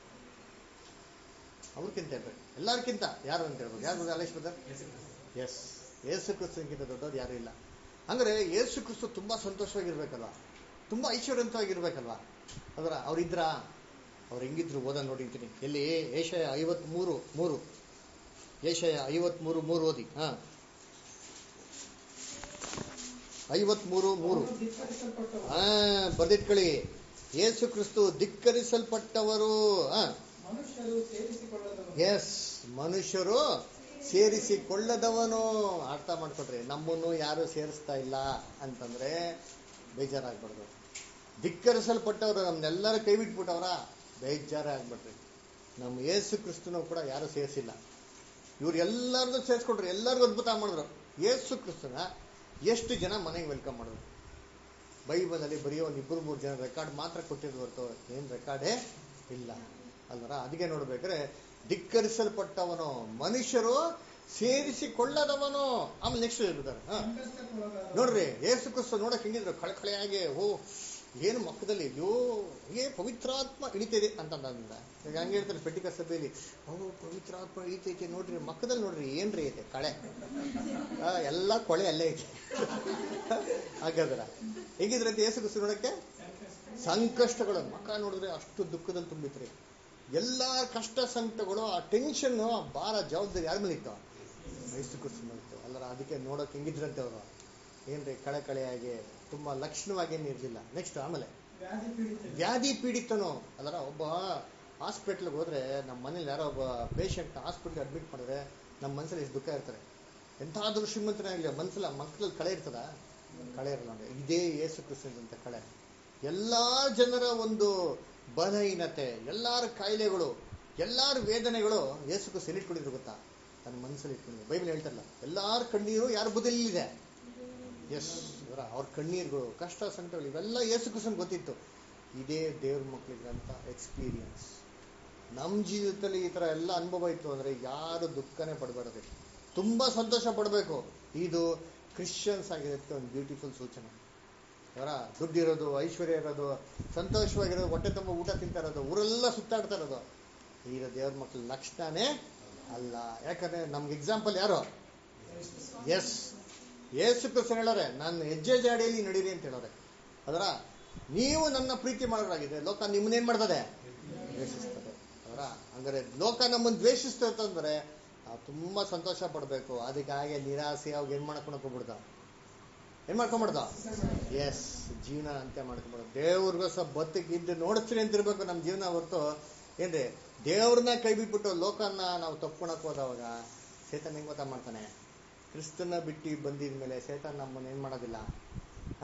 A: ಅವ್ರಕ್ಕಿಂತ ಹೇಳ್ಬೇಕು ಎಲ್ಲಾರ್ಕಿಂತ ಯಾರು ಅಂತ ಹೇಳ್ಬೇಕು ಯಾರು ಅಲೇಶ್ ಬ್ರದರ್ ಎಸ್ ಯೇಸು ಕ್ರಿಸ್ತನಿಗಿಂತ ದೊಡ್ಡವ್ರು ಯಾರು ಇಲ್ಲ ಅಂದ್ರೆ ಯೇಸು ಕ್ರಿಸ್ತು ತುಂಬಾ ಸಂತೋಷವಾಗಿರ್ಬೇಕಲ್ವಾ ತುಂಬಾ ಐಶ್ವರ್ಯವಂತವಾಗಿರ್ಬೇಕಲ್ವಾ ಅದರ ಅವ್ರಿದ್ರ ಅವ್ರು ಹೆಂಗಿದ್ರು ಓದ ನೋಡಿರ್ತೀನಿ ಎಲ್ಲಿ ಏಷಯ ಐವತ್ ಮೂರು ಮೂರು ಏಷಯ ಐವತ್ ಮೂರು ಮೂರು ಓದಿ ಹಾ ಐವತ್ ಮೂರು ಮೂರು
D: ಅವರು ಧಿಕ್ಕರಿಸಲ್ಪಟ್ಟವರು.
A: ಹಾ ಬರ್ದಿಟ್ಕೊಳ್ಳಿ ಯೇಸು ಕ್ರಿಸ್ತು ಧಿಕ್ಕರಿಸಲ್ಪಟ್ಟವರು ಹಾ
D: ಮನುಷ್ಯರು ಸೇರಿಸಿಕೊಳ್ಳದವರು
A: ಎಸ್ ಮನುಷ್ಯರು ಸೇರಿಸಿಕೊಳ್ಳದವನು ಅರ್ಥ ಮಾಡ್ಕೊಡ್ರಿ ನಮ್ಮನ್ನು ಯಾರು ಸೇರಿಸ್ತಾ ಇಲ್ಲ ಅಂತಂದ್ರೆ ಬೇಜಾರಾಗ್ಬಾರ್ದು ಧಿಕ್ಕರಿಸಲ್ಪಟ್ಟವರು ನಮ್ನೆಲ್ಲರೂ ಕೈ ಬಿಟ್ಬಿಟ್ಟವ್ರ ಬೇಜಾರೇ ಆಗ್ಬಿಟ್ರಿ ನಮ್ಮ ಯೇಸು ಕ್ರಿಸ್ತನು ಕೂಡ ಯಾರು ಸೇರಿಸಿಲ್ಲ ಇವ್ರು ಎಲ್ಲರನ್ನೂ ಸೇರಿಸ್ಕೊಟ್ರು ಎಲ್ಲರಿಗೂ ಅದ್ಭುತ ಮಾಡಿದ್ರು ಯೇಸು ಕ್ರಿಸ್ತನ ಎಷ್ಟು ಜನ ಮನೆಗೆ ವೆಲ್ಕಮ್ ಮಾಡಿದ್ರು ಬೈಬಲಲ್ಲಿ ಬರೀ ಒಂದು ಇಬ್ಬರು ಮೂರು ಜನ ರೆಕಾರ್ಡ್ ಮಾತ್ರ ಕೊಟ್ಟಿದ್ದು ಹೊರತು ಏನು ರೆಕಾರ್ಡೇ ಇಲ್ಲ ಅಲ್ವರ ಅದಕ್ಕೆ ನೋಡ್ಬೇಕಾದ್ರೆ ಧಿಕ್ಕರಿಸಲ್ಪಟ್ಟವನು ಮನುಷ್ಯರು ಸೇರಿಸಿಕೊಳ್ಳದವನು ಆಮೇಲೆ ನೆಕ್ಸ್ಟ್ ಹೇಳ್ಬಿಡ್ತಾರೆ ಹಾ
D: ಸಂಕಷ್ಟಕ್ಕೊಳಗಾದವರು.
A: ನೋಡ್ರಿ ಏಸು ಕ್ರಿಸ್ತು ನೋಡಕ್ ಹೆಂಗಿದ್ರು ಕಳಕಳೆಯಾಗಿ ಓ ಏನು ಮಕ್ಕದಲ್ಲಿ ಅಯ್ಯೋ ಏ ಪವಿತ್ರಾತ್ಮ ಇಳಿತಿದೆ ಅಂತ ಅಂದ ಈಗ ಹಂಗೆ ಹೇಳ್ತಾರೆ ಪೆಟ್ಟಿಕ ಸಭೆಯಲ್ಲಿ ಓ ಪವಿತ್ರಾತ್ಮ ಇಳಿತೈತೆ ನೋಡ್ರಿ ಮಕ್ಕದಲ್ಲಿ ನೋಡ್ರಿ ಏನ್ರಿ ಐತೆ ಕಳೆ ಆ, ಎಲ್ಲ ಕೊಳೆ ಅಲ್ಲೇ ಐತೆ ಹಾಗಾದ್ರ ಹೇಗಿದ್ರೆ ಅಂತ ಏಸು ಕ್ರಿಸ್ತು ನೋಡಕ್ಕೆ ಸಂಕಷ್ಟಗಳು ಮಕ್ಕ ನೋಡಿದ್ರೆ ಅಷ್ಟು ದುಃಖದಲ್ಲಿ ತುಂಬಿತ್ರಿ ಎಲ್ಲ ಕಷ್ಟ ಸಂಕಟಗಳು ಆ ಟೆನ್ಷನ್ ಆ ಭಾರ ಜವಾಬ್ದಾರಿ ಯಾರ ಮೇಲೆ ಇತ್ತು ಯೇಸು ಕ್ರಿಸ್ತು ಮೇಲೆ ಇತ್ತು ಅಲ್ಲರ ಅದಕ್ಕೆ ನೋಡಕ್ ಹೆಂಗಿದ್ರಂತೆ ಅವರು ಏನ್ರಿ ಕಳೆ ಕಳೆಯಾಗಿ ತುಂಬಾ ಲಕ್ಷಣವಾಗಿ ಏನು ಇರಲಿಲ್ಲ ನೆಕ್ಸ್ಟ್ ಆಮೇಲೆ
D: ವ್ಯಾಧಿ ಪೀಡಿತರು
A: ವ್ಯಾಧಿ ಪೀಡಿತನು ಅಲ್ಲರ ಒಬ್ಬ ಹಾಸ್ಪಿಟ್ಲ್ಗೆ ಹೋದ್ರೆ ನಮ್ಮ ಮನೇಲಿ ಯಾರೋ ಒಬ್ಬ ಪೇಷಂಟ್ ಹಾಸ್ಪಿಟ್ಲ್ಗೆ ಅಡ್ಮಿಟ್ ಮಾಡಿದ್ರೆ ನಮ್ಮ ಮನಸ್ಸಲ್ಲಿ ಎಷ್ಟು ದುಃಖ ಇರ್ತಾರೆ ಎಂತಾದ್ರೂ ಶ್ರೀಮಂತನೇ ಆಗಲಿ ಮನಸ್ಸಲ್ಲ ಮಕ್ಕಳಲ್ಲಿ ಕಳೆ ಇರ್ತದ ಕಳೆ ಇರಲ್ಲ ನೋಡಿ ಇದೇ ಯೇಸು ಕ್ರಿಸ್ತಂತ ಕಳೆ ಎಲ್ಲಾ ಜನರ ಒಂದು ಬಲಹೀನತೆ ಎಲ್ಲಾರ ಕಾಯಿಲೆಗಳು ಎಲ್ಲಾರ ವೇದನೆಗಳು ಯೇಸು ಕ್ರಿಸ್ತ ಎಲ್ಲಿ ಇಟ್ಕೊಂಡಿದ್ರು ಗೊತ್ತಾ ತನ್ನ ಮನಸ್ಸಲ್ಲಿ ಇಟ್ಕೊಂಡಿದ್ರು ಬೈಬಲ್ ಹೇಳ್ತಾರಲ್ಲ ಎಲ್ಲಾರ ಕಣ್ಣೀರು ಯಾರ ಬುದ್ಧಿಯಲ್ಲಿದೆ ಎಸ್ ಅವರ ಅವ್ರ ಕಣ್ಣೀರುಗಳು ಕಷ್ಟ ಸಂಕಟಗಳು ಇವೆಲ್ಲ ಯೇಸು ಕ್ರಿಸ್ತನ್ ಗೊತ್ತಿತ್ತು ಇದೇ ದೇವ್ರ ಮಕ್ಕಳಿಗಂತ ಎಕ್ಸ್ಪೀರಿಯನ್ಸ್ ನಮ್ಮ ಜೀವಿತದಲ್ಲಿ ಈ ತರ ಎಲ್ಲ ಅನುಭವ ಇತ್ತು ಅಂದ್ರೆ ಯಾರು ದುಃಖನೇ ಪಡಬಾರದು ತುಂಬಾ ಸಂತೋಷ ಪಡಬೇಕು ಇದು ಕ್ರಿಶ್ಚಿಯನ್ಸ್ ಆಗಿರೋದಕ್ಕೆ ಒಂದು ಬ್ಯೂಟಿಫುಲ್ ಸೂಚನೆ ಅವರ ದುಡ್ಡಿರೋದು ಐಶ್ವರ್ಯ ಇರೋದು ಸಂತೋಷವಾಗಿರೋದು ಹೊಟ್ಟೆ ತುಂಬ ಊಟ ತಿಂತಾ ಇರೋದು ಊರೆಲ್ಲ ಸುತ್ತಾಡ್ತಾ ಇರೋದು ಈಗ ದೇವ್ರ ಮಕ್ಕಳ ಲಕ್ಷಣನೇ ಅಲ್ಲ ಯಾಕಂದ್ರೆ ನಮ್ಗೆ ಎಕ್ಸಾಂಪಲ್ ಯಾರು ಎಸ್ ಏಸು ಕ್ರಿಸ್ತನ್ ಹೇಳೋರೆ ನನ್ನ ಹೆಜ್ಜೆ ಜಾಡಿಯಲ್ಲಿ ನಡೀರಿ ಅಂತ ಹೇಳೋರೆ ಅದರ ನೀವು ನನ್ನ ಪ್ರೀತಿ ಮಾಡೋರಾಗಿದೆ ಲೋಕ ನಿಮ್ಮನ್ನೇನ್ ಮಾಡ್ತದೆ ದ್ವೇಷಿಸ್ತದೆ ಅದರ ಹಂಗಾರೆ ಲೋಕ ನಮ್ಮನ್ನು ದ್ವೇಷಿಸ್ತಂದ್ರೆ ನಾವು ತುಂಬಾ ಸಂತೋಷ ಪಡಬೇಕು ಅದಕ್ಕೆ ಹಾಗೆ ನಿರಾಸೆ ಅವಾಗ ಏನ್ ಮಾಡ್ಕೊಳಕ್ ಹೋಗ್ಬಿಡ್ದ ಏನ್ ಮಾಡ್ಕೊಂಬಿಡ್ದ ಎಸ್ ಜೀವನ ಅಂತ್ಯ ಮಾಡ್ಕೊಂಬಿಡೋದು ದೇವ್ರಿಗೋಸ್ಕರ ಬದುಕಿದ್ದು ನೋಡಿಸ್ತೀನಿ ಅಂತಿರ್ಬೇಕು ನಮ್ಮ ಜೀವನ ಹೊರತು ಏನ್ರಿ ದೇವ್ರನ್ನ ಕೈ ಬಿಟ್ಬಿಟ್ಟು ಲೋಕನ್ನ ನಾವು ತಪ್ಕೊಳಕ್ ಹೋದವಾಗ ಸೇತನ್ ಹೆಂಗ್ ಗೊತ್ತಾ ಮಾಡ್ತಾನೆ ಕ್ರಿಸ್ತನ ಬಿಟ್ಟು ಬಂದಿದ ಮೇಲೆ ಸೇತನ್ ನಮ್ಮನ್ನ ಏನ್ ಮಾಡೋದಿಲ್ಲ ಹಾ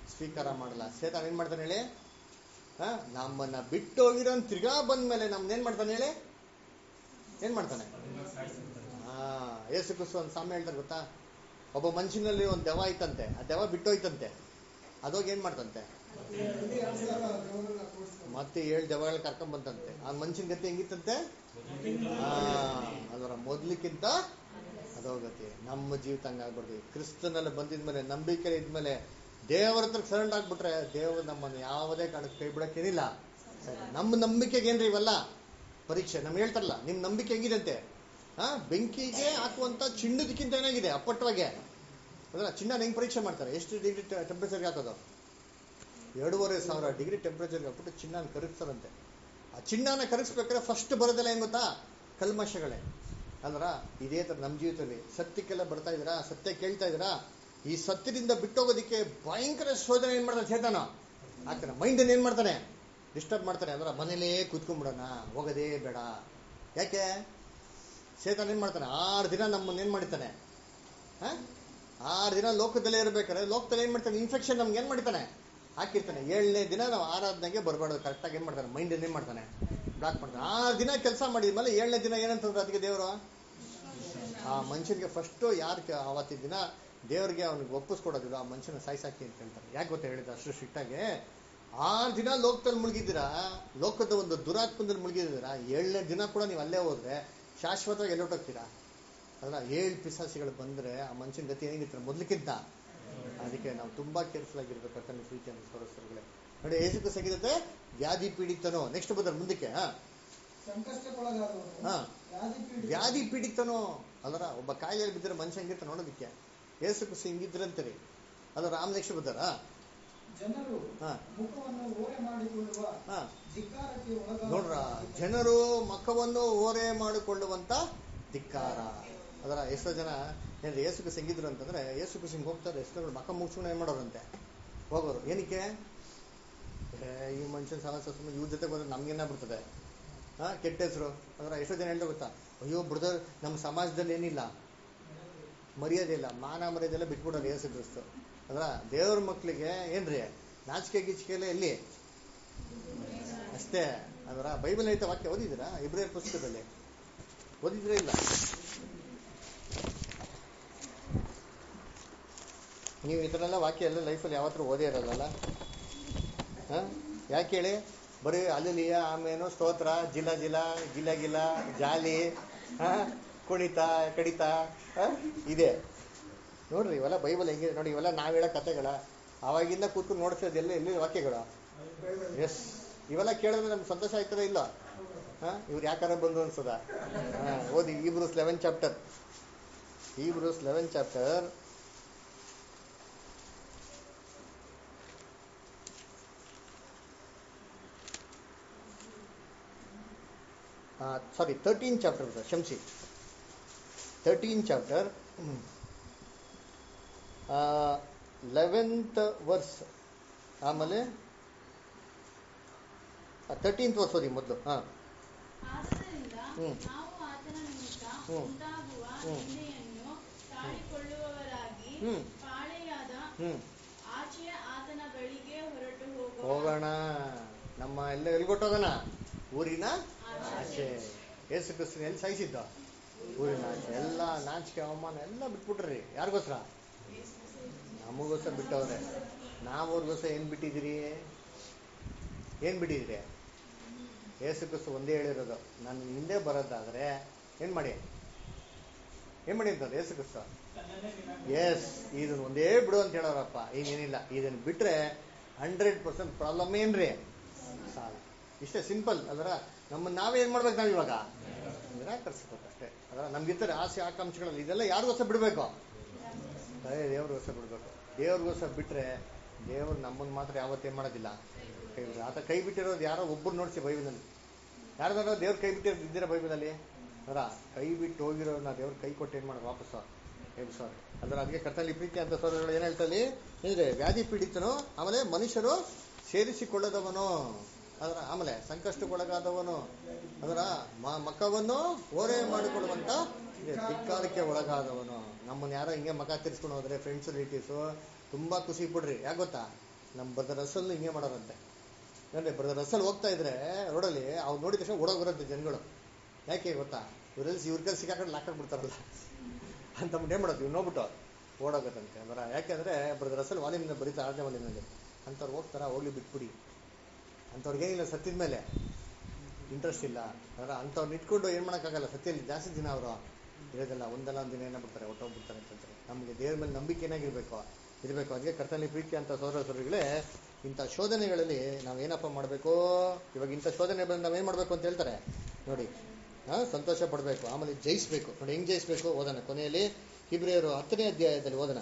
A: ಸ್ವೀಕಾರ ಮಾಡಲ್ಲ ಸೇತಾನ್ ಏನ್ ಮಾಡ್ತಾನೆ ಹೇಳಿ ಆ, ನಮ್ಮನ್ನ ಬಿಟ್ಟು ಹೋಗಿರೋ ತಿರ್ಗಾ ಬಂದ್ಮೇಲೆ ನಮ್ನ ಏನ್ ಮಾಡ್ತಾನೆ ಹೇಳಿ ಏನ್ ಮಾಡ್ತಾನೆ
C: ಅದನ್ನ ಸಾಯಿಸ್ಬಿಡ್ತಾರೆ.
A: ಹಾ ಏಸು ಕ್ರಿಸ್ತು ಒಂದು ಸಾಮ್ಯ ಹೇಳ್ತಾರೆ ಗೊತ್ತಾ ಒಬ್ಬ ಮನುಷ್ಯನಲ್ಲಿ ಒಂದು ದೆವ ಐತಂತೆ ಆ ದೆವ ಬಿಟ್ಟೋಯ್ತಂತೆ ಅದೋಗಿ ಏನ್ ಮಾಡ್ತಂತೆ
D: ಇಲ್ಲಿ ಎರಡ್ ಸಲ ದೇವರನ್ನ ಕೂರಿಸ್ಕೊಂಡು
A: ಮತ್ತೆ ಏಳು ದೆವಗಳು ಕರ್ಕೊಂಡ್ ಬಂತಂತೆ ಆ ಮನುಷ್ಯನ ಗತಿ ಹೆಂಗಿತ್ತಂತೆ ಆ ಅದರ ಮೊದ್ಲಿಕ್ಕಿಂತ ಅದೋಗತಿ ನಮ್ಮ ಜೀವಿತ ಹಂಗಾಗ್ಬಿಡ್ತೀವಿ ಕ್ರಿಸ್ತನಲ್ಲಿ ಬಂದಿದ್ಮೇಲೆ ನಂಬಿಕೆ ಇದ್ಮೇಲೆ ದೇವರ ಹತ್ರ ಸರೆಂಡ್ ಆಗ್ಬಿಟ್ರೆ ದೇವರು ನಮ್ಮನ್ನು ಯಾವುದೇ ಕಾರಣಕ್ಕೆ ಕೈ ಬಿಡಕ್ಕೇನಿಲ್ಲ ಸರಿ ನಮ್ಮ ನಂಬಿಕೆಗೆ ಏನ್ರಿ ಇವೆಲ್ಲ ಪರೀಕ್ಷೆ ನಮ್ಗೆ ಹೇಳ್ತಾರಲ್ಲ ನಿಮ್ ನಂಬಿಕೆ ಹೆಂಗಿದಂತೆ ಹಾ ಬೆಂಕಿಗೆ ಹಾಕುವಂತ ಚಿನ್ನದಕ್ಕಿಂತ ಏನಾಗಿದೆ ಅಪ್ಪಟ್ಟವಾಗೆ ಅದಲ್ಲ ಚಿನ್ನ ಹೆಂಗ್ ಪರೀಕ್ಷೆ ಮಾಡ್ತಾರೆ ಎಷ್ಟು ಡಿಗ್ರಿ ಟೆಂಪರೇಚರ್ಗೆ ಹಾಕೋದು ಎರಡೂವರೆ ಸಾವಿರ ಡಿಗ್ರಿ ಟೆಂಪರೇಚರ್ಗೆ ಹಾಕ್ಬಿಟ್ಟು ಚಿನ್ನನ ಕರಗಿಸ್ತಾರಂತೆ ಆ ಚಿನ್ನನ ಕರಗಿಸ್ಬೇಕಾದ್ರೆ ಫಸ್ಟ್ ಬರೋದೆಲ್ಲ ಏನ್ ಗೊತ್ತಾ ಕಲ್ಮಶಗಳೇ ಅಲ್ವರ ಇದೇ ತರ ನಮ್ಮ ಜೀವಿತದಲ್ಲಿ ಸತ್ಯಕ್ಕೆಲ್ಲ ಬರ್ತಾ ಇದ್ದೀರಾ ಸತ್ಯ ಕೇಳ್ತಾ ಇದ್ದೀರಾ ಈ ಸತ್ಯದಿಂದ ಬಿಟ್ಟೋಗೋದಕ್ಕೆ ಭಯಂಕರ ಶೋಧನೆ ಏನ್ ಮಾಡ್ತಾನೆ ಚೇತನ ಹಾಕ್ತಾನೆ ಮೈಂಡ್ ಏನ್ ಮಾಡ್ತಾನೆ ಡಿಸ್ಟರ್ಬ್ ಮಾಡ್ತಾನೆ ಅಂದ್ರೆ ಮನೇಲೇ ಕೂತ್ಕೊಂಡ್ಬಿಡೋಣ ಹೋಗೋದೇ ಬೇಡ ಯಾಕೆ ಚೇತನ ಏನ್ ಮಾಡ್ತಾನೆ ಆರು ದಿನ ನಮ್ಮನ್ನ ಏನ್ ಮಾಡ್ತಾನೆ ಹ? ಆರು ದಿನ ಲೋಕದಲ್ಲೇ ಇರ್ಬೇಕಾದ್ರೆ ಲೋಕದಲ್ಲಿ ಏನ್ ಮಾಡ್ತಾನೆ ಇನ್ಫೆಕ್ಷನ್ ನಮ್ಗೆ ಏನ್ ಮಾಡ್ತಾನೆ ಹಾಕಿರ್ತಾನೆ ಏಳನೇ ದಿನ ನಾವು ಆರಾಧನೆಗೆ ಬರಬಾರ್ದು ಕರೆಕ್ಟಾಗಿ ಏನ್ ಮಾಡ್ತಾನೆ ಮೈಂಡ್ ಏನ್ ಮಾಡ್ತಾನೆ ಬ್ಲಾಕ್ ಮಾಡ್ತಾನೆ ಆರು ದಿನ ಕೆಲಸ ಮಾಡಿದ್ಮೇಲೆ ಏಳನೇ ದಿನ ಏನಂತಂದ್ರೆ ಅದಕ್ಕೆ ದೇವರು ಆ ಮನುಷ್ಯನಿಗೆ ಫಸ್ಟ್ ಯಾರು ಅವತ್ತಿನ ದಿನ ದೇವ್ರಿಗೆ ಅವ್ನಿಗೆ ಒಪ್ಪಿಸ್ಕೊಡೋದಿಲ್ಲ ಆ ಮನುಷ್ಯನ ಸಾಯಿಸಾಕಿ ಅಂತ ಹೇಳ್ತಾರೆ ಯಾಕೆ ಗೊತ್ತಾ ಹೇಳಿದ ಅಷ್ಟು ಸ್ಟ್ರಿಕ್ಟಾಗಿ ಆರು ದಿನ ಲೋಕದಲ್ಲಿ ಮುಳುಗಿದ್ದೀರಾ ಲೋಕದ ಒಂದು ದುರಾತ್ಮದಲ್ಲಿ ಮುಳುಗಿದ್ದೀರಾ ಏಳನೇ ದಿನ ಕೂಡ ನೀವು ಅಲ್ಲೇ ಹೋದ್ರೆ ಶಾಶ್ವತವಾಗಿ ಎಲ್ಲೊಟ್ಟೋಗ್ತೀರಾ ಅಲ್ಲ ಏಳು ಪಿಸಾಸಿಗಳು ಬಂದ್ರೆ ಆ ಮನುಷ್ಯನ ಗತಿ ಏನಿರ್ತಾರೆ ಮೊದ್ಲಿಕ್ಕಿಂತ ಅದಕ್ಕೆ ನಾವು ತುಂಬಾ ಕೇರ್ಫುಲ್ ಆಗಿರ್ಬೇಕು ಯಾಕಂದ್ರೆ ಪ್ರೀತಿ ಅನ್ನೋ ಸರೋಸರುಗಳೇ ನೋಡಿ ಏಸಕ್ಕೆ ಸಗಿರುತ್ತೆ ವ್ಯಾಧಿ ಪೀಡಿತನೋ ನೆಕ್ಸ್ಟ್ ಬಂದ್ರೆ ಮುಂದಕ್ಕೆ ಹಾ
D: ಸಂಕಷ್ಟಕ್ಕೊಳಗಾದವರು
A: ಹಾ.
D: ವ್ಯಾಧಿ ಪೀಡಿತ
A: ವ್ಯಾಧಿ ಪೀಡಿತನೋ ಅದರ ಒಬ್ಬ ಕಾಯಿಲೆಯಲ್ಲಿ ಬಿದ್ದರೆ ಮನುಷ್ಯ ಹೆಂಗಿರ್ತಾನೆ ನೋಡೋದಕ್ಕೆ ಏಸು ಕುಸಿ ಹಿಂಗಿದ್ರಂತೀರಿ ಅದು ರಾಮ್ ನೆಕ್ಸ್ಟ್ ಬಂದಾರ
D: ಜನರು
A: ಹಾ.
D: ಮುಖವನ್ನು ಓರೆ ಮಾಡಿಕೊಳ್ಳುವ
A: ಹಾ
D: ಧಿಕ್ಕಾರಕ್ಕೆ
A: ನೋಡ್ರ
D: ಒಳಗಾದ
A: ಜನರು ಮಖವನ್ನು ಓರೆ ಮಾಡಿಕೊಳ್ಳುವಂತ ಧಿಕ್ಕಾರ ಅದರ ಎಷ್ಟೋ ಜನ ಏನ್ರಿ ಏಸು ಕುಸಿ ಹೆಂಗಿದ್ರು ಅಂತಂದ್ರೆ ಏಸು ಕುಸಿ ಹಿಂಗ್ ಹೋಗ್ತಾರೆ ಎಷ್ಟೋ ಜನ ಮಖ ಮುಗಿಸ್ಕೊಂಡು ಏನ್ ಮಾಡೋರಂತೆ ಹೋಗೋರು ಏನಕ್ಕೆ ಏ, ಈ ಮನುಷ್ಯನ ಸಾಲ ಸಸ್ಮ ಇವ್ರ ಜೊತೆ ಬಂದ್ರೆ ನಮ್ಗೇನ ಬಿಡ್ತದೆ ಹಾ ಕೆಟ್ಟ ಹೆಸರು ಅಂದ್ರೆ ಎಷ್ಟೋ ಜನ ಹೇಳ್ತಾ ಗೊತ್ತಾ ಅಯ್ಯೋ ಬ್ರದರ್ ನಮ್ಮ ಸಮಾಜದಲ್ಲಿ ಏನಿಲ್ಲ ಮರ್ಯಾದೆ ಇಲ್ಲ ಮಾನ ಮರ್ಯಾದೆಲ್ಲ ಬಿಟ್ಬಿಡೋರು ಏಸು ಕ್ರಿಸ್ತು ಅದ್ರ ದೇವ್ರ ಮಕ್ಳಿಗೆ ಏನ್ರಿ ನಾಚಿಕೆ ಗೀಚಿಕೆ ಎಲ್ಲ ಎಲ್ಲಿ ಅಷ್ಟೇ ಅದರ ಬೈಬಲ್ ಐತೆ ವಾಕ್ಯ ಓದಿದ್ದೀರಾ ಇಬ್ರಿಯರ್ ಪುಸ್ತಕದಲ್ಲಿ ಓದಿದ್ರೆ ಇಲ್ಲ ನೀವು ಈ ಥರ ಎಲ್ಲ ವಾಕ್ಯ ಎಲ್ಲ ಲೈಫಲ್ಲಿ ಯಾವತ್ತೂ ಓದೇ ಇರಲ್ಲ ಹ? ಯಾಕೆ ಹೇಳಿ ಬರೀ ಅಲ್ಲಿಯ ಆಮೇನು ಸ್ತೋತ್ರ ಜಿಲ ಜಿಲ ಗಿಲ ಗಿಲ ಜಾಲಿ ಹ? ಕುಣಿತ ಕಡಿತ ಹ? ಇದೆ ನೋಡ್ರಿ ಇವೆಲ್ಲ ಬೈಬಲ್ ಹೆಂಗಿದೆ ನೋಡಿ ಇವೆಲ್ಲ ನಾವ್ ಹೇಳೋ ಕಥೆಗಳ ಅವಾಗಿಂದ ಕೂತ್ಕೊಂಡು ನೋಡ್ತಿರೋದು ಎಲ್ಲ ಎಲ್ಲಿ ವಾಕ್ಯಗಳು ಎಸ್ ಇವೆಲ್ಲ ಕೇಳಿದ್ರೆ ನಮ್ಗೆ ಸಂತೋಷ ಆಯ್ತದ ಇಲ್ಲ ಹಾ ಇವ್ರು ಯಾಕಾರ ಬಂದು ಅನ್ಸದ ಹಾ ಓದಿ Hebrews eleven chapter Hebrews eleven chapter sorry thirteen chapter sir ಕ್ಷಮಿಸಿ ತರ್ಟೀನ್ ಚಾಪ್ಟರ್ ಲೆವೆಂತ್ ವರ್ಸ್ ಆಮೇಲೆ ತರ್ಟೀನ್ತ್ ವರ್ಸ್ ಓದಿ ಮೊದಲು ಹಾಂ
B: ಆದ್ದರಿಂದ
A: ಹ್ಮ್.
B: ನಾವು ಆತನ ನಿಮಿತ್ತ
A: ಹ್ಮ್.
B: ಉಂಟಾಗುವ
A: ಹ್ಮ್.
B: ನಿಂದೆಯನ್ನು ತಾಳಿಕೊಳ್ಳುವವರಾಗಿ
A: ಹ್ಮ್.
B: ಪಾಳೆಯಾದ
A: ಹ್ಞೂ
B: ಆಚೆಯ ಆತನ ಬಳಿಗೆ ಹೊರಟು ಹೋಗುವ
A: ಹೋಗೋಣ ನಮ್ಮ ಎಲ್ಲ ಎಲ್ಗೊಟ್ಟೋಗೋಣ ಊರಿನ ಆಚೆ ಏಸು ಕ್ರಿಸ್ತನ ಎಲ್ಲಿ ಸಾಯಿಸಿದ್ದ ಊರಿನ ಆಚೆ ಎಲ್ಲ ನಾಚಿಕೆ ಅವಮಾನ ಎಲ್ಲ ಬಿಟ್ಬಿಟ್ರಿ ಯಾರಿಗೋಸ್ಕರ ನಮಗೋಸ್ಕರ ಬಿಟ್ಟವ್ರೆ ನಾವು ಅವ್ರಿಗೋಸ್ಕರ ಏನು ಬಿಟ್ಟಿದ್ದೀರಿ ಏನು ಬಿಟ್ಟಿದ್ದೀರಿ ಏಸು ಕ್ರಿಸ್ತ ಒಂದೇ ಹೇಳಿರೋದು ನನ್ನ ಹಿಂದೆ ಬರೋದಾದ್ರೆ ಏನು ಮಾಡಿ ಏನು ಮಾಡಿ ಅಂತಂದ್ರೆ ಏಸು ಕ್ರಿಸ್ತ ಎಸ್ ಇದನ್ನ ಒಂದೇ ಬಿಡು ಅಂತ ಹೇಳೋರಪ್ಪ ಈಗೇನಿಲ್ಲ ಇದನ್ನ ಬಿಟ್ರೆ ಹಂಡ್ರೆಡ್ ಪರ್ಸೆಂಟ್ ಪ್ರಾಬ್ಲಮ್ ಏನ್ರಿ ಸಾಲ ಇಷ್ಟೇ ಸಿಂಪಲ್ ಅದರ ನಮ್ಮನ್ನ ನಾವೇ ಏನ್ ಮಾಡ್ಬೇಕು ನಾವ್ ಇವಾಗ ನಿರಾಕರಿಸ್ಬೇಕು ಅಷ್ಟೇ ಅದರ ನಮ್ಗಿರ್ತಾರೆ ಆಸೆ ಆಕಾಂಕ್ಷೆಗಳಲ್ಲಿ ಇದೆಲ್ಲ ಯಾರಿಗೋಸ್ಕರ ಬಿಡ್ಬೇಕು ಅದೇ ದೇವ್ರಿಗೋಸ್ಕರ ಬಿಡ್ಬೇಕು ದೇವ್ರಿಗೋಸ್ಕರ ಬಿಟ್ರೆ ದೇವ್ರು ನಮ್ಮನ್ನ ಮಾತ್ರ ಯಾವತ್ತೇನ್ ಮಾಡೋದಿಲ್ಲ ಕೈ ಬಿಡ ಆತ ಕೈ ಬಿಟ್ಟಿರೋದು ಯಾರೋ ಒಬ್ಬರು ನೋಡ್ಸಿ ಬೈಬಲಲ್ಲಿ ಯಾರ್ದಾರೋ ದೇವ್ರ ಕೈ ಬಿಟ್ಟಿರೋದು ಇದ್ದೀರಾ ಬೈಬಲಲ್ಲಿ ಅದರ ಕೈ ಬಿಟ್ಟು ಹೋಗಿರೋರ್ನ ದೇವ್ರ ಕೈ ಕೊಟ್ಟು ಏನ್ ಮಾಡೋದು ವಾಪಸ್ಸು ಎಬ್ಸೋರು ಅದರ ಅದಕ್ಕೆ ಕರ್ತಲ್ಲಿ ಪ್ರೀತಿ ಅಂತ ಸ್ವರಗಳು ಏನ್ ಹೇಳ್ತಲ್ಲಿ ಅಂದ್ರೆ ವ್ಯಾಧಿ ಪೀಡಿತನು ಆಮೇಲೆ ಮನುಷ್ಯರು ಸೇರಿಸಿಕೊಳ್ಳದವನು ಅದರ ಆಮೇಲೆ ಸಂಕಷ್ಟಕ್ಕೊಳಗಾದವನು ಅದರ ಮ- ಮಖವನ್ನು ಓರೆ ಮಾಡಿಕೊಳ್ಳುವಂತ ಇದೆ, ಧಿಕ್ಕಾರಕ್ಕೆ ಒಳಗಾದವನು ನಮ್ಮನ್ನ ಯಾರೋ ಹಿಂಗೆ ಮಖ ತಿರ್ಸ್ಕೊಂಡು ಹೋದ್ರೆ ಫ್ರೆಂಡ್ಸ್ ರಿಲೇಟಿವ್ಸು ತುಂಬಾ ಖುಷಿ ಪಡ್ರಿ ಯಾಕೆ ಗೊತ್ತಾ ನಮ್ಮ ಬ್ರದರ್ ರಸಲ್ ಹಿಂಗೆ ಮಾಡೋರಂತೆ ಅಂದರೆ ಬ್ರದರ್ ರಸಲ್ ಹೋಗ್ತಾ ಇದ್ರೆ ರೋಡಲ್ಲಿ ಅವ್ರು ನೋಡಿದ ತಕ್ಷಣ ಓಡೋಗಿರೋಂಥ ಜನಗಳು ಯಾಕೆ ಗೊತ್ತಾ ಇವರಲ್ಲಿ ಇವ್ರ ಕೈಲಿ ಸಿಕ್ಕಾಕೊಂಡು ಲಾಕಾಕ್ಬಿಡ್ತಾರಲ್ಲ ಅಂತ ಏನು ಮಾಡೋದು ಇವ್ರು ನೋಡ್ಬಿಟ್ಟು ಓಡೋಗತ್ತಂತೆ ಅಂದ್ರೆ ಯಾಕೆಂದ್ರೆ ಬ್ರದರ್ ರಸಲ್ ವಾಲ್ಯೂಮ್ನ ಬರೀತಾ ಆರನೇ ವಾಲ್ಯೂಮ್ನಲ್ಲಿ ಅಂಥವ್ರು ಹೋಗ್ತಾರ ಹೋಗ್ಲಿ ಬಿಟ್ಬಿಡಿ ಅಂಥವ್ರಿಗೇನಿಲ್ಲ ಸತ್ತಿದ ಮೇಲೆ ಇಂಟ್ರೆಸ್ಟ್ ಇಲ್ಲ ಅಂದ್ರೆ ಅಂಥವ್ರನ್ನ ಇಟ್ಕೊಂಡು ಏನು ಮಾಡೋಕ್ಕಾಗಲ್ಲ ಸತ್ಯಲ್ಲಿ ಜಾಸ್ತಿ ದಿನ ಅವರು ಇರೋದಿಲ್ಲ ಒಂದಲ್ಲ ಒಂದು ದಿನ ಏನಾಗ್ಬಿಡ್ತಾರೆ ಹೊಟ್ಟೋಗ್ಬಿಡ್ತಾರೆ ಅಂತಂತಾರೆ ನಮಗೆ ದೇವ್ರ ಮೇಲೆ ನಂಬಿಕೆ ಏನಾಗಿರ್ಬೇಕು ಇರಬೇಕು ಅದಕ್ಕೆ ಕರ್ತನಲ್ಲಿ ಪ್ರೀತಿ ಅಂತ ಸೋದರ ಸೋದರಿಗಳೇ ಇಂಥ ಶೋಧನೆಗಳಲ್ಲಿ ನಾವು ಏನಪ್ಪ ಮಾಡಬೇಕು ಇವಾಗ ಇಂಥ ಶೋಧನೆ ಬಂದು ನಾವೇನು ಮಾಡಬೇಕು ಅಂತ ಹೇಳ್ತಾರೆ ನೋಡಿ ಹಾ ಸಂತೋಷ ಪಡಬೇಕು ಆಮೇಲೆ ಜಯಿಸ್ಬೇಕು ನೋಡಿ ಹೆಂಗ್ ಜಯಿಸ್ಬೇಕು ಓದೋಣ ಕೊನೆಯಲ್ಲಿ ಇಬ್ರಿಯರು ಹತ್ತನೇ ಅಧ್ಯಾಯದಲ್ಲಿ ಓದೋಣ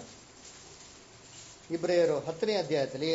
A: ಇಬ್ರಿಯರು ಹತ್ತನೇ ಅಧ್ಯಾಯದಲ್ಲಿ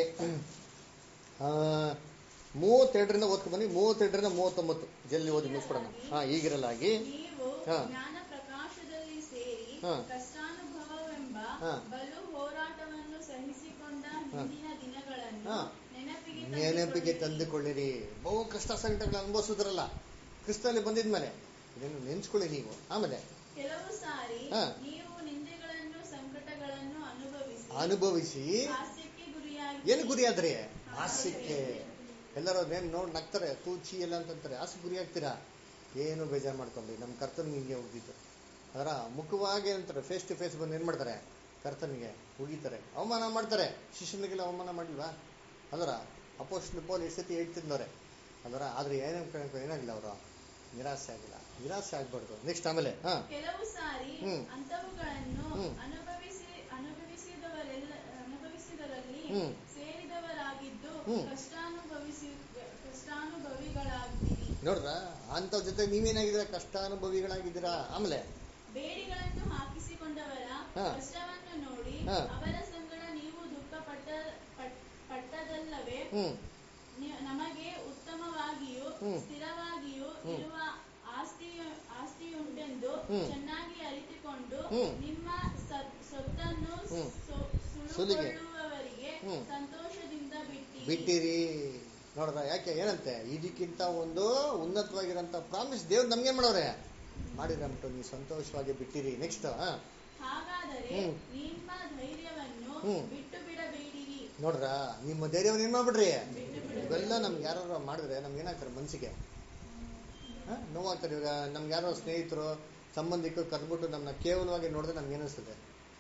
A: ಆ, ಮೂವತ್ತೆರಡರಿಂದ ಓದ್ಕೊಂಡು ಬನ್ನಿ ಮೂವತ್ತೆರಡರಿಂದ ಮೂವತ್ತೊಂಬತ್ತು ಜಲ್ದಿ ಓದಿ ಮುಗಿಸ್ಬಿಡೋಣ ಹಾ ಈಗಿರಲಾಗಿ
B: ನೀವು
A: ಹಾ.
B: ಜ್ಞಾನ ಪ್ರಕಾಶದಲ್ಲಿ ಸೇರಿ
A: ಹಾ.
B: ಕಷ್ಟಾನುಭವವೆಂಬ
A: ಹಾ.
B: ಬಲು ಹೋರಾಟವನ್ನು ಸಹಿಸಿಕೊಂಡ ಹಿಂದಿನ ದಿನಗಳನ್ನು
A: ಹಾ.
B: ನೆನಪಿಗೆ
A: ನೆನಪಿಗೆ
B: ತಂದುಕೊಳ್ಳಿರಿ.
A: ತಂದುಕೊಳ್ಳಿರಿ ಬಹು ಕಷ್ಟ ಸಂಕಟಗಳು ಅನುಭವಿಸಿದ್ರಲ್ಲ ಕ್ರಿಸ್ತಲ್ಲಿ ಬಂದಿದ್ಮೇಲೆ ಇದನ್ನು ನೆನ್ಸ್ಕೊಳ್ಳಿ ನೀವು ಆಮೇಲೆ
B: ಕೆಲವು ಸಾರಿ
A: ಹಾ.
B: ನೀವು ನಿಂದೆಗಳನ್ನು ಸಂಕಟಗಳನ್ನು ಅನುಭವಿಸಿ
A: ಅನುಭವಿಸಿ
B: ಹಾಸ್ಯಕ್ಕೆ ಗುರಿಯಾಗಿ
A: ಏನು ಗುರಿ ಆದ್ರಿ ಹಾಸ್ಯಕ್ಕೆ ಎಲ್ಲರೂ ನೇನು ನೋಡಿ ನಗ್ತಾರೆ ತೂಚಿ ಎಲ್ಲ ಅಂತಂತಾರೆ ಹಾಸ್ಯ ಗುರಿ ಆಗ್ತೀರಾ ಏನು ಬೇಜಾರು ಮಾಡ್ಕೊಂಡ್ರಿ ನಮ್ಮ ಕರ್ತನಿಗೆ ಹಿಂಗೆ ಹೋಗಿದ್ದು ಅದರ ಮುಖವಾಗಿ ಅಂತಾರೆ ಫೇಸ್ ಟು ಫೇಸ್ ಬಂದು ಏನು ಮಾಡ್ತಾರೆ ಕರ್ತನಿಗೆ ಉಗಿತಾರೆ ಅವಮಾನ ಮಾಡ್ತಾರೆ ಶಿಷ್ಯನಿಗೆಲ್ಲ ಅವಮಾನ ಮಾಡಿಲ್ವಾ ಅದರ ಅಪೋಸ್ಟ್ ಪೋಲ್ ಎಷ್ಟು ಸತಿ ಹೇಳ್ತಿದ್ದಾರೆ ಅದರ ಆದ್ರೆ ಏನೇ ಏನಾಗಿಲ್ಲ ಅವರು ನಿರಾಸೆ ಆಗಿಲ್ಲ ನಿರಾಸೆ ಆಗ್ಬಾರ್ದು ನೆಕ್ಸ್ಟ್ ಆಮೇಲೆ ಹಾ
B: ಕೆಲವು ಸಾರಿ
A: ಹ್ಮ್.
B: ಅಂಥವುಗಳನ್ನು
A: ಹ್ಮ್.
B: ಅನುಭವಿಸಿ ಅನುಭವಿಸಿದವರೆಲ್ಲ ಅನುಭವಿಸಿದರಲ್ಲಿ
A: ಹ್ಮ್.
B: ಸೇರಿದವರಾಗಿದ್ದು
A: ಹ್ಮ್.
B: ಕಷ್ಟಾನುಭವಿಸಿ ಕಷ್ಟಾನುಭವಿಗಳಾಗ್ತೀರಿ
A: ನೋಡ್ರ ಅಂಥವ್ರ ಜೊತೆ ನೀವೇನಾಗಿದ್ದೀರಾ ಕಷ್ಟಾನುಭವಿಗಳಾಗಿದ್ದೀರಾ ಆಮೇಲೆ
B: ಬೇಡಿಗಳನ್ನು ಹಾಕಿಸಿಕೊಂಡವರ
A: ಹಾ.
B: ಕಷ್ಟವನ್ನು ನೋಡಿ
A: ಹಾ.
B: ಅವರ ಸಂಗಡ ನೀವು ದುಃಖ ಪಟ್ಟ ಪಟ್- ಪಟ್ಟದಲ್ಲವೇ
A: ಹ್ಮ್
B: ನಿ- ನಮಗೆ ಉತ್ತಮವಾಗಿಯೂ
A: ಹ್ಮ್.
B: ಸ್ಥಿರವಾಗಿಯೂ
A: ಹ್ಮ್.
B: ಇರುವ ಆಸ್ತಿ ಆಸ್ತಿಯುಂಟೆಂದು
A: ಹ್ಮ್.
B: ಚೆನ್ನಾಗಿ ಅರಿತುಕೊಂಡು
A: ಹ್ಮ್.
B: ನಿಮ್ಮ ಸ- ಸೊತ್ತನ್ನು
A: ಹ್ಮ್.
B: ಸು-
A: ಸುಲಿಗೆ.
B: ಸುಲುಕೊಳ್ಳುವವರಿಗೆ
A: ಹ್ಮ್.
B: ಸಂತೋಷದಿಂದ ಬಿಟ್ಟಿರಿ
A: ಬಿಟ್ಟಿರಿ ನೋಡ್ರ ಯಾಕೆ ಏನಂತೆ ಇದಕ್ಕಿಂತ ಒಂದು ಉನ್ನತವಾಗಿರೋಂಥ ಪ್ರಾಮಿಸ್ ದೇವ್ರು ನಮ್ಗೆ ಮಾಡೋರೆ ಮಾಡಿರಂಬಿಟ್ಟು ನೀವು ಸಂತೋಷವಾಗಿ ಬಿಟ್ಟಿರಿ ನೆಕ್ಸ್ಟ್
B: ಹಾಗಾದರೆ
A: ಹ್ಮ್.
B: ನಿಮ್ಮ ಧೈರ್ಯವನ್ನು
A: ಹ್ಮ್.
B: ಬಿಟ್ಟು ಬಿಡಬೇಡಿರಿ
A: ನೋಡ್ರ ನಿಮ್ಮ ಧೈರ್ಯವನ್ನು ಏನ್ ಮಾಡ್ಬಿಡ್ರಿ ಇವೆಲ್ಲ ನಮ್ಗೆ ಯಾರು ಮಾಡಿದ್ರೆ ನಮ್ಗೆ ಏನಾಗ್ತಾರೆ ಮನ್ಸಿಗೆ ಹ? ನೋವಾಗ್ತಾರೆ ಇವಾಗ ನಮ್ಗೆ ಯಾರೋ ಸ್ನೇಹಿತರು ಸಂಬಂಧಿಕರು ಕರ್ಬಿಟ್ಟು ನಮ್ಮನ್ನ ಕೇವಲವಾಗಿ ನೋಡಿದ್ರೆ ನಮ್ಗೆ ಏನಿಸ್ತದೆ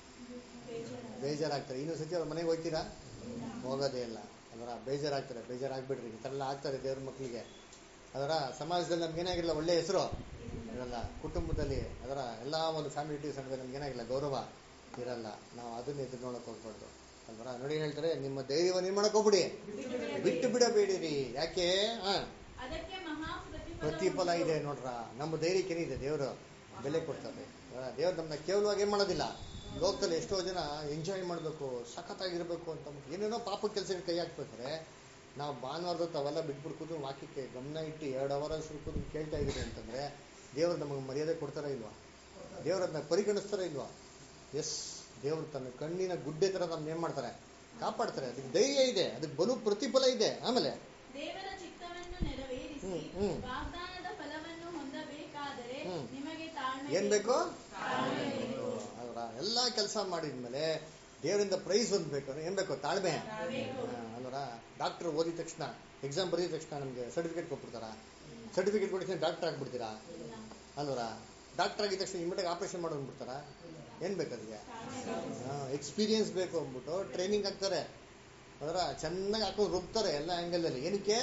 A: ಬೇಜಾರಾಗ್ತಾರೆ ಇನ್ನೊಂದು ಸತಿ ಅವ್ರ ಮನೆಗೆ ಹೋಗ್ತೀರಾ ಹೋಗೋದೇ ಇಲ್ಲ ಅದರ ಬೇಜಾರಾಗ್ತಾರೆ ಬೇಜಾರಾಗ್ಬಿಡ್ರಿ ಈ ಥರ ಎಲ್ಲ ಆಗ್ತಾರೆ ದೇವ್ರ ಮಕ್ಕಳಿಗೆ ಅದರ ಸಮಾಜದಲ್ಲಿ ನಮ್ಗೆ ಏನಾಗಿಲ್ಲ ಒಳ್ಳೆ ಹೆಸರು ಇರಲ್ಲ ಕುಟುಂಬದಲ್ಲಿ ಅದರ ಎಲ್ಲ ಒಂದು ಫ್ಯಾಮಿಲಿಟೀಸ್ ನಡುವೆ ನಮ್ಗೆ ಏನಾಗಿಲ್ಲ ಗೌರವ ಇರಲ್ಲ ನಾವು ಅದನ್ನ ಎದುರು ನೋಡಕ್ ಹೋಗ್ಬಾರ್ದು ಅಲ್ವರ ನೋಡಿ ಏನ್ ಹೇಳ್ತಾರೆ ನಿಮ್ಮ ಧೈರ್ಯವನ್ನು ಏನ್ ಮಾಡಕ್ ಹೋಗ್ಬಿಡಿ ಬಿಟ್ಟು ಬಿಡಬೇಡಿರಿ ಯಾಕೆ ಹಾ
B: ಅದಕ್ಕೆ ಮಹಾ
A: ಪ್ರತಿಫಲ ಇದೆ ನೋಡ್ರ ನಮ್ಮ ಧೈರ್ಯಕ್ಕೆ ಏನಿದೆ ದೇವರು ಬೆಲೆ ಕೊಡ್ತಾರೆ ದೇವ್ರು ನಮ್ಮನ್ನ ಕೇವಲವಾಗಿ ಏನ್ ಮಾಡೋದಿಲ್ಲ ಲೋಕದಲ್ಲಿ ಎಷ್ಟೋ ಜನ ಎಂಜಾಯ್ ಮಾಡಬೇಕು ಸಖತ್ತಾಗಿರ್ಬೇಕು ಅಂತ ಅಂದ್ಬಿಟ್ಟು ಏನೇನೋ ಪಾಪ ಕೆಲಸಕ್ಕೆ ಕೈ ಹಾಕ್ಬೇಕಾದ್ರೆ ನಾವು ಭಾನುವಾರದ ಹೊತ್ತು ಅವೆಲ್ಲ ಬಿಟ್ಬಿಟ್ಟು ಕೂತು ವಾಕ್ಯಕ್ಕೆ ಗಮನ ಇಟ್ಟು ಎರಡು ಅವರ್ ಅಷ್ಟು ಕೂತು ಕೇಳ್ತಾ ಇದೀವಿ ಅಂತಂದ್ರೆ ದೇವ್ರು ನಮಗೆ ಮರ್ಯಾದೆ ಕೊಡ್ತಾರ ಇಲ್ವಾ ದೇವ್ರು ಅದನ್ನ ಪರಿಗಣಿಸ್ತಾರ ಇಲ್ವಾ ಎಸ್ ದೇವ್ರು ತನ್ನ ಕಣ್ಣಿನ ಗುಡ್ಡೆ ತರ ನಮ್ನ ಏನ್ ಮಾಡ್ತಾರೆ ಕಾಪಾಡ್ತಾರೆ ಅದಕ್ಕೆ ಧೈರ್ಯ ಇದೆ ಅದಕ್ಕೆ ಬಲು ಪ್ರತಿಫಲ ಇದೆ ಆಮೇಲೆ
B: ದೇವರ ಚಿತ್ತವನ್ನು ನೆರವೇರಿಸಿ
A: ಹ್ಮ್, ಹ್ಮ್.
B: ವಾಗ್ದಾನದ ಫಲವನ್ನು ಹೊಂದಬೇಕಾದರೆ
A: ಹ್ಮ್.
B: ನಿಮಗೆ ತಾಳ್ಮೆ
A: ಏನ್ ಬೇಕು
B: ತಾಳ್ಮೆ ಬೇಕು.
A: ಅವರ ಎಲ್ಲಾ ಕೆಲಸ ಮಾಡಿದ್ಮೇಲೆ ದೇವರಿಂದ ಪ್ರೈಸ್ ಹೊಂದ್ಬೇಕು ಅಂದ್ರೆ ಏನ್ ಬೇಕು ತಾಳ್ಮೆ ಅಲ್ವರ ಡಾಕ್ಟರ್ ಓದಿದ ತಕ್ಷಣ ಎಕ್ಸಾಮ್ ಬರೆದಿದ ತಕ್ಷಣ ನಮ್ಗೆ ಸರ್ಟಿಫಿಕೇಟ್ ಕೊಟ್ಬಿಡ್ತಾರ ಸರ್ಟಿಫಿಕೇಟ್ ಕೊಡಿಸಿ ಡಾಕ್ಟರ್ ಆಗ್ಬಿಡ್ತೀರಾ ಅಲ್ವರ ಡಾಕ್ಟರ್ ಆಗಿದ ತಕ್ಷಣ ಇಮಿಡಿಯೇಟ್ ಆಪರೇಷನ್ ಮಾಡೋನ್ಬಿಡ್ತಾರ ಏನ್ ಬೇಕು ಅದಕ್ಕೆ ಎಕ್ಸ್ಪೀರಿಯನ್ಸ್ ಬೇಕು ಅಂದ್ಬಿಟ್ಟು ಟ್ರೈನಿಂಗ್ ಹಾಕ್ತಾರೆ ಅದರ ಚೆನ್ನಾಗಿ ಹಾಕೊಂಡು ರುಬ್ತಾರೆ ಎಲ್ಲ ಆಂಗಲ್ ಅಲ್ಲಿ ಏನಕ್ಕೆ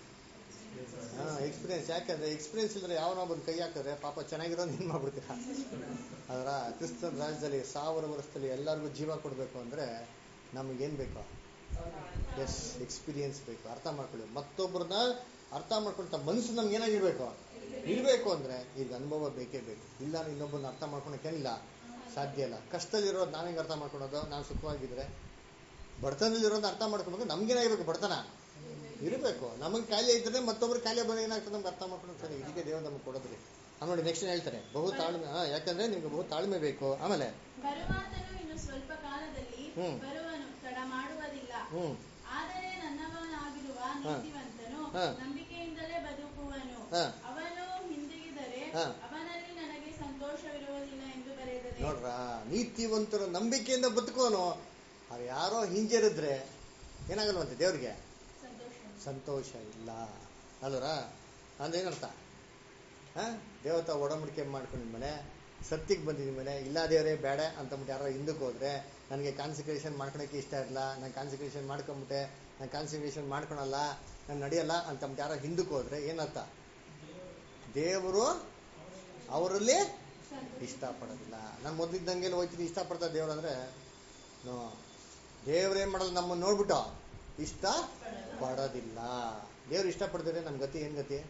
A: ಹಾ ಎಕ್ಸ್ಪೀರಿಯನ್ಸ್ ಯಾಕಂದ್ರೆ ಎಕ್ಸ್ಪೀರಿಯನ್ಸ್ ಇಲ್ಲದ್ರೆ ಯಾವನೋ ಬಂದು ಕೈ ಹಾಕಿದ್ರೆ ಪಾಪ ಚೆನ್ನಾಗಿರೋ ಏನ್ ಮಾಡ್ಬಿಡ್ತೀರಾ ಅದರ ಕ್ರಿಸ್ತನ ರಾಜ್ಯದಲ್ಲಿ ಸಾವಿರ ವರ್ಷದಲ್ಲಿ ಎಲ್ಲರಿಗೂ ಜೀವ ಕೊಡಬೇಕು ಅಂದ್ರೆ ನಮಗೇನ್ ಬೇಕು ಎಸ್ ಎಕ್ಸ್ಪೀರಿಯನ್ಸ್ ಬೇಕು ಅರ್ಥ ಮಾಡ್ಕೊಳ್ಳಿ ಮತ್ತೊಬ್ಬರನ್ನ ಅರ್ಥ ಮಾಡ್ಕೊಂತ ಮನಸ್ಸು ನಮ್ಗೆ ಏನಾಗಿರ್ಬೇಕು ಇರ್ಬೇಕು ಅಂದ್ರೆ ಈಗ ಅನುಭವ ಬೇಕೇ ಬೇಕು ಇಲ್ಲ ಇನ್ನೊಬ್ಬನ ಅರ್ಥ ಮಾಡ್ಕೊಳಕ್ಕೇನಿಲ್ಲ ಸಾಧ್ಯ ಇಲ್ಲ ಕಷ್ಟದಲ್ಲಿರೋದು ನಾವ್ ಹೆಂಗ್ ಅರ್ಥ ಮಾಡ್ಕೊಳೋದು ನಾವು ಸುಖವಾಗಿದ್ರೆ ಬಡತನದಲ್ಲಿರೋದು ಅರ್ಥ ಮಾಡ್ಕೊಬೇಕು ನಮ್ಗೇನಾಗಿರ್ಬೇಕು ಬಡತನ ಇರಬೇಕು ನಮಗೆ ಕಾಯಿಲೆ ಇದ್ರೆ ಮತ್ತೊಬ್ರು ಕಾಯಿಲೆ ಬಂದ್ರೆ ಏನಾಗ್ತದೆ ನಮ್ಗೆ ಅರ್ಥ ಮಾಡ್ಕೊಂಡು ಸರಿ ಇದಕ್ಕೆ ದೇವ್ರು ನಮ್ಗೆ ಕೊಡೋದ್ರಿ ಆಮೇಲೆ ನೋಡಿ ನೆಕ್ಸ್ಟ್ ಹೇಳ್ತಾರೆ ಬಹು ತಾಳ್ಮೆ ಹಾ, ಯಾಕಂದ್ರೆ ನಿಮ್ಗೆ ಬಹು ತಾಳ್ಮೆ ಬೇಕು ಆಮೇಲೆ
B: ಬರುವಾತನು ಇನ್ನು ಸ್ವಲ್ಪ ಕಾಲದಲ್ಲಿ
A: ಹ್ಮ್.
B: ಬರುವನು ತಡ ಮಾಡುವುದಿಲ್ಲ
A: ಹ್ಮ್
B: ಆದರೆ ನನ್ನವನಾಗಿರುವ
A: ಹಾ.
B: ನೀತಿವಂತನು
A: ಹಾ.
B: ನಂಬಿಕೆಯಿಂದಲೇ ಬದುಕುವನು
A: ಹಾ.
B: ಅವನು ಹಿಂದಿಗಿದರೆ
A: ಹಾ.
B: ಅವನಲ್ಲಿ ನನಗೆ ಸಂತೋಷವಿರುವುದಿಲ್ಲ ಎಂದು ಬರೆಯತ್ತದೆ
A: ನೋಡ್ರ ನೀತಿವಂತರ ನಂಬಿಕೆಯಿಂದ ಬದುಕೋನು ಅವ್ರು ಯಾರೋ ಹಿಂಜರಿದ್ರೆ ಏನಾಗಲ್ವಂತೆ ದೇವ್ರಿಗೆ
B: ಸಂತೋಷ
A: ಸಂತೋಷ ಇಲ್ಲ ಅಲ್ವರ ಅಂದ್ರೆ ಏನರ್ಥ ಹಾ ದೇವತ ಒಡಂಬಡಿಕೆ ಮಾಡ್ಕೊಂಡಿದ್ಮೇಲೆ ಸತ್ತಿಗೆ ಬಂದಿದ್ಮೇಲೆ ಇಲ್ಲ ದೇವರೇ ಬೇಡ ಅಂತಂದ್ಬಿಟ್ಟು ಯಾರೋ ಹಿಂದಕ್ಕೆ ಹೋದ್ರೆ ನನಗೆ ಕಾನ್ಸಂಟ್ರೇಷನ್ ಮಾಡ್ಕೊಳಕ್ಕೆ ಇಷ್ಟ ಇರಲ್ಲ ನಾನು ಕಾನ್ಸಂಟ್ರೇಷನ್ ಮಾಡ್ಕೊಂಬಿಟ್ಟೆ ನಾನು ಕಾನ್ಸಂಟ್ರೇಷನ್ ಮಾಡ್ಕೊಳಲ್ಲ ನಾನು ನಡೆಯಲ್ಲ ಅಂತಂದ್ಬಿಟ್ಟು ಯಾರೋ ಹಿಂದಕ್ಕೆ ಹೋದ್ರೆ ಏನರ್ಥ ದೇವರು ಅವರಲ್ಲಿ ಇಷ್ಟಪಡೋದಿಲ್ಲ ನಾನು ಮೊದಲಿದ್ದಂಗೆಲ್ಲ ಹೋಗ್ತೀನಿ ಇಷ್ಟಪಡ್ತಾ ದೇವ್ರು ಅಂದ್ರೆ ನೋ ದೇವ್ರು ಏನ್ ಮಾಡೋದು ನಮ್ಮನ್ನು ನೋಡ್ಬಿಟ್ಟು ಇಷ್ಟ ಪಡೋದಿಲ್ಲ ದೇವ್ರು ಇಷ್ಟಪಡ್ತಿದ್ರೆ ನಮ್ಮ ಗತಿ ಏನ್ ಗತಿ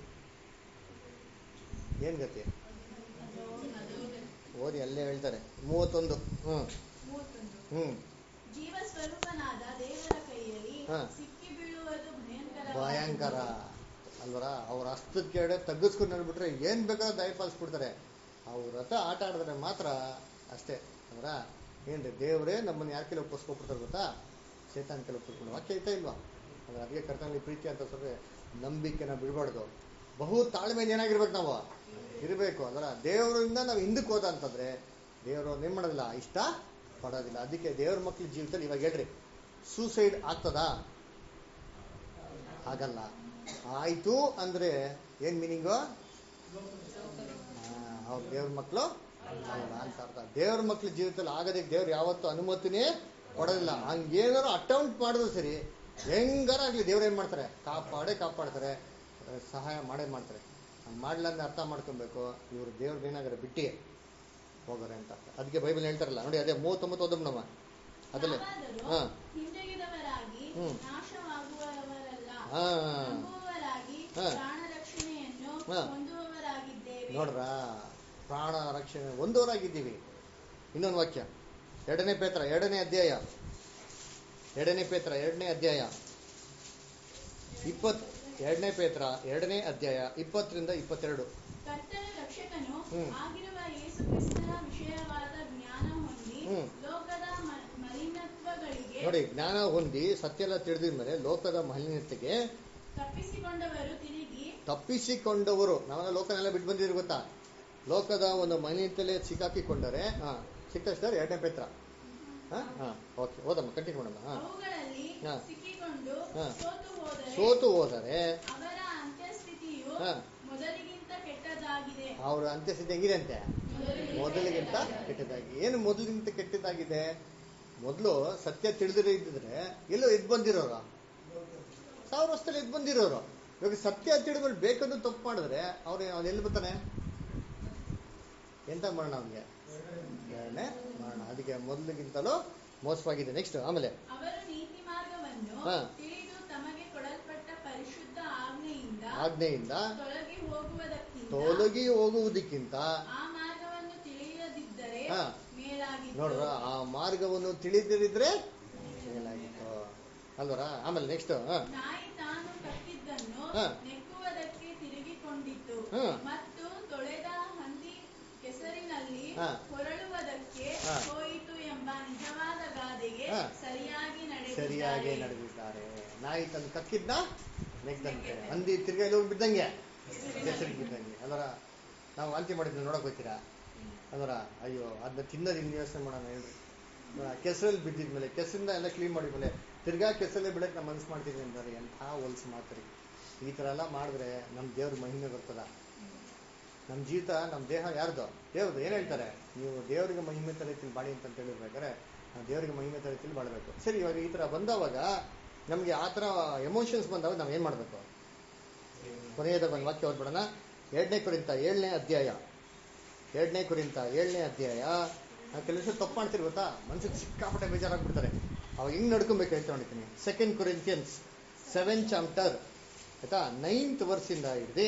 A: ಏನ್ ಗತಿ ಓದಿ ಅಲ್ಲೇ ಹೇಳ್ತಾರೆ ಮೂವತ್ತೊಂದು ಹ್ಮ್
B: ಮೂವತ್ತೊಂದು
A: ಹ್ಮ್
B: ಜೀವ ಸ್ವರೂಪನಾದ ದೇವರ ಕೈಯಲ್ಲಿ
A: ಹಾ.
B: ಸಿಕ್ಕಿ ಬೀಳುವುದು ಭಯಂಕರ
A: ಭಯಂಕರ ಅಲ್ವರ ಅವ್ರ ಹಸ್ತದ ಕೆಡೆ ತಗ್ಗಿಸ್ಕೊಂಡು ನೋಡ್ಬಿಟ್ರೆ ಏನ್ ಬೇಕಾದ್ರೂ ದಯಪಾಲಿಸ್ಬಿಡ್ತಾರೆ ಅವ್ರ ರಥ ಆಟ ಆಡಿದ್ರೆ ಮಾತ್ರ ಅಷ್ಟೇ ಅಂದ್ರ ಏನ್ರಿ ದೇವರೇ ನಮ್ಮನ್ನ ಯಾರ ಕೆಲ ಒಪ್ಪಿಸ್ಕೊಬಿಡ್ತಾರೆ ಗೊತ್ತಾ ಚೇತನ ಕೆಲ ಒಪ್ಪಿಸ್ಕೊಂಡು ವಾಕ್ಯ ಐತಾ ಇಲ್ವಾ ಅಂದ್ರೆ ಅದಕ್ಕೆ ಕರ್ತನಲ್ಲಿ ಪ್ರೀತಿ ಅಂತ ಸ್ವಲ್ಪ ನಂಬಿಕೆನ ಬಿಡಬಾರ್ದು ಬಹು ತಾಳ್ಮೆಯಿಂದ ಏನಾಗಿರ್ಬೇಕು ನಾವು ಇರಬೇಕು ಅದರ ದೇವರಿಂದ ನಾವು ಹಿಂದಕ್ಕೆ ಹೋದ ಅಂತಂದ್ರೆ ದೇವರು ಏನ್ ಮಾಡೋದಿಲ್ಲ ಇಷ್ಟ ಪಡೋದಿಲ್ಲ ಅದಕ್ಕೆ ದೇವ್ರ ಮಕ್ಳ ಜೀವಿತದಲ್ಲಿ ಇವಾಗ ಹೇಳ್ರಿ ಸೂಸೈಡ್ ಆಗ್ತದಾ ಆಗಲ್ಲ ಆಯ್ತು ಅಂದ್ರೆ ಏನ್ ಮೀನಿಂಗು ಅವ್ರ ದೇವ್ರ ಮಕ್ಕಳು ಅಲ್ಲ ಅಂತ ಅರ್ಥ ದೇವ್ರ ಮಕ್ಳ ಜೀವಿತದಲ್ಲಿ ಆಗದೆ ದೇವ್ರು ಯಾವತ್ತೂ ಅನುಮತಿನೇ ಕೊಡೋದಿಲ್ಲ ಹಂಗೇನಾರು ಅಟೆಂಪ್ಟ್ ಮಾಡಿದ್ರು ಸರಿ ಹೆಂಗಾರ ಆಗ್ಲಿ ದೇವ್ರು ಏನ್ ಮಾಡ್ತಾರೆ ಕಾಪಾಡೇ ಕಾಪಾಡ್ತಾರೆ ಅಹ್ ಸಹಾಯ ಮಾಡೇ ಮಾಡ್ತಾರೆ ಹಂಗ್ ಮಾಡ್ಲ ಅಂದ್ರೆ ಅರ್ಥ ಮಾಡ್ಕೊಬೇಕು ಇವ್ರು ದೇವ್ರದ್ದು ಏನಾಗಾರೆ ಬಿಟ್ಟಿ ಹೋಗೋರೆ ಅಂತ ಅರ್ಥ. ಅದಕ್ಕೆ ಬೈಬಲ್ ಹೇಳ್ತಾರಲ್ಲ ನೋಡಿ ಅದೇ ಮೂವತ್ತೊಂಬತ್ತು ಓದಮ್ ನಮ್ಮ ಅದಲ್ಲೇ
B: ಯಾವಾದರೂ
A: ಹಾ
B: ಹಿಂದೆಗೆದವರಾಗಿ
A: ಹ್ಮ್.
B: ನಾಶವಾಗುವವರಲ್ಲ
A: ಹಾ
B: ನಂಬುವವರಾಗಿ
A: ಹಾ.
B: ಪ್ರಾಣ ರಕ್ಷಣೆಯನ್ನು
A: ಹಾ.
B: ಹೊಂದುವವರಾಗಿದ್ದೇವೆ
A: ನೋಡ್ರ ಪ್ರಾಣ ರಕ್ಷಣೆ ಒಂದೂರಾಗಿದ್ದೀವಿ ಇನ್ನೊಂದು ವಾಕ್ಯ ಎರಡನೇ ಪೇತ್ರ ಎರಡನೇ ಅಧ್ಯಾಯ ಎರಡನೇ ಪೇತ್ರ ಎರಡನೇ ಅಧ್ಯಾಯ ಇಪ್ಪತ್ ಎರಡನೇ ಪೇತ್ರ ಎರಡನೇ ಅಧ್ಯಾಯ ಇಪ್ಪತ್ತರಿಂದ ಇಪ್ಪತ್ತೆರಡು
B: ಕರ್ತನ ರಕ್ಷಕನು
A: ಹ್ಮ್.
B: ಆಗಿರುವ ಯೇಸು ಕ್ರಿಸ್ತನ ವಿಷಯವಾದ ಜ್ಞಾನ ಹೊಂದಿ
A: ಹ್ಮ್.
B: ಲೋಕದ ಮ- ಮಲಿನತ್ವಗಳಿಗೆ
A: ನೋಡಿ ಜ್ಞಾನ ಹೊಂದಿ ಸತ್ಯ ಎಲ್ಲ ತಿಳಿದಿದ್ಮೇಲೆ ಲೋಕದ ಮಲಿನತೆಗೆ
B: ತಪ್ಪಿಸಿಕೊಂಡವರು ತಿರುಗಿ
A: ತಪ್ಪಿಸಿಕೊಂಡವರು ನಾವೆಲ್ಲ ಲೋಕನೆಲ್ಲ ಬಿಟ್ಟು ಬಂದಿದ್ರು ಗೊತ್ತಾ ಲೋಕದ ಒಂದು ಮಲಿನತೆಲೆ ಸಿಕ್ಕಾಕಿಕೊಂಡರೆ ಹಾ ಸಿಕ್ಕಷ್ಟೇ ಎರಡನೇ ಪೇತ್ರ ಹಾ ಹಾ ಓಕೆ ಓದಮ್ಮ ಕಂಟಿನ್ಯೂ ಮಾಡಮ್ಮ ಹಾ
B: ಅವುಗಳಲ್ಲಿ
A: ಹಾ.
B: ಸಿಕ್ಕಿಕೊಂಡು
A: ಹಾ.
B: ಸೋತು ಹೋದರೆ
A: ಸೋತು ಹೋದರೆ
B: ಅವರ ಅಂತ್ಯಸ್ಥಿತಿಯು
A: ಹಾ.
B: ಮೊದಲಿಗಿಂತ ಕೆಟ್ಟದಾಗಿದೆ
A: ಅವ್ರ ಅಂತ್ಯಸ್ಥಿತಿ ಹೆಂಗಿದೆ ಅಂತೆ ಮೊದಲಿಗಿಂತ ಕೆಟ್ಟದಾಗಿ ಏನು ಮೊದಲಿಗಿಂತ ಕೆಟ್ಟದಾಗಿದೆ ಮೊದಲು ಸತ್ಯ ತಿಳಿದಿರೋ ಇದ್ದಿದ್ರೆ ಎಲ್ಲೋ ಎದ್ದು ಬಂದಿರೋರು ಸಾವಿರ ವರ್ಷದಲ್ಲಿ ಎದ್ದು ಬಂದಿರೋರು ಇವಾಗ ಸತ್ಯ ತಿಳಿದ್ಮೇಲೆ ಬೇಕಂದು ತಪ್ಪು ಮಾಡಿದ್ರೆ ಅವ್ರು ಅವ್ನು ಎಲ್ಲಿ ಬರ್ತಾನೆ ಎಂತ ಮಾಡೋಣ ಅವನಿಗೆ ಎರಡನೇ ಮಾಡೋಣ ಅದಕ್ಕೆ ಮೊದಲಿಗಿಂತಲೂ ಮೋಸವಾಗಿದೆ ನೆಕ್ಸ್ಟ್ ಆಮೇಲೆ
B: ಅವರು ನೀತಿ ಮಾರ್ಗವನ್ನು
A: ಹಾ.
B: ತಿಳಿದು ತಮಗೆ ಕೊಡಲ್ಪಟ್ಟ ಪರಿಶುದ್ಧ ಆಜ್ಞೆಯಿಂದ
A: ಆಜ್ಞೆಯಿಂದ
B: ತೊಲಗಿ ಹೋಗುವುದಕ್ಕಿಂತ
A: ತೊಲಗಿ ಹೋಗುವುದಕ್ಕಿಂತ
B: ಆ ಮಾರ್ಗವನ್ನು ತಿಳಿಯದಿದ್ದರೆ
A: ಹಾ.
B: ಮೇಲಾಗಿತ್ತು
A: ನೋಡ್ರ ಆ ಮಾರ್ಗವನ್ನು ತಿಳಿದಿರಿದ್ರೆ ಏನಾಗಿತ್ತು ಅಲ್ವರ ಆಮೇಲೆ ನೆಕ್ಸ್ಟ್
B: ನಾಯಿ ತಾನು ಕಟ್ಟಿದ್ದನ್ನು
A: ಹಾ.
B: ನೆಕ್ಕುವುದಕ್ಕೆ ತಿರುಗಿಕೊಂಡಿತ್ತು
A: ಹಾ.
B: ಮತ್ತು ತೊಳೆದ ಹಂದಿ ಕೆಸರಿನಲ್ಲಿ
A: ಹಾ.
B: ಹೊರಳುವುದಕ್ಕೆ
A: ಹಾ.
B: ಹೋಯಿತು ಎಂಬ ನಿಜವಾದ ಗಾದೆಗೆ
A: ಹಾ.
B: ಸರಿಯಾಗಿ
A: ಸರಿಯಾಗಿ
B: ನಡೆದಿದ್ದಾರೆ
A: ನಡೆದಿದ್ದಾರೆ ನಾಯಿ ತಂದು ಕಕ್ಕಿದ್ನ ನೆಕ್ದಂತೆ ಹಂದಿ ತಿರ್ಗಾ ಇಲ್ಲಿ ಹೋಗಿ ಬಿದ್ದಂಗೆ ಕೆಸರಿಗೆ ಬಿದ್ದಂಗೆ ಅಲ್ವರ ನಾವು ವಾಂತಿ ಮಾಡಿದ್ನ ನೋಡಕ್ ಹೋಗ್ತೀರಾ ಅಲ್ವರ ಅಯ್ಯೋ ಅದನ್ನ ತಿನ್ನೋದು ಇನ್ನು ಯೋಚನೆ ಮಾಡೋಣ ಹೇಳ್ರಿ ಕೆಸರಲ್ಲಿ ಬಿದ್ದಿದ್ಮೇಲೆ ಕೆಸರಿಂದ ಎಲ್ಲ ಕ್ಲೀನ್ ಮಾಡಿದ್ಮೇಲೆ ತಿರ್ಗಾ ಕೆಸರಲ್ಲೇ ಬಿಡಕ್ಕೆ ನಾವು ಮನಸ್ಸು ಮಾಡ್ತೀವಿ ಅಂತಾರೆ ಎಂಥ ಹೊಲ್ಸು ಮಾತ್ರಿ ಈ ಥರ ಎಲ್ಲ ಮಾಡಿದ್ರೆ ನಮ್ಮ ದೇವ್ರ ಮಹಿಮೆ ಬರ್ತದ ನಮ್ಮ ಜೀವಿತ ನಮ್ಮ ದೇಹ ಯಾರ್ದು ದೇವ್ರದ್ದು ಏನು ಹೇಳ್ತಾರೆ ನೀವು ದೇವರಿಗೆ ಮಹಿಮೆ ತರೀತಿಲಿ ಬಾಳಿ ಅಂತ ಹೇಳಿರ್ಬೇಕಾದ್ರೆ ನಾವು ದೇವರಿಗೆ ಮಹಿಮೆ ತರೀತಿಲಿ ಬಾಳಬೇಕು ಸರಿ ಇವಾಗ ಈ ಥರ ಬಂದವಾಗ ನಮಗೆ ಆ ಥರ ಎಮೋಷನ್ಸ್ ಬಂದಾಗ ನಾವು ಏನು ಮಾಡಬೇಕು ಕೊನೆಯದಾಗ ಒಂದು ವಾಕ್ಯ ಓದ್ಬಿಡೋಣ ಎರಡನೇ ಕುರಿತ ಏಳನೇ ಅಧ್ಯಾಯ ಎರಡನೇ ಕುರಿತ ಏಳನೇ ಅಧ್ಯಾಯ ನಾವು ಕೆಲಸ ತಪ್ಪು ಮಾಡ್ತೀರಿ ಗೊತ್ತಾ ಮನ್ಸಿಗೆ ಸಿಕ್ಕಾಪಟ್ಟೆ ಬೇಜಾರಾಗ್ಬಿಡ್ತಾರೆ ಅವಾಗ ಹಿಂಗ್ ನಡ್ಕೊಬೇಕು ಹೇಳ್ತಾ ನೋಡ್ತೀನಿ ಸೆಕೆಂಡ್ ಕೊರಿಂಥಿಯನ್ಸ್ ಸೆವೆನ್ ಚಾಪ್ಟರ್ ಆಯ್ತಾ ನೈನ್ತ್ ವರ್ಸಿಂದ ಹಿಡಿದು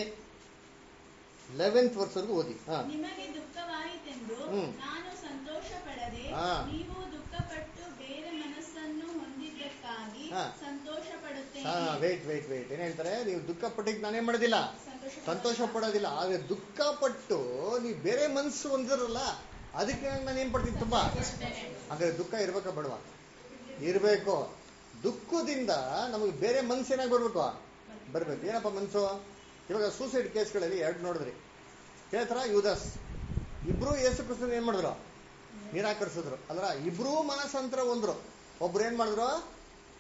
A: ಲೆವೆಂತ್ ವರ್ಸ್ವರೆಗೂ ಓದಿ ಹಾ
B: ನಿಮಗೆ ದುಃಖವಾಯಿತೆಂದು
A: ಹ್ಮ್.
B: ನಾನು ಸಂತೋಷ ಪಡದೆ
A: ಹಾ.
B: ನೀವು ದುಃಖಪಟ್ಟು ಬೇರೆ ಮನಸ್ಸನ್ನು ಹೊಂದಿದ್ದಕ್ಕಾಗಿ
A: ಹಾ.
B: ಸಂತೋಷ
A: ಹಾ
B: ಪಡುತ್ತೇನೆ
A: ವೇಟ್ ವೇಟ್ ವೇಟ್ ಏನ್ ಹೇಳ್ತಾರೆ ನೀವು ದುಃಖ ಪಟ್ಟಿದ್ ನಾನೇನ್ ಮಾಡೋದಿಲ್ಲ
B: ಸಂತೋಷ
A: ಸಂತೋಷ ಪಡೋದಿಲ್ಲ ಆದ್ರೆ ದುಃಖ ಪಟ್ಟು ನೀವು ಬೇರೆ ಮನ್ಸು ಹೊಂದಿರಲ್ಲ ಅದಕ್ಕೆ ನಾನು ಏನ್ ಪಡ್ತೀನಿ ತುಂಬಾ ಹಾಗಾದ್ರೆ ದುಃಖ ಇರ್ಬೇಕಾ ಬೇಡವಾ ಇರ್ಬೇಕು ದುಃಖದಿಂದ ನಮಗೆ ಬೇರೆ ಮನ್ಸು ಏನಾಗಿ ಬರ್ಬೇಕು ಬರ್ಬೇಕು ಏನಪ್ಪ ಮನ್ಸು ಇವಾಗ ಸೂಸೈಡ್ ಕೇಸ್ಗಳಲ್ಲಿ ಎರಡು ನೋಡಿದ್ರಿ ಪೇತ್ರ ಯುದಸ್ ಇಬ್ರು ಯೇಸು ಕ್ರಿಸ್ತನ್ ಏನ್ ಮಾಡಿದ್ರು ನಿರಾಕರಿಸಿದ್ರು ಅದ್ರ ಇಬ್ರು ಮನಸ್ಸಂತರ ಒಂದ್ರು ಒಬ್ರು ಏನ್ ಮಾಡಿದ್ರು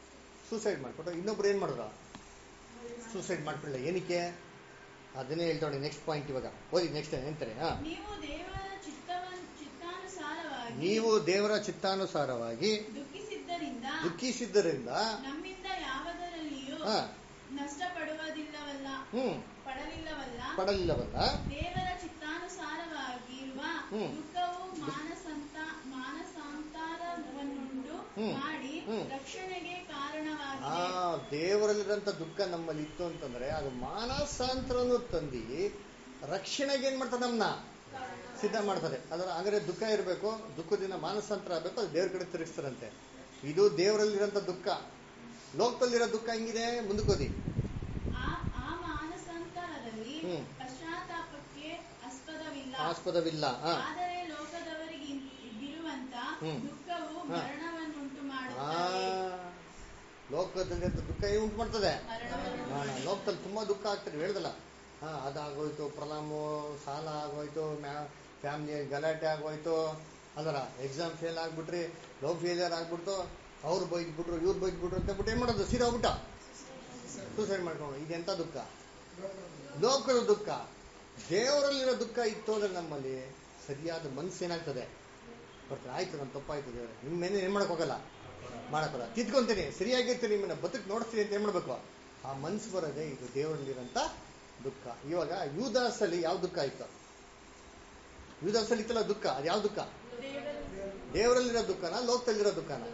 A: ಸೂಸೈಡ್ ಮಾಡ್ಕೊಟ್ಟು ಇನ್ನೊಬ್ರು ಏನು ಮಾಡಿದ್ರು ಸೂಸೈಡ್ ಮಾಡ್ಕೊಳ್ಳ ಏನಕ್ಕೆ ಅದನ್ನೇ ಹೇಳ್ತಾಳೆ ನೆಕ್ಸ್ಟ್ ಪಾಯಿಂಟ್ ಇವಾಗ ಓದಿ ನೆಕ್ಸ್ಟ್ ಏನಂತಾರೆ ಹಾ
B: ನೀವು ದೇವರ ಚಿತ್ತವನ್ ಚಿತ್ತಾನುಸಾರವಾಗಿ
A: ನೀವು ದೇವರ ಚಿತ್ತಾನುಸಾರವಾಗಿ
B: ದುಃಖಿಸಿದ್ದರಿಂದ
A: ದುಃಖಿಸಿದ್ದರಿಂದ
B: ನಮ್ಮಿಂದ ಯಾವುದರಲ್ಲಿಯೂ
A: ಹಾ
B: ನಷ್ಟಪಡುವುದಿಲ್ಲವಲ್ಲ
A: ಹ್ಮ್
B: ಪಡಲಿಲ್ಲವಲ್ಲ
A: ಪಡಲಿಲ್ಲವಲ್ಲ
B: ದೇವರ ಚಿತ್ತಾನುಸಾರವಾಗಿರುವ
A: ಹ್ಮ್.
B: ದುಃಖವು ಮಾನಸಂತ ಮಾನಸಾಂತರವನ್ನುಂಟು
A: ಹ್ಮ್.
B: ಮಾಡಿ
A: ಹ್ಮ್.
B: ರಕ್ಷಣೆಗೆ
A: ಆ
B: ಕಾರಣವಾಗಿದೆ
A: ದೇವರಲ್ಲಿರೋಂಥ ದುಃಖ ನಮ್ಮಲ್ಲಿ ಇತ್ತು ಅಂತಂದ್ರೆ ಅದು ಮಾನಸಾಂತರನು ತಂದು ರಕ್ಷಣೆಗೆ ಏನ್ ಮಾಡ್ತಾರೆ ನಮ್ಮನ್ನ ಸಿದ್ಧ ಮಾಡ್ತಾರೆ ಅದರ ಅಂದ್ರೆ ದುಃಖ ಇರಬೇಕು ದುಃಖದಿಂದ ಮಾನಸಾಂತರ ಆಗಬೇಕು ಅದು ದೇವ್ರ ಕಡೆ ತಿರುಗಿಸ್ತಾರಂತೆ ಇದು ದೇವರಲ್ಲಿರೋಂಥ ದುಃಖ ಲೋಕದಲ್ಲಿರೋ ದುಃಖ ಹೆಂಗಿದೆ ಮುಂದಕ್ಕೋದಿ
B: ಆ ಆ ಮಾನಸಾಂತರದಲ್ಲಿ
A: ಹ್ಮ್.
B: ಪಶ್ಚಾತ್ತಾಪಕ್ಕೆ ಆಸ್ಪದವಿಲ್ಲ
A: ಆಸ್ಪದವಿಲ್ಲ ಆ
B: ಆದರೆ ಲೋಕದವರಿಗೆ ಇದ್ದಿರುವಂತ
A: ಹ್ಮ್.
B: ದುಃಖವು
A: ಹಾ.
B: ಮರಣವನ್ನುಂಟು
A: ಆ
B: ಮಾಡುತ್ತದೆ
A: ಲೋಕದಲ್ಲಿ ದುಃಖ ಏನು ಉಂಟು ಮಾಡ್ತದೆ
B: ಮರಣವನ್ನು
A: ಹಾ, ಲೋಕದಲ್ಲಿ ತುಂಬಾ ದುಃಖ ಆಗ್ತದೆ ಹೇಳ್ದಲ್ಲ ಹಾ ಅದಾಗೋಯ್ತು ಪ್ರಲಾಮು ಸಾಲ ಆಗೋಯ್ತು ಫ್ಯಾಮಿಲಿ ಗಲಾಟೆ ಆಗೋಯ್ತು ಅದರ ಎಕ್ಸಾಮ್ ಫೇಲ್ ಆಗ್ಬಿಟ್ರಿ ಲವ್ ಫೇಲಿಯರ್ ಆಗ್ಬಿಡ್ತು ಅವ್ರು ಬೈದ್ಬಿಟ್ರು ಇವ್ರು ಬೈದ್ಬಿಟ್ರು ಅಂತ ಬಿಟ್ಟು ಏನ್ ಮಾಡೋದು ಸೀದಾ ಹೋಗ್ಬಿಟ್ಟ ಸೂಸೈಡ್ ಮಾಡ್ಕೊಂಡು ಇದೆಂತ ದುಃಖ ಲೋಕದ ದುಃಖ ದೇವರಲ್ಲಿರೋ ದುಃಖ ಇತ್ತು ಅಂದ್ರೆ ನಮ್ಮಲ್ಲಿ ಸರಿಯಾದ ಮನಸ್ಸು ಏನಾಗ್ತದೆ ಬರ್ತಾರೆ ಆಯ್ತು ನನ್ನ ತಪ್ಪಾಯ್ತು ದೇವ್ರೆ ನಿಮ್ಮ ಮೇಲೆ ಏನ್ ಮಾಡಕ್ ಹೋಗಲ್ಲ ಮಾಡಕ್ಕಲ್ಲ ತಿದ್ಕೊಂತೀನಿ ಸರಿಯಾಗಿರ್ತೀನಿ ನಿಮ್ಮನ್ನ ಬದುಕು ನೋಡ್ತೀನಿ ಅಂತ ಏನ್ ಮಾಡ್ಬೇಕು ಆ ಮನ್ಸು ಬರೋದೇ ಇದು ದೇವರಲ್ಲಿರೋಂಥ ದುಃಖ ಇವಾಗ ಯೂದಾಸಲ್ಲಿ ಯಾವ ದುಃಖ ಆಯ್ತು ಯೂದಾಸಲ್ಲಿ ಇತ್ತಲ್ಲ ದುಃಖ ಅದು ಯಾವ ದುಃಖ ದೇವರಲ್ಲಿರೋ ದುಃಖನ ಲೋಕದಲ್ಲಿರೋ ದುಃಖನ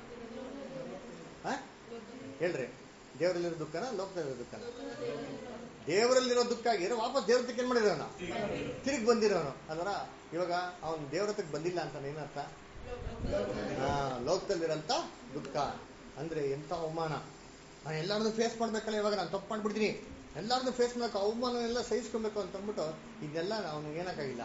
A: ಹ? ಹೇಳ್ರಿ ದೇವರಲ್ಲಿರೋ ದುಃಖನ ಲೋಕದಲ್ಲಿರೋ ದುಃಖನ ದೇವರಲ್ಲಿರೋ ದುಃಖ ಆಗಿರೋ ವಾಪಸ್ ದೇವ್ರ ಹತ್ರಕ್ಕೆ ಏನ್ ಮಾಡಿರೋನು ತಿರುಗಿ ಬಂದಿರೋನು ಅಲ್ವರ ಇವಾಗ ಅವನು ದೇವ್ರ ಹತ್ರಕ್ಕೆ ಬಂದಿಲ್ಲ ಅಂತ ಏನರ್ಥ ಹಾ ಲೋಕದಲ್ಲಿರೋಂಥ ದುಃಖ ಅಂದ್ರೆ ಎಂಥ ಅವಮಾನ ನಾನು ಎಲ್ಲಾರನ್ನೂ ಫೇಸ್ ಮಾಡ್ಬೇಕಲ್ಲ ಇವಾಗ ನಾನು ತಪ್ಪು ಮಾಡ್ಬಿಡ್ತೀನಿ ಎಲ್ಲಾರನ್ನೂ ಫೇಸ್ ಮಾಡಕ್ಕೆ ಅವಮಾನ ಎಲ್ಲ ಸಹಿಸ್ಕೊಬೇಕು ಅಂತ ಅಂದ್ಬಿಟ್ಟು ಇದೆಲ್ಲ ಅವನು ಏನಕ್ಕಾಗಿಲ್ಲ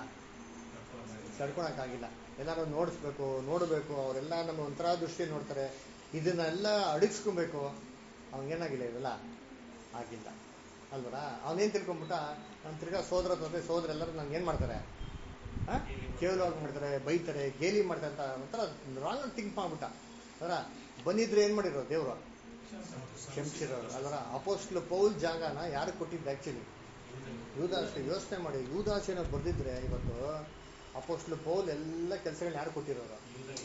A: ತಡ್ಕೊಳಕ್ಕಾಗಿಲ್ಲ ಎಲ್ಲಾರು ನೋಡಿಸ್ಬೇಕು ನೋಡಬೇಕು ಅವರೆಲ್ಲ ನಮ್ಮ ಒಂಥರ ದೃಷ್ಟಿ ನೋಡ್ತಾರೆ ಇದನ್ನೆಲ್ಲ ಅಡಗಿಸ್ಕೊಬೇಕು ಅವನಿಗೇನಾಗಿಲ್ಲ ಇವೆಲ್ಲ ಆಗಿಲ್ಲ ಅಲ್ವರ ಅವನೇನ್ ತಿಳ್ಕೊಂಬಿಟ್ಟ ನಾನು ತಿರ್ಗಾ ಸೋದರ ತಂದೆ ಸೋದರ ಎಲ್ಲರೂ ನಂಗೆ ಏನ್ ಮಾಡ್ತಾರೆ ಆ? ಕೇವಲವಾಗಿ ಮಾಡ್ತಾರೆ ಬೈತಾರೆ ಗೇಲಿ ಮಾಡ್ತಾರೆ ಅಂತ ಒಂಥರ ರಾಂಗ್ ಥಿಂಕ್ ಮಾಡ್ಬಿಟ್ಟ ಅದರ ಬಂದಿದ್ರೆ ಏನ್ ಮಾಡಿರೋ ದೇವ್ರು ಕ್ಷಮಿಸಿರೋರು ಅದರ ಅಪೋಸ್ಟ್ಲು ಪೌಲ್ ಜಾಗನ ಯಾರು ಕೊಟ್ಟಿದ್ದು ಆಕ್ಚುಲಿ ಯೂದಾಸ್ ಯೋಚನೆ ಮಾಡಿ ಯೂದಾಸೇನ ಬರ್ದಿದ್ರೆ ಇವತ್ತು ಅಪೋಸ್ಟ್ಲು ಪೌಲ್ ಎಲ್ಲ ಕೆಲಸಗಳನ್ನ ಯಾರು ಕೊಟ್ಟಿರೋರು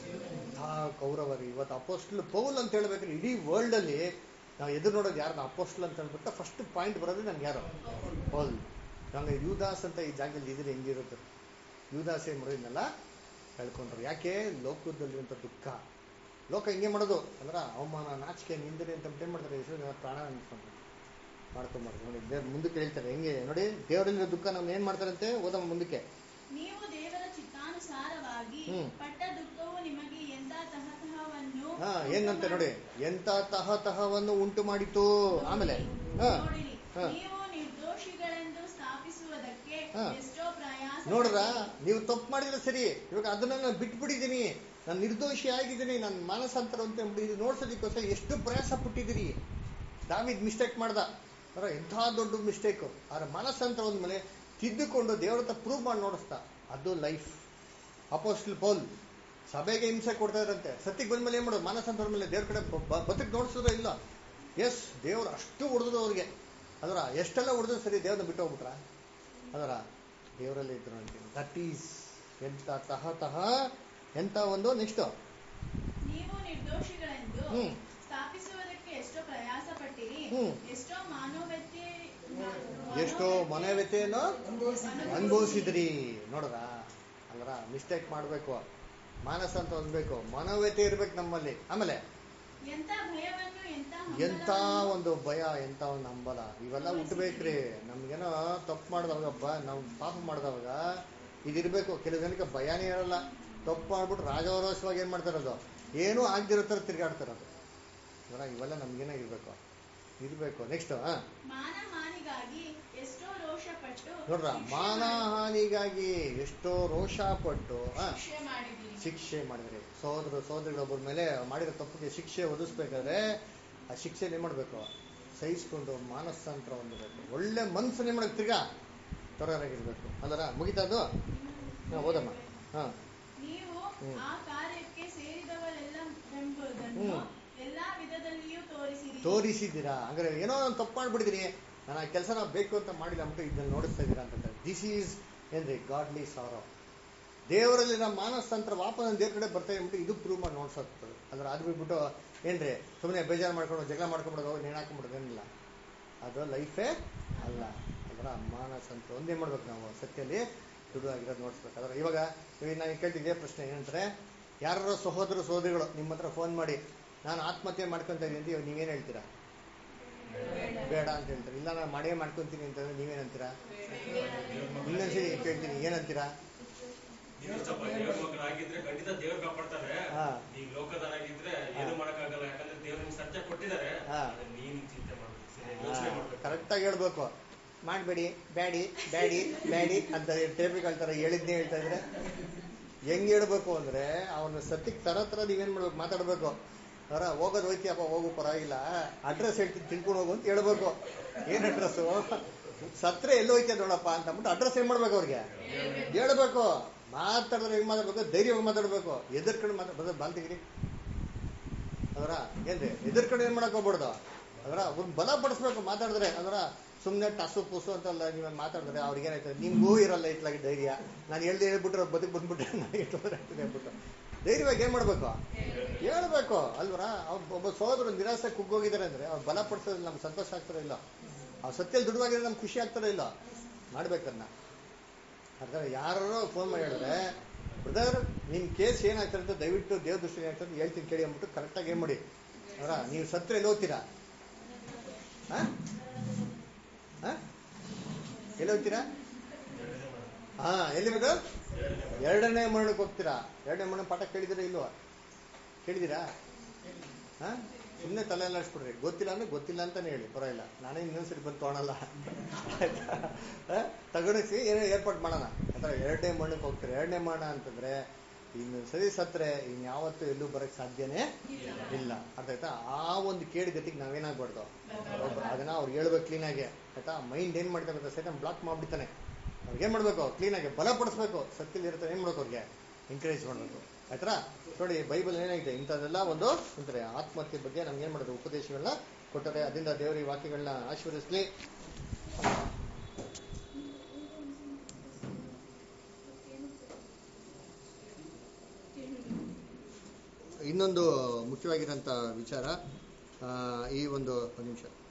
A: ಆ ಕೌರವರಿ ಇವತ್ತು ಅಪೋಸ್ಟ್ಲು ಪೌಲ್ ಅಂತ ಹೇಳ್ಬೇಕಾದ್ರೆ ಇಡೀ ವರ್ಲ್ಡ್ ಅಲ್ಲಿ ನಾವು ಎದುರು ನೋಡೋದು ಯಾರನ್ನ ಅಪೋಸ್ಟ್ಲ್ ಅಂತ ಹೇಳ್ಬಿಟ್ಟು ಫಸ್ಟ್ ಪಾಯಿಂಟ್ ಬರೋದು ನನ್ಗೆ ಯಾರು ಪೌಲ್ ನಂಗೆ ಯೂದಾಸ್ ಅಂತ ಈ ಜಾಗದಲ್ಲಿ ಇದ್ರೆ ಹೆಂಗಿರುತ್ತೆ ಯೂದಾಸ್ ಏನ್ ಮಾಡೋದನ್ನೆಲ್ಲ ಕಳ್ಕೊಂಡ್ರು ಯಾಕೆ ಲೋಕದಲ್ಲಿರುವಂಥ ದುಃಖ ಲೋಕ ಹಿಂಗೆ ಮಾಡೋದು ಅಂದ್ರ ಅವಮಾನ ನಾಚಿಕೆ ನಿಂದನೆ ಅಂತ ಏನ್ ಮಾಡ್ತಾರೆ ಹೆಸರು ಪ್ರಾಣ ಅನ್ಕೊಂಡು ಮಾಡ್ಕೊಂಬಾರ್ದು ನೋಡಿ ದೇವ್ರು ಮುಂದಕ್ಕೆ ಹೇಳ್ತಾರೆ ಹೆಂಗೆ ನೋಡಿ ದೇವರಲ್ಲಿರೋ ದುಃಖ ನಮ್ಗೆ ಏನ್ ಮಾಡ್ತಾರಂತೆ ಓದಮ್ಮ ಮುಂದಕ್ಕೆ
B: ನೀವು ದೇವರ ಚಿತ್ತಾನುಸಾರವಾಗಿ
A: ಹ್ಮ್.
B: ಪಟ್ಟ ದುಃಖವು ನಿಮಗೆ ಎಂತ ತಹತಹವನ್ನು
A: ಹಾ ಏನಂತೆ ನೋಡಿ ಎಂತ ತಹ ತಹವನ್ನು ಉಂಟು ಮಾಡಿತು ಆಮೇಲೆ ಹಾ
B: ನೋಡಿರಿ
A: ಹಾ.
B: ನೀವು ನಿರ್ದೋಷಿಗಳೆಂದು ಸ್ಥಾಪಿಸುವುದಕ್ಕೆ
A: ಹಾ.
B: ಎಷ್ಟೋ ಪ್ರಯಾಸ
A: ನೋಡ್ರ
B: ಪಟ್ಟಿರಿ.
A: ನೀವು ತಪ್ಪು ಮಾಡಿದ್ರೆ ಸರಿ ಇವಾಗ ಅದನ್ನ ನಾನು ಬಿಟ್ಬಿಟ್ಟಿದ್ದೀನಿ ನಾನು ನಿರ್ದೋಷಿ ಆಗಿದ್ದೀನಿ ನಾನು ಮಾನಸಾಂತರ ಅಂತ ಇದು ನೋಡ್ಸೋದಕ್ಕೋಸ್ಕರ ಎಷ್ಟು ಪ್ರಯಾಸ ಪಟ್ಟಿದ್ದೀರಿ ದಾವಿದ್ ಮಿಸ್ಟೇಕ್ ಮಾಡ್ದ ಅರ ಎಂಥ ದೊಡ್ಡ ಮಿಸ್ಟೇಕ್ ಆದ್ರೆ ಮಾನಸಾಂತರ ಒಂದ್ಮೇಲೆ ತಿದ್ದುಕೊಂಡು ದೇವ್ರ ಹತ್ರ ಪ್ರೂವ್ ಮಾಡಿ ನೋಡಿಸ್ತಾ ಅದು ಲೈಫ್ ಅಪೋಸ್ಟಲ್ ಪೌಲ್ ಸಭೆಗೆ ಹಿಂಸೆ ಕೊಡ್ತಾ ಇದ್ರಂತೆ ಸತ್ತಿಗೆ ಬಂದ್ಮೇಲೆ ಏನ್ ಮಾಡೋದು ಮಾನಸಾಂತರ ಮೇಲೆ ದೇವ್ರ ಕಡೆ ಬದುಕ್ ನೋಡ್ಸೋದೇ ಇಲ್ಲ ಎಸ್ ದೇವ್ರು ಅಷ್ಟು ಹೊಡೆದ್ರು ಅವ್ರಿಗೆ ಅದರ ಎಷ್ಟೆಲ್ಲ ಹೊಡೆದ್ರು ಸರಿ ದೇವ್ರನ್ನ ಬಿಟ್ಟು ಹೋಗ್ಬಿಟ್ರ ಅದರ ದೇವರಲ್ಲಿ ಇದ್ರು ಅಂತೀನಿ ದಟ್ ಈಸ್ ಎಂತ ತಹ ತಹ ಎಂತ ಒಂದು ನೆಕ್ಸ್ಟ್
B: ನೀವು ನಿರ್ದೋಷಿಗಳೆಂದು
A: ಹ್ಮ್.
B: ಸ್ಥಾಪಿಸುವುದಕ್ಕೆ ಎಷ್ಟೋ ಪ್ರಯಾಸ ಪಟ್ಟಿರಿ
A: ಹ್ಮ್.
B: ಎಷ್ಟೋ ಮಾನವತೆ
A: ಎಷ್ಟೋ ಮನೋವ್ಯತೆಯನ್ನು ಅನುಭವಿಸಿದ್ರಿ ನೋಡ್ರ ಅಲ್ರ ಮಿಸ್ಟೇಕ್ ಮಾಡ್ಬೇಕು ಮಾನಸ ಅಂತ ಹೊಂದ್ಬೇಕು ಮನೋವ್ಯತೆ ಇರ್ಬೇಕು ನಮ್ಮಲ್ಲಿ ಆಮೇಲೆ
B: ಎಂತ ಭಯವನ್ನು ಎಂತ
A: ಎಂತ
B: ಹಂಬಲವನ್ನು
A: ಒಂದು ಭಯ ಎಂತ ಒಂದು ಹಂಬಲ ಇವೆಲ್ಲ ಹುಟ್ಟಬೇಕ್ರಿ ನಮ್ಗೇನೋ ತಪ್ಪು ಮಾಡಿದವಾಗ ಬ ನಾವು ಪಾಪ ಮಾಡಿದವಾಗ ಇದಿರ್ಬೇಕು ಕೆಲವು ಜನಕ್ಕೆ ಭಯನೇ ಇರಲ್ಲ ತಪ್ಪು ಮಾಡ್ಬಿಟ್ಟು ರಾಜವರೋಷವಾಗಿ ಏನ್ ಮಾಡ್ತಾರದು ಏನೂ ಆಗ್ದಿರೋ ಥರ ತಿರ್ಗಾಡ್ತಾರದು ಇವರ ಇವೆಲ್ಲ ನಮ್ಗೇನಾಗಿರ್ಬೇಕು ಇರ್ಬೇಕು ನೆಕ್ಸ್ಟ್ ಹಾ
B: ಮಾನಹಾನಿಗಾಗಿ ಎಷ್ಟೋ ರೋಷಪಟ್ಟು
A: ನೋಡ್ರ
B: ಶಿಕ್ಷೆ
A: ಮಾನಹಾನಿಗಾಗಿ ಎಷ್ಟೋ ರೋಷ ಪಟ್ಟು ಹಾ
B: ಮಾಡಿ- ಶಿಕ್ಷೆ ಮಾಡಿದಿರಿ
A: ಶಿಕ್ಷೆ ಮಾಡಿದ್ರಿ ಸೋದರ ಸೋದರಿಗಳೊಬ್ಬರ ಮೇಲೆ ಮಾಡಿರೋ ತಪ್ಪಿಗೆ ಶಿಕ್ಷೆ ಒದಿಸ್ಬೇಕಾದ್ರೆ ಆ ಶಿಕ್ಷೆ ಏನ್ ಮಾಡ್ಬೇಕು ಸಹಿಸ್ಕೊಂಡು ಮಾನಸಾಂತರ ಹೊಂದಬೇಕು ಒಳ್ಳೆ ಮನ್ಸನ್ನೇ ಮಾಡಕ್ ತಿರ್ಗಾ ತೊರರಾಗಿರ್ಬೇಕು ಅದರ ಮುಗಿತಾ ಅದು ಹಾ, ಓದಮ್ಮ ಹಾ
B: ನೀವು
A: ಹ್ಮ್.
B: ಆ ಕಾರ್ಯಕ್ಕೆ ಸೇರಿದವರೆಲ್ಲ ಎಂಬುದನ್ನು
A: ಹ್ಮ್.
B: ಎಲ್ಲಾ ವಿಧದಲ್ಲಿಯೂ ತೋರಿಸಿರಿ
A: ತೋರಿಸಿದ್ದೀರಾ ಅಂದ್ರೆ ಏನೋ ನಾನು ತಪ್ಪು ಮಾಡ್ಬಿಟ್ಟಿದ್ದೀನಿ ನಾನು ಆ ಕೆಲಸ ನಾವು ಬೇಕು ಅಂತ ಮಾಡಿಲ್ಲ ಅಂದ್ಬಿಟ್ಟು ಇದನ್ನ ನೋಡಿಸ್ತಾ ಇದ್ದೀರಾ ಅಂತ ದಿಸ್ ಈಸ್ ಏನ್ರಿ ಗಾಡ್ಲಿ ಸಾರೋ ದೇವರಲ್ಲಿ ನಮ್ಮ ಮಾನಸ್ತಂತ್ರ ವಾಪಸ್ ನನ್ನ ದೇವ್ರ ಕಡೆ ಬರ್ತಾ ಅಂದ್ಬಿಟ್ಟು ಇದು ಪ್ರೂವ್ ಮಾಡಿ ನೋಡ್ಸೋಗ್ತದೆ ಅಂದ್ರೆ ಅದು ಬಿಟ್ಬಿಟ್ಟು ಏನ್ರಿ ಸುಮ್ಮನೆ ಬೇಜಾರು ಮಾಡ್ಕೊಂಡು ಜಗಳ ಮಾಡ್ಕೊಂಡ್ಬಿಡೋದು ನೇಣು ಹಾಕೊಂಡ್ಬಿಡೋದು ಏನಿಲ್ಲ ಅದು ಲೈಫೇ ಅಲ್ಲ ಅದರ ಮಾನಸಂತ್ರ ಒಂದೇ ಮಾಡ್ಬೇಕು ನಾವು ಸತ್ಯಲ್ಲಿ ದುಡುವಾಗಿರೋದು ನೋಡ್ಸ್ಬೇಕು ಅದರ ಇವಾಗ ಇವಾಗ ನಾನು ಕೇಳ್ತಿದ್ದೆ ಪ್ರಶ್ನೆ ಏನಂದ್ರೆ ಯಾರೋ ಸಹೋದರ ಸಹೋದರಿಗಳು ನಿಮ್ಮ ಹತ್ರ ಫೋನ್ ಮಾಡಿ ನಾನು ಆತ್ಮಹತ್ಯೆ ಮಾಡ್ಕೊಂತ ಇದ್ದೀನಿ ಅಂತ ಇವಾಗ ನೀವೇನು ಹೇಳ್ತೀರಾ ಬೇಡ ಅಂತ ಹೇಳ್ತಾರೆ ಇಲ್ಲ ನಾನು ಮಾಡೇ ಮಾಡ್ಕೊಂತೀನಿ ಅಂತಂದ್ರೆ ನೀವೇನಂತೀರಾ ಇನ್ನೊಂದ್ಸರಿ ಕೇಳ್ತೀನಿ ಏನಂತೀರಾ
C: ಸ್ವಲ್ಪ ದೇವ್ರ ಮಕ್ಕಳಾಗಿದ್ರೆ ಖಂಡಿತ ದೇವ್ರು ಕಾಪಾಡ್ತಾರೆ
A: ಹಾ.
C: ಈಗ ಲೋಕದವರಾಗಿದ್ರೆ ಏನು ಮಾಡಕ್ಕಾಗಲ್ಲ ಯಾಕಂದ್ರೆ ದೇವ್ರು ನಿಮ್ಗೆ ಸತ್ಯ ಕೊಟ್ಟಿದ್ದಾರೆ
A: ಹಾ.
C: ಅದನ್ನ ನೀನ್ ಚಿಂತೆ ಮಾಡ್ಬೇಕು ಸರಿ ಯೋಚನೆ ಮಾಡ್ಬೇಕು
A: ಕರೆಕ್ಟಾಗಿ ಹೇಳ್ಬೇಕು ಮಾಡಬೇಡಿ ಬ್ಯಾಡಿ ಬ್ಯಾಡಿ ಬ್ಯಾಡಿ ಅಂತ ಟೇಪಿಗೆ ಹೇಳ್ತಾರೆ ಹೇಳಿದ್ನೇ ಹೇಳ್ತಾ ಇದ್ರೆ ಹೆಂಗ್ ಹೇಳ್ಬೇಕು ಅಂದ್ರೆ ಅವನ ಸತ್ಯಕ್ಕೆ ತರ ತರ ನೀವೇನ್ ಮಾಡ್ಬೇಕು ಮಾತಾಡ್ಬೇಕು ಅವರ ಹೋಗೋದು ಹೋಯ್ತಿಯಪ್ಪ ಹೋಗು ಪರವಾಗಿಲ್ಲ ಅಡ್ರೆಸ್ ಹೇಳ್ತೀನಿ ತಿಳ್ಕೊಂಡು ಹೋಗು ಅಂತ ಹೇಳ್ಬೇಕು ಏನ್ ಅಡ್ರೆಸ್ಸು ಸತ್ರೆ ಎಲ್ಲಿ ಹೋಯ್ತಿಯ ನೋಡಪ್ಪ ಅಂತ ಅಂದ್ಬಿಟ್ಟು ಅಡ್ರೆಸ್ ಏನ್ ಮಾಡ್ಬೇಕು ಅವ್ರಿಗೆ ಹೇಳ್ಬೇಕು ಮಾತಾಡಿದ್ರೆ ಹೆಂಗ್ ಮಾತಾಡ್ಬೇಕು ಧೈರ್ಯವಾಗಿ ಮಾತಾಡ್ಬೇಕು ಎದುರ್ಕೊಂಡು ಮಾತಾಡ ಬಾಲ್ತಿಗಿರಿ ಅದರ ಏನ್ರಿ ಎದುರ್ಕೊಂಡು ಏನ್ ಮಾಡಕ್ ಹೋಗ್ಬಾರ್ದು ಅದರ ಅವ್ರನ್ನ ಬಲ ಪಡಿಸ್ಬೇಕು ಮಾತಾಡಿದ್ರೆ ಅದರ ಸುಮ್ಮನೆ ಟಸು ಪುಸು ಅಂತೆಲ್ಲ ನೀವು ಮಾತಾಡಿದ್ರೆ ಅವ್ರಿಗೆ ಏನಾಯ್ತದೆ ನಿಮ್ಗೂ ಇರಲ್ಲ ಇತ್ಲಾಗಿ ಧೈರ್ಯ ನಾನು ಹೇಳ್ದೆ ಹೇಳ್ಬಿಟ್ರೆ ಅವ್ರು ಬದುಕು ಬಂದ್ಬಿಟ್ರೆ ನನಗೆ ತೊಂದರೆ ಆಗ್ತದೆ ಅಂದ್ಬಿಟ್ಟು ಧೈರ್ಯವಾಗಿ ಏನ್ ಮಾಡ್ಬೇಕು ಹೇಳ್ಬೇಕು ಅಲ್ವರ ಅವ್ರು ಒಬ್ಬ ಸೋದರು ನಿರಾಸೆ ಕುಗ್ಗೋಗಿದ್ದಾರೆ ಅಂದ್ರೆ ಅವ್ರು ಬಲ ಪಡಿಸೋದ್ರಲ್ಲಿ ನಮ್ಗೆ ಸಂತೋಷ ಆಗ್ತಾರೋ ಇಲ್ಲ ಅವ್ರು ಸತ್ಯಲ್ಲಿ ದುಡುವಾಗಿದ್ರೆ ನಮ್ಗೆ ಖುಷಿ ಆಗ್ತಾರೋ ಇಲ್ಲ ಮಾಡ್ಬೇಕನ್ನ ಅರ್ಥ ಯಾರು ಫೋನ್ ಮಾಡಿ ಹೇಳಿದ್ರೆ ಬ್ರದರ್ ನಿಮ್ ಕೇಸ್ ಏನಾಗ್ತದೆ ಅಂತ ದಯವಿಟ್ಟು ದೇವ್ರ ದೃಷ್ಟಿ ಏನಾಗ್ತದೆ ಹೇಳ್ತೀನಿ ಕೇಳಿ ಅಂದ್ಬಿಟ್ಟು ಕರೆಕ್ಟಾಗಿ ಏನ್ ಮಾಡಿ ಅವರ ನೀವು ಸತ್ರ ಎಲ್ಲಿ ಹೋಗ್ತೀರಾ ಹಾ ಹಾ ಎಲ್ಲಿ ಹೋಗ್ತೀರಾ ಹಾ ಎಲ್ಲಿ ಬೇಕು ಎರಡನೇ ಮರಣಕ್ಕೆ ಹೋಗ್ತೀರಾ ಎರಡನೇ ಮರಣ ಪಾಠ ಕೇಳಿದಿರಾ ಇಲ್ವಾ ಕೇಳಿದಿರಾ ಹಾ ಸುಮ್ಮನೆ ತಲೆ ಎಲ್ಲ ಹಚ್ಬಿಡ್ರಿ ಗೊತ್ತಿಲ್ಲ ಅಂದ್ರೆ ಗೊತ್ತಿಲ್ಲ ಅಂತಾನೆ ಹೇಳಿ ಪರವಾಗಿಲ್ಲ ನಾನೇ ಇನ್ನೊಂದ್ಸರಿ ಬಂದು ತೊಗೊಳಲ್ಲ ತಗೊಂಡಿಸಿ ಏನೋ ಏರ್ಪಾಟ್ ಮಾಡೋಣ ಅಥವಾ ಎರಡನೇ ಮಣ್ಣಕ್ಕೆ ಹೋಗ್ತಾರೆ ಎರಡನೇ ಮರಣ ಅಂತಂದ್ರೆ ಇನ್ನು ಸರಿ ಸತ್ರೆ ಇನ್ಯಾವತ್ತೂ ಎಲ್ಲೂ ಬರಕ್ ಸಾಧ್ಯನೇ ಇಲ್ಲ ಅರ್ಥ ಆಯ್ತಾ ಆ ಒಂದು ಕೇಡು ಗತಿಗೆ ನಾವೇನಾಗ್ಬಾರ್ದು ಒಬ್ಬ- ಅದನ್ನ ಅವ್ರು ಹೇಳ್ಬೇಕು ಕ್ಲೀನಾಗಿ ಆಯ್ತಾ ಮೈಂಡ್ ಏನ್ ಮಾಡ್ತಾರೆ ಅಂತ ಸೈತ ಬ್ಲಾಕ್ ಮಾಡ್ಬಿಡ್ತಾನೆ ಅವ್ರಿಗೆ ಏನ್ ಮಾಡ್ಬೇಕು ಕ್ಲೀನಾಗಿ ಬಲಪಡಿಸ್ಬೇಕು ಸತ್ಯಲ್ಲಿ ಇರ್ತಾರೆ ಏನ್ ಮಾಡ್ಬೇಕು ಅವ್ರಿಗೆ ಎಂಕರೇಜ್ ಮಾಡ್ಬೇಕು ಆಯ್ತಾ ನೋಡಿ ಬೈಬಲ್ ಏನಾಗಿದೆ ಇಂಥದ್ದೆಲ್ಲ ಒಂದು ಅಂತಾರೆ ಆತ್ಮಹತ್ಯೆ ಬಗ್ಗೆ ನಮ್ಗೆ ಏನ್ ಮಾಡೋದು ಉಪದೇಶಗಳನ್ನ ಕೊಟ್ಟರೆ ಅದರಿಂದ ದೇವರ ಈ ವಾಕ್ಯಗಳನ್ನ ಆಶೀರ್ವದಿಸ್ಲಿ ಇನ್ನೊಂದು ಮುಖ್ಯವಾಗಿರೋಂಥ ವಿಚಾರ ಆ, ಈ ಒಂದು ಒಂದು ನಿಮಿಷ